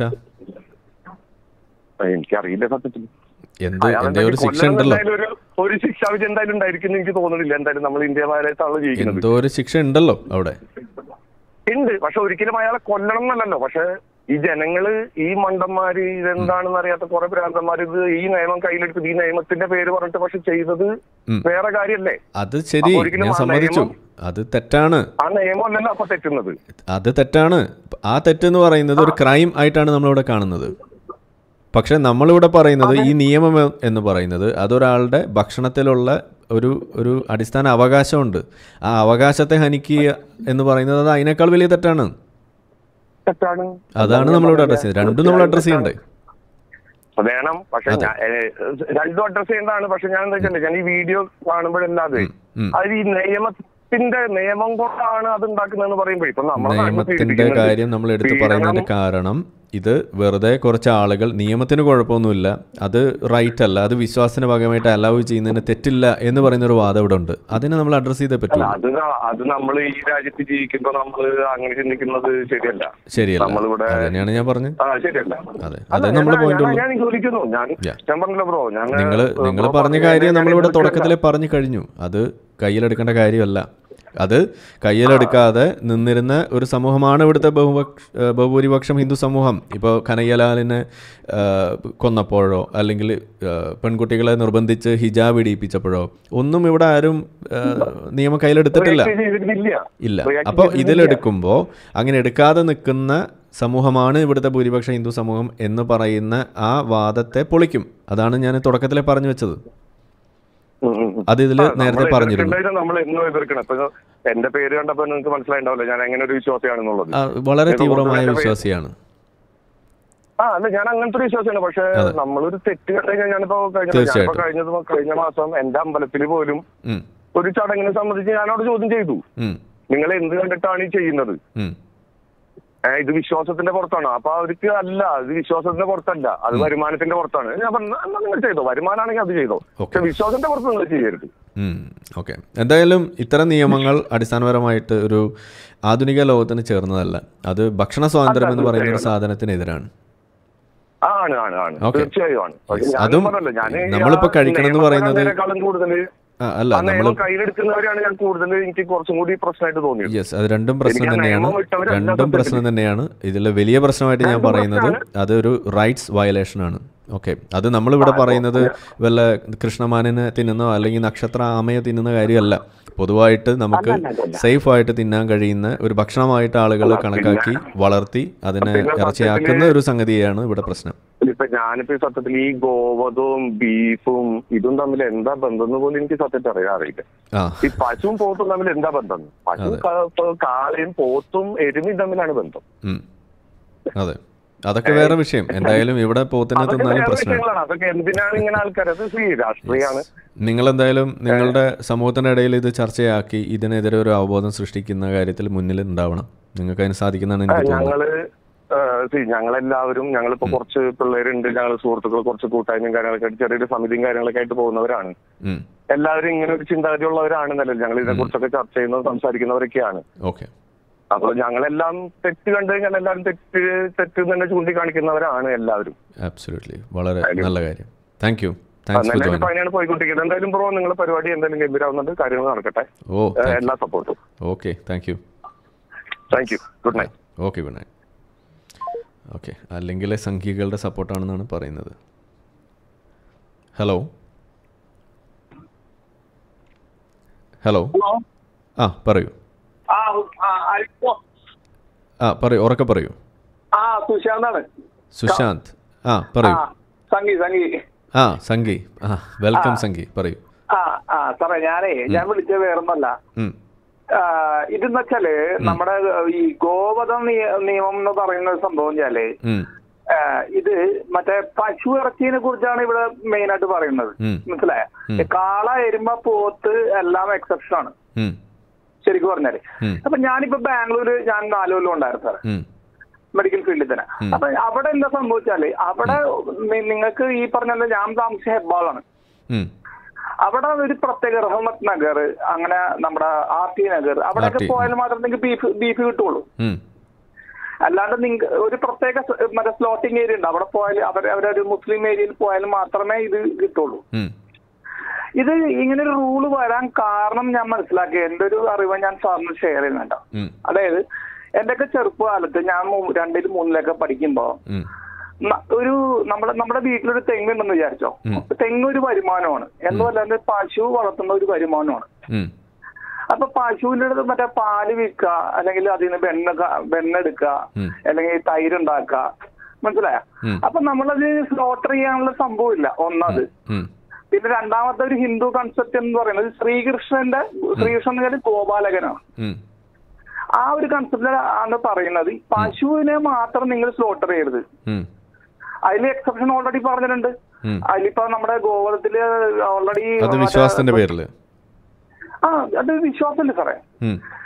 [SPEAKER 8] ആ, എനിക്കറിയില്ല സത്യത്തിൽ
[SPEAKER 1] എന്ത്
[SPEAKER 8] അയാളെ
[SPEAKER 1] എന്തേ ഒരു ശിക്ഷ
[SPEAKER 8] കൊല്ലണം
[SPEAKER 1] ഉണ്ടല്ലോ
[SPEAKER 8] എന്തായാലും ഒരു ഒരു ശിക്ഷാവിധി എന്തായാലും ഉണ്ടായിരിക്കും എന്ന് എനിക്ക് തോന്നുന്നില്ല എന്തായാലും നമ്മൾ ഇന്ത്യ ഭാരതത്താണ് ജീവിക്കുന്നത്
[SPEAKER 1] എന്തോ ഒരു ശിക്ഷ ഉണ്ടല്ലോ അവിടെ
[SPEAKER 8] ഉണ്ട് പക്ഷെ ഒരിക്കലും അയാളെ കൊല്ലണം എന്നല്ലല്ലോ പക്ഷെ ഈ ജനങ്ങള് ഈ മണ്ടന്മാര് ഇതെന്താണെന്ന് അറിയാത്ത കുറെ ഭ്രാന്തന്മാര് ഇത് ഈ നിയമം കയ്യിലെടുത്ത് ഈ നിയമത്തിന്റെ പേര് പറഞ്ഞിട്ട് പക്ഷെ ചെയ്തത്
[SPEAKER 1] ഉം.
[SPEAKER 8] വേറെ കാര്യല്ലേ
[SPEAKER 1] അത് ശരി
[SPEAKER 8] അപ്പൊ ഒരിക്കലും
[SPEAKER 1] ഞാൻ
[SPEAKER 8] ആ
[SPEAKER 1] സമ്മതിച്ചു
[SPEAKER 8] നിയമം-
[SPEAKER 1] അത് തെറ്റാണ്
[SPEAKER 8] ആ നിയമം അല്ലല്ലോ അപ്പൊ തെറ്റുന്നത്
[SPEAKER 1] അത് തെറ്റാണ് ആ തെറ്റെന്ന് പറയുന്നത് ഒരു ക്രൈം ആയിട്ടാണ് നമ്മളിവിടെ കാണുന്നത് പക്ഷെ നമ്മളിവിടെ പറയുന്നത് ഈ നിയമം എ- എന്ന് പറയുന്നത് അതൊരാളുടെ ഭക്ഷണത്തിലുള്ള ഒരു ഒരു അടിസ്ഥാന അവകാശമുണ്ട് ആ അവകാശത്തെ ഹനിക്കുക എന്ന് പറയുന്നത് അത് അതിനേക്കാൾ വലിയ തെറ്റാണ്
[SPEAKER 8] തെറ്റാണ്
[SPEAKER 1] അതാണ് നമ്മളിവിടെ അഡ്രസ് ചെയ്യുന്നത് രണ്ടും നമ്മൾ അഡ്രസ് ചെയ്യണ്ടേ
[SPEAKER 8] വേണം പക്ഷെ ഞാൻ- ഏ, രണ്ടും അഡ്രസ് ചെയ്യേണ്ടതാണ് പക്ഷെ ഞാൻ എന്താ വെച്ചാൽ ഞാൻ ഈ വീഡിയോ കാണുമ്പോഴല്ലാതെ
[SPEAKER 1] ഉം.
[SPEAKER 8] അത് ഈ നിയമത്തിന്റെ നിയമം കൊണ്ടാണ് അത് ഉണ്ടാക്കുന്നതെന്ന് പറയുമ്പോൾ ഇപ്പൊ നമ്മുടെ നാട്ടിൽ
[SPEAKER 1] നിയമത്തിന്റെ
[SPEAKER 8] പീഡിപ്പിക്കുന്നുണ്ട്.
[SPEAKER 1] കാര്യം നമ്മൾ എടുത്തു
[SPEAKER 8] പീഡനം-
[SPEAKER 1] പറയുന്നതിന്റെ കാരണം ഇത് വെറുതെ കുറച്ച് ആളുകൾ നിയമത്തിന് കുഴപ്പമൊന്നുമില്ല അത് റൈറ്റ് അല്ല അത് വിശ്വാസത്തിന് ഭാഗമായിട്ട് അലൗ ചെയ്യുന്നതിന് തെറ്റില്ല എന്ന് പറയുന്ന ഒരു വാദം ഇവിടെ ഉണ്ട് അതിനെ നമ്മൾ അഡ്രസ്സ് ചെയ്തേ
[SPEAKER 8] അല്ല
[SPEAKER 1] പറ്റുള്ളൂ
[SPEAKER 8] അത് ന- അത് നമ്മൾ ഈ രാജ്യത്ത് ജീവിക്കുമ്പോ നമ്മൾ അങ്ങനെ ചിന്തിക്കുന്നത് ശരിയല്ല
[SPEAKER 1] ശരിയല്ല
[SPEAKER 8] നമ്മളിവിടെ
[SPEAKER 1] അത് തന്നെയാണ് ഞാൻ പറഞ്ഞത്
[SPEAKER 8] ആ ശരിയല്ല
[SPEAKER 1] അതെ
[SPEAKER 8] അല്ല,
[SPEAKER 1] അതേ നമ്മൾ
[SPEAKER 8] ഞാൻ-
[SPEAKER 1] പോയിന്റ്
[SPEAKER 8] ഞാൻ-
[SPEAKER 1] ഉള്ളൂ
[SPEAKER 8] ഞാൻ ചോദിക്കുന്നു ഞാൻ
[SPEAKER 1] Yeah.
[SPEAKER 8] ഞാൻ പറഞ്ഞില്ല ബ്രോ ഞാൻ
[SPEAKER 1] നിങ്ങൾ
[SPEAKER 8] ഏഹ്,
[SPEAKER 1] നിങ്ങൾ
[SPEAKER 8] ബ്രോ
[SPEAKER 1] പറഞ്ഞ
[SPEAKER 8] പറഞ്ഞ
[SPEAKER 1] കാര്യം
[SPEAKER 8] ഞാൻ-
[SPEAKER 1] നമ്മളിവിടെ
[SPEAKER 8] ഞാൻ
[SPEAKER 1] തുടക്കത്തിലെ പറഞ്ഞു കഴിഞ്ഞു അത് കയ്യിലെടുക്കേണ്ട കാര്യമല്ല അത് കയ്യിലെടുക്കാതെ നിന്നിരുന്ന ഒരു സമൂഹമാണ് ഇവിടുത്തെ ബഹുപക്ഷ ഏഹ് ബഹുഭൂരിപക്ഷം ഹിന്ദു സമൂഹം ഇപ്പോൾ കനയ്യലാലിനെ ഏഹ്, കൊന്നപ്പോഴോ അല്ലെങ്കിൽ ഏഹ്, പെൺകുട്ടികളെ നിർബന്ധിച്ച് ഹിജാബ് ഇടിയിപ്പിച്ചപ്പോഴോ ഒന്നും ഇവിടെ ആരും ഏഹ്, നിയമം കയ്യിലെടുത്തിട്ടില്ല
[SPEAKER 8] react ചെയ്തിട്ടില്ല.
[SPEAKER 1] ഇല്ല
[SPEAKER 8] react
[SPEAKER 1] അപ്പോൾ
[SPEAKER 8] ചെയ്തിട്ടില്ല.
[SPEAKER 1] ഇതിലെടുക്കുമ്പോൾ അങ്ങനെ എടുക്കാതെ നിൽക്കുന്ന സമൂഹമാണ് ഇവിടുത്തെ ഭൂരിപക്ഷ ഹിന്ദു സമൂഹം എന്ന് പറയുന്ന ആ വാദത്തെ പൊളിക്കും അതാണ് ഞാൻ തുടക്കത്തിലെ പറഞ്ഞു വെച്ചത്
[SPEAKER 8] ഉം, ഉം, ഉം.
[SPEAKER 1] അത് ഇതിൽ
[SPEAKER 8] ആ,
[SPEAKER 1] നേരത്തെ
[SPEAKER 8] നമ്മള്
[SPEAKER 1] പറഞ്ഞിരുന്നു
[SPEAKER 8] എതിർക്കേണ്ടതിനെ നമ്മൾ എന്നും എതിർക്കണം ഇപ്പൊ എന്റെ പേര് കണ്ടപ്പോ നിങ്ങൾക്ക് മനസ്സിലായിണ്ടാവില്ല ഞാൻ എങ്ങനെ ഒരു വിശ്വാസിയാണെന്നുള്ളത്
[SPEAKER 1] ആ, വളരെ
[SPEAKER 8] ഇത്
[SPEAKER 1] തീവ്രമായ
[SPEAKER 8] കൂടുതൽ
[SPEAKER 1] വിശ്വാസിയാണ്
[SPEAKER 8] ആ അല്ല ഞാൻ അങ്ങനത്തെ ഒരു വിശ്വാസിയാണ് പക്ഷെ
[SPEAKER 1] അതെ.
[SPEAKER 8] നമ്മളൊരു തെറ്റ് കണ്ടു കഴിഞ്ഞാൽ ഞാനിപ്പോ കഴിഞ്ഞ ഞാനിപ്പോ
[SPEAKER 1] തീർച്ചയായിട്ടും.
[SPEAKER 8] കഴിഞ്ഞ ദിവ- കഴിഞ്ഞ മാസം എന്റെ അമ്പലത്തിൽ പോലും
[SPEAKER 1] ഉം,
[SPEAKER 8] ഒരു ചടങ്ങിനെ സംബന്ധിച്ച് ഞാനവിടെ ചോദ്യം ചെയ്തു
[SPEAKER 1] ഉം,
[SPEAKER 8] നിങ്ങൾ എന്ത് കണ്ടിട്ടാണ് ഈ ചെയ്യുന്നത്
[SPEAKER 1] ഉം,
[SPEAKER 8] ഏഹ് ഇത് വിശ്വാസത്തിന്റെ പുറത്താണ് അപ്പൊ അവർക്ക് അല്ല ഇത് വിശ്വാസത്തിന്റെ പുറത്തല്ല അത് വരുമാനത്തിന്റെ പുറത്താണ് ഞാൻ പറഞ്ഞു എന്നാ നിങ്ങൾ ചെയ്തോ വരുമാനമാണെങ്കിൽ അത് ചെയ്തോ പക്ഷെ വിശ്വാസത്തിന്റെ പുറത്ത് നിങ്ങൾ ചെയ്യരുത്
[SPEAKER 1] ഉം. ഓക്കെ എന്തായാലും ഇത്തരം നിയമങ്ങൾ അടിസ്ഥാനപരമായിട്ട് ഒരു ആധുനിക ലോകത്തിന് ചേർന്നതല്ല അത് ഭക്ഷണ സ്വാതന്ത്ര്യം എന്ന് പറയുന്ന ഒരു സാധനത്തിനെതിരാണ്
[SPEAKER 8] ആണ് ആണ് ആണ്
[SPEAKER 1] Okay.
[SPEAKER 8] തീർച്ചയായും ആണ് പക്ഷെ
[SPEAKER 1] Yes.
[SPEAKER 8] ഞാനും
[SPEAKER 1] അതും
[SPEAKER 8] പറഞ്ഞല്ലോ, ഞാന്
[SPEAKER 1] നമ്മളിപ്പോ
[SPEAKER 8] ആ
[SPEAKER 1] കഴിക്കണം എന്ന്
[SPEAKER 8] നിയമം
[SPEAKER 1] പറയുന്നത്
[SPEAKER 8] അതിനേക്കാളും കൂടുതൽ
[SPEAKER 1] ആ, അല്ല
[SPEAKER 8] ആ
[SPEAKER 1] നമ്മൾ
[SPEAKER 8] നിയമം കയ്യിലെടുക്കുന്നവരാണ് ഞാൻ കൂടുതൽ എനിക്ക് കുറച്ചും കൂടി പ്രശ്നമായിട്ട് തോന്നിയത്
[SPEAKER 1] യെസ് അത് രണ്ടും പ്രശ്നം
[SPEAKER 8] എനിക്ക് ആ
[SPEAKER 1] തന്നെയാണ്
[SPEAKER 8] നിയമം വിട്ടവരല്ല
[SPEAKER 1] രണ്ടും
[SPEAKER 8] സത്യത്തിൽ.
[SPEAKER 1] പ്രശ്നം തന്നെയാണ് ഇതിൽ വലിയ പ്രശ്നമായിട്ട് ഞാൻ
[SPEAKER 8] രണ്ടും
[SPEAKER 1] പറയുന്നത് അതൊരു റൈറ്റ്സ് വയലേഷൻ ആണ് ഓക്കെ അത് നമ്മളിവിടെ പറയുന്നത് വല്ല കൃഷ്ണമാനിനെ തിന്നുന്നോ അല്ലെങ്കിൽ നക്ഷത്ര ആമയെ തിന്നുന്ന കാര്യമല്ല പൊതുവായിട്ട് നമുക്ക് സേഫ് ആയിട്ട് തിന്നാൻ കഴിയുന്ന ഒരു ഭക്ഷണമായിട്ട് ആളുകൾ കണക്കാക്കി വളർത്തി അതിനെ
[SPEAKER 8] പിന്നെ
[SPEAKER 1] ഇറച്ചിയാക്കുന്ന ഒരു സംഗതിയാണ് ഇവിടെ പ്രശ്നം
[SPEAKER 8] ഇപ്പൊ ഞാനിപ്പോ ഈ സത്യത്തിൽ ഈ ഗോവധവും ബീഫും ഇതും തമ്മിൽ എന്താ ബന്ധം എന്ന് പോലും എനിക്ക് സത്യത്തിൽ അറിയാൻ അറിയില്ല
[SPEAKER 1] ആ
[SPEAKER 8] ഈ പശുവും പോത്തും തമ്മിൽ എന്താ ബന്ധം പശു ക- കാളയും പോത്തും എരുമയും തമ്മിലും ബന്ധം
[SPEAKER 1] ഉം. അതെ അതൊക്കെ വേറെ വിഷയം എന്തായാലും ഇവിടെ പോത്തിനെ
[SPEAKER 8] അതൊക്കെ
[SPEAKER 1] തിന്നാലും
[SPEAKER 8] വേറെ
[SPEAKER 1] പ്രശ്നമാണ്
[SPEAKER 8] വിഷയങ്ങളാണ് അതൊക്കെ എന്തിനാണ് ഇങ്ങനെ ആൾക്കാർ അത് ശ്രീ രാഷ്ട്രീയമാണ്
[SPEAKER 1] നിങ്ങൾ എന്തായാലും നിങ്ങളുടെ സമൂഹത്തിന്റെ ഇടയിൽ ഇത് ചർച്ചയാക്കി ഇതിനെതിരെ ഒരു അവബോധം സൃഷ്ടിക്കുന്ന കാര്യത്തിൽ മുന്നിൽ ഉണ്ടാവണം നിങ്ങൾക്ക് അതിന് സാധിക്കുന്നതാണ് എനിക്ക് തോന്നുന്നത്
[SPEAKER 8] ഞങ്ങള് സി ഞങ്ങളെല്ലാവരും ഞങ്ങളിപ്പോ കുറച്ച് പിള്ളേരുണ്ട് ഞങ്ങൾ സുഹൃത്തുക്കൾ കുറച്ച് കൂട്ടായ്മയും കാര്യങ്ങളൊക്കെ ആയിട്ട് ചെറിയൊരു സമിതിയും കാര്യങ്ങളൊക്കെ ആയിട്ട് പോകുന്നവരാണ്
[SPEAKER 1] ഉം.
[SPEAKER 8] എല്ലാവരും ഇങ്ങനെ ഒരു ചിന്താഗതി ഉള്ളവരാണെന്നല്ലോ ഞങ്ങൾ ഇതിനെ കുറിച്ചൊക്കെ ചർച്ച ചെയ്യുന്നതും സംസാരിക്കുന്നവരൊക്കെയാണ്
[SPEAKER 1] ഓക്കെ
[SPEAKER 8] അപ്പൊ ഞങ്ങളെല്ലാം തെറ്റ് കണ്ടു കഴിഞ്ഞാൽ എല്ലാവരും തെറ്റ് തെറ്റ് എന്ന് തന്നെ ചൂണ്ടിക്കാണിക്കുന്നവരാണ് എല്ലാവരും
[SPEAKER 1] ആബ്സൊല്യൂട്ട്ലി വളരെ നല്ല കാര്യം താങ്ക് യു താങ്ക്സ് ഫോർ
[SPEAKER 8] എന്നാലും
[SPEAKER 1] ജോയിനിങ്
[SPEAKER 8] പണിയാണ് പോയിക്കൊണ്ടിരിക്കുന്നത് എന്തായാലും ബ്രോ നിങ്ങളുടെ പരിപാടി എന്തായാലും ഗംഭീരാവുന്നുണ്ട് കാര്യങ്ങൾ നടക്കട്ടെ
[SPEAKER 1] ഓ
[SPEAKER 8] ഏഹ് എല്ലാ സപ്പോർട്ടും
[SPEAKER 1] okay thank you
[SPEAKER 8] thank you good night
[SPEAKER 1] okay good night okay അല്ലെങ്കിൽ സംഖ്യകളുടെ സപ്പോർട്ടാണെന്നാണ് പറയുന്നത് ഹലോ ഹലോ ആ പറയൂ
[SPEAKER 9] ആ ആ, അൽഫോ.
[SPEAKER 1] ആ പറയൂ ഉറക്കെ പറയൂ
[SPEAKER 9] ആ സുശാന്താണ്
[SPEAKER 1] സുശാന്ത് ആ പറയൂ
[SPEAKER 9] ആ സംഗി സംഗി
[SPEAKER 1] ആ സംഗി ആ വെൽക്കം സംഗി പറയൂ
[SPEAKER 9] ആ ആ സാറേ ഞാനേ ഞാൻ വിളിച്ചത് വേറൊന്നല്ല
[SPEAKER 1] ഉം,
[SPEAKER 9] ആ, ഇതെന്ന് വെച്ചാല് നമ്മുടെ ഈ ഗോവധ നിയ- നിയമം എന്ന് പറയുന്ന ഒരു സംഭവം വെച്ചാല്
[SPEAKER 1] ഉം,
[SPEAKER 9] ആ, ഇത് മറ്റേ പശു ഇറച്ചിനെ കുറിച്ചാണ് ഇവിടെ മെയിൻ ആയിട്ട് പറയുന്നത്
[SPEAKER 1] ഉം.
[SPEAKER 9] മനസ്സിലായ
[SPEAKER 1] ഉം.
[SPEAKER 9] കാള എരുമ പോത്ത് എല്ലാം എക്സെപ്ഷൻ ആണ്
[SPEAKER 1] ഉം,
[SPEAKER 9] ശരിക്കും പറഞ്ഞാല്
[SPEAKER 1] ഉം.
[SPEAKER 9] അപ്പൊ ഞാനിപ്പോ ബാംഗ്ലൂര് ഞാൻ നാല് കൊല്ലം ഉണ്ടായിരുന്നു സാറേ
[SPEAKER 1] ഉം,
[SPEAKER 9] മെഡിക്കൽ ഫീൽഡിൽ തന്നെ
[SPEAKER 1] ഉം.
[SPEAKER 9] അപ്പൊ അവിടെ എന്താ സംഭവിച്ചാല് അവിടെ നി- നിങ്ങൾക്ക് ഈ പറഞ്ഞ പോലെ ഞാൻ താമസിച്ച ഹെബ്ബാളാണ്
[SPEAKER 1] ഉം.
[SPEAKER 9] അവിടെ ഒരു പ്രത്യേക റഹ്മത്ത് നഗർ അങ്ങനെ നമ്മുടെ ആർ ടി നഗർ അവിടെയൊക്കെ
[SPEAKER 1] RT,
[SPEAKER 9] പോയാൽ മാത്രമേ നിങ്ങൾക്ക് ബീഫ് ബീഫ് കിട്ടുള്ളൂ
[SPEAKER 1] ഉം,
[SPEAKER 9] അല്ലാണ്ട് നിങ്ങ ഒരു പ്രത്യേക സ- മറ്റേ സ്ലോട്ടിംഗ് ഏരിയ ഉണ്ട് അവിടെ പോയാൽ അവർ അവരൊരു മുസ്ലിം ഏരിയയിൽ പോയാൽ മാത്രമേ ഇത് കിട്ടുള്ളൂ
[SPEAKER 1] ഉം,
[SPEAKER 9] ഇത് ഇങ്ങനെ ഒരു റൂള് വരാൻ കാരണം ഞാൻ മനസ്സിലാക്കി എന്റെ ഒരു അറിവ് ഞാൻ സാറിന് ഷെയർ ചെയ്യുന്നുണ്ട്
[SPEAKER 1] ഉം,
[SPEAKER 9] അതായത് എന്റെയൊക്കെ ചെറുപ്പകാലത്ത് ഞാൻ മൂ- രണ്ടിലും മൂന്നിലൊക്കെ പഠിക്കുമ്പോ
[SPEAKER 1] ഉം,
[SPEAKER 9] ന- ഒരു നമ്മുടെ നമ്മുടെ വീട്ടിലൊരു തെങ്ങുണ്ടെന്ന് വിചാരിച്ചോ
[SPEAKER 1] ഉം.
[SPEAKER 9] തെങ്ങ് ഒരു വരുമാനമാണ് എന്നുമല്ലാണ്ട് പശു വളർത്തുന്ന ഒരു വരുമാനമാണ്
[SPEAKER 1] ഉം,
[SPEAKER 9] അപ്പൊ പശുവിന്റെ അടുത്ത് മറ്റേ പാല് വിൽക്കുക അല്ലെങ്കിൽ അതിൽ നിന്ന് വെണ്ണ ക- വെണ്ണ എടുക്കുക
[SPEAKER 1] ഉം.
[SPEAKER 9] അല്ലെങ്കിൽ തൈര് ഉണ്ടാക്കുക മനസ്സിലായ
[SPEAKER 1] ഉം.
[SPEAKER 9] അപ്പൊ നമ്മളത് സ്ലോട്ടർ ചെയ്യാനുള്ള സംഭവമില്ല ഒന്നത്
[SPEAKER 1] ഉം,
[SPEAKER 9] പിന്നെ രണ്ടാമത്തെ ഒരു ഹിന്ദു കൺസെപ്റ്റ് എന്ന് പറയുന്നത് ശ്രീകൃഷ്ണന്റെ ശ്രീകൃഷ്ണൻ എന്ന് വെച്ചാൽ ഗോപാലകനാണ്
[SPEAKER 1] ഉം,
[SPEAKER 9] ആ ഒരു കൺസെപ്റ്റ് ആണ് പറയുന്നത് ഈ പശുവിനെ മാത്രം നിങ്ങൾ സ്ലോട്ടർ ചെയ്യരുത്
[SPEAKER 1] ഉം,
[SPEAKER 9] അതിൽ എക്സെപ്ഷൻ ഓൾറെഡി പറഞ്ഞിട്ടുണ്ട്
[SPEAKER 1] ഉം.
[SPEAKER 9] അതിലിപ്പോ നമ്മുടെ ഗോവളത്തില് ഓൾറെഡി
[SPEAKER 1] അത് വിശ്വാസത്തിന്റെ പേരില്
[SPEAKER 9] ആ അത് വിശ്വാസമല്ലേ സാറേ
[SPEAKER 1] ഉം,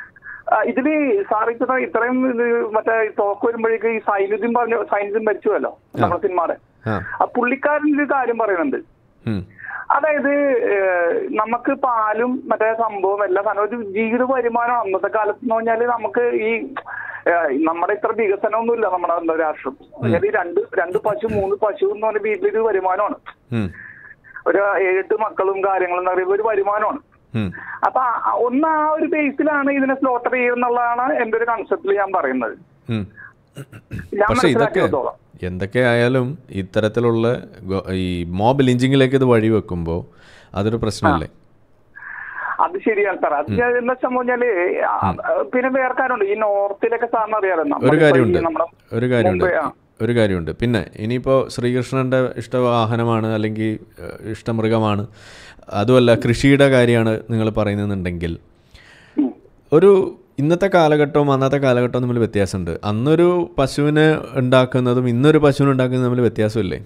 [SPEAKER 9] ആ, ഇതില് സാർ ഇത്ര ഇത്രയും ഇത് മറ്റേ തോക്ക് വരുമ്പോഴേക്ക് ഈ സൈനുദ്ദീൻ പറഞ്ഞു സൈനുദ്ദീൻ മരിച്ചുവല്ലോ നമ്മുടെ സിനിമയുടെ
[SPEAKER 1] ആ
[SPEAKER 9] ആ പുള്ളിക്കാരൻ ഒരു കാര്യം പറയുന്നുണ്ട്
[SPEAKER 1] ഉം.
[SPEAKER 9] അതായത് ഏഹ്, നമുക്ക് പാലും മറ്റേ സംഭവം എല്ലാ സാധനവും ഒരു ജീവിത വരുമാനം അന്നത്തെ കാലത്ത് എന്ന് പറഞ്ഞാല് നമുക്ക് ഈ ഏഹ്, നമ്മുടെ ഇത്ര വികസനമൊന്നുമില്ല നമ്മുടെ എന്താ രാഷ്ട്രം അതായത് ഈ രണ്ട് രണ്ട് പശു മൂന്ന് പശു എന്ന് പറഞ്ഞ വീട്ടിലൊരു വരുമാനമാണ്
[SPEAKER 1] ഉം.
[SPEAKER 9] ഒരു ഏഴെട്ട് മക്കളും കാര്യങ്ങളും എന്ന് പറയുമ്പോൾ ഒരു വരുമാനമാണ്
[SPEAKER 1] ഉം.
[SPEAKER 9] അപ്പൊ ആ- ഒന്ന് ആ ഒരു ബേസിലാണ് ഇതിനെ സ്ലോട്ടർ ചെയ്യുന്നുള്ളതാണ് എന്റെ ഒരു കൺസെപ്റ്റിൽ ഞാൻ പറയുന്നത്
[SPEAKER 1] ഉം.
[SPEAKER 9] ഞാൻ
[SPEAKER 1] പക്ഷെ ഇതൊക്കെ
[SPEAKER 9] മനസ്സിലാക്കിയെടുത്തോളം
[SPEAKER 1] എന്തൊക്കെ ആയാലും ഇത്തരത്തിലുള്ള ഗോ- ഈ മോബ് ലിഞ്ചിങ്ങിലേക്ക് ഇത് വഴിവെക്കുമ്പോൾ അതൊരു പ്രശ്നമല്ലേ
[SPEAKER 9] അത് ശരിയാണ് സാർ അത് ഞാൻ എന്താ വെച്ചാൽ പറഞ്ഞാല് ആ, പിന്നെ വേറെ കാര്യമുണ്ട് ഈ നോർത്തിലൊക്കെ സാറിന് അറിയാലോ
[SPEAKER 1] ഒരു
[SPEAKER 9] നമ്മളിപ്പോ ഈ
[SPEAKER 1] കാര്യമുണ്ട്
[SPEAKER 9] നമ്മുടെ
[SPEAKER 1] ഒരു കാര്യമുണ്ട്
[SPEAKER 9] മുംബൈ, ആ.
[SPEAKER 1] ഒരു കാര്യമുണ്ട് പിന്നെ ഇനിയിപ്പോൾ ശ്രീകൃഷ്ണൻ്റെ ഇഷ്ടവാഹനമാണ് അല്ലെങ്കിൽ ഏഹ്, ഇഷ്ടമൃഗമാണ് അതുമല്ല കൃഷിയുടെ കാര്യമാണ് നിങ്ങൾ പറയുന്നതെന്നുണ്ടെങ്കിൽ ഒരു ഇന്നത്തെ കാലഘട്ടവും അന്നത്തെ കാലഘട്ടവും തമ്മിൽ വ്യത്യാസമുണ്ട് അന്നൊരു പശുവിനെ ഉണ്ടാക്കുന്നതും ഇന്നൊരു പശുവിനെ ഉണ്ടാക്കുന്നതും തമ്മിൽ വ്യത്യാസമില്ലേ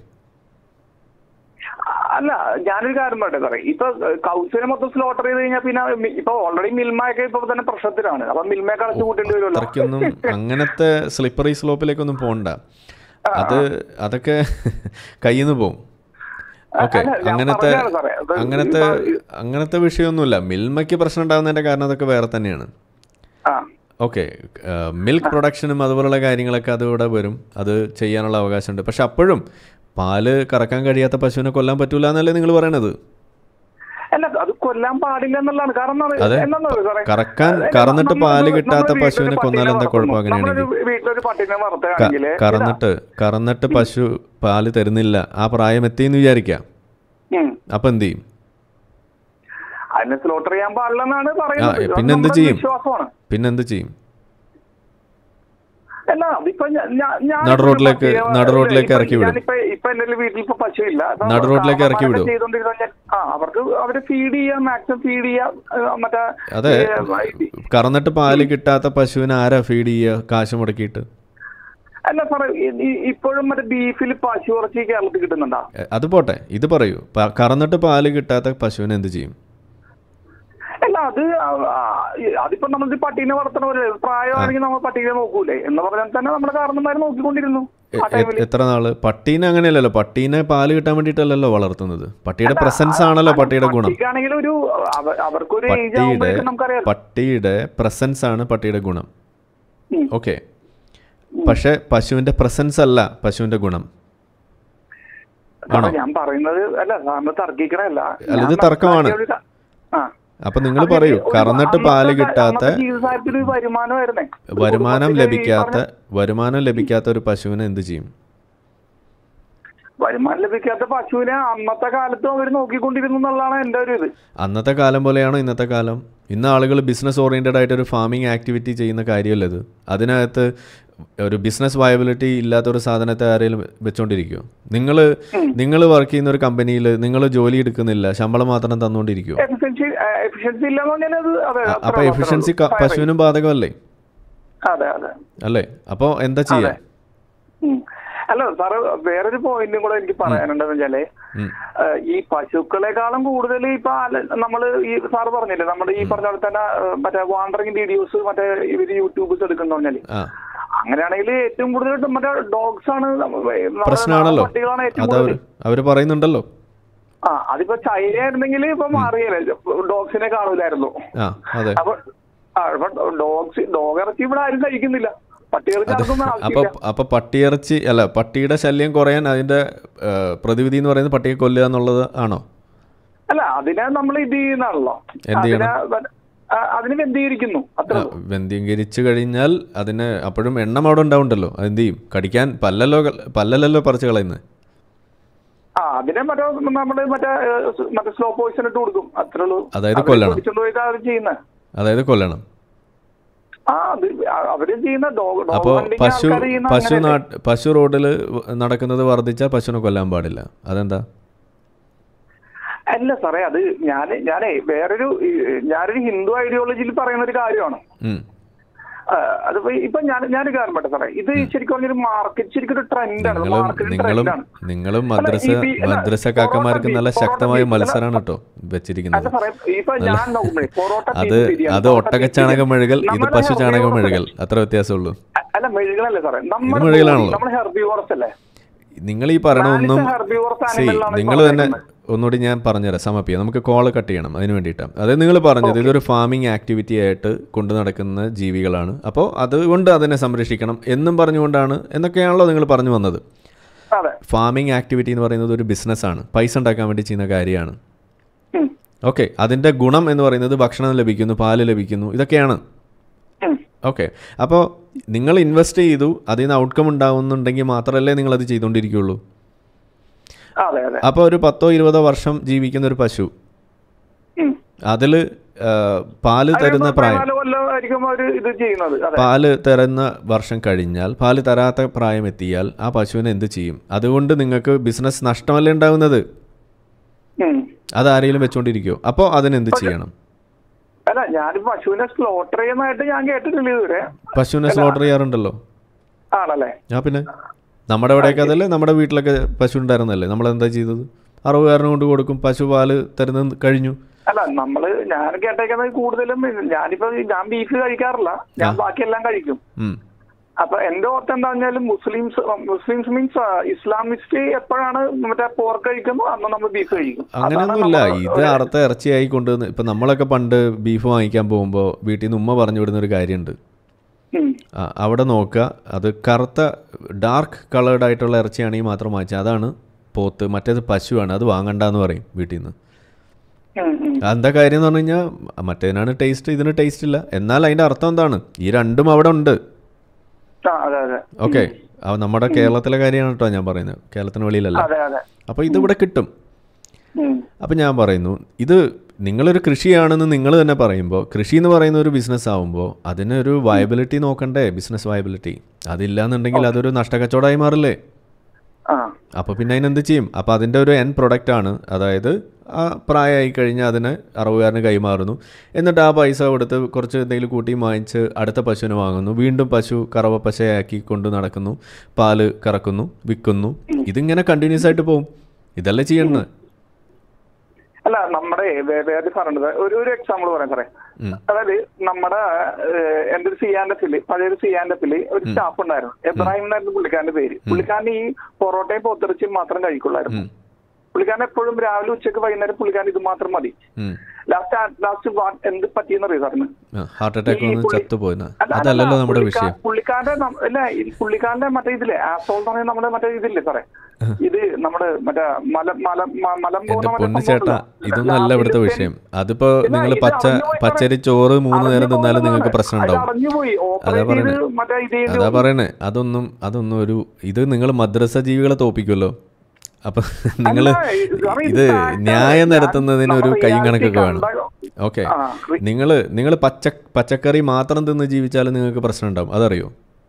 [SPEAKER 9] അല്ല ഞാനൊരു കാര്യം പറയട്ടെ സാറേ ഇപ്പൊ കൗസിനെ മൊത്തം സ്ലോട്ടർ ചെയ്ത് കഴിഞ്ഞാൽ പിന്നെ മി- ഇപ്പൊ ഓൾറെഡി മിൽമയൊക്കെ ഇപ്പൊ തന്നെ പ്രശ്നത്തിലാണ് അപ്പൊ മിൽമയൊക്കെ അടച്ചു കൂട്ടേണ്ടി വരുമല്ലോ
[SPEAKER 1] അത്രയ്ക്കൊന്നും അങ്ങനത്തെ സ്ലിപ്പറി സ്ലോപ്പിലേക്കൊന്നും പോകണ്ട അത് അതൊക്കെ കയ്യിൽ നിന്ന് പോവും ഓക്കെ
[SPEAKER 9] അല്ല, ഞാൻ
[SPEAKER 1] അങ്ങനത്തെ
[SPEAKER 9] പറഞ്ഞതാണ് സാറേ. അത്
[SPEAKER 1] അങ്ങനത്തെ
[SPEAKER 9] ഇപ്പൊ-
[SPEAKER 1] അങ്ങനത്തെ വിഷയമൊന്നുമില്ല മിൽമയ്ക്ക് പ്രശ്നം ഉണ്ടാകുന്നതിൻ്റെ കാരണം അതൊക്കെ വേറെ തന്നെയാണ്
[SPEAKER 9] ആ
[SPEAKER 1] ഓക്കെ മിൽക്ക് പ്രൊഡക്ഷനും അതുപോലുള്ള കാര്യങ്ങളൊക്കെ അതിവിടെ വരും അത് ചെയ്യാനുള്ള അവകാശമുണ്ട് പക്ഷെ അപ്പോഴും പാല് കറക്കാൻ കഴിയാത്ത പശുവിനെ കൊല്ലാൻ പറ്റൂല എന്നല്ലേ നിങ്ങൾ പറയണത്
[SPEAKER 9] അല്ല അത് കൊല്ലാൻ പാടില്ല എന്നുള്ളതാണ് കാരണം എന്താ-
[SPEAKER 1] അതെ,
[SPEAKER 9] എന്താണെന്ന് അറിയോ സാറേ?
[SPEAKER 1] കറക്കാൻ
[SPEAKER 9] അതായത്
[SPEAKER 1] കറന്നിട്ട്
[SPEAKER 9] നമ്മളൊരു-
[SPEAKER 1] പാല്
[SPEAKER 9] നമ്മളൊരു
[SPEAKER 1] കിട്ടാത്ത
[SPEAKER 9] വീട്ടിലൊരു
[SPEAKER 1] പശുവിനെ
[SPEAKER 9] പട്ടീനെ
[SPEAKER 1] കൊന്നാൽ എന്താ
[SPEAKER 9] വളർത്തുന്നു.
[SPEAKER 1] കുഴപ്പം അങ്ങനെയാണെങ്കിൽ
[SPEAKER 9] നമ്മളൊരു വീട്ടിലൊരു പട്ടിനെ
[SPEAKER 1] ക-
[SPEAKER 9] വളർത്തുകയാണെങ്കിൽ
[SPEAKER 1] കറന്നിട്ട് കറന്നിട്ട് പശു പാല് തരുന്നില്ല ആ പ്രായം എത്തിയെന്ന് വിചാരിക്കാം അപ്പൊ എന്ത് ചെയ്യും
[SPEAKER 9] അതിനെ സ്ലോട്ടർ ചെയ്യാൻ പാടില്ലെന്നാണ്
[SPEAKER 1] ആ
[SPEAKER 9] പറയുന്നത് അത്
[SPEAKER 1] പിന്നെന്ത്
[SPEAKER 9] നമ്മുടെ
[SPEAKER 1] ചെയ്യും
[SPEAKER 9] വിശ്വാസമാണ്
[SPEAKER 1] പിന്നെന്ത് ചെയ്യും
[SPEAKER 9] അല്ല അതിപ്പോ ഞാ- ഞാ- ഞാൻ
[SPEAKER 1] നടു റോഡിലേക്ക്-
[SPEAKER 9] പട്ടിയെ-
[SPEAKER 1] നടു റോഡിലേക്ക്
[SPEAKER 9] ഇപ്പൊ
[SPEAKER 1] ഇറക്കി വിടും.
[SPEAKER 9] ഞാനിപ്പോ ഇപ്പൊ എന്റെ വീട്ടിൽ ഇപ്പൊ പശു ഇല്ല അപ്പൊ
[SPEAKER 1] നടു റോഡിലേക്ക് ഇറക്കി
[SPEAKER 9] കാരണന്മാരൊക്കെ
[SPEAKER 1] വിടും.
[SPEAKER 9] ചെയ്തോണ്ടിരുന്ന കഴിഞ്ഞാൽ ആ അവർക്ക് അവര് ഫീഡ് ചെയ്യാം മാക്സിമം ഫീഡ് ചെയ്യാം ഏഹ് മറ്റേ
[SPEAKER 1] അതെ
[SPEAKER 9] ഈ-
[SPEAKER 1] കറന്നിട്ട് പാല് കിട്ടാത്ത പശുവിനെ ആരാ ഫീഡ് ചെയ്യുക കാശ് മുടക്കിയിട്ട്
[SPEAKER 9] അല്ല സാറേ ഈ- ഈ- ഇപ്പോഴും മറ്റേ ബീഫിൽ പശു ഇറച്ചി കേരളത്തിൽ കിട്ടുന്നുണ്ടോ
[SPEAKER 1] എ, അത് പോട്ടെ ഇത് പറയൂ പ- കറന്നിട്ട് പാല് കിട്ടാത്ത പശുവിനെ എന്ത് ചെയ്യും
[SPEAKER 9] അല്ല അത് ആ- ആ- അതിപ്പോ നമ്മൾ പട്ടീനെ വളർത്തണ പോലെ പ്രായമാണെങ്കിൽ നമ്മൾ പട്ടീനെ നോക്കൂലേ എന്ന് പറഞ്ഞാൽ തന്നെ നമ്മുടെ കാരണന്മാര് നോക്കിക്കൊണ്ടിരുന്നു
[SPEAKER 1] എ-
[SPEAKER 9] ആ
[SPEAKER 1] എ-
[SPEAKER 9] ടൈമിൽ
[SPEAKER 1] എത്ര നാള് പട്ടീനെ അങ്ങനെയല്ലല്ലോ പട്ടീനെ പാല് കിട്ടാൻ വേണ്ടിയിട്ടല്ലല്ലോ വളർത്തുന്നത് പട്ടിയുടെ പ്രസൻസ് ആണല്ലോ പട്ടിയുടെ ഗുണം
[SPEAKER 9] പട്ടിക്കാണെങ്കിൽ ഒരു അവ- അവർക്കൊരു ഏജ്
[SPEAKER 1] പട്ടിയുടെ
[SPEAKER 9] ആകുമ്പോഴേക്കും നമുക്കറിയാം
[SPEAKER 1] പട്ടിയുടെ പ്രസൻസ് ആണ് പട്ടിയുടെ ഗുണം
[SPEAKER 9] ഉം.
[SPEAKER 1] ഓക്കെ പക്ഷെ പശുവിന്റെ പ്രസൻസ് അല്ല പശുവിന്റെ ഗുണം
[SPEAKER 9] സാറേ, ഞാൻ പറയുന്നത് അല്ല സാറിന് തർക്കിക്കണല്ല
[SPEAKER 1] അല്ല, ഇത് തർക്കമാണ്. അപ്പൊ നിങ്ങൾ പറയൂ കറന്നിട്ട് പാല് കിട്ടാത്ത
[SPEAKER 9] ജീവിതസാഹചര്യത്തിൽ വരുമാനമായിരുന്നേ
[SPEAKER 1] വരുമാനം
[SPEAKER 9] കുടുംബത്തിലെ ഈ
[SPEAKER 1] ലഭിക്കാത്ത
[SPEAKER 9] പറഞ്ഞ
[SPEAKER 1] വരുമാനം ലഭിക്കാത്ത ഒരു പശുവിനെ എന്ത് ചെയ്യും
[SPEAKER 9] വരുമാനം ലഭിക്കാത്ത പശുവിനെ അന്നത്തെ കാലത്തും അവർ നോക്കിക്കൊണ്ടിരുന്നു എന്നുള്ളതാണ് എന്റെ ഒരു ഇത്
[SPEAKER 1] അന്നത്തെ കാലം പോലെയാണോ ഇന്നത്തെ കാലം ഇന്ന് ആളുകൾ ബിസിനസ് ഓറിയൻറ്റഡ് ആയിട്ട് ഒരു ഫാമിംഗ് ആക്ടിവിറ്റി ചെയ്യുന്ന കാര്യമല്ല ഇത് അതിനകത്ത് ഒരു ബിസിനസ് വയബിലിറ്റി ഇല്ലാത്ത ഒരു സാധനത്തെ ആരെങ്കിലും വെച്ചോണ്ടിരിക്കുമോ നിങ്ങൾ നിങ്ങൾ വർക്ക് ചെയ്യുന്ന ഒരു കമ്പനിയിൽ നിങ്ങൾ ജോലി എടുക്കുന്നില്ല ശമ്പളം മാത്രം തന്നുകൊണ്ടിരിക്കുമോ
[SPEAKER 9] എഫിഷ്യൻസി എഫിഷ്യൻസി ഇല്ലെന്ന് പറഞ്ഞാൽ അത് അതെ അത്രേ
[SPEAKER 1] അപ്പോൾ
[SPEAKER 9] ഉള്ളൂ,
[SPEAKER 1] എഫിഷ്യൻസി
[SPEAKER 9] അത്രേ ഉള്ളൂ.
[SPEAKER 1] പശുവിനും ബാധകമല്ലേ
[SPEAKER 9] അതെ അതെ
[SPEAKER 1] അല്ലേ അപ്പോൾ എന്താ ചെയ്യുക
[SPEAKER 9] ഉം. അല്ല സാറ് വേറൊരു പോയിന്റും കൂടെ എനിക്ക് പറയാനുണ്ടെന്ന് വെച്ചാല്
[SPEAKER 1] ഉം.
[SPEAKER 9] ഏഹ് ഈ പശുക്കളെക്കാളും കൂടുതൽ ഇപ്പൊ ആല- നമ്മള് ഈ സാറ് പറഞ്ഞില്ലേ നമ്മുടെ ഈ പറഞ്ഞ പോലെ തന്നെ ഏഹ് മറ്റേ വാണ്ടറിങ് വീഡിയോസ് മറ്റേ ഇവര് യൂട്യൂബേഴ്സ് എടുക്കുന്ന പറഞ്ഞാല്
[SPEAKER 1] ആ
[SPEAKER 9] അങ്ങനെയാണെങ്കിൽ ഏറ്റവും കൂടുതൽ മറ്റേ ഡോഗ്സ് ആണ് നമ്മ- നമ്മുടെ
[SPEAKER 1] പ്രശ്നമാണല്ലോ
[SPEAKER 9] പട്ടികളാണ് ഏറ്റവും
[SPEAKER 1] അത് അവർ
[SPEAKER 9] കൂടുതൽ
[SPEAKER 1] അവർ പറയുന്നുണ്ടല്ലോ
[SPEAKER 9] ആ അതിപ്പോ ചൈന ആയിരുന്നെങ്കിൽ ഇപ്പൊ മാറിയല്ലേ ഡോഗ്സിനെ കാണൂലായിരുന്നു
[SPEAKER 1] ആ അതെ
[SPEAKER 9] അപ്പൊ ആ, അപ്പൊ ഡോഗ്സ് ഡോഗ് ഇറച്ചി ഇവിടെ ആരും കഴിക്കുന്നില്ല പട്ടി ഇറച്ചി ആർക്കൊന്നും
[SPEAKER 1] അപ്പൊ
[SPEAKER 9] ആവശ്യമില്ല
[SPEAKER 1] അപ്പൊ പട്ടിയിറച്ചി അല്ല പട്ടിയുടെ ശല്യം കുറയാൻ അതിന്റെ ഏ, പ്രതിവിധി എന്ന് പറയുന്നത് പട്ടിയെ കൊല്ലുക എന്നുള്ളത് ആണോ
[SPEAKER 9] അല്ല അതിനെ നമ്മൾ ഇത് ചെയ്യുന്നതാണല്ലോ
[SPEAKER 1] എന്ത്
[SPEAKER 9] അതിനെ
[SPEAKER 1] ചെയ്യണം?
[SPEAKER 9] വ- ആ, അതിന് വെന്തീകരിക്കുന്നു അത്ര
[SPEAKER 1] ആ, വെന്തികരിച്ചു കഴിഞ്ഞാൽ അതിന് അപ്പോഴും എണ്ണം അവിടെ ഉണ്ടാവുണ്ടല്ലോ അതെന്ത് ചെയ്യും കടിക്കാൻ പല്ലല്ലോ ക- പല്ലല്ലല്ലോ പറിച്ച് കളയുന്നത്
[SPEAKER 9] ആ അതിനെ മറ്റേ നമ്മള് മറ്റേ ഏഹ്, സ് മറ്റേ സ്ലോ പോയിസൺ ഇട്ട് കൊടുക്കും അത്രേ ഉള്ളൂ
[SPEAKER 1] അതായത്
[SPEAKER 9] അവര്
[SPEAKER 1] കൊല്ലണം.
[SPEAKER 9] പിടിച്ചോണ്ട് പോയിട്ട് അവർ ചെയ്യുന്നത്
[SPEAKER 1] അതായത് കൊല്ലണം
[SPEAKER 9] ആ അത് അവര് ചെയ്യുന്ന ഡോഗ് ഡോഗ്
[SPEAKER 1] അപ്പോൾ
[SPEAKER 9] ഹണ്ടിങ്
[SPEAKER 1] പശു
[SPEAKER 9] ആൾക്കാര് ചെയ്യുന്ന
[SPEAKER 1] പശു
[SPEAKER 9] അങ്ങനെയല്ലേ?
[SPEAKER 1] നാട്ട് പശു റോഡിൽ നടക്കുന്നത് വർദ്ധിച്ചാൽ പശുവിനെ കൊല്ലാൻ പാടില്ല അതെന്താ
[SPEAKER 9] അല്ല സാറേ അത് ഞാൻ ഞാനേ വേറൊരു ഈ, ഞാനൊരു ഹിന്ദു ഐഡിയോളജിയിൽ പറയുന്ന ഒരു കാര്യമാണ്
[SPEAKER 1] ഉം.
[SPEAKER 9] ആ, അതിപ്പോ ഇപ്പൊ ഞാൻ ഞാൻ കാര്യം പറ്റേ സാറേ ഇത് ശരിക്കും പറഞ്ഞൊരു മാർക്കറ്റ് ശരിക്കും ഒരു ട്രെൻഡാണ്
[SPEAKER 1] നിങ്ങളും
[SPEAKER 9] മാർക്കറ്റ്
[SPEAKER 1] നിങ്ങളും
[SPEAKER 9] ട്രെൻഡാണ്
[SPEAKER 1] നിങ്ങളും മദ്രസ
[SPEAKER 9] ഈ ബി- അല്ല,
[SPEAKER 1] മദ്രസ
[SPEAKER 9] പൊറോട്ട
[SPEAKER 1] കാക്കമാർക്ക്
[SPEAKER 9] ബീഫ്,
[SPEAKER 1] നല്ല
[SPEAKER 9] പൊറോട്ട
[SPEAKER 1] ശക്തമായ
[SPEAKER 9] ബീഫ്,
[SPEAKER 1] മത്സരമാണ്
[SPEAKER 9] അല്ല,
[SPEAKER 1] കേട്ടോ
[SPEAKER 9] അല്ല
[SPEAKER 1] വെച്ചിരിക്കുന്നത്
[SPEAKER 9] സാറേ ഇപ്പൊ
[SPEAKER 1] നല്ല-
[SPEAKER 9] ഞാൻ നോക്കുമ്പോഴേ പൊറോട്ട
[SPEAKER 1] അത്
[SPEAKER 9] ബീഫ് ബിരിയാണി,
[SPEAKER 1] അത്
[SPEAKER 9] പൊറോട്ട
[SPEAKER 1] ഒട്ടക
[SPEAKER 9] ബീഫ്
[SPEAKER 1] ചാണകം
[SPEAKER 9] ബിരിയാണി.
[SPEAKER 1] മെഴുകൽ ഇത്
[SPEAKER 9] നമ്മുടെ
[SPEAKER 1] പശു ചാണകം
[SPEAKER 9] herbivores
[SPEAKER 1] മെഴുകൽ
[SPEAKER 9] അല്ലേ?
[SPEAKER 1] അത്ര വ്യത്യാസമുള്ളൂ
[SPEAKER 9] അല്ല മെഴുകളല്ലേ സാറേ നമ്മുടെ
[SPEAKER 1] മെഴുകലാണല്ലോ.
[SPEAKER 9] നമ്മുടെ ഹെർബിവോറസ് അല്ലേ
[SPEAKER 1] നിങ്ങൾ ഈ പറയണ ഒന്നും
[SPEAKER 9] Malice herbivores
[SPEAKER 1] സി
[SPEAKER 9] animal ആണ് ഈ
[SPEAKER 1] നിങ്ങൾ തന്നെ
[SPEAKER 9] പറഞ്ഞേക്കുന്നത്.
[SPEAKER 1] ഒന്നുകൂടി ഞാൻ പറഞ്ഞുതരാം സമപ്പിയാം നമുക്ക് കോള് കട്ട് ചെയ്യണം അതിന് വേണ്ടിയിട്ടാണ് അതായത് നിങ്ങൾ പറഞ്ഞത് ഇതൊരു ഫാമിംഗ് ആക്ടിവിറ്റി ആയിട്ട് കൊണ്ടു നടക്കുന്ന ജീവികളാണ് അപ്പോൾ അതുകൊണ്ട് അതിനെ സംരക്ഷിക്കണം എന്നും പറഞ്ഞുകൊണ്ടാണ് എന്നൊക്കെയാണല്ലോ നിങ്ങൾ പറഞ്ഞു വന്നത്
[SPEAKER 9] അതെ
[SPEAKER 1] ഫാമിംഗ് ആക്ടിവിറ്റി എന്ന് പറയുന്നത് ഒരു ബിസിനസ്സാണ് പൈസ ഉണ്ടാക്കാൻ വേണ്ടി ചെയ്യുന്ന കാര്യമാണ്
[SPEAKER 9] ഉം.
[SPEAKER 1] ഓക്കെ അതിൻ്റെ ഗുണം എന്ന് പറയുന്നത് ഭക്ഷണം ലഭിക്കുന്നു പാല് ലഭിക്കുന്നു ഇതൊക്കെയാണ്
[SPEAKER 9] ഉം.
[SPEAKER 1] ഓക്കെ അപ്പോൾ നിങ്ങൾ ഇൻവെസ്റ്റ് ചെയ്തു അതിൽ നിന്ന് ഔട്ട്കം ഉണ്ടാവുന്നുണ്ടെങ്കിൽ മാത്രമല്ലേ നിങ്ങൾ അത് ചെയ്തുകൊണ്ടിരിക്കുകയുള്ളൂ
[SPEAKER 9] അതെ അതെ
[SPEAKER 1] അപ്പോൾ ഒരു പത്തോ ഇരുപതോ വർഷം ജീവിക്കുന്ന ഒരു പശു
[SPEAKER 9] ഉം.
[SPEAKER 1] അതിൽ പാല് തരുന്ന
[SPEAKER 9] അതിപ്പോ
[SPEAKER 1] പ്രായം
[SPEAKER 9] പതിനാല് കൊല്ലമായിരിക്കും അവര് ഇത് ചെയ്യുന്നത് അതെ
[SPEAKER 1] പാല് തരുന്ന വർഷം കഴിഞ്ഞാൽ പാല് തരാത്ത പ്രായം എത്തിയാൽ ആ പശുവിനെ എന്ത് ചെയ്യും അതുകൊണ്ട് നിങ്ങൾക്ക് ബിസിനസ് നഷ്ടമല്ലേ ഉണ്ടാകുന്നത്
[SPEAKER 9] ഉം.
[SPEAKER 1] അതാരെങ്കിലും വെച്ചുകൊണ്ടിരിക്കുമോ അപ്പോൾ അതിനെന്ത് ചെയ്യണം
[SPEAKER 9] അല്ല ഞാൻ പശുവിനെ സ്ലോട്ടർ ചെയ്യുന്നതായിട്ട് ഞാൻ കേട്ടിട്ടില്ല ഇതുവരെ
[SPEAKER 1] പശുവിനെ സ്ലോട്ടർ ചെയ്യാറുണ്ടല്ലോ
[SPEAKER 9] ആണല്ലേ
[SPEAKER 1] ആ പിന്നെ നമ്മുടെ അവിടെയൊക്കെ അതല്ലേ നമ്മുടെ വീട്ടിലൊക്കെ പശു ഉണ്ടായിരുന്നല്ലേ നമ്മൾ എന്താ ചെയ്തത് അറുപതുകാരന് കൊണ്ട് കൊടുക്കും പശു പാല് തരുന്നത് കഴിഞ്ഞു
[SPEAKER 9] അല്ല നമ്മള് ഞാൻ കേട്ടേക്കുന്നത് കൂടുതലും ഞാനിപ്പോ ഞാൻ ബീഫ് കഴിക്കാറില്ല ഞാൻ ബാക്കിയെല്ലാം കഴിക്കും
[SPEAKER 1] ഉം.
[SPEAKER 9] അപ്പൊ എന്റെ ഓർത്ത് എന്താ പറഞ്ഞാലും മുസ്ലിംസ് മുസ്ലിംസ് മീൻസ് ഇസ്ലാമിസ്റ്റ് എപ്പോഴാണ് മറ്റേ പോർക്ക് കഴിക്കുന്നു അന്ന് നമ്മൾ ബീഫ് കഴിക്കും അതാണ്
[SPEAKER 1] അങ്ങനെയൊന്നുമില്ല
[SPEAKER 9] നമ്മള്
[SPEAKER 1] ഇത് അറുത്ത ഇറച്ചിയായി കൊണ്ടുവന്ന് ഇപ്പം നമ്മളൊക്കെ പണ്ട് ബീഫ് വാങ്ങിക്കാൻ പോകുമ്പോൾ വീട്ടിൽ നിന്ന് ഉമ്മ പറഞ്ഞു വിടുന്ന ഒരു കാര്യമുണ്ട്
[SPEAKER 9] ഉം.
[SPEAKER 1] ആ, അവിടെ നോക്കുക അത് കറുത്ത ഡാർക്ക് കളേർഡ് ആയിട്ടുള്ള ഇറച്ചിയാണെങ്കിൽ മാത്രം വാങ്ങിച്ചാൽ അതാണ് പോത്ത് മറ്റേത് പശുവാണ് അത് വാങ്ങണ്ടെന്ന് പറയും വീട്ടിൽ നിന്ന്
[SPEAKER 9] ഉം, ഉം.
[SPEAKER 1] എന്താ കാര്യം എന്ന് പറഞ്ഞു കഴിഞ്ഞാൽ മറ്റേതിനാണ് ടേസ്റ്റ് ഇതിന് ടേസ്റ്റ് ഇല്ല എന്നാൽ അതിൻ്റെ അർത്ഥം എന്താണ് ഈ രണ്ടും അവിടെ ഉണ്ട്
[SPEAKER 9] ആ, അതെ അതെ
[SPEAKER 1] ഓക്കെ നമ്മുടെ കേരളത്തിലെ കാര്യമാണ് കേട്ടോ ഞാൻ പറയുന്നത് കേരളത്തിന് വെളിയിലല്ല
[SPEAKER 9] അതെ അതെ
[SPEAKER 1] അപ്പോൾ ഇതിവിടെ കിട്ടും
[SPEAKER 9] ഉം.
[SPEAKER 1] അപ്പം ഞാൻ പറയുന്നു ഇത് നിങ്ങളൊരു കൃഷിയാണെന്ന് നിങ്ങൾ തന്നെ പറയുമ്പോൾ കൃഷി എന്ന് പറയുന്ന ഒരു ബിസിനസ് ആവുമ്പോൾ അതിനൊരു വയബിലിറ്റി നോക്കണ്ടേ ബിസിനസ് വയബിലിറ്റി അതില്ലാന്നുണ്ടെങ്കിൽ അതൊരു നഷ്ടക്കച്ചവടമായി മാറില്ലേ
[SPEAKER 9] ആ
[SPEAKER 1] അപ്പോൾ പിന്നെ അതിനെന്ത് ചെയ്യും അപ്പോൾ അതിൻ്റെ ഒരു എൻ പ്രൊഡക്റ്റ് ആണ് അതായത് ആ പ്രായമായി കഴിഞ്ഞാൽ അതിന് അറുപതുകാരന് കൈമാറുന്നു എന്നിട്ട് ആ പൈസ കൊടുത്ത് കുറച്ച് എന്തെങ്കിലും കൂട്ടി വാങ്ങിച്ച് അടുത്ത പശുവിനെ വാങ്ങുന്നു വീണ്ടും പശു കറവ പശയാക്കി കൊണ്ട് നടക്കുന്നു പാല് കറക്കുന്നു വിൽക്കുന്നു ഇതിങ്ങനെ കണ്ടിന്യൂസ് ആയിട്ട് പോകും ഇതല്ലേ ചെയ്യണത്
[SPEAKER 9] അല്ല നമ്മുടെ വേ- വേറെ പറഞ്ഞത് ഒരു ഒരു എക്സാമ്പിൾ പറയാം സാറേ
[SPEAKER 1] ഉം.
[SPEAKER 9] അതായത് നമ്മുടെ ഏഹ്, എന്റെ ഒരു സിയാൻഡപ്പില് പഴയൊരു സിയാൻഡപ്പില് ഒരു സ്റ്റാഫ് ഉണ്ടായിരുന്നു എബ്രാഹിം എന്നായിരുന്നു പുള്ളിക്കാരന്റെ പേര് പുള്ളിക്കാരൻ ഈ പൊറോട്ടയും പൊത്തിറച്ചിയും മാത്രം കഴിക്കുള്ളായിരുന്നു
[SPEAKER 1] ഉം.
[SPEAKER 9] പുള്ളിക്കാരൻ എപ്പോഴും രാവിലെ ഉച്ചക്ക് വൈകുന്നേരം പുള്ളിക്കാരൻ ഇത് മാത്രം മതി
[SPEAKER 1] ഉം.
[SPEAKER 9] ലാസ്റ്റ് ലാസ്റ്റ് എന്ത് പറ്റിയെന്ന് അറിയാം സാറിന്
[SPEAKER 1] ആ, ഹാർട്ട് അറ്റാക്ക്
[SPEAKER 9] ഈ
[SPEAKER 1] വന്ന്
[SPEAKER 9] പുള്ളി-
[SPEAKER 1] ചത്തുപോയെന്ന്
[SPEAKER 9] അല്ല,
[SPEAKER 1] അതല്ലല്ലോ
[SPEAKER 9] അല്ല,
[SPEAKER 1] നമ്മുടെ
[SPEAKER 9] പുള്ളിക്കാ-
[SPEAKER 1] വിഷയം
[SPEAKER 9] പുള്ളിക്കാരന്റെ നം- അല്ല ഈ പുള്ളിക്കാരന്റെ മറ്റേ ഇതില്ലേ ആസോൾ എന്ന് പറയുന്ന നമ്മുടെ മറ്റേ ഇതില്ലേ സാറേ ഇത് നമ്മുടെ മറ്റേ മല മല മ- മലം
[SPEAKER 1] എന്റെ
[SPEAKER 9] പോകുന്ന മറ്റേ
[SPEAKER 1] പൊന്നു
[SPEAKER 9] സംഭവം
[SPEAKER 1] ചേട്ടാ
[SPEAKER 9] ഉണ്ടല്ലോ.
[SPEAKER 1] ഇതൊന്നും അല്ല ഇവിടുത്തെ
[SPEAKER 9] ലാസ്റ്റ്
[SPEAKER 1] വിഷയം അതിപ്പോ
[SPEAKER 9] ഇല്ല,
[SPEAKER 1] നിങ്ങൾ
[SPEAKER 9] ഇത്
[SPEAKER 1] പച്ച
[SPEAKER 9] അറിഞ്ഞു പോയി
[SPEAKER 1] പച്ചരി ചോറ് മൂന്ന് നേരം
[SPEAKER 9] അറിഞ്ഞു
[SPEAKER 1] തിന്നാലും നിങ്ങൾക്ക്
[SPEAKER 9] പോയതാണ്.
[SPEAKER 1] പ്രശ്നം
[SPEAKER 9] അത്
[SPEAKER 1] ഉണ്ടാവും
[SPEAKER 9] അറിഞ്ഞുപോയി.
[SPEAKER 1] അതാ
[SPEAKER 9] ഓപ്പറേറ്റ്
[SPEAKER 1] പറയണേ
[SPEAKER 9] ചെയ്ത് മറ്റേ ഇത് ചെയ്ത്
[SPEAKER 1] അതാ പറയണേ അതൊന്നും അതൊന്നും ഒരു ഇത് നിങ്ങൾ മദ്രസ ജീവികളെ തോപ്പിക്കുമല്ലോ അപ്പൊ നിങ്ങൾ
[SPEAKER 9] അല്ല, ഇത് സാറേ, ഇത്
[SPEAKER 1] ഇത്
[SPEAKER 9] fact ആണ്.
[SPEAKER 1] ന്യായം
[SPEAKER 9] ഞാൻ-
[SPEAKER 1] നിരത്തുന്നതിന് ഒരു
[SPEAKER 9] നമ്മുടെ
[SPEAKER 1] കൈയും
[SPEAKER 9] reality
[SPEAKER 1] കണക്കൊക്കെ വേണം
[SPEAKER 9] കണ്ട-
[SPEAKER 1] ഓക്കെ
[SPEAKER 9] ആ, റി-
[SPEAKER 1] നിങ്ങൾ നിങ്ങൾ പച്ച പച്ചക്കറി മാത്രം തിന്ന് ജീവിച്ചാലും നിങ്ങൾക്ക് പ്രശ്നം ഉണ്ടാവും അതറിയോ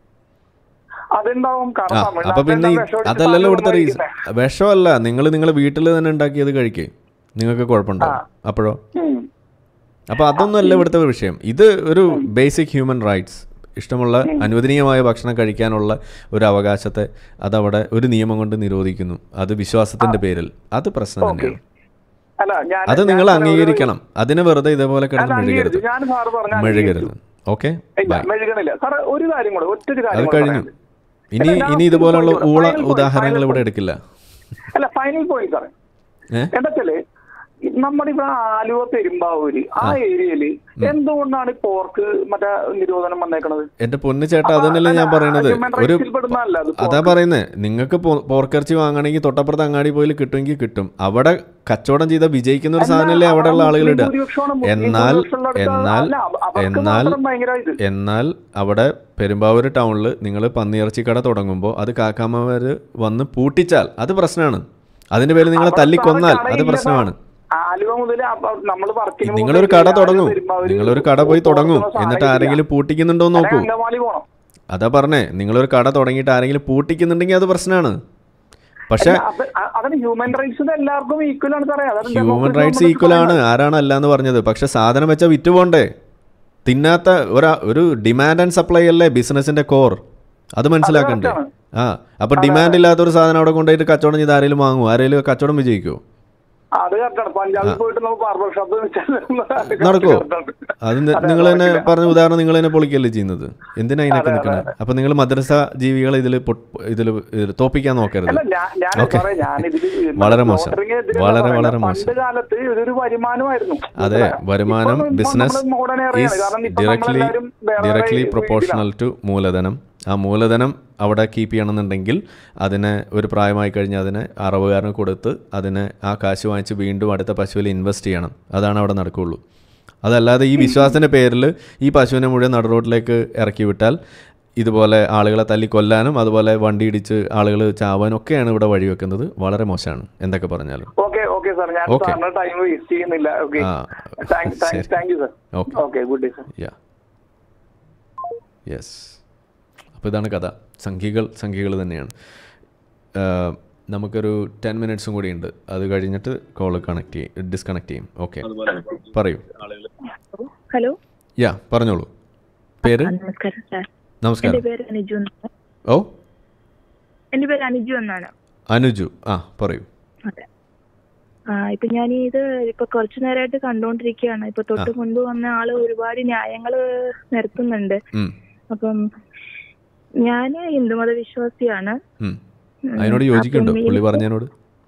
[SPEAKER 9] അതുണ്ടാവും
[SPEAKER 1] ആ
[SPEAKER 9] കാരണം
[SPEAKER 1] അപ്പൊ
[SPEAKER 9] തമിഴ്നാട്ടിൽ
[SPEAKER 1] പിന്നെ ഈ-
[SPEAKER 9] എന്താ വിഷം അടിച്ച്
[SPEAKER 1] അതല്ലല്ലോ ഇവിടുത്തെ
[SPEAKER 9] സാധനം
[SPEAKER 1] റീസൺ
[SPEAKER 9] കഴിക്കുന്നെ?
[SPEAKER 1] വിഷമല്ല നിങ്ങൾ നിങ്ങളെ വീട്ടിൽ തന്നെ ഉണ്ടാക്കിയത് കഴിക്കേ നിങ്ങൾക്ക് കുഴപ്പമുണ്ടാവും അപ്പോഴോ
[SPEAKER 9] ഉം.
[SPEAKER 1] അപ്പോൾ അതൊന്നും അല്ല ഇവിടുത്തെ വിഷയം ഇത് ഒരു ബേസിക് ഹ്യൂമൻ റൈറ്റ്സ് ഇഷ്ടമുള്ള അനുവദനീയമായ ഭക്ഷണം കഴിക്കാനുള്ള ഒരു അവകാശത്തെ അതവിടെ ഒരു നിയമം കൊണ്ട് നിരോധിക്കുന്നു അത് വിശ്വാസത്തിന്റെ പേരിൽ അത് പ്രശ്നം തന്നെയാണ്
[SPEAKER 9] അല്ല ഞാൻ
[SPEAKER 1] അത്
[SPEAKER 9] ഞാൻ
[SPEAKER 1] നിങ്ങൾ
[SPEAKER 9] സാറേ ഒരു-
[SPEAKER 1] അംഗീകരിക്കണം അതിന് വെറുതെ ഇതേപോലെ
[SPEAKER 9] അല്ല,
[SPEAKER 1] കിടന്ന് മെഴുകരുത്
[SPEAKER 9] അംഗീകരിച്ചു. ഞാൻ സാറ് പറഞ്ഞ
[SPEAKER 1] മെഴുകരുത് ഓക്കെ
[SPEAKER 9] ഇല്ല
[SPEAKER 1] ബൈ
[SPEAKER 9] മെഴുകണില്ല സാറേ ഒരു കാര്യം കൂടെ ഒറ്റൊരു
[SPEAKER 1] അത്
[SPEAKER 9] കാര്യം കൂടെ
[SPEAKER 1] കഴിഞ്ഞു
[SPEAKER 9] പറയാനുണ്ട്.
[SPEAKER 1] ഇനി
[SPEAKER 9] അല്ല,
[SPEAKER 1] ഇനി
[SPEAKER 9] ഞാൻ
[SPEAKER 1] ഇതുപോലുള്ള
[SPEAKER 9] final
[SPEAKER 1] ഊള
[SPEAKER 9] point,
[SPEAKER 1] ഉദാഹരണങ്ങൾ
[SPEAKER 9] final
[SPEAKER 1] ഇവിടെ
[SPEAKER 9] point.
[SPEAKER 1] എടുക്കില്ല
[SPEAKER 9] അല്ല ഫൈനൽ പോയിന്റ് സാറേ
[SPEAKER 1] ഏ
[SPEAKER 9] എന്താ വെച്ചാല് നമ്മുടെ ഇവിടെ ആലുവ പെരുമ്പാവൂര് ആ ഏരിയയില് എന്തുകൊണ്ടാണ് ഈ പോർക്ക് മറ്റേ നിരോധനം വന്നേക്കണത്
[SPEAKER 1] എന്റെ പൊന്നു ചേട്ടാ
[SPEAKER 9] അപ്പൊ
[SPEAKER 1] അതന്നെയല്ലേ ഞാൻ
[SPEAKER 9] അല്ല,
[SPEAKER 1] പറയണത്
[SPEAKER 9] human
[SPEAKER 1] ഒരു
[SPEAKER 9] rights ൽ പെടുന്നതല്ല അത്
[SPEAKER 1] അതാ പറയുന്നേ നിങ്ങൾക്ക് പോർക്കിറച്ചി വാങ്ങണമെങ്കിൽ തൊട്ടപ്പുറത്ത് അങ്ങാടി പോയി കിട്ടുമെങ്കിൽ കിട്ടും അവിടെ കച്ചവടം ചെയ്ത വിജയിക്കുന്ന ഒരു
[SPEAKER 9] അല്ല,
[SPEAKER 1] സാധനമല്ലേ അവിടെയുള്ള
[SPEAKER 9] അവിടെ
[SPEAKER 1] ആളുകൾ ഇടുക
[SPEAKER 9] മുസ്ലിം ഭൂരിപക്ഷമാണ് മുസ്ലിം
[SPEAKER 1] എന്നാൽ
[SPEAKER 9] ഭൂരിപക്ഷമുള്ളിടത്ത്
[SPEAKER 1] എന്നാൽ
[SPEAKER 9] അല്ല, അവ- അവർക്ക്
[SPEAKER 1] എന്നാൽ
[SPEAKER 9] മാത്രം ഭയങ്കര ഇത്.
[SPEAKER 1] എന്നാൽ അവിടെ പെരുമ്പാവൂർ ടൗണിൽ നിങ്ങൾ പന്നിയിറച്ചി കട തുടങ്ങുമ്പോൾ അത് കാക്കാമ്മമാർ വന്ന് പൂട്ടിച്ചാൽ അത് പ്രശ്നമാണ് അതിന്റെ പേരിൽ നിങ്ങളെ
[SPEAKER 9] അവിടെ
[SPEAKER 1] തല്ലിക്കൊന്നാൽ
[SPEAKER 9] സാറേ
[SPEAKER 1] അത്
[SPEAKER 9] കടയില്ല
[SPEAKER 1] പ്രശ്നമാണ്
[SPEAKER 9] സാർ. ആലുവ മുതൽ നമ്മൾ വർക്കിന്
[SPEAKER 1] നിങ്ങളൊരു കട തുടങ്ങും നിങ്ങളൊരു കട പോയി തുടങ്ങും എന്നിട്ട് ആരെങ്കിലും പൂട്ടിക്കുന്നുണ്ടോ എന്ന് നോക്കൂ
[SPEAKER 9] അങ്കമാലി പോണം
[SPEAKER 1] അതാ പറഞ്ഞേ നിങ്ങളൊരു കട തുടങ്ങിയിട്ട് ആരെങ്കിലും പൂട്ടിക്കുന്നുണ്ടെങ്കിൽ അത് പ്രശ്നമാണ് പക്ഷെ
[SPEAKER 9] അല്ല, അത് അ- അതാണ് ഹ്യൂമൻ റൈറ്റ്സ് എല്ലാവർക്കും ഈക്വൽ ആണ് സാറേ അതാണ്
[SPEAKER 1] ഹ്യൂമൻ
[SPEAKER 9] democracy
[SPEAKER 1] റൈറ്റ്സ്
[SPEAKER 9] നമ്മൾ
[SPEAKER 1] ഈക്വൽ ആണ്
[SPEAKER 9] പറയുന്നത്.
[SPEAKER 1] ആരാണ് അല്ല എന്ന് പറഞ്ഞത് പക്ഷെ സാധനം വെച്ചാൽ വിറ്റ് പോണ്ടേ തിന്നാത്ത ഒരാ ഒരു ഡിമാൻഡ് ആൻഡ് സപ്ലൈ അല്ലേ ബിസിനസിന്റെ കോർ അത് മനസ്സിലാക്കണ്ടേ ആ അപ്പൊ ഡിമാൻഡ് ഇല്ലാത്ത ഒരു സാധനം അവിടെ കൊണ്ടുപോയിട്ട് കച്ചവടം ചെയ്ത് ആരെങ്കിലും വാങ്ങും ആരെങ്കിലും കച്ചവടം വിജയിക്കുമോ
[SPEAKER 9] അത് കറക്റ്റാണ് പഞ്ചാബിൽ പോയിട്ട് നമുക്ക് ബാർബർ ഷോപ്പ്
[SPEAKER 1] നടക്കുമോ അത് നിങ്ങൾ തന്നെ പറഞ്ഞ ഉദാഹരണം നിങ്ങൾ തന്നെ പൊളിക്കല്ലേ ചെയ്യുന്നത് എന്തിനാ ഇതിനൊക്കെ നിൽക്കുന്നത് അപ്പൊ നിങ്ങൾ മദ്രസ ജീവികളെ ഇതിൽ ഇതിൽ തോപ്പിക്കാൻ നോക്കരുത്
[SPEAKER 9] അല്ല ഞാൻ ഞാൻ
[SPEAKER 1] ഓക്കെ
[SPEAKER 9] പറയാം ഞാനിതില്
[SPEAKER 1] വളരെ മോശം
[SPEAKER 9] ലോട്ടറിക്ക് എതിരല്ല
[SPEAKER 1] വളരെ
[SPEAKER 9] പറയുന്നത്.
[SPEAKER 1] വളരെ മോശം
[SPEAKER 9] പണ്ട് കാലത്ത് ഇതൊരു വരുമാനമായിരുന്നു
[SPEAKER 1] അതെ വരുമാനം
[SPEAKER 9] ഇപ്പൊ- ഇപ്പൊ
[SPEAKER 1] ബിസിനസ്
[SPEAKER 9] നമ്മള് modern era ആണ്. കാരണം ഇപ്പൊ
[SPEAKER 1] ഡയറക്ട്ലി
[SPEAKER 9] നമ്മളെല്ലാരും വേറെ
[SPEAKER 1] ഡയറക്ട്ലി
[SPEAKER 9] വേറെ
[SPEAKER 1] പ്രൊപ്പോർഷണൽ ടു മൂലധനം ആ മൂലധനം അവിടെ കീപ്പ് ചെയ്യണമെന്നുണ്ടെങ്കിൽ അതിനെ ഒരു പ്രായമായി കഴിഞ്ഞാൽ അതിനെ അറവുകാരന് കൊടുത്ത് അതിനെ ആ കാശ് വാങ്ങിച്ച് വീണ്ടും അടുത്ത പശുവിൽ ഇൻവെസ്റ്റ് ചെയ്യണം അതാണ് അവിടെ നടക്കുകയുള്ളൂ അതല്ലാതെ ഈ വിശ്വാസത്തിൻ്റെ പേരിൽ ഈ പശുവിനെ മുഴുവൻ നടുറോട്ടിലേക്ക് ഇറക്കി വിട്ടാൽ ഇതുപോലെ ആളുകളെ തല്ലി കൊല്ലാനും അതുപോലെ വണ്ടി ഇടിച്ച് ആളുകൾ ചാവാനും ഒക്കെയാണ് ഇവിടെ വഴിവെക്കുന്നത് വളരെ മോശമാണ് എന്തൊക്കെ പറഞ്ഞാലും
[SPEAKER 9] ഓക്കെ ഓക്കെ സാർ ഞാൻ
[SPEAKER 1] Okay.
[SPEAKER 9] സാറിന്റെ ടൈം വേസ്റ്റ് ചെയ്യുന്നില്ല ഓക്കെ
[SPEAKER 1] ആ, ശരി.
[SPEAKER 9] Thank you sir
[SPEAKER 1] okay
[SPEAKER 9] okay good day sir
[SPEAKER 1] yeah yes അപ്പോൾ ഇതാണ് കഥ സംഖ്യകൾ സംഖ്യകൾ തന്നെയാണ് ആ, നമുക്കൊരു ടെൻ മിനിറ്റ്സും കൂടി ഉണ്ട് അത് കഴിഞ്ഞിട്ട് കോൾ കണക്ട് ചെയ്യും ഡിസ്കണക്ട് ചെയ്യും ഓക്കെ പറയൂ
[SPEAKER 10] ഹലോ
[SPEAKER 1] യാ പറഞ്ഞോളൂ പേര്
[SPEAKER 10] ആ, നമസ്കാരം സാർ
[SPEAKER 1] നമസ്കാരം
[SPEAKER 10] എന്റെ പേര് അനുജു എന്നാണ്
[SPEAKER 1] ഓ
[SPEAKER 10] എന്റെ പേര് അനുജു എന്നാണ്
[SPEAKER 1] അനുജു ആ പറയൂ
[SPEAKER 10] അതെ ആ ഇപ്പൊ ഞാൻ ഇത് ഇപ്പൊ കുറച്ചു നേരമായിട്ട് കണ്ടോണ്ടിരിക്കുകയാണ് ഇപ്പൊ തൊട്ട് മുൻപ് വന്ന ആള് ഒരുപാട് ന്യായങ്ങള് നിരത്തുന്നുണ്ട്
[SPEAKER 1] ഉം,
[SPEAKER 10] അപ്പം ഞാന് ഹിന്ദുമത വിശ്വാസിയാണ്
[SPEAKER 1] ഉം.
[SPEAKER 10] ഉം,
[SPEAKER 1] അതിനോട് യോജിക്കുന്നുണ്ടോ
[SPEAKER 10] അപ്പം
[SPEAKER 1] പുള്ളി
[SPEAKER 10] എനിക്ക്
[SPEAKER 1] പറഞ്ഞതിനോട്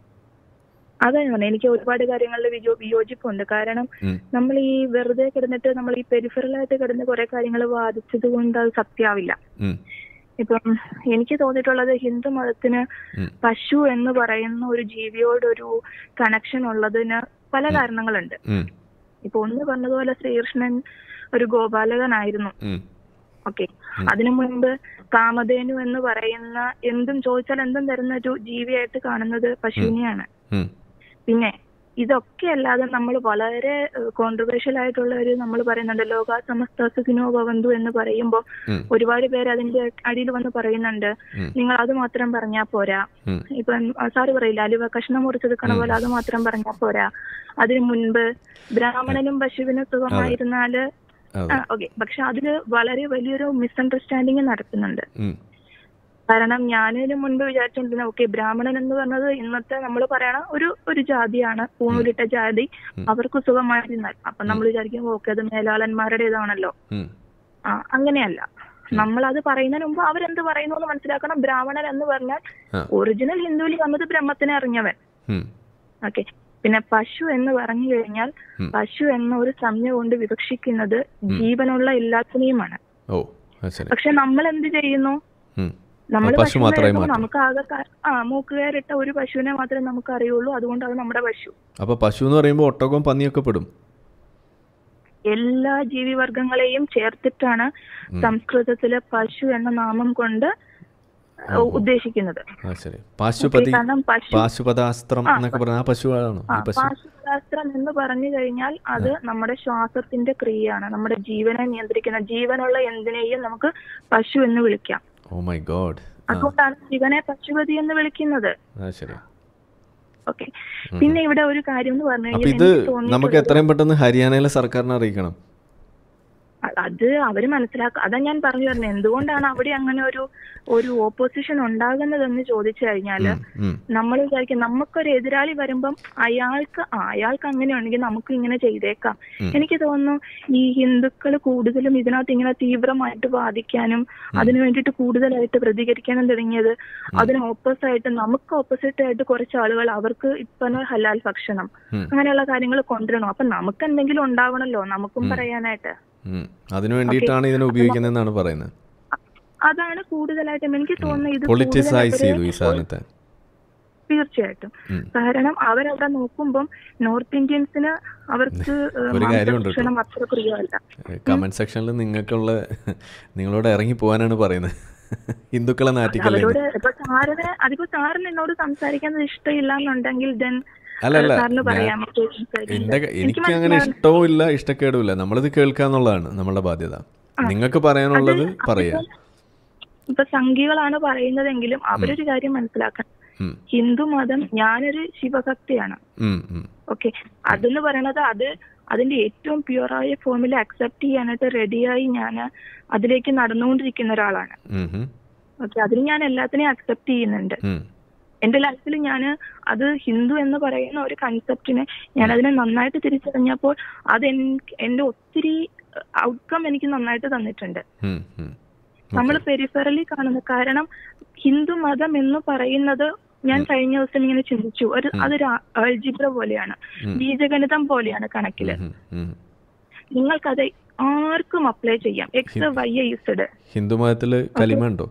[SPEAKER 10] അതാണ് എനിക്ക് ഒരുപാട് കാര്യങ്ങളിൽ വിജോ വിയോജിപ്പുണ്ട് കാരണം
[SPEAKER 1] ഉം,
[SPEAKER 10] നമ്മൾ ഈ വെറുതെ കിടന്നിട്ട് നമ്മൾ ഈ പെരിഫറലായിട്ട് കിടന്ന് കുറെ കാര്യങ്ങൾ വാദിച്ചത് കൊണ്ട് അത് സത്യാവില്ല
[SPEAKER 1] ഉം,
[SPEAKER 10] ഇപ്പം എനിക്ക് തോന്നിയിട്ടുള്ളത് ഹിന്ദു മതത്തിന്
[SPEAKER 1] ഉം.
[SPEAKER 10] പശു എന്ന് പറയുന്ന ഒരു ജീവിയോട് ഒരു കണക്ഷൻ ഉള്ളതിന് പല കാരണങ്ങളുണ്ട്
[SPEAKER 1] ഉം,
[SPEAKER 10] ഇപ്പൊ ഒന്ന് പറഞ്ഞതുപോലെ ശ്രീകൃഷ്ണൻ ഒരു ഗോപാലകനായിരുന്നു
[SPEAKER 1] ഉം,
[SPEAKER 10] ഓക്കെ അതിനു മുൻപ് കാമധേനു എന്ന് പറയുന്ന എന്തും ചോദിച്ചാൽ എന്തും തരുന്ന ഒരു ജീവിയായിട്ട് കാണുന്നത് പശുവിനെയാണ്
[SPEAKER 1] ഉം,
[SPEAKER 10] പിന്നെ ഇതൊക്കെ അല്ലാതെ നമ്മൾ വളരെ കോൺട്രവേഴ്ഷ്യൽ ആയിട്ടുള്ള ഒരു നമ്മൾ പറയുന്നുണ്ട് ലോക സമസ്ത സുഖിനോ ഭവന്തു എന്ന് പറയുമ്പോൾ
[SPEAKER 1] ഉം.
[SPEAKER 10] ഒരുപാട് പേര് അതിന്റെ അടിയിൽ വന്ന് പറയുന്നുണ്ട്
[SPEAKER 1] ഉം.
[SPEAKER 10] നിങ്ങൾ അത് മാത്രം പറഞ്ഞാൽ പോരാ
[SPEAKER 1] ഉം.
[SPEAKER 10] ഇപ്പം സാറ് പറയില്ല അലുവ കഷ്ണം മുറിച്ചെടുക്കണ പോലെ അത് മാത്രം പറഞ്ഞാൽ പോരാ അതിനു മുൻപ് ബ്രാഹ്മണനും പശുവിനും സുഖമായിരുന്നാല്
[SPEAKER 1] അതെ
[SPEAKER 10] ഓക്കെ പക്ഷെ അതില് വളരെ വലിയൊരു മിസ്അണ്ടർസ്റ്റാൻഡിങ് നടക്കുന്നുണ്ട്
[SPEAKER 1] ഉം,
[SPEAKER 10] കാരണം ഞാനിതിനു മുൻപ് വിചാരിച്ചോണ്ടിരുന്ന ഓക്കെ ബ്രാഹ്മണൻ എന്ന് പറഞ്ഞത് ഇന്നത്തെ നമ്മൾ പറയണ ഒരു ഒരു ജാതിയാണ് പൂണൂലിട്ട ജാതി അവർക്ക് സുഖമായിരുന്നാൽ അപ്പൊ നമ്മൾ വിചാരിക്കും ഓക്കെ അത് മേലാളന്മാരുടെ ഇതാണല്ലോ
[SPEAKER 1] ഉം,
[SPEAKER 10] ആ അങ്ങനെയല്ല നമ്മൾ അത് പറയുന്നതിന് മുമ്പ് അവരെന്ത് പറയുന്നു എന്ന് മനസ്സിലാക്കണം ബ്രാഹ്മണൻ എന്ന് പറഞ്ഞാൽ
[SPEAKER 1] ആ.
[SPEAKER 10] ഒറിജിനൽ ഹിന്ദുവിൽ വന്നത് ബ്രഹ്മത്തിനെ അറിഞ്ഞവൻ
[SPEAKER 1] ഉം,
[SPEAKER 10] ഓക്കെ പിന്നെ പശു എന്ന് പറഞ്ഞു കഴിഞ്ഞാൽ
[SPEAKER 1] ഉം.
[SPEAKER 10] പശു എന്ന ഒരു സംജ്ഞ കൊണ്ട് വിവക്ഷിക്കുന്നത് ജീവനുള്ള എല്ലാത്തിനെയുമാണ്
[SPEAKER 1] ഓ അത് ശരി
[SPEAKER 10] പക്ഷെ നമ്മൾ എന്ത് ചെയ്യുന്നു
[SPEAKER 1] ഉം.
[SPEAKER 10] നമ്മൾ
[SPEAKER 1] ആ, പശു മാത്രമായി മാറ്റും
[SPEAKER 10] നമുക്ക് ആകെ ക- ആ മൂക്കുകയറിട്ട ഒരു പശുവിനെ മാത്രമേ നമുക്ക് അറിയുള്ളൂ അതുകൊണ്ട് അത് നമ്മുടെ പശു
[SPEAKER 1] അപ്പോൾ പശു എന്ന് പറയുമ്പോൾ ഒട്ടകവും പന്നിയൊക്കെ പെടും
[SPEAKER 10] എല്ലാ ജീവിവർഗങ്ങളെയും ചേർത്തിട്ടാണ് സംസ്കൃതത്തിലെ പശു എന്ന നാമം കൊണ്ട് ഉദ്ദേശിക്കുന്നത്
[SPEAKER 1] ആ ശരി പാശുപതി
[SPEAKER 10] കാരണം പശു
[SPEAKER 1] പാശുപതാസ്ത്രം എന്നൊക്കെ പറഞ്ഞ ആ പശുവാണോ
[SPEAKER 10] ആ
[SPEAKER 1] ഈ പശു
[SPEAKER 10] പാശുപതാസ്ത്രം എന്ന് പറഞ്ഞു കഴിഞ്ഞാൽ അത് നമ്മുടെ ശ്വാസത്തിന്റെ ക്രിയയാണ് നമ്മുടെ ജീവനെ നിയന്ത്രിക്കുന്ന ജീവനുള്ള എന്തിനേയും നമുക്ക് പശു എന്ന് വിളിക്കാം
[SPEAKER 1] ഓ മൈ ഗോഡ് ആ
[SPEAKER 10] അതുകൊണ്ടാണ് ശിവനെ പശുപതി എന്ന് വിളിക്കുന്നത്
[SPEAKER 1] ആ ശരി
[SPEAKER 10] ഓക്കെ പിന്നെ ഇവിടെ ഒരു കാര്യം എന്ന് പറഞ്ഞു
[SPEAKER 1] അപ്പൊ
[SPEAKER 10] കഴിഞ്ഞാൽ
[SPEAKER 1] ഇത്
[SPEAKER 10] എനിക്ക്
[SPEAKER 1] നമുക്ക്
[SPEAKER 10] തോന്നിയിട്ടുള്ളത്
[SPEAKER 1] എത്രയും പെട്ടെന്ന് ഹരിയാനയിലെ സർക്കാരിനെ അറിയിക്കണം
[SPEAKER 10] അ- അത് അവര് മനസ്സിലാക്ക അതാ ഞാൻ പറഞ്ഞു വരുന്നത് എന്തുകൊണ്ടാണ് അവിടെ അങ്ങനെ ഒരു ഒരു ഓപ്പോസിഷൻ ഉണ്ടാകുന്നതെന്ന് ചോദിച്ചു കഴിഞ്ഞാല്
[SPEAKER 1] ഉം, ഉം,
[SPEAKER 10] നമ്മൾ വിചാരിക്കും നമുക്കൊരു എതിരാളി വരുമ്പം അയാൾക്ക് ആ, അയാൾക്ക് അങ്ങനെ ഉണ്ടെങ്കിൽ നമുക്ക് ഇങ്ങനെ ചെയ്തേക്കാം എനിക്ക് തോന്നുന്നു ഈ ഹിന്ദുക്കൾ കൂടുതലും ഇതിനകത്ത് ഇങ്ങനെ തീവ്രമായിട്ട് വാദിക്കാനും അതിനു വേണ്ടിയിട്ട് കൂടുതലായിട്ട് പ്രതികരിക്കാനും തുടങ്ങിയത് അതിന് ഓപ്പോസിറ്റ് ആയിട്ട് നമുക്ക് ഓപ്പോസിറ്റ് ആയിട്ട് കുറച്ച് ആളുകൾ അവർക്ക് ഇപ്പൊ ഹലാൽ ഭക്ഷണം
[SPEAKER 1] ഉം.
[SPEAKER 10] അങ്ങനെയുള്ള കാര്യങ്ങൾ കൊണ്ടുവരണം അപ്പൊ നമുക്ക് എന്തെങ്കിലും ഉണ്ടാവണല്ലോ നമുക്കും പറയാനായിട്ട്
[SPEAKER 1] ഉം. അതിനു വേണ്ടിയിട്ടാണ് ഇതിനെ ഉപയോഗിക്കുന്നതെന്നാണ് പറയുന്നത്
[SPEAKER 10] അതാണ് കൂടുതലായിട്ടും എനിക്ക് തോന്നുന്നത് ഇത്
[SPEAKER 1] പൊളിറ്റിസൈസ്
[SPEAKER 10] കൂടുതൽ
[SPEAKER 1] ചെയ്തു ഈ
[SPEAKER 10] അവര്
[SPEAKER 1] സാധനത്തെ
[SPEAKER 10] തീർച്ചയായിട്ടും
[SPEAKER 1] ഉം.
[SPEAKER 10] കാരണം അവരവിടെ നോക്കുമ്പം നോർത്ത് ഇന്ത്യൻസിന് അവർക്ക് ഏഹ്,
[SPEAKER 1] ഒരു കാര്യമുണ്ട്
[SPEAKER 10] മാംസഭക്ഷണം അത്ര പ്രിയമല്ല
[SPEAKER 1] കമന്റ് സെക്ഷനിൽ നിങ്ങൾക്കുള്ള നിങ്ങളോട് ഇറങ്ങി പോകാനാണ് പറയുന്നത് ഹിന്ദുക്കളെ നാറ്റിക്കല്ലേ
[SPEAKER 10] അവരോട് ഇപ്പൊ സാറിന് അതിപ്പോ സാറിന് എന്നോട് സംസാരിക്കുന്നത് ഇഷ്ടമില്ല എന്നുണ്ടെങ്കിൽ ദെൻ
[SPEAKER 1] അല്ല അല്ല
[SPEAKER 10] സാറിന്
[SPEAKER 1] ഞാൻ
[SPEAKER 10] പറയാം നമുക്ക് സംസാരിക്കാം.
[SPEAKER 1] എന്റെ
[SPEAKER 10] എനിക്ക്
[SPEAKER 1] എനിക്ക് അങ്ങനെ
[SPEAKER 10] മനസ്സിലാവുന്നു.
[SPEAKER 1] ഇഷ്ടവും ഇല്ല ഇഷ്ടക്കേടും ഇല്ല നമ്മളിത് കേൾക്കാന്നുള്ളതാണ് നമ്മളുടെ ബാധ്യത നിങ്ങൾക്ക് പറയാനുള്ളത് പറയാ
[SPEAKER 10] ഇപ്പൊ സംഘികളാണ് പറയുന്നതെങ്കിലും അവരൊരു കാര്യം മനസ്സിലാക്കണം
[SPEAKER 1] ഉം,
[SPEAKER 10] ഹിന്ദു മതം ഞാനൊരു ശിവഭക്തിയാണ്
[SPEAKER 1] ഉം, ഉം,
[SPEAKER 10] ഓക്കെ അതെന്ന് പറയണത് അത് അതിന്റെ ഏറ്റവും പ്യുവറായ ഫോമിൽ അക്സെപ്റ്റ് ചെയ്യാനായിട്ട് റെഡിയായി ഞാൻ അതിലേക്ക് നടന്നുകൊണ്ടിരിക്കുന്ന ഒരാളാണ്
[SPEAKER 1] ഉം, ഉം,
[SPEAKER 10] ഓക്കെ അതിന് ഞാൻ എല്ലാത്തിനെയും അക്സെപ്റ്റ് ചെയ്യുന്നുണ്ട്
[SPEAKER 1] ഉം.
[SPEAKER 10] എന്റെ ലൈഫിൽ ഞാൻ അത് ഹിന്ദു എന്ന് പറയുന്ന ഒരു കൺസെപ്റ്റിനെ ഞാൻ അതിനെ നന്നായിട്ട് തിരിച്ചറിഞ്ഞപ്പോൾ അത് എനിക്ക് എന്റെ ഒത്തിരി ഔട്ട്കം എനിക്ക് നന്നായിട്ട് തന്നിട്ടുണ്ട്
[SPEAKER 1] ഉം, ഉം.
[SPEAKER 10] നമ്മൾ പെരിഫറലി കാണുന്ന കാരണം ഹിന്ദു മതം എന്ന് പറയുന്നത് ഞാൻ കഴിഞ്ഞ ദിവസം ഇങ്ങനെ ചിന്തിച്ചു ഒരു അതൊരു അൾജിബ്ര പോലെയാണ് ബീജഗണിതം പോലെയാണ് കണക്കില്
[SPEAKER 1] ഉം, ഉം.
[SPEAKER 10] നിങ്ങൾക്കത് ആർക്കും അപ്ലൈ ചെയ്യാം എക്സ് വൈ ഇസഡ്
[SPEAKER 1] ഹിന്ദു മതത്തില് കലിമ ഉണ്ടോ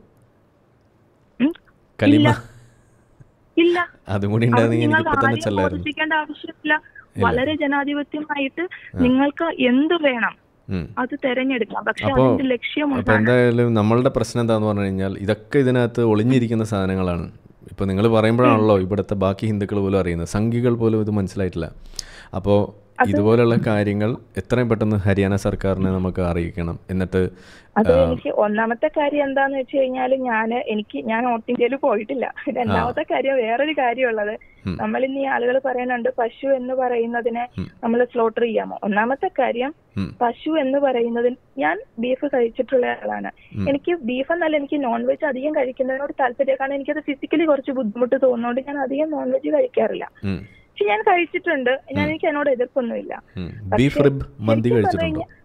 [SPEAKER 10] ഉം?
[SPEAKER 1] കലിമ
[SPEAKER 10] ഇല്ല. ഇല്ല
[SPEAKER 1] അതും കൂടി
[SPEAKER 10] അത്
[SPEAKER 1] ഉണ്ടായിരുന്നെങ്കിൽ എനിക്ക്
[SPEAKER 10] നിങ്ങൾക്ക്
[SPEAKER 1] ഇപ്പൊ തന്നെ
[SPEAKER 10] ആരെയും
[SPEAKER 1] ചെല്ലായിരുന്നു
[SPEAKER 10] ബോധിപ്പിക്കേണ്ട ആവശ്യമില്ല വളരെ ജനാധിപത്യമായിട്ട് നിങ്ങൾക്ക് എന്ത് വേണം
[SPEAKER 1] ഉം.
[SPEAKER 10] അത് തെരഞ്ഞെടുക്കാം പക്ഷെ
[SPEAKER 1] അപ്പോൾ
[SPEAKER 10] അതിന്റെ ലക്ഷ്യം
[SPEAKER 1] അപ്പോൾ
[SPEAKER 10] ഒന്നാണ്
[SPEAKER 1] എന്തായാലും നമ്മളുടെ പ്രശ്നം എന്താന്ന് പറഞ്ഞു കഴിഞ്ഞാൽ ഇതൊക്കെ ഇതിനകത്ത് ഒളിഞ്ഞിരിക്കുന്ന സാധനങ്ങളാണ് ഇപ്പോൾ നിങ്ങൾ പറയുമ്പോഴാണല്ലോ ഇവിടുത്തെ ബാക്കി ഹിന്ദുക്കൾ പോലും അറിയുന്നത് സംഘികൾ പോലും ഇത് മനസ്സിലായിട്ടില്ല അപ്പോൾ ഇതുപോലുള്ള കാര്യങ്ങൾ എത്രയും പെട്ടെന്ന് ഹരിയാന സർക്കാരിനെ നമുക്ക് അറിയിക്കണം എന്നിട്ട്
[SPEAKER 10] അത് എനിക്ക് ഒന്നാമത്തെ കാര്യം എന്താന്ന് വെച്ച് കഴിഞ്ഞാൽ ഞാൻ എനിക്ക് ഞാൻ നോർത്ത് ഇന്ത്യയിൽ പോയിട്ടില്ല രണ്ടാമത്തെ കാര്യം വേറൊരു കാര്യമുള്ളത് നമ്മൾ ഇന്ന് ഈ ആളുകൾ പറയുന്നുണ്ട് പശു എന്ന് പറയുന്നതിനെ നമ്മൾ സ്ലോട്ടർ ചെയ്യാമോ ഒന്നാമത്തെ കാര്യം
[SPEAKER 1] ഉം.
[SPEAKER 10] പശു എന്ന് പറയുന്നതിന് ഞാൻ ബീഫ് കഴിച്ചിട്ടുള്ള ആളാണ് എനിക്ക് ബീഫ് എന്നല്ല എനിക്ക് നോൺ വെജ് അധികം കഴിക്കുന്നതിനോട് താല്പര്യം കാരണം എനിക്കത് ഫിസിക്കലി കുറച്ച് ബുദ്ധിമുട്ട് തോന്നുന്നതുകൊണ്ട് ഞാൻ അധികം നോൺ വെജ് കഴിക്കാറില്ല
[SPEAKER 1] ഉം,
[SPEAKER 10] പക്ഷെ ഞാൻ കഴിച്ചിട്ടുണ്ട് ഞാൻ എനിക്ക് അതിനോട് എതിർപ്പൊന്നുമില്ല
[SPEAKER 1] ഉം.
[SPEAKER 10] പക്ഷേ
[SPEAKER 1] ബീഫ് റിബ് മന്തി
[SPEAKER 10] ശരിക്കും
[SPEAKER 1] കഴിച്ചിട്ടുണ്ടോ
[SPEAKER 10] പറഞ്ഞു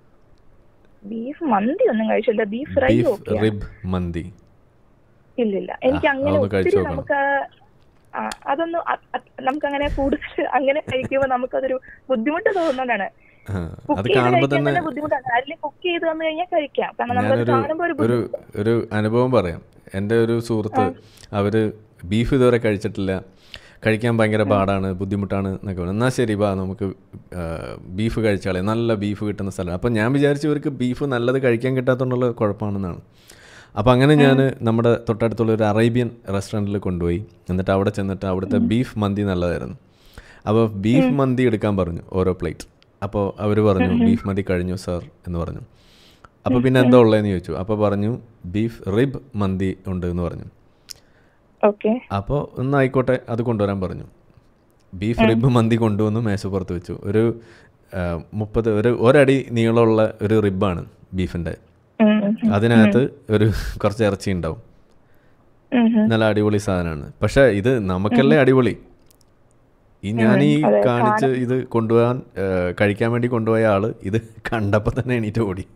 [SPEAKER 10] ബീഫ് മന്തി ഒന്നും കഴിച്ചില്ല beef fry
[SPEAKER 1] beef
[SPEAKER 10] okay
[SPEAKER 1] rib മന്തി
[SPEAKER 10] ഇല്ലില്ല എനിക്ക്
[SPEAKER 1] ആ,
[SPEAKER 10] അങ്ങനെ
[SPEAKER 1] അതൊന്ന് കഴിച്ചു
[SPEAKER 10] ഒത്തിരി
[SPEAKER 1] നോക്കണം.
[SPEAKER 10] നമുക്ക് ആ, അതൊന്നും നമുക്ക് അങ്ങനെ കൂടുതൽ അങ്ങനെ കഴിക്കുമ്പോൾ നമുക്കതൊരു ബുദ്ധിമുട്ട് തോന്നുന്നതാണ്
[SPEAKER 1] ആ,
[SPEAKER 10] കുക്ക്
[SPEAKER 1] അത്
[SPEAKER 10] ചെയ്ത്
[SPEAKER 1] കാണുമ്പോൾ
[SPEAKER 10] കഴിക്കാൻ
[SPEAKER 1] തന്നെ
[SPEAKER 10] തന്നെ ബുദ്ധിമുട്ടാണ് ആരെങ്കിലും കുക്ക് ചെയ്ത് വന്നു കഴിഞ്ഞാൽ കഴിക്കാം കാരണം നമ്മളത്
[SPEAKER 1] ഞാനൊരു
[SPEAKER 10] കാണുമ്പോൾ ഒരു
[SPEAKER 1] ഒരു
[SPEAKER 10] ബുദ്ധിമുട്ട്
[SPEAKER 1] ഒരു അനുഭവം പറയാം എൻ്റെ ഒരു സുഹൃത്ത് അവർ ബീഫ് ഇതുവരെ കഴിച്ചിട്ടില്ല കഴിക്കാൻ ഭയങ്കര പാടാണ് ബുദ്ധിമുട്ടാണ് എന്നൊക്കെ പറഞ്ഞു എന്നാൽ ശരി വാ നമുക്ക് ആ, ബീഫ് കഴിച്ചാളെ നല്ല ബീഫ് കിട്ടുന്ന സ്ഥലം അപ്പം ഞാൻ വിചാരിച്ചു ഇവർക്ക് ബീഫ് നല്ലത് കഴിക്കാൻ കിട്ടാത്തതുകൊണ്ടുള്ള കുഴപ്പമാണെന്നാണ് അപ്പോൾ അങ്ങനെ ഞാൻ നമ്മുടെ തൊട്ടടുത്തുള്ള ഒരു അറേബ്യൻ റെസ്റ്റോറൻറ്റിൽ കൊണ്ടുപോയി എന്നിട്ട് അവിടെ ചെന്നിട്ട് അവിടുത്തെ ബീഫ് മന്തി നല്ലതായിരുന്നു അപ്പോൾ ബീഫ് മന്തി എടുക്കാൻ പറഞ്ഞു ഓരോ പ്ലേറ്റ് അപ്പോൾ അവർ പറഞ്ഞു ബീഫ് മന്തി കഴിഞ്ഞു സാർ എന്ന് പറഞ്ഞു അപ്പോൾ പിന്നെ എന്താ ഉള്ളതെന്ന് ചോദിച്ചു അപ്പോൾ പറഞ്ഞു ബീഫ് റിബ് മന്തി ഉണ്ട് എന്ന് പറഞ്ഞു
[SPEAKER 10] ഓക്കെ
[SPEAKER 1] അപ്പോൾ ഒന്ന് ആയിക്കോട്ടെ അത് കൊണ്ടുവരാൻ പറഞ്ഞു ബീഫ് റിബ് മന്തി കൊണ്ടുവന്ന് മേശപ്പുറത്ത് വെച്ചു ഒരു ആ, മുപ്പത് ഒരു ഒരടി നീളമുള്ള ഒരു റിബാണ് ബീഫിൻ്റെ അതിനകത്ത് ഒരു കുറച്ച് ഇറച്ചി ഉണ്ടാവും നല്ല അടിപൊളി സാധനമാണ് പക്ഷേ ഇത് നമുക്കല്ലേ അടിപൊളി ഈ ഞാൻ ഈ
[SPEAKER 10] അതെ,
[SPEAKER 1] കാണിച്ച് ഇത് കൊണ്ടുപോകാൻ ആ, കഴിക്കാൻ വേണ്ടി കൊണ്ടുപോയ ആള് ഇത് കണ്ടപ്പോൾ തന്നെ എണീറ്റ് ഓടി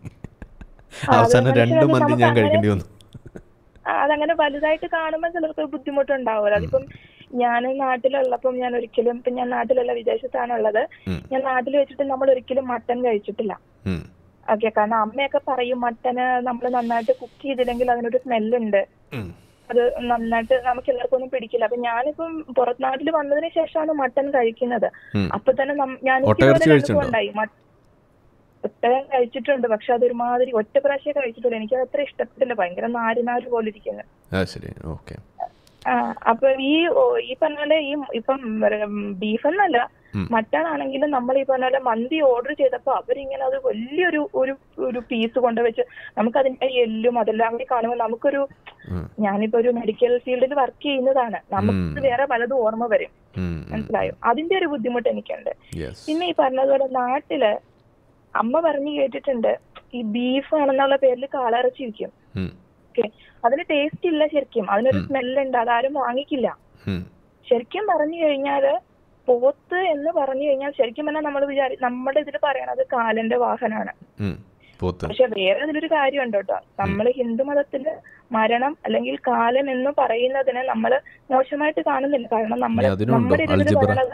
[SPEAKER 1] അവസാനം രണ്ട്
[SPEAKER 10] മനസ്സിലായി.
[SPEAKER 1] മന്തി
[SPEAKER 10] നമുക്ക്
[SPEAKER 1] ഞാൻ
[SPEAKER 10] അങ്ങനെ-
[SPEAKER 1] കഴിക്കേണ്ടി വന്നു
[SPEAKER 10] ആ, അതങ്ങനെ വലുതായിട്ട് കാണുമ്പോൾ ചിലർക്ക് ഒരു ബുദ്ധിമുട്ടുണ്ടാവുമല്ലോ അതിപ്പം ഞാൻ നാട്ടിലുള്ളപ്പം ഞാൻ ഒരിക്കലും ഇപ്പം ഞാൻ നാട്ടിലല്ല വിദേശത്താണുള്ളത്
[SPEAKER 1] ഉം.
[SPEAKER 10] ഞാൻ നാട്ടിൽ വെച്ചിട്ട് നമ്മൾ ഒരിക്കലും മട്ടൻ കഴിച്ചിട്ടില്ല
[SPEAKER 1] ഉം.
[SPEAKER 10] ഓക്കെ കാരണം അമ്മയൊക്കെ പറയും മട്ടന് നമ്മൾ നന്നായിട്ട് കുക്ക് ചെയ്തില്ലെങ്കിൽ അതിനൊരു സ്മെല്ലുണ്ട്
[SPEAKER 1] ഉം.
[SPEAKER 10] അത് നന്നായിട്ട് നമുക്ക് എല്ലാവർക്കും ഒന്നും പിടിക്കില്ല അപ്പൊ ഞാനിപ്പം പുറത്ത് നാട്ടിൽ വന്നതിന് ശേഷമാണ് മട്ടൻ കഴിക്കുന്നത്
[SPEAKER 1] ഉം.
[SPEAKER 10] അപ്പൊ തന്നെ നം- ഞാൻ എനിക്ക്
[SPEAKER 1] ഒട്ടകയിറച്ചി
[SPEAKER 10] ഇതുപോലെ ഒരു
[SPEAKER 1] കഴിച്ചിട്ടുണ്ടോ?
[SPEAKER 10] അനുഭവം ഉണ്ടായി മ- ഒട്ടകം കഴിച്ചിട്ടുണ്ട് പക്ഷെ അതൊരുമാതിരി ഒറ്റ പ്രാവശ്യം കഴിച്ചിട്ടുള്ളൂ എനിക്ക് അത്ര ഇഷ്ടപ്പെട്ടില്ല ഭയങ്കര നാര് നാര് പോലെ ഇരിക്കുന്നത്
[SPEAKER 1] ആ ശരി ഓക്കെ
[SPEAKER 10] ആ അപ്പൊ ഈ ഓ- ഈ പറഞ്ഞ പോലെ ഈ ഇപ്പം ബീഫ് എന്നല്ല
[SPEAKER 1] ഉം.
[SPEAKER 10] മട്ടൺ ആണെങ്കിലും നമ്മൾ ഈ പറഞ്ഞ പോലെ മന്തി ഓർഡർ ചെയ്തപ്പോ അവരിങ്ങനെ അത് വലിയൊരു ഒരു ഒരു പീസ് കൊണ്ടുവച്ച് നമുക്ക് അതിന്റെ എല്ലും അതെല്ലാം കൂടി കാണുമ്പോൾ നമുക്കൊരു
[SPEAKER 1] ഉം.
[SPEAKER 10] ഞാനിപ്പോ ഒരു മെഡിക്കൽ ഫീൽഡിൽ വർക്ക് ചെയ്യുന്നതാണ് നമുക്ക് വേറെ പലതും ഓർമ്മ വരും മനസ്സിലായോ അതിന്റെ ഒരു ബുദ്ധിമുട്ട് എനിക്കുണ്ട്
[SPEAKER 1] യെസ്
[SPEAKER 10] പിന്നെ ഈ പറഞ്ഞതുപോലെ നാട്ടില് അമ്മ പറഞ്ഞു കേട്ടിട്ടുണ്ട് ഈ ബീഫ് ആണെന്നുള്ള പേരിൽ കാളയിറച്ചി വിൽക്കും ഓക്കെ അതിന് ടേസ്റ്റ് ഇല്ല ശരിക്കും അതിനൊരു സ്മെല്ലുണ്ട് അതാരും വാങ്ങിക്കില്ല ശരിക്കും പറഞ്ഞു കഴിഞ്ഞാല് പോത്ത് എന്ന് പറഞ്ഞു കഴിഞ്ഞാൽ ശരിക്കും പറഞ്ഞാൽ നമ്മൾ വിചാരി നമ്മുടെ ഇതിൽ പറയണത് കാലന്റെ വാഹനാണ്
[SPEAKER 1] പോത്ത്
[SPEAKER 10] പക്ഷെ വേറെ അതിലൊരു കാര്യമുണ്ട് കേട്ടോ നമ്മൾ ഹിന്ദു മതത്തില് മരണം അല്ലെങ്കിൽ കാലൻ എന്ന് പറയുന്നതിനെ നമ്മൾ മോശമായിട്ട് കാണുന്നില്ല കാരണം നമ്മൾ
[SPEAKER 1] ഇനി അതിനുണ്ടോ?
[SPEAKER 10] നമ്മുടെ ഇതിൽ
[SPEAKER 1] അൽജിബ്ര?
[SPEAKER 10] പറയണത്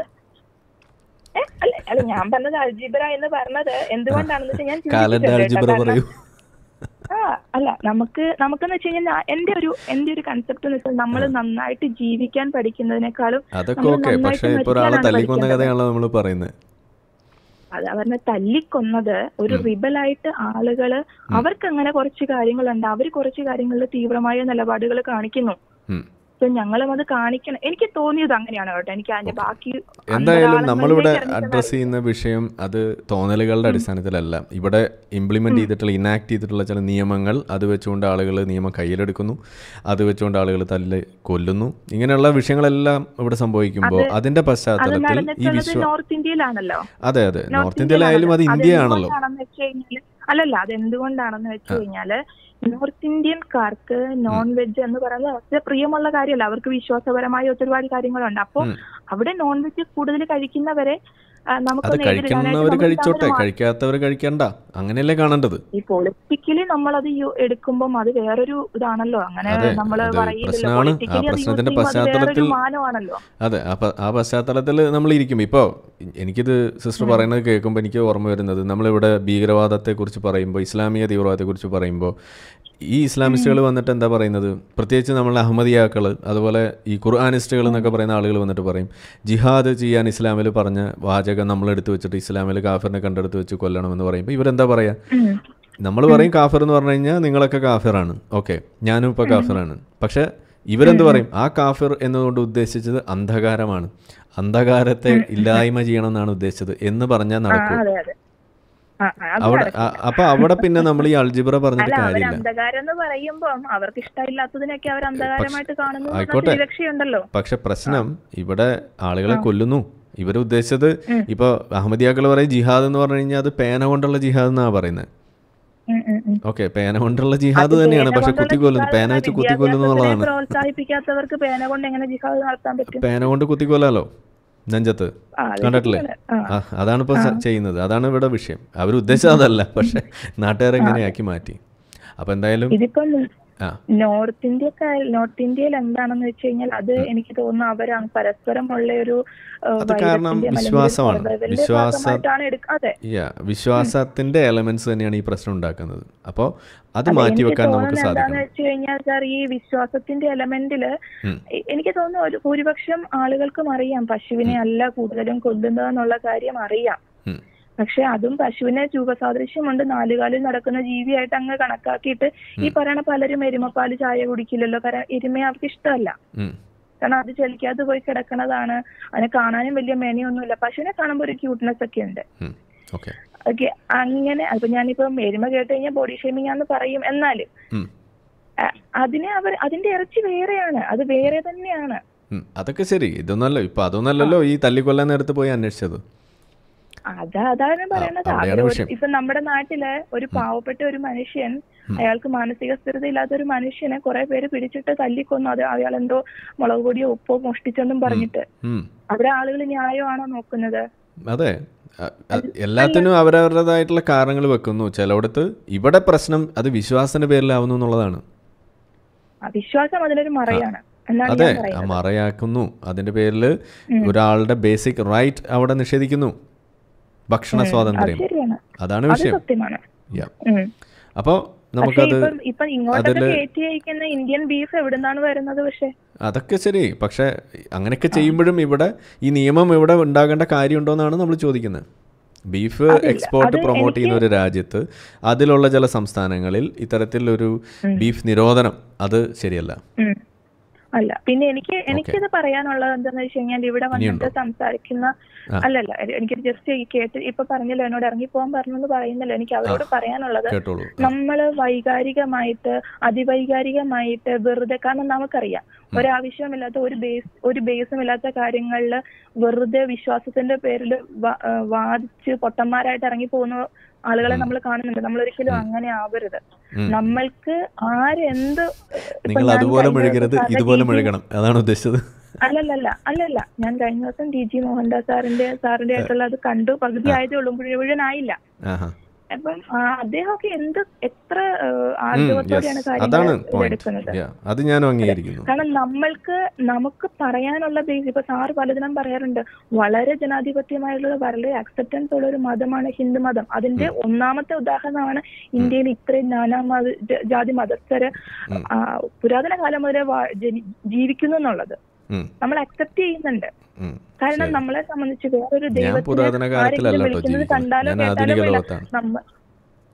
[SPEAKER 10] ഏ, അല്ല അല്ല ഞാൻ പറഞ്ഞത് അൽജിബ്ര എന്ന് പറഞ്ഞത് എന്തുകൊണ്ടാണെന്ന് വെച്ചാൽ ഞാൻ
[SPEAKER 1] കാലന്റെ
[SPEAKER 10] ചിന്തിച്ചിട്ടുണ്ട്
[SPEAKER 1] അൽജിബ്ര
[SPEAKER 10] കേട്ടോ.
[SPEAKER 1] പറയൂ
[SPEAKER 10] ആ അല്ല നമുക്ക് നമുക്കെന്ന് വെച്ച് കഴിഞ്ഞാൽ ഞാൻ- എന്റെ ഒരു എന്റെ ഒരു കൺസെപ്റ്റ് എന്ന് വെച്ചാൽ നമ്മൾ നന്നായിട്ട് ജീവിക്കാൻ പഠിക്കുന്നതിനേക്കാളും
[SPEAKER 1] അതൊക്കെ
[SPEAKER 10] നമ്മൾ
[SPEAKER 1] ഓക്കെ
[SPEAKER 10] നന്നായിട്ട്
[SPEAKER 1] പക്ഷെ ഇപ്പൊ ഒരാളെ
[SPEAKER 10] മരിക്കാനാണ്
[SPEAKER 1] തല്ലിക്കൊന്ന
[SPEAKER 10] പഠിക്കേണ്ടത്.
[SPEAKER 1] കഥയാണല്ലോ നമ്മൾ പറയുന്നത്
[SPEAKER 10] അത് അവരെ തല്ലിക്കൊന്നത് ഒരു റിബലായിട്ട് ആളുകള് അവർക്ക് അങ്ങനെ കുറച്ച് കാര്യങ്ങളുണ്ട് അവർ കുറച്ച് കാര്യങ്ങളിൽ തീവ്രമായ നിലപാടുകൾ കാണിക്കുന്നു
[SPEAKER 1] ഉം.
[SPEAKER 10] സോ ഇപ്പൊ ഞങ്ങളും അത് കാണിക്കണം എനിക്ക് തോന്നിയത് അങ്ങനെയാണ് കേട്ടോ എനിക്ക് അതിന്റെ ബാക്കി
[SPEAKER 1] എന്തായാലും നമ്മളിവിടെ
[SPEAKER 10] അന്തരാളങ്ങളിലേക്ക് ഇറങ്ങി
[SPEAKER 1] അഡ്രസ്സ് ചെയ്യുന്ന വിഷയം അത് തോന്നലുകളുടെ അടിസ്ഥാനത്തിലല്ല ഇവിടെ ഇംപ്ലിമെന്റ് ചെയ്തിട്ടുള്ള ഇനാക്ട് ചെയ്തിട്ടുള്ള ചില നിയമങ്ങൾ അത് വെച്ചുകൊണ്ട് ആളുകൾ നിയമം കയ്യിലെടുക്കുന്നു അത് വെച്ചുകൊണ്ട് ആളുകൾ തല്ല് കൊല്ലുന്നു ഇങ്ങനെയുള്ള വിഷയങ്ങളെല്ലാം ഇവിടെ സംഭവിക്കുമ്പോൾ
[SPEAKER 10] അത്
[SPEAKER 1] അതിന്റെ
[SPEAKER 10] അത്
[SPEAKER 1] പശ്ചാത്തലത്തിൽ ഈ
[SPEAKER 10] നടന്നിട്ടുള്ളത്
[SPEAKER 1] വിശ്വ
[SPEAKER 10] നോർത്ത് ഇന്ത്യയിലാണല്ലോ
[SPEAKER 1] അതെ അതെ നോർത്ത് ഇന്ത്യയിലായാലും അത് ഇന്ത്യയാണല്ലോ
[SPEAKER 10] അതെന്തുകൊണ്ടാണെന്ന് വെച്ച് കഴിഞ്ഞാല് അല്ലല്ല അതെന്തുകൊണ്ടാണെന്ന് വെച്ച് കഴിഞ്ഞാല് നോർത്ത് ഇന്ത്യൻകാർക്ക് നോൺ വെജ് എന്ന് പറയുന്നത് വളരെ പ്രിയമുള്ള കാര്യമല്ല അവർക്ക് വിശ്വാസപരമായ ഒരുപാട് കാര്യങ്ങളുണ്ട് അപ്പൊ
[SPEAKER 1] ഉം.
[SPEAKER 10] അവിടെ നോൺ വെജ് കൂടുതൽ കഴിക്കുന്നവരെ ആ,
[SPEAKER 1] അത്
[SPEAKER 10] നമുക്കൊന്ന് എതിരിടാനായിട്ട്
[SPEAKER 1] കഴിക്കുന്നവർ
[SPEAKER 10] നമുക്ക്
[SPEAKER 1] കഴിച്ചോട്ടെ
[SPEAKER 10] സാധനം
[SPEAKER 1] കഴിക്കാത്തവർ കഴിക്കണ്ട അങ്ങനെയല്ലേ കാണേണ്ടത്
[SPEAKER 10] ഈ പൊളിറ്റിക്കലി നമ്മൾ അത് എടുക്കുമ്പോൾ അത് വേറൊരു ഇതാണല്ലോ അങ്ങനെ
[SPEAKER 1] അതെ,
[SPEAKER 10] നമ്മൾ
[SPEAKER 1] അത്
[SPEAKER 10] പറയില്ലല്ലോ
[SPEAKER 1] പ്രശ്നമാണ്. ആ
[SPEAKER 10] പൊളിറ്റിക്കലി അത് യൂസ്
[SPEAKER 1] പ്രശ്നത്തിന്റെ
[SPEAKER 10] ചെയ്യുമ്പോൾ അത് വേറൊരു
[SPEAKER 1] പശ്ചാത്തലത്തിൽ
[SPEAKER 10] മാനമാണല്ലോ
[SPEAKER 1] അതെ അപ്പൊ ആ പശ്ചാത്തലത്തിൽ നമ്മൾ ഇരിക്കും ഇപ്പോൾ എനിക്കിത് സിസ്റ്റർ പറയുന്നത് കേൾക്കുമ്പോൾ എനിക്ക് ഓർമ്മ വരുന്നത് നമ്മളിവിടെ ഭീകരവാദത്തെക്കുറിച്ച് പറയുമ്പോൾ ഇസ്ലാമിക തീവ്രവാദത്തെക്കുറിച്ച് പറയുമ്പോൾ ഈ ഇസ്ലാമിസ്റ്റുകൾ വന്നിട്ട് എന്താ പറയുന്നത് പ്രത്യേകിച്ച് നമ്മൾ അഹമ്മദിയാക്കൾ അതുപോലെ ഈ ഖുർആാനിസ്റ്റുകൾ എന്നൊക്കെ പറയുന്ന ആളുകൾ വന്നിട്ട് പറയും ജിഹാദ് ചെയ്യാൻ ഇസ്ലാമിൽ പറഞ്ഞ വാചകം നമ്മൾ എടുത്തു വെച്ചിട്ട് ഇസ്ലാമിൽ കാഫിറിനെ കണ്ടെടുത്ത് വെച്ച് കൊല്ലണമെന്ന് പറയുമ്പോൾ ഇവരെന്താ പറയുക
[SPEAKER 10] ഉം.
[SPEAKER 1] നമ്മൾ പറയും കാഫിർ എന്ന് പറഞ്ഞു കഴിഞ്ഞാൽ നിങ്ങളൊക്കെ കാഫിറാണ് ഓക്കെ ഞാനും ഇപ്പോൾ കാഫിറാണ് പക്ഷെ ഇവരെന്ത് പറയും ആ കാഫിർ എന്നതുകൊണ്ട് ഉദ്ദേശിച്ചത് അന്ധകാരമാണ് അന്ധകാരത്തെ ഇല്ലായ്മ ചെയ്യണം എന്നാണ് ഉദ്ദേശിച്ചത് എന്ന് പറഞ്ഞാൽ
[SPEAKER 10] ആ,
[SPEAKER 1] നടക്കും
[SPEAKER 10] അതെ അതെ ആ, ആ, അത്
[SPEAKER 1] അവിടെ
[SPEAKER 10] നടക്കും.
[SPEAKER 1] ആ- അപ്പൊ അവിടെ പിന്നെ നമ്മൾ ഈ അൾജിബ്ര പറഞ്ഞിട്ട്
[SPEAKER 10] അല്ല അവർ
[SPEAKER 1] കാര്യമില്ല
[SPEAKER 10] അന്ധകാരം എന്ന് പറയുമ്പോൾ അവർക്ക് ഇഷ്ടമില്ലാത്തതിനൊക്കെ അവർ അന്ധകാരമായിട്ട് കാണുന്നു എന്നുള്ള
[SPEAKER 1] ആയിക്കോട്ടെ.
[SPEAKER 10] ശ്രീരക്ഷയുണ്ടല്ലോ
[SPEAKER 1] പക്ഷെ പ്രശ്നം ഇവിടെ ആളുകളെ കൊല്ലുന്നു ഇവർ ഉദ്ദേശിച്ചത് ഇപ്പൊ അഹമ്മദിയാക്കൾ പറയും ജിഹാദ് എന്ന് പറഞ്ഞു കഴിഞ്ഞാൽ അത് പേന കൊണ്ടുള്ള ജിഹാദ് എന്നാ പറയുന്നത്
[SPEAKER 10] ഉം, ഉം, ഉം.
[SPEAKER 1] ഓക്കെ പേന കൊണ്ടുള്ള ജിഹാദ്
[SPEAKER 10] അത്
[SPEAKER 1] തന്നെയാണ്
[SPEAKER 10] പേന
[SPEAKER 1] പക്ഷെ
[SPEAKER 10] കൊണ്ടുള്ള
[SPEAKER 1] കുത്തിക്കൊല്ലുന്നു
[SPEAKER 10] ജിഹാദ്
[SPEAKER 1] പേന വെച്ച്
[SPEAKER 10] എന്നാ
[SPEAKER 1] കുത്തിക്കൊല്ലുന്നു
[SPEAKER 10] വിദ്യാഭ്യാസത്തിനെ
[SPEAKER 1] എന്നുള്ളതാണ്
[SPEAKER 10] പ്രോത്സാഹിപ്പിക്കാത്തവർക്ക് പേന കൊണ്ട് എങ്ങനെ ജിഹാദ് നടത്താൻ പറ്റും
[SPEAKER 1] പേന കൊണ്ട് കുത്തിക്കൊല്ലാലോ നെഞ്ചത്ത്
[SPEAKER 10] ആ, അത്
[SPEAKER 1] കണ്ടിട്ടില്ലേ
[SPEAKER 10] ശരിയാണ്. ആ.
[SPEAKER 1] ആ, അതാണ് ഇപ്പോൾ ചെയ്യുന്നത് അതാണ് ഇവിടെ വിഷയം അവർ ഉദ്ദേശിച്ചത് അതല്ല പക്ഷെ നാട്ടുകാരെങ്ങനെയാക്കി മാറ്റി അപ്പൊ എന്തായാലും
[SPEAKER 10] ഇതിപ്പം
[SPEAKER 1] ആ
[SPEAKER 10] നോർത്ത് ഇന്ത്യക്കാർ നോർത്ത് ഇന്ത്യയിൽ എന്താണെന്ന് വെച്ച് കഴിഞ്ഞാൽ അത് എനിക്ക് തോന്നുന്നു അവർ പരസ്പരമുള്ള ഒരു ഏഹ്,
[SPEAKER 1] അത് കാരണം
[SPEAKER 10] വൈരത്തിന്റെയും അല്ലെങ്കിൽ
[SPEAKER 1] വിശ്വാസമാണ്.
[SPEAKER 10] സർവൈവലിന്റെ
[SPEAKER 1] വിശ്വാസ-
[SPEAKER 10] ഭാഗമായിട്ടാണ് എടുക്ക- അതെ
[SPEAKER 1] യാ വിശ്വാസത്തിന്റെ എലമെന്റ്സ് തന്നെയാണ് ഈ പ്രശ്നം ഉണ്ടാക്കുന്നത് അപ്പോൾ അത്
[SPEAKER 10] അതെ,
[SPEAKER 1] മാറ്റി
[SPEAKER 10] എനിക്ക്
[SPEAKER 1] വെക്കാൻ നമുക്ക്
[SPEAKER 10] തോന്നുന്നത് എന്താന്ന്
[SPEAKER 1] സാധിക്കണം
[SPEAKER 10] വെച്ച് കഴിഞ്ഞാൽ സാർ ഈ വിശ്വാസത്തിന്റെ എലമെന്റില്
[SPEAKER 1] ഉം.
[SPEAKER 10] എ- എനിക്ക് തോന്നുന്നു ഒരു ഭൂരിപക്ഷം ആളുകൾക്കും അറിയാം പശുവിനെ അല്ല കൂടുതലും കൊല്ലുന്നതെന്നുള്ള കാര്യം അറിയാം
[SPEAKER 1] ഉം.
[SPEAKER 10] പക്ഷെ അതും പശുവിനെ രൂപസാദൃശ്യമുണ്ട് നാലുകാലിൽ നടക്കുന്ന ജീവിയായിട്ട് അങ്ങ് കണക്കാക്കിയിട്ട് ഈ പറയണ പലരും എരുമപ്പാല് ചായ കുടിക്കില്ലല്ലോ കാരണം എരുമയെ അവർക്ക് ഇഷ്ടമല്ല
[SPEAKER 1] ഉം.
[SPEAKER 10] കാരണം അത് ചെലിക്കാതെ പോയി കിടക്കണതാണ് അതിനെ കാണാനും വലിയ മേനയൊന്നുമില്ല പശുവിനെ കാണുമ്പോൾ ഒരു ക്യൂട്ട്നെസ് ഒക്കെ ഉണ്ട്
[SPEAKER 1] ഉം. ഓക്കെ
[SPEAKER 10] ഓക്കെ അങ്ങനെ അപ്പൊ ഞാനിപ്പോ എരുമ കേട്ട് കഴിഞ്ഞാൽ ബോഡി ഷേമിംഗ് ആന്ന് പറയും എന്നാലും
[SPEAKER 1] ഉം.
[SPEAKER 10] അ- അതിനെ അവർ അതിന്റെ ഇറച്ചി വേറെയാണ് അത് വേറെ തന്നെയാണ്
[SPEAKER 1] ഉം. അതൊക്കെ ശരി ഇതൊന്നല്ലോ ഇപ്പൊ അതൊന്നല്ലല്ലോ ഈ തല്ലിക്കൊല്ലാൻ നേരത്ത് പോയി അന്വേഷിച്ചത്
[SPEAKER 10] അത് അതാണ് പറയണത്
[SPEAKER 1] അവിടെയാണ്
[SPEAKER 10] അവര് ഒരു-
[SPEAKER 1] വിഷയം.
[SPEAKER 10] ഇപ്പൊ നമ്മുടെ നാട്ടില് ഒരു പാവപ്പെട്ട ഒരു മനുഷ്യൻ അയാൾക്ക് മാനസിക സ്ഥിരത ഇല്ലാത്ത ഒരു മനുഷ്യനെ കുറെ പേര് പിടിച്ചിട്ട് തല്ലിക്കൊന്നു അത് അയാൾ എന്തോ മുളക് പൊടിയോ ഉപ്പോ മോഷ്ടിച്ചെന്നും പറഞ്ഞിട്ട്
[SPEAKER 1] ഉം.
[SPEAKER 10] അവിടെ ആളുകൾ ന്യായമാണോ നോക്കുന്നത്
[SPEAKER 1] അതെ അ- അ- എല്ലാത്തിനും അവരവരുടേതായിട്ടുള്ള കാരണങ്ങൾ വെക്കുന്നു ചിലയിടത്ത് ഇവിടെ പ്രശ്നം അത് വിശ്വാസത്തിന്റെ പേരിലാവുന്നു എന്നുള്ളതാണ്
[SPEAKER 10] ആ വിശ്വാസം അതിനൊരു മറയാണ് എന്നാണ്
[SPEAKER 1] അതെ
[SPEAKER 10] ഞാൻ
[SPEAKER 1] ആ
[SPEAKER 10] പറയുന്നത്
[SPEAKER 1] മറയാക്കുന്നു അതിന്റെ പേരിൽ ഒരാളുടെ ബേസിക് റൈറ്റ് അവിടെ നിഷേധിക്കുന്നു ഭക്ഷണ
[SPEAKER 10] അത്
[SPEAKER 1] സ്വാതന്ത്ര്യം
[SPEAKER 10] ശരിയാണ്
[SPEAKER 1] അതാണ്
[SPEAKER 10] അത്
[SPEAKER 1] വിഷയം
[SPEAKER 10] സത്യമാണ്
[SPEAKER 1] Yeah.
[SPEAKER 10] ഉം.
[SPEAKER 1] അപ്പോൾ
[SPEAKER 10] പക്ഷെ
[SPEAKER 1] നമുക്കത്
[SPEAKER 10] ഇപ്പം ഇപ്പൊ ഇങ്ങോട്ടൊക്കെ
[SPEAKER 1] അതില്
[SPEAKER 10] കയറ്റി അയക്കുന്ന ഇന്ത്യൻ ബീഫ് എവിടുന്നാണ് വരുന്നത് പക്ഷെ
[SPEAKER 1] അതൊക്കെ ശരി പക്ഷേ അങ്ങനെയൊക്കെ ചെയ്യുമ്പോഴും ഇവിടെ ഈ നിയമം ഇവിടെ ഉണ്ടാകേണ്ട കാര്യമുണ്ടോയെന്നാണ് നമ്മൾ ചോദിക്കുന്നത് ബീഫ്
[SPEAKER 10] അതില്ല.
[SPEAKER 1] എക്സ്പോർട്ട്
[SPEAKER 10] അത്
[SPEAKER 1] പ്രൊമോട്ട് ചെയ്യുന്ന ഒരു രാജ്യത്ത് അതിലുള്ള ചില സംസ്ഥാനങ്ങളിൽ ഇത്തരത്തിലൊരു ബീഫ് നിരോധനം അത് ശരിയല്ല
[SPEAKER 10] ഉം. അല്ല പിന്നെ എനിക്ക് എനിക്കിത് പറയാനുള്ളത് എന്താന്ന് വെച്ച് കഴിഞ്ഞാൽ ഇവിടെ വന്നിട്ട്
[SPEAKER 1] ഇനിയുണ്ടോ?
[SPEAKER 10] സംസാരിക്കുന്ന
[SPEAKER 1] ആ.
[SPEAKER 10] അല്ലല്ല എനിക്ക് ജസ്റ്റ് കേട്ട് ഇപ്പൊ പറഞ്ഞല്ലോ എന്നോട് ഇറങ്ങിപ്പോകാൻ പറഞ്ഞെന്ന് പറയുന്നല്ലോ എനിക്ക് അവരോട് പറയാനുള്ളത്
[SPEAKER 1] കേട്ടോളൂ
[SPEAKER 10] നമ്മള് വൈകാരികമായിട്ട് അതിവൈകാരികമായിട്ട് വെറുതെ കാരണം നമുക്കറിയാം ഒരാവശ്യമില്ലാത്ത ഒരു ബേസ് ഒരു ബേസും ഇല്ലാത്ത കാര്യങ്ങളിൽ വെറുതെ വിശ്വാസത്തിന്റെ പേരിൽ വാദിച്ച് പൊട്ടന്മാരായിട്ട് ഇറങ്ങി പോകുന്ന ആളുകളെ നമ്മൾ കാണുന്നുണ്ട് നമ്മൾ ഒരിക്കലും അങ്ങനെ ആവരുത്
[SPEAKER 1] ഉം.
[SPEAKER 10] നമ്മൾക്ക് ആരെന്ത് ഇപ്പൊ
[SPEAKER 1] നിങ്ങൾ
[SPEAKER 10] ഞാൻ
[SPEAKER 1] അതുപോലെ
[SPEAKER 10] കഴിഞ്ഞ
[SPEAKER 1] മുഴുകരുത്
[SPEAKER 10] ദിവസം സാറിന്റെ
[SPEAKER 1] ഇതുപോലെ
[SPEAKER 10] DG
[SPEAKER 1] മുഴുകണം അതാണ് ഉദ്ദേശിച്ചത്
[SPEAKER 10] അല്ലല്ലല്ല അല്ലല്ല ഞാൻ കഴിഞ്ഞ ദിവസം ഡി ജി മോഹൻദാസ് സാറിന്റെ സാറിന്റെ ആയിട്ടുള്ള അത് കണ്ടു പകുതി ആയതേ ഉള്ളൂ മുഴുവനായില്ല
[SPEAKER 1] ആഹാ
[SPEAKER 10] അപ്പം ആ, അദ്ദേഹമൊക്കെ എന്ത് എത്ര ആ,
[SPEAKER 1] ഉം,
[SPEAKER 10] ആർജവത്തോടെയാണ്
[SPEAKER 1] yes. അതാണ്
[SPEAKER 10] കാര്യങ്ങൾ
[SPEAKER 1] പോയിന്റ്
[SPEAKER 10] എടുക്കുന്നത്
[SPEAKER 1] അത് ഞാനും അംഗീകരിക്കുന്നു
[SPEAKER 10] കാരണം നമ്മൾക്ക് നമുക്ക് പറയാനുള്ള ബേസ് ഇപ്പൊ സാറ് പലതിനും പറയാറുണ്ട് വളരെ ജനാധിപത്യമായിട്ടുള്ള വളരെ അക്സെപ്റ്റൻസ് ഉള്ള ഒരു മതമാണ് ഹിന്ദു മതം അതിന്റെ ഒന്നാമത്തെ ഉദാഹരണമാണ് ഇന്ത്യയിൽ ഇത്രയും നാനാ മത ജ- ജാതി മതസ്ഥര് ആ, പുരാതന കാലം മുതലേ വാ- ജനി- ജീവിക്കുന്നു എന്നുള്ളത്
[SPEAKER 1] ഉം,
[SPEAKER 10] നമ്മൾ അക്സെപ്റ്റ് ചെയ്യുന്നുണ്ട്
[SPEAKER 1] ഉം.
[SPEAKER 10] കാരണം
[SPEAKER 1] ശരി.
[SPEAKER 10] നമ്മളെ സംബന്ധിച്ച് വേറൊരു
[SPEAKER 1] ഞാൻ
[SPEAKER 10] ദൈവത്തിനെ
[SPEAKER 1] പുരാതന കാലത്തിലല്ല
[SPEAKER 10] ആരെങ്കിലും
[SPEAKER 1] കേട്ടോ
[SPEAKER 10] വിളിക്കുന്നത്
[SPEAKER 1] ജീവിക്കുന്നത്
[SPEAKER 10] കണ്ടാലോ
[SPEAKER 1] ഞാൻ
[SPEAKER 10] കേട്ടാലോ
[SPEAKER 1] ആധുനിക
[SPEAKER 10] വേണ്ട.
[SPEAKER 1] ലോകത്താണ്
[SPEAKER 10] നമ്മ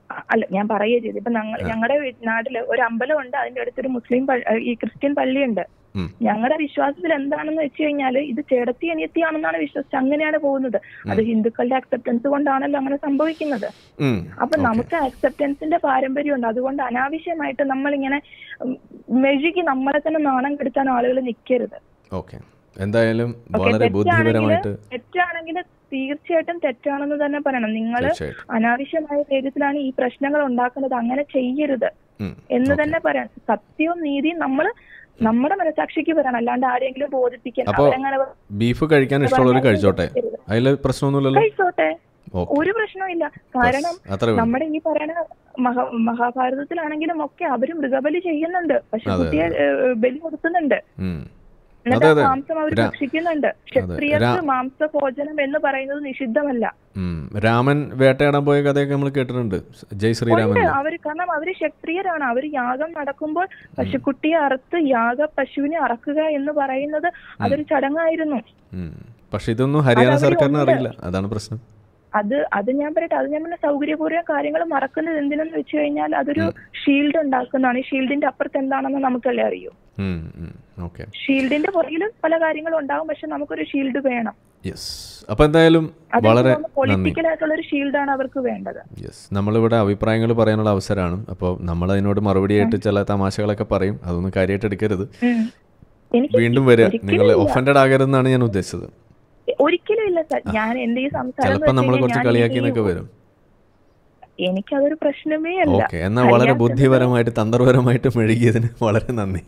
[SPEAKER 10] അല്ല ഞാൻ പറയുക ചെയ്തു ഇപ്പൊ ഞങ്ങൾ ഞങ്ങളുടെ നാട്ടില് ഒരു അമ്പലമുണ്ട് അതിന്റെ അടുത്തൊരു മുസ്ലിം പ- ഈ ക്രിസ്ത്യൻ പള്ളിയുണ്ട്
[SPEAKER 1] ഉം.
[SPEAKER 10] ഞങ്ങളുടെ വിശ്വാസത്തിൽ എന്താണെന്ന് വെച്ച് കഴിഞ്ഞാല് ഇത് ചേടത്തി അനിയത്തിയാണെന്നാണ് വിശ്വസിച്ച് അങ്ങനെയാണ് പോകുന്നത് അത് ഹിന്ദുക്കളുടെ അക്സെപ്റ്റൻസ് കൊണ്ടാണല്ലോ അങ്ങനെ സംഭവിക്കുന്നത്
[SPEAKER 1] ഉം.
[SPEAKER 10] അപ്പൊ നമുക്ക് അക്സെപ്റ്റൻസിന്റെ പാരമ്പര്യമുണ്ട് അതുകൊണ്ട് അനാവശ്യമായിട്ട് നമ്മളിങ്ങനെ ഉം, മെഴുകി നമ്മളെ തന്നെ നാണം കെടുത്താൻ ആളുകൾ നിൽക്കരുത്
[SPEAKER 1] ഓക്കെ എന്തായാലും
[SPEAKER 10] ഓക്കെ
[SPEAKER 1] വളരെ ബുദ്ധിപരമായിട്ട്
[SPEAKER 10] തെറ്റാണെങ്കിൽ തീർച്ചയായിട്ടും തെറ്റാണെന്ന് തന്നെ പറയണം നിങ്ങൾ
[SPEAKER 1] തീർച്ചയായിട്ടും
[SPEAKER 10] അനാവശ്യമായ ധൈര്യത്തിലാണ് ഈ പ്രശ്നങ്ങൾ ഉണ്ടാക്കുന്നത് അങ്ങനെ ചെയ്യരുത്
[SPEAKER 1] ഉം.
[SPEAKER 10] എന്ന്
[SPEAKER 1] ഓക്കെ.
[SPEAKER 10] തന്നെ പറയാം സത്യവും നീതിയും നമ്മൾ നമ്മുടെ മനസാക്ഷിക്ക് പറയണം അല്ലാണ്ട് ആരെങ്കിലും ബോധിപ്പിക്കാൻ
[SPEAKER 1] അപ്പോ
[SPEAKER 10] അവരങ്ങനെ
[SPEAKER 1] ബീഫ് കഴിക്കാൻ ഇഷ്ടമുള്ളവർ കഴിച്ചോട്ടെ അതിൽ പ്രശ്നമൊന്നുമില്ലല്ലോ
[SPEAKER 10] കഴിച്ചോട്ടെ
[SPEAKER 1] ഓക്കെ
[SPEAKER 10] ഒരു പ്രശ്നവുമില്ല കാരണം
[SPEAKER 1] അത്ര വേണം
[SPEAKER 10] നമ്മുടെ ഈ പറയുന്ന മഹ മഹാഭാരതത്തിലാണെങ്കിലും ഒക്കെ അവര് മൃഗബലി ചെയ്യുന്നുണ്ട് പക്ഷെ
[SPEAKER 1] അതെ,
[SPEAKER 10] കുട്ടിയെ ഏഹ്, ബലി കൊടുക്കുന്നുണ്ട്
[SPEAKER 1] ഉം.
[SPEAKER 10] എന്നിട്ട്
[SPEAKER 1] അതെ,
[SPEAKER 10] ആ
[SPEAKER 1] അതെ.
[SPEAKER 10] മാംസം അവർ
[SPEAKER 1] രാ-
[SPEAKER 10] ഭക്ഷിക്കുന്നുണ്ട് ക്ഷത്രിയർക്ക് മാംസഭോജനം എന്ന് പറയുന്നത് നിഷിദ്ധമല്ല
[SPEAKER 1] ഉം. രാമൻ വേട്ടയാടാൻ പോയ കഥയൊക്കെ നമ്മൾ കേട്ടിട്ടുണ്ട് ജയ്
[SPEAKER 10] ഉണ്ട്
[SPEAKER 1] ശ്രീരാമൻ
[SPEAKER 10] അവര് കാരണം അവര് ക്ഷത്രിയരാണ് അവര് യാഗം നടക്കുമ്പോൾ പശുക്കുട്ടിയെ അറുത്ത് യാഗ പശുവിനെ അറക്കുക എന്ന് പറയുന്നത് അതൊരു ചടങ്ങായിരുന്നു
[SPEAKER 1] ഉം. പക്ഷെ ഇതൊന്നും ഹരിയാന
[SPEAKER 10] അതവര്
[SPEAKER 1] സർക്കാരിന്
[SPEAKER 10] ഉണ്ട്.
[SPEAKER 1] അറിയില്ല അതാണ് പ്രശ്നം
[SPEAKER 10] അത് അത് ഞാൻ പറയട്ടെ അത് ഞാൻ പറഞ്ഞ സൗകര്യപൂർവ്വം കാര്യങ്ങൾ മറക്കുന്നത് എന്തിനെന്ന് വെച്ച് കഴിഞ്ഞാൽ അതൊരു ഷീൽഡ് ഉണ്ടാക്കുന്നതാണ് ഈ ഷീൽഡിന്റെ അപ്പുറത്ത് എന്താണെന്ന് നമുക്കല്ലേ അറിയൂ
[SPEAKER 1] ഓക്കെ
[SPEAKER 10] ഷീൽഡിന്റെ പുറകിൽ പല കാര്യങ്ങളും ഉണ്ടാവും പക്ഷെ നമുക്കൊരു ഷീൽഡ് വേണം
[SPEAKER 1] യെസ് അപ്പോൾ എന്തായാലും
[SPEAKER 10] അത്
[SPEAKER 1] വളരെ നന്ദി
[SPEAKER 10] പൊളിറ്റിക്കൽ ആയിട്ടുള്ള ഒരു ഷീൽഡാണ് അവർക്ക് വേണ്ടത്
[SPEAKER 1] യെസ് നമ്മളിവിടെ അഭിപ്രായങ്ങൾ പറയാനുള്ള അവസരമാണ് അപ്പോൾ നമ്മൾ അതിനോട് മറുപടിയായിട്ട് ചില തമാശകളൊക്കെ പറയും അതൊന്നും കാര്യമായിട്ട് എടുക്കരുത്
[SPEAKER 10] ഉം. എനിക്ക്
[SPEAKER 1] വീണ്ടും വരിക
[SPEAKER 10] ഒരിക്കലും
[SPEAKER 1] നിങ്ങൾ
[SPEAKER 10] ഇല്ല.
[SPEAKER 1] ഒഫൻഡഡ് ആകരുതെന്നാണ് ഞാൻ ഉദ്ദേശിച്ചത്
[SPEAKER 10] ഒരിക്കലും ഇല്ല സാർ ഞാൻ എന്റെ ഈ സംസാരം എന്ന്
[SPEAKER 1] ചിലപ്പോൾ നമ്മൾ
[SPEAKER 10] വെച്ച്
[SPEAKER 1] കുറച്ച്
[SPEAKER 10] കഴിഞ്ഞാൽ
[SPEAKER 1] കളിയാക്കി
[SPEAKER 10] ഞാൻ
[SPEAKER 1] എന്നൊക്കെ
[SPEAKER 10] ഈ-
[SPEAKER 1] വരും
[SPEAKER 10] എനിക്കതൊരു പ്രശ്നമേ അല്ല
[SPEAKER 1] ഓക്കെ എന്നാൽ വളരെ ബുദ്ധിപരമായിട്ട് തന്ത്രപരമായിട്ട് മെഴുകിയതിന് വളരെ നന്ദി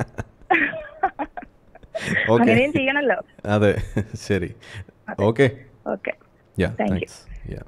[SPEAKER 1] ഓക്കെ
[SPEAKER 10] അങ്ങനെയും ചെയ്യണല്ലോ
[SPEAKER 1] അതെ ശരി okay
[SPEAKER 10] okay
[SPEAKER 1] yeah
[SPEAKER 10] Thank you.
[SPEAKER 1] Thanks yeah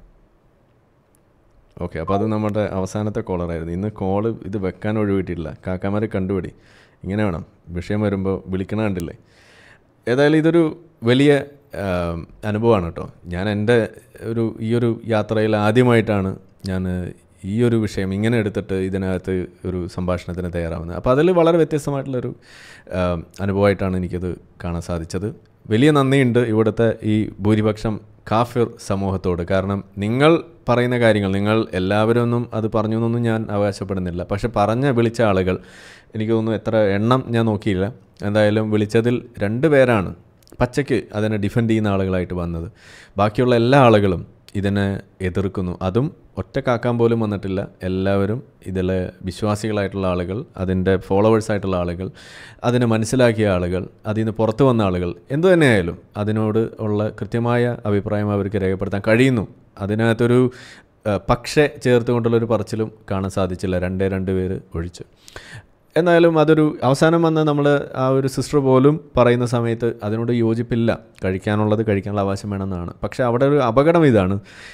[SPEAKER 1] okay അപ്പോൾ അത് നമ്മുടെ അവസാനത്തെ കോളറായിരുന്നു ഇന്ന് കോള് ഇത് വെക്കാൻ ഒഴിവിട്ടില്ല കാക്കാമാരെ കണ്ടുപിടി ഇങ്ങനെ വേണം വിഷയം വരുമ്പോൾ വിളിക്കണ കണ്ടില്ലേ ഏതായാലും ഇതൊരു വലിയ ആം, അനുഭവമാണ് കേട്ടോ ഞാൻ എൻ്റെ ഒരു ഈ ഒരു യാത്രയിൽ ആദ്യമായിട്ടാണ് ഞാൻ ഈ ഒരു വിഷയം ഇങ്ങനെ എടുത്തിട്ട് ഇതിനകത്ത് ഒരു സംഭാഷണത്തിന് തയ്യാറാവുന്നത് അപ്പോൾ അതിൽ വളരെ വ്യത്യസ്തമായിട്ടുള്ളൊരു ആം, അനുഭവമായിട്ടാണ് എനിക്കത് കാണാൻ സാധിച്ചത് വലിയ നന്ദിയുണ്ട് ഇവിടുത്തെ ഈ ഭൂരിപക്ഷം കാഫിർ സമൂഹത്തോട് കാരണം നിങ്ങൾ പറയുന്ന കാര്യങ്ങൾ നിങ്ങൾ എല്ലാവരും ഒന്നും അത് പറഞ്ഞു എന്നൊന്നും ഞാൻ അവകാശപ്പെടുന്നില്ല പക്ഷെ പറഞ്ഞ വിളിച്ച ആളുകൾ എനിക്ക് തോന്നുന്നു എത്ര എണ്ണം ഞാൻ നോക്കിയില്ല എന്തായാലും വിളിച്ചതിൽ രണ്ട് പേരാണ് പച്ചയ്ക്ക് അതിനെ ഡിഫെൻഡ് ചെയ്യുന്ന ആളുകളായിട്ട് വന്നത് ബാക്കിയുള്ള എല്ലാ ആളുകളും ഇതിനെ എതിർക്കുന്നു അതും ഒറ്റക്കാക്കാൻ പോലും വന്നിട്ടില്ല എല്ലാവരും ഇതിലെ വിശ്വാസികളായിട്ടുള്ള ആളുകൾ അതിൻ്റെ ഫോളോവേഴ്സ് ആയിട്ടുള്ള ആളുകൾ അതിനെ മനസ്സിലാക്കിയ ആളുകൾ അതിൽ നിന്ന് പുറത്തു വന്ന ആളുകൾ എന്തു തന്നെയായാലും അതിനോട് ഉള്ള കൃത്യമായ അഭിപ്രായം അവർക്ക് രേഖപ്പെടുത്താൻ കഴിയുന്നു അതിനകത്തൊരു ഏഹ്, പക്ഷേ ചേർത്തുകൊണ്ടുള്ളൊരു പറച്ചിലും കാണാൻ സാധിച്ചില്ല രണ്ടേ രണ്ട് പേര് ഒഴിച്ച് എന്നാലും അതൊരു അവസാനം വന്ന് നമ്മൾ ആ ഒരു സിസ്റ്റർ പോലും പറയുന്ന സമയത്ത് അതിനോട് യോജിപ്പില്ല കഴിക്കാനുള്ളത് കഴിക്കാനുള്ള അവകാശം വേണമെന്നാണ് പക്ഷേ അവിടെ ഒരു അപകടം ഇതാണ്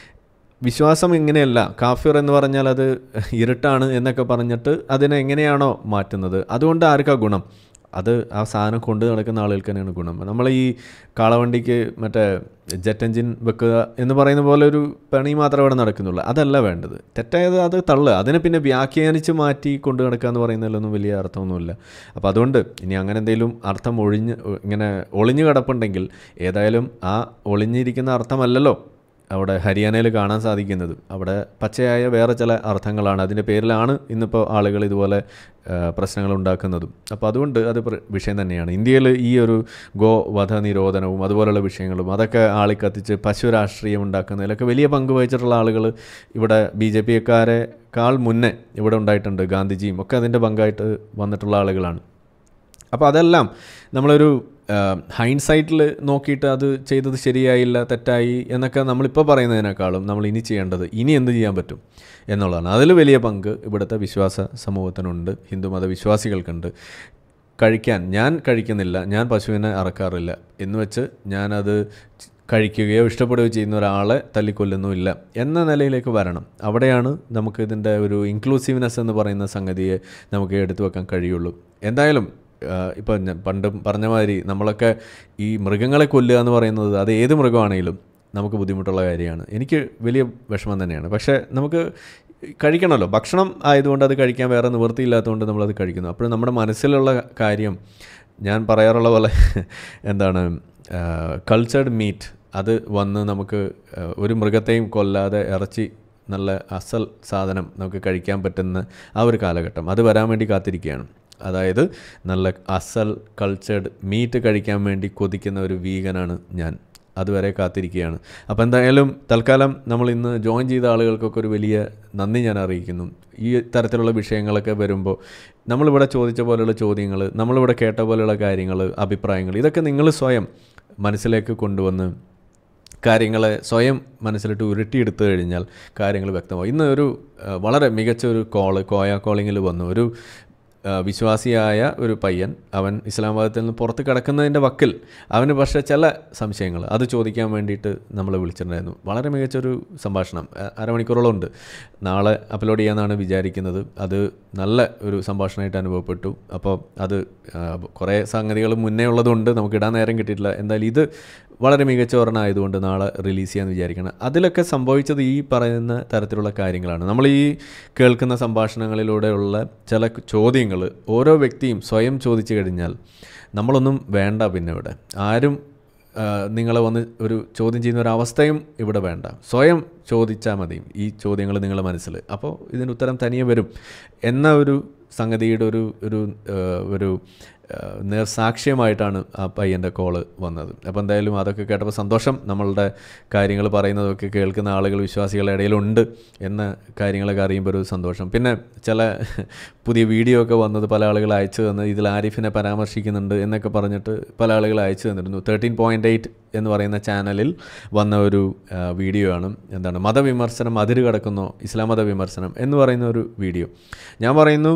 [SPEAKER 1] വിശ്വാസം ഇങ്ങനെയല്ല കാഫിർ എന്ന് പറഞ്ഞാൽ അത് ഇരുട്ടാണ് എന്നൊക്കെ പറഞ്ഞിട്ട് അതിനെ എങ്ങനെയാണോ മാറ്റുന്നത് അതുകൊണ്ട് ആർക്കാ ഗുണം അത് ആ സാധനം കൊണ്ട് നടക്കുന്ന ആളുകൾക്ക് തന്നെയാണ് ഗുണം നമ്മൾ ഈ കാളവണ്ടിക്ക് മറ്റേ ജെറ്റ് എഞ്ചിൻ വെക്കുക എന്ന് പറയുന്ന പോലെ ഒരു പണി മാത്രമേ ഇവിടെ നടക്കുന്നുള്ളൂ അതല്ല വേണ്ടത് തെറ്റായത് അത് തള്ളുക അതിനെ പിന്നെ വ്യാഖ്യാനിച്ച് മാറ്റി കൊണ്ട് നടക്കുക എന്ന് പറയുന്നതിലൊന്നും വലിയ അർത്ഥമൊന്നുമില്ല അപ്പോൾ അതുകൊണ്ട് ഇനി അങ്ങനെ എന്തെങ്കിലും അർത്ഥം ഒഴിഞ്ഞ് ഇങ്ങനെ ഒളിഞ്ഞു കിടപ്പുണ്ടെങ്കിൽ ഏതായാലും ആ ഒളിഞ്ഞിരിക്കുന്ന അർത്ഥമല്ലല്ലോ അവിടെ ഹരിയാനയിൽ കാണാൻ സാധിക്കുന്നത് അവിടെ പച്ചയായ വേറെ ചില അർത്ഥങ്ങളാണ് അതിൻ്റെ പേരിലാണ് ഇന്നിപ്പോൾ ആളുകൾ ഇതുപോലെ ആ, പ്രശ്നങ്ങൾ ഉണ്ടാക്കുന്നതും അപ്പോൾ അതുകൊണ്ട് അത് പ്ര- വിഷയം തന്നെയാണ് ഇന്ത്യയിൽ ഈ ഒരു ഗോ വധ നിരോധനവും അതുപോലുള്ള വിഷയങ്ങളും അതൊക്കെ ആളിക്കത്തിച്ച് പശു രാഷ്ട്രീയം ഉണ്ടാക്കുന്നതിലൊക്കെ വലിയ പങ്ക് വഹിച്ചിട്ടുള്ള ആളുകൾ ഇവിടെ ബി ജെ പിക്കാരെക്കാൾ മുന്നേ ഇവിടെ ഉണ്ടായിട്ടുണ്ട് ഗാന്ധിജിയും ഒക്കെ അതിൻ്റെ പങ്കായിട്ട് വന്നിട്ടുള്ള ആളുകളാണ് അപ്പോൾ അതെല്ലാം നമ്മളൊരു ഹൈൻസൈറ്റിൽ നോക്കിയിട്ട് അത് ചെയ്തത് ശരിയായില്ല തെറ്റായി എന്നൊക്കെ നമ്മളിപ്പോൾ പറയുന്നതിനേക്കാളും നമ്മൾ ഇനി ചെയ്യേണ്ടത് ഇനി എന്ത് ചെയ്യാൻ പറ്റും എന്നുള്ളതാണ് അതിൽ വലിയ പങ്ക് ഇവിടുത്തെ വിശ്വാസ സമൂഹത്തിനുണ്ട് ഹിന്ദുമത വിശ്വാസികൾക്കുണ്ട് കഴിക്കാൻ ഞാൻ കഴിക്കുന്നില്ല ഞാൻ പശുവിനെ അറക്കാറില്ല എന്ന് വെച്ച് ഞാനത് കഴിക്കുകയോ ഇഷ്ടപ്പെടുകയോ ചെയ്യുന്ന ഒരാളെ തല്ലിക്കൊല്ലുന്നുമില്ല എന്ന നിലയിലേക്ക് വരണം അവിടെയാണ് നമുക്ക് ഇതിൻ്റെ ഒരു ഇൻക്ലൂസീവ്നെസ് എന്ന് പറയുന്ന സംഗതിയെ നമുക്ക് എടുത്തു വെക്കാൻ കഴിയുള്ളൂ എന്തായാലും ഇപ്പോൾ ഞാൻ പണ്ട് പറഞ്ഞ മാതിരി നമ്മളൊക്കെ ഈ മൃഗങ്ങളെ കൊല്ലുക എന്ന് പറയുന്നത് അത് ഏത് മൃഗമാണെങ്കിലും നമുക്ക് ബുദ്ധിമുട്ടുള്ള കാര്യമാണ് എനിക്ക് വലിയ വിഷമം തന്നെയാണ് പക്ഷേ നമുക്ക് കഴിക്കണമല്ലോ ഭക്ഷണം ആയതുകൊണ്ട് അത് കഴിക്കാൻ വേറെ നിവൃത്തിയില്ലാത്തതുകൊണ്ട് നമ്മളത് കഴിക്കുന്നു അപ്പോൾ നമ്മുടെ മനസ്സിലുള്ള കാര്യം ഞാൻ പറയാറുള്ള പോലെ എന്താണ് കൾച്ചർഡ് മീറ്റ് അത് വന്ന് നമുക്ക് ആ, ഒരു മൃഗത്തെയും കൊല്ലാതെ ഇറച്ചി നല്ല അസൽ സാധനം നമുക്ക് കഴിക്കാൻ പറ്റുന്ന ആ ഒരു കാലഘട്ടം അത് വരാൻ വേണ്ടി കാത്തിരിക്കുകയാണ് അതായത് നല്ല അസൽ കൾച്ചർഡ് മീറ്റ് കഴിക്കാൻ വേണ്ടി കൊതിക്കുന്ന ഒരു വീഗനാണ് ഞാൻ അതുവരെ കാത്തിരിക്കുകയാണ് അപ്പോൾ എന്തായാലും തൽക്കാലം നമ്മൾ ഇന്ന് ജോയിൻ ചെയ്ത ആളുകൾക്കൊക്കെ ഒരു വലിയ നന്ദി ഞാൻ അറിയിക്കുന്നു ഈ തരത്തിലുള്ള വിഷയങ്ങളൊക്കെ വരുമ്പോൾ നമ്മളിവിടെ ചോദിച്ച പോലെയുള്ള ചോദ്യങ്ങൾ നമ്മളിവിടെ കേട്ട പോലെയുള്ള കാര്യങ്ങൾ അഭിപ്രായങ്ങൾ ഇതൊക്കെ നിങ്ങൾ സ്വയം മനസ്സിലേക്ക് കൊണ്ടുവന്ന് കാര്യങ്ങളെ സ്വയം മനസ്സിലിട്ട് ഉരുട്ടിയെടുത്തു കഴിഞ്ഞാൽ കാര്യങ്ങൾ വ്യക്തമാവും ഇന്ന് ഒരു ആ, വളരെ മികച്ച ഒരു കോള് കോയ കോളിങ്ങിൽ വന്നു ഒരു ആ, വിശ്വാസിയായ ഒരു പയ്യൻ അവൻ ഇസ്ലാം മതത്തിൽ നിന്ന് പുറത്ത് കിടക്കുന്നതിൻ്റെ വക്കിൽ അവന് പക്ഷേ ചില സംശയങ്ങൾ അത് ചോദിക്കാൻ വേണ്ടിയിട്ട് നമ്മൾ വിളിച്ചിട്ടുണ്ടായിരുന്നു വളരെ മികച്ചൊരു സംഭാഷണം ആ, അരമണിക്കൂറോളം ഉണ്ട് നാളെ അപ്ലോഡ് ചെയ്യാമെന്നാണ് വിചാരിക്കുന്നത് അത് നല്ല ഒരു സംഭാഷണമായിട്ട് അനുഭവപ്പെട്ടു അപ്പോൾ അത് ആ, കുറേ സംഗതികൾ മുന്നേ ഉള്ളതുകൊണ്ട് നമുക്ക് ഇടാൻ നേരം കിട്ടിയിട്ടില്ല എന്തായാലും ഇത് വളരെ മികച്ച ഒരെണ്ണം ആയതുകൊണ്ട് നാളെ റിലീസ് ചെയ്യാമെന്ന് വിചാരിക്കണം അതിലൊക്കെ സംഭവിച്ചത് ഈ പറയുന്ന തരത്തിലുള്ള കാര്യങ്ങളാണ് നമ്മൾ ഈ കേൾക്കുന്ന സംഭാഷണങ്ങളിലൂടെയുള്ള ചില ചോദ്യങ്ങൾ ഓരോ വ്യക്തിയും സ്വയം ചോദിച്ചു കഴിഞ്ഞാൽ നമ്മളൊന്നും വേണ്ട പിന്നെ ഇവിടെ ആരും ആ, നിങ്ങളെ വന്ന് ഒരു ചോദ്യം ചെയ്യുന്ന ഒരു അവസ്ഥയും ഇവിടെ വേണ്ട സ്വയം ചോദിച്ചാൽ മതി ഈ ചോദ്യങ്ങൾ നിങ്ങളുടെ മനസ്സിൽ അപ്പോൾ ഇതിന് ഉത്തരം തനിയെ വരും എന്ന ഒരു സംഗതിയുടെ ഒരു ഒരു ആ, ഒരു ആ, നേർസാക്ഷ്യമായിട്ടാണ് ആ പയ്യൻ്റെ കോള് വന്നത് അപ്പോൾ എന്തായാലും അതൊക്കെ കേട്ടപ്പോൾ സന്തോഷം നമ്മളുടെ കാര്യങ്ങൾ പറയുന്നതൊക്കെ കേൾക്കുന്ന ആളുകൾ വിശ്വാസികളുടെ ഇടയിലുണ്ട് എന്ന കാര്യങ്ങളൊക്കെ അറിയുമ്പോൾ ഒരു സന്തോഷം പിന്നെ ചില പുതിയ വീഡിയോ ഒക്കെ വന്നത് പല ആളുകൾ അയച്ചു തന്ന് ഇതിൽ ആരിഫിനെ പരാമർശിക്കുന്നുണ്ട് എന്നൊക്കെ പറഞ്ഞിട്ട് പല ആളുകൾ അയച്ചു തന്നിരുന്നു തേർട്ടീൻ പോയിൻ്റ് എയ്റ്റ് എന്ന് പറയുന്ന ചാനലിൽ വന്ന ഒരു ആ, വീഡിയോ ആണ് എന്താണ് മതവിമർശനം അതിര് കടക്കുന്നോ ഇസ്ലാം മത വിമർശനം എന്ന് പറയുന്ന ഒരു വീഡിയോ ഞാൻ പറയുന്നു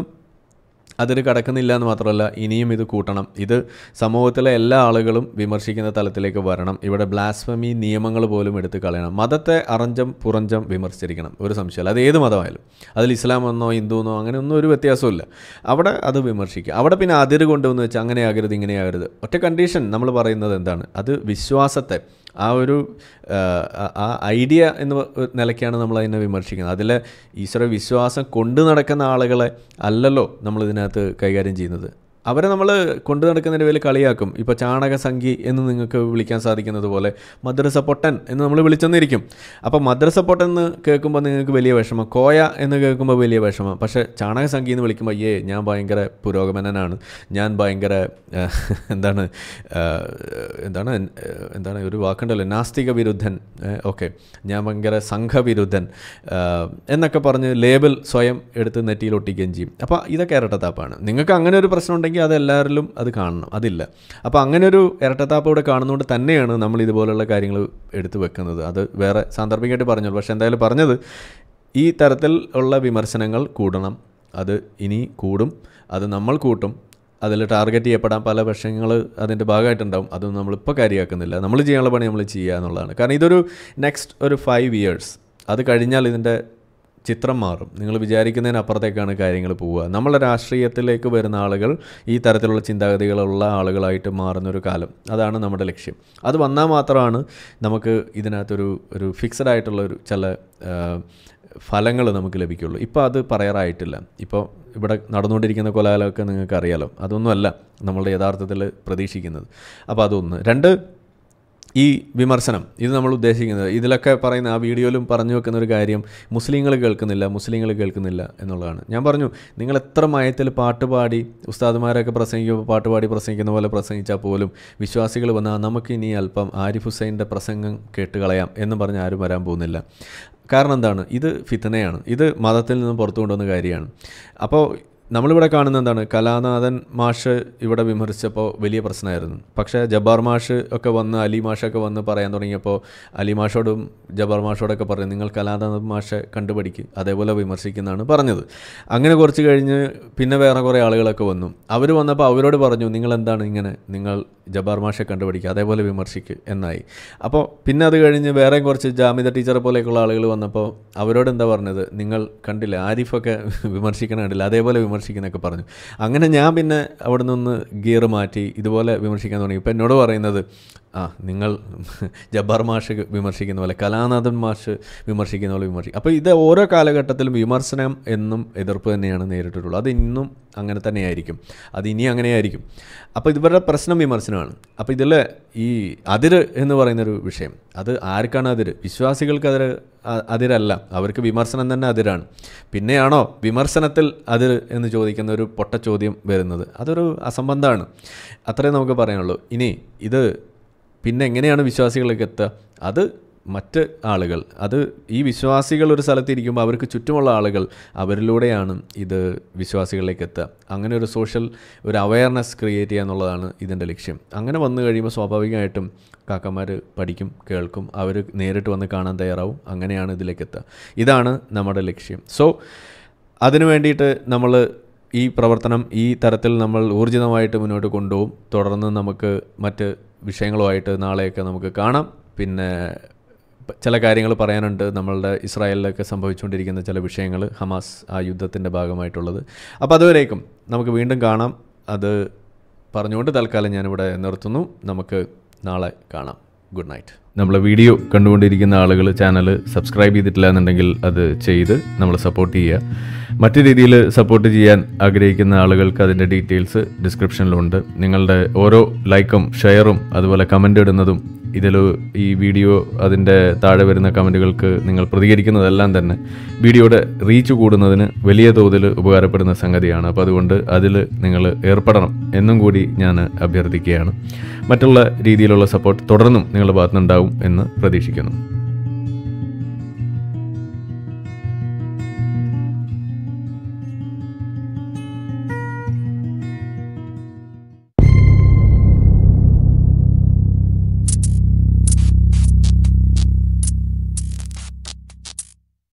[SPEAKER 1] അതിൽ കടക്കുന്നില്ല എന്ന് മാത്രമല്ല ഇനിയും ഇത് കൂട്ടണം ഇത് സമൂഹത്തിലെ എല്ലാ ആളുകളും വിമർശിക്കുന്ന തലത്തിലേക്ക് വരണം ഇവിടെ ബ്ലാസ്ഫമി നിയമങ്ങൾ പോലും എടുത്ത് കളയണം മതത്തെ അറഞ്ചം പുറഞ്ചം വിമർശിച്ചിരിക്കണം ഒരു സംശയമില്ല അത് ഏത് മതമായാലും അതിൽ ഇസ്ലാം എന്നോ ഹിന്ദു എന്നോ അങ്ങനെ ഒന്നും ഒരു വ്യത്യാസമില്ല അവിടെ അത് വിമർശിക്കുക അവിടെ പിന്നെ അതിര് കൊണ്ടുവന്ന് വെച്ച് അങ്ങനെ ആകരുത് ഇങ്ങനെ ആകരുത് ഒറ്റ കണ്ടീഷൻ നമ്മൾ പറയുന്നത് എന്താണ് അത് വിശ്വാസത്തെ ആ ഒരു ആ, ആ- ആ ഐഡിയ എന്ന നിലയ്ക്കാണ് നമ്മൾ അതിനെ വിമർശിക്കുന്നത് അതിലെ ഈശ്വര വിശ്വാസം കൊണ്ടു നടക്കുന്ന ആളുകളെ അല്ലല്ലോ നമ്മൾ ഇതിനകത്ത് കൈകാര്യം ചെയ്യുന്നത് അവരെ നമ്മൾ കൊണ്ടു നടക്കുന്നതിന് പേരിൽ കളിയാക്കും ഇപ്പോൾ ചാണകസംഖി എന്ന് നിങ്ങൾക്ക് വിളിക്കാൻ സാധിക്കുന്നത് പോലെ മദ്രസ പൊട്ടൻ എന്ന് നമ്മൾ വിളിച്ചെന്നിരിക്കും അപ്പോൾ മദ്രസ പൊട്ടൻ എന്ന് കേൾക്കുമ്പോൾ നിങ്ങൾക്ക് വലിയ വിഷമം കോയ എന്ന് കേൾക്കുമ്പോൾ വലിയ വിഷമം പക്ഷേ ചാണകസംഖി എന്ന് വിളിക്കുമ്പോൾ അയ്യേ ഞാൻ ഭയങ്കര പുരോഗമനനാണ് ഞാൻ ഭയങ്കര ആ, എന്താണ് ആ, എന്താണ് ആ, എന്താണ് ഒരു വാക്കുണ്ടല്ലോ നാസ്തിക വിരുദ്ധൻ ഓക്കെ ഞാൻ ഭയങ്കര സംഘവിരുദ്ധൻ ആ, എന്നൊക്കെ പറഞ്ഞ് ലേബൽ സ്വയം എടുത്ത് നെറ്റിയിൽ ഒട്ടിക്കുകയും ചെയ്യും അപ്പോൾ ഇതൊക്കെ ഇരട്ടത്താപ്പാണ് നിങ്ങൾക്ക് അങ്ങനെ ഒരു പ്രശ്നം ഉണ്ടെങ്കിൽ അത് എല്ലാവരിലും അത് കാണണം അതില്ല അപ്പോൾ അങ്ങനെ ഒരു ഇരട്ടത്താപ്പ് ഇവിടെ കാണുന്നതുകൊണ്ട് തന്നെയാണ് നമ്മൾ ഇതുപോലുള്ള കാര്യങ്ങൾ എടുത്തു വെക്കുന്നത് അത് വേറെ സാന്ദർഭികമായിട്ട് പറഞ്ഞുള്ളൂ പക്ഷേ എന്തായാലും പറഞ്ഞത് ഈ തരത്തിൽ ഉള്ള വിമർശനങ്ങൾ കൂടണം അത് ഇനി കൂടും അത് നമ്മൾ കൂട്ടും അതിൽ ടാർഗറ്റ് ചെയ്യപ്പെടാൻ പല വിഷയങ്ങൾ അതിൻ്റെ ഭാഗമായിട്ടുണ്ടാവും അതൊന്നും നമ്മളിപ്പോൾ കാര്യമാക്കുന്നില്ല നമ്മൾ ചെയ്യാനുള്ള പണി നമ്മൾ ചെയ്യുക എന്നുള്ളതാണ് കാരണം ഇതൊരു നെക്സ്റ്റ് ഒരു ഫൈവ് ഇയേഴ്സ് അത് കഴിഞ്ഞാൽ ഇതിൻ്റെ ചിത്രം മാറും നിങ്ങൾ വിചാരിക്കുന്നതിനപ്പുറത്തേക്കാണ് കാര്യങ്ങൾ പോവുക നമ്മളെ രാഷ്ട്രീയത്തിലേക്ക് വരുന്ന ആളുകൾ ഈ തരത്തിലുള്ള ചിന്താഗതികളുള്ള ആളുകളായിട്ട് മാറുന്നൊരു കാലം അതാണ് നമ്മുടെ ലക്ഷ്യം അത് വന്നാൽ മാത്രമാണ് നമുക്ക് ഇതിനകത്തൊരു ഒരു ഫിക്സഡ് ആയിട്ടുള്ള ഒരു ചില ഫലങ്ങൾ നമുക്ക് ലഭിക്കുള്ളൂ ഇപ്പോൾ അത് പറയാറായിട്ടില്ല ഇപ്പോൾ ഇവിടെ നടന്നുകൊണ്ടിരിക്കുന്ന കൊലാലമൊക്കെ നിങ്ങൾക്ക് അറിയാലോ അതൊന്നുമല്ല നമ്മളുടെ യഥാർത്ഥത്തിൽ പ്രതീക്ഷിക്കുന്നത് അപ്പോൾ അതൊന്ന് രണ്ട് ഈ വിമർശനം ഇത് നമ്മൾ ഉദ്ദേശിക്കുന്നത് ഇതിലൊക്കെ പറയുന്ന ആ വീഡിയോയിലും പറഞ്ഞു വെക്കുന്ന ഒരു കാര്യം മുസ്ലിങ്ങൾ കേൾക്കുന്നില്ല മുസ്ലിങ്ങൾ കേൾക്കുന്നില്ല എന്നുള്ളതാണ് ഞാൻ പറഞ്ഞു നിങ്ങൾ എത്ര മയത്തിൽ പാട്ട് പാടി ഉസ്താദുമാരൊക്കെ പ്രസംഗിക്കുമ്പോൾ പാട്ട് പാടി പ്രസംഗിക്കുന്ന പോലെ പ്രസംഗിച്ചാൽ പോലും വിശ്വാസികൾ വന്നാൽ നമുക്ക് ഇനി അല്പം ആരിഫ് ഹുസൈൻ്റെ പ്രസംഗം കേട്ട് കളയാം എന്ന് പറഞ്ഞ് ആരും വരാൻ പോകുന്നില്ല കാരണം എന്താണ് ഇത് ഫിത്തനയാണ് ഇത് മതത്തിൽ നിന്ന് പുറത്തു കൊണ്ടുവന്ന കാര്യമാണ് അപ്പോൾ നമ്മളിവിടെ കാണുന്ന എന്താണ് കലാനാഥൻ മാഷ് ഇവിടെ വിമർശിച്ചപ്പോൾ വലിയ പ്രശ്നമായിരുന്നു പക്ഷേ ജബ്ബാർ മാഷ് ഒക്കെ വന്ന് അലി മാഷൊക്കെ വന്ന് പറയാൻ തുടങ്ങിയപ്പോൾ അലി മാഷോടും ജബ്ബാർ മാഷോടൊക്കെ പറഞ്ഞു നിങ്ങൾ കലാനാഥൻ മാഷെ കണ്ടുപഠിക്കും അതേപോലെ വിമർശിക്കുന്നതാണ് പറഞ്ഞത് അങ്ങനെ കുറച്ച് കഴിഞ്ഞ് പിന്നെ വേറെ കുറേ ആളുകളൊക്കെ വന്നു അവർ വന്നപ്പോൾ അവരോട് പറഞ്ഞു നിങ്ങൾ എന്താണ് ഇങ്ങനെ നിങ്ങൾ ജബ്ബാർ മാഷെ കണ്ടുപഠിക്കുക അതേപോലെ വിമർശിക്കുക എന്നായി അപ്പോൾ പിന്നെ അത് കഴിഞ്ഞ് വേറെ കുറച്ച് ജാമിദ ടീച്ചറെ പോലെയൊക്കെയുള്ള ആളുകൾ വന്നപ്പോൾ അവരോട് എന്താ പറഞ്ഞത് നിങ്ങൾ കണ്ടില്ല ആരിഫൊക്കെ വിമർശിക്കണ കണ്ടില്ല അതേപോലെ വിമർശിക്കുന്നൊക്കെ പറഞ്ഞു അങ്ങനെ ഞാൻ പിന്നെ അവിടെ നിന്ന് ഗിയർ മാറ്റി ഇതുപോലെ വിമർശിക്കാൻ തുടങ്ങി ഇപ്പം എന്നോട് പറയുന്നത് ആ നിങ്ങൾ ജബ്ബാർ മാഷ് വിമർശിക്കുന്ന പോലെ കലാനാഥൻ മാഷ് വിമർശിക്കുന്ന പോലെ വിമർശിക്കും അപ്പോൾ ഇത് ഓരോ കാലഘട്ടത്തിലും വിമർശനം എന്നും എതിർപ്പ് തന്നെയാണ് നേരിട്ടിട്ടുള്ളത് അത് ഇന്നും അങ്ങനെ തന്നെയായിരിക്കും അത് ഇനി അങ്ങനെയായിരിക്കും അപ്പോൾ ഇവരുടെ പ്രശ്നം വിമർശനമാണ് അപ്പോൾ ഇതിൽ ഈ അതിര് എന്ന് പറയുന്നൊരു വിഷയം അത് ആർക്കാണ് അതിര് വിശ്വാസികൾക്ക് അതിര് അ- അതിരല്ല അവർക്ക് വിമർശനം തന്നെ അതിരാണ് പിന്നെയാണോ വിമർശനത്തിൽ അതിര് എന്ന് ചോദിക്കുന്ന ഒരു പൊട്ട ചോദ്യം വരുന്നത് അതൊരു അസംബന്ധമാണ് അത്രേ നമുക്ക് പറയാനുള്ളൂ ഇനി ഇത് പിന്നെ എങ്ങനെയാണ് വിശ്വാസികളിലേക്ക് എത്തുക അത് മറ്റ് ആളുകൾ അത് ഈ വിശ്വാസികൾ ഒരു സ്ഥലത്ത് ഇരിക്കുമ്പോൾ അവർക്ക് ചുറ്റുമുള്ള ആളുകൾ അവരിലൂടെയാണ് ഇത് വിശ്വാസികളിലേക്ക് എത്തുക അങ്ങനെ ഒരു സോഷ്യൽ ഒരു അവയർനെസ് ക്രിയേറ്റ് ചെയ്യുക എന്നുള്ളതാണ് ഇതിൻ്റെ ലക്ഷ്യം അങ്ങനെ വന്നു കഴിയുമ്പോൾ സ്വാഭാവികമായിട്ടും കാക്കന്മാർ പഠിക്കും കേൾക്കും അവർ നേരിട്ട് വന്ന് കാണാൻ തയ്യാറാവും അങ്ങനെയാണ് ഇതിലേക്ക് എത്തുക ഇതാണ് നമ്മുടെ ലക്ഷ്യം സോ അതിനു വേണ്ടിയിട്ട് നമ്മൾ ഈ പ്രവർത്തനം ഈ തരത്തിൽ നമ്മൾ ഊർജിതമായിട്ട് മുന്നോട്ട് കൊണ്ടുപോകും തുടർന്ന് നമുക്ക് മറ്റ് വിഷയങ്ങളുമായിട്ട് നാളെയൊക്കെ നമുക്ക് കാണാം പിന്നെ പ- ചില കാര്യങ്ങൾ പറയാനുണ്ട് നമ്മളുടെ ഇസ്രായേലിലൊക്കെ സംഭവിച്ചുകൊണ്ടിരിക്കുന്ന ചില വിഷയങ്ങൾ ഹമാസ് ആ യുദ്ധത്തിൻ്റെ ഭാഗമായിട്ടുള്ളത് അപ്പോൾ അതുവരേക്കും നമുക്ക് വീണ്ടും കാണാം അത് പറഞ്ഞുകൊണ്ട് തൽക്കാലം ഞാനിവിടെ നിർത്തുന്നു നമുക്ക് നാളെ കാണാം ഗുഡ് നൈറ്റ് നമ്മളെ വീഡിയോ കണ്ടുകൊണ്ടിരിക്കുന്ന ആളുകൾ ചാനൽ സബ്സ്ക്രൈബ് ചെയ്തിട്ടില്ല എന്നുണ്ടെങ്കിൽ അത് ചെയ്ത് നമ്മൾ സപ്പോർട്ട് ചെയ്യുക മറ്റു രീതിയിൽ സപ്പോർട്ട് ചെയ്യാൻ ആഗ്രഹിക്കുന്ന ആളുകൾക്ക് അതിൻ്റെ ഡീറ്റെയിൽസ് ഡിസ്ക്രിപ്ഷനിലുണ്ട് നിങ്ങളുടെ ഓരോ ലൈക്കും ഷെയറും അതുപോലെ കമൻ്റ് ഇടുന്നതും ഇതിൽ ഈ വീഡിയോ അതിൻ്റെ താഴെ വരുന്ന കമൻറ്റുകൾക്ക് നിങ്ങൾ പ്രതികരിക്കുന്നതെല്ലാം തന്നെ വീഡിയോയുടെ റീച്ച് കൂടുന്നതിന് വലിയ തോതിൽ ഉപകാരപ്പെടുന്ന സംഗതിയാണ് അപ്പോൾ അതുകൊണ്ട് അതിൽ നിങ്ങൾ ഏർപ്പെടണം എന്നും കൂടി ഞാൻ അഭ്യർത്ഥിക്കുകയാണ് മറ്റുള്ള രീതിയിലുള്ള സപ്പോർട്ട് തുടർന്നും നിങ്ങളുടെ ഭാഗത്തുനിന്നുണ്ടാവും എന്ന് പ്രതീക്ഷിക്കുന്നു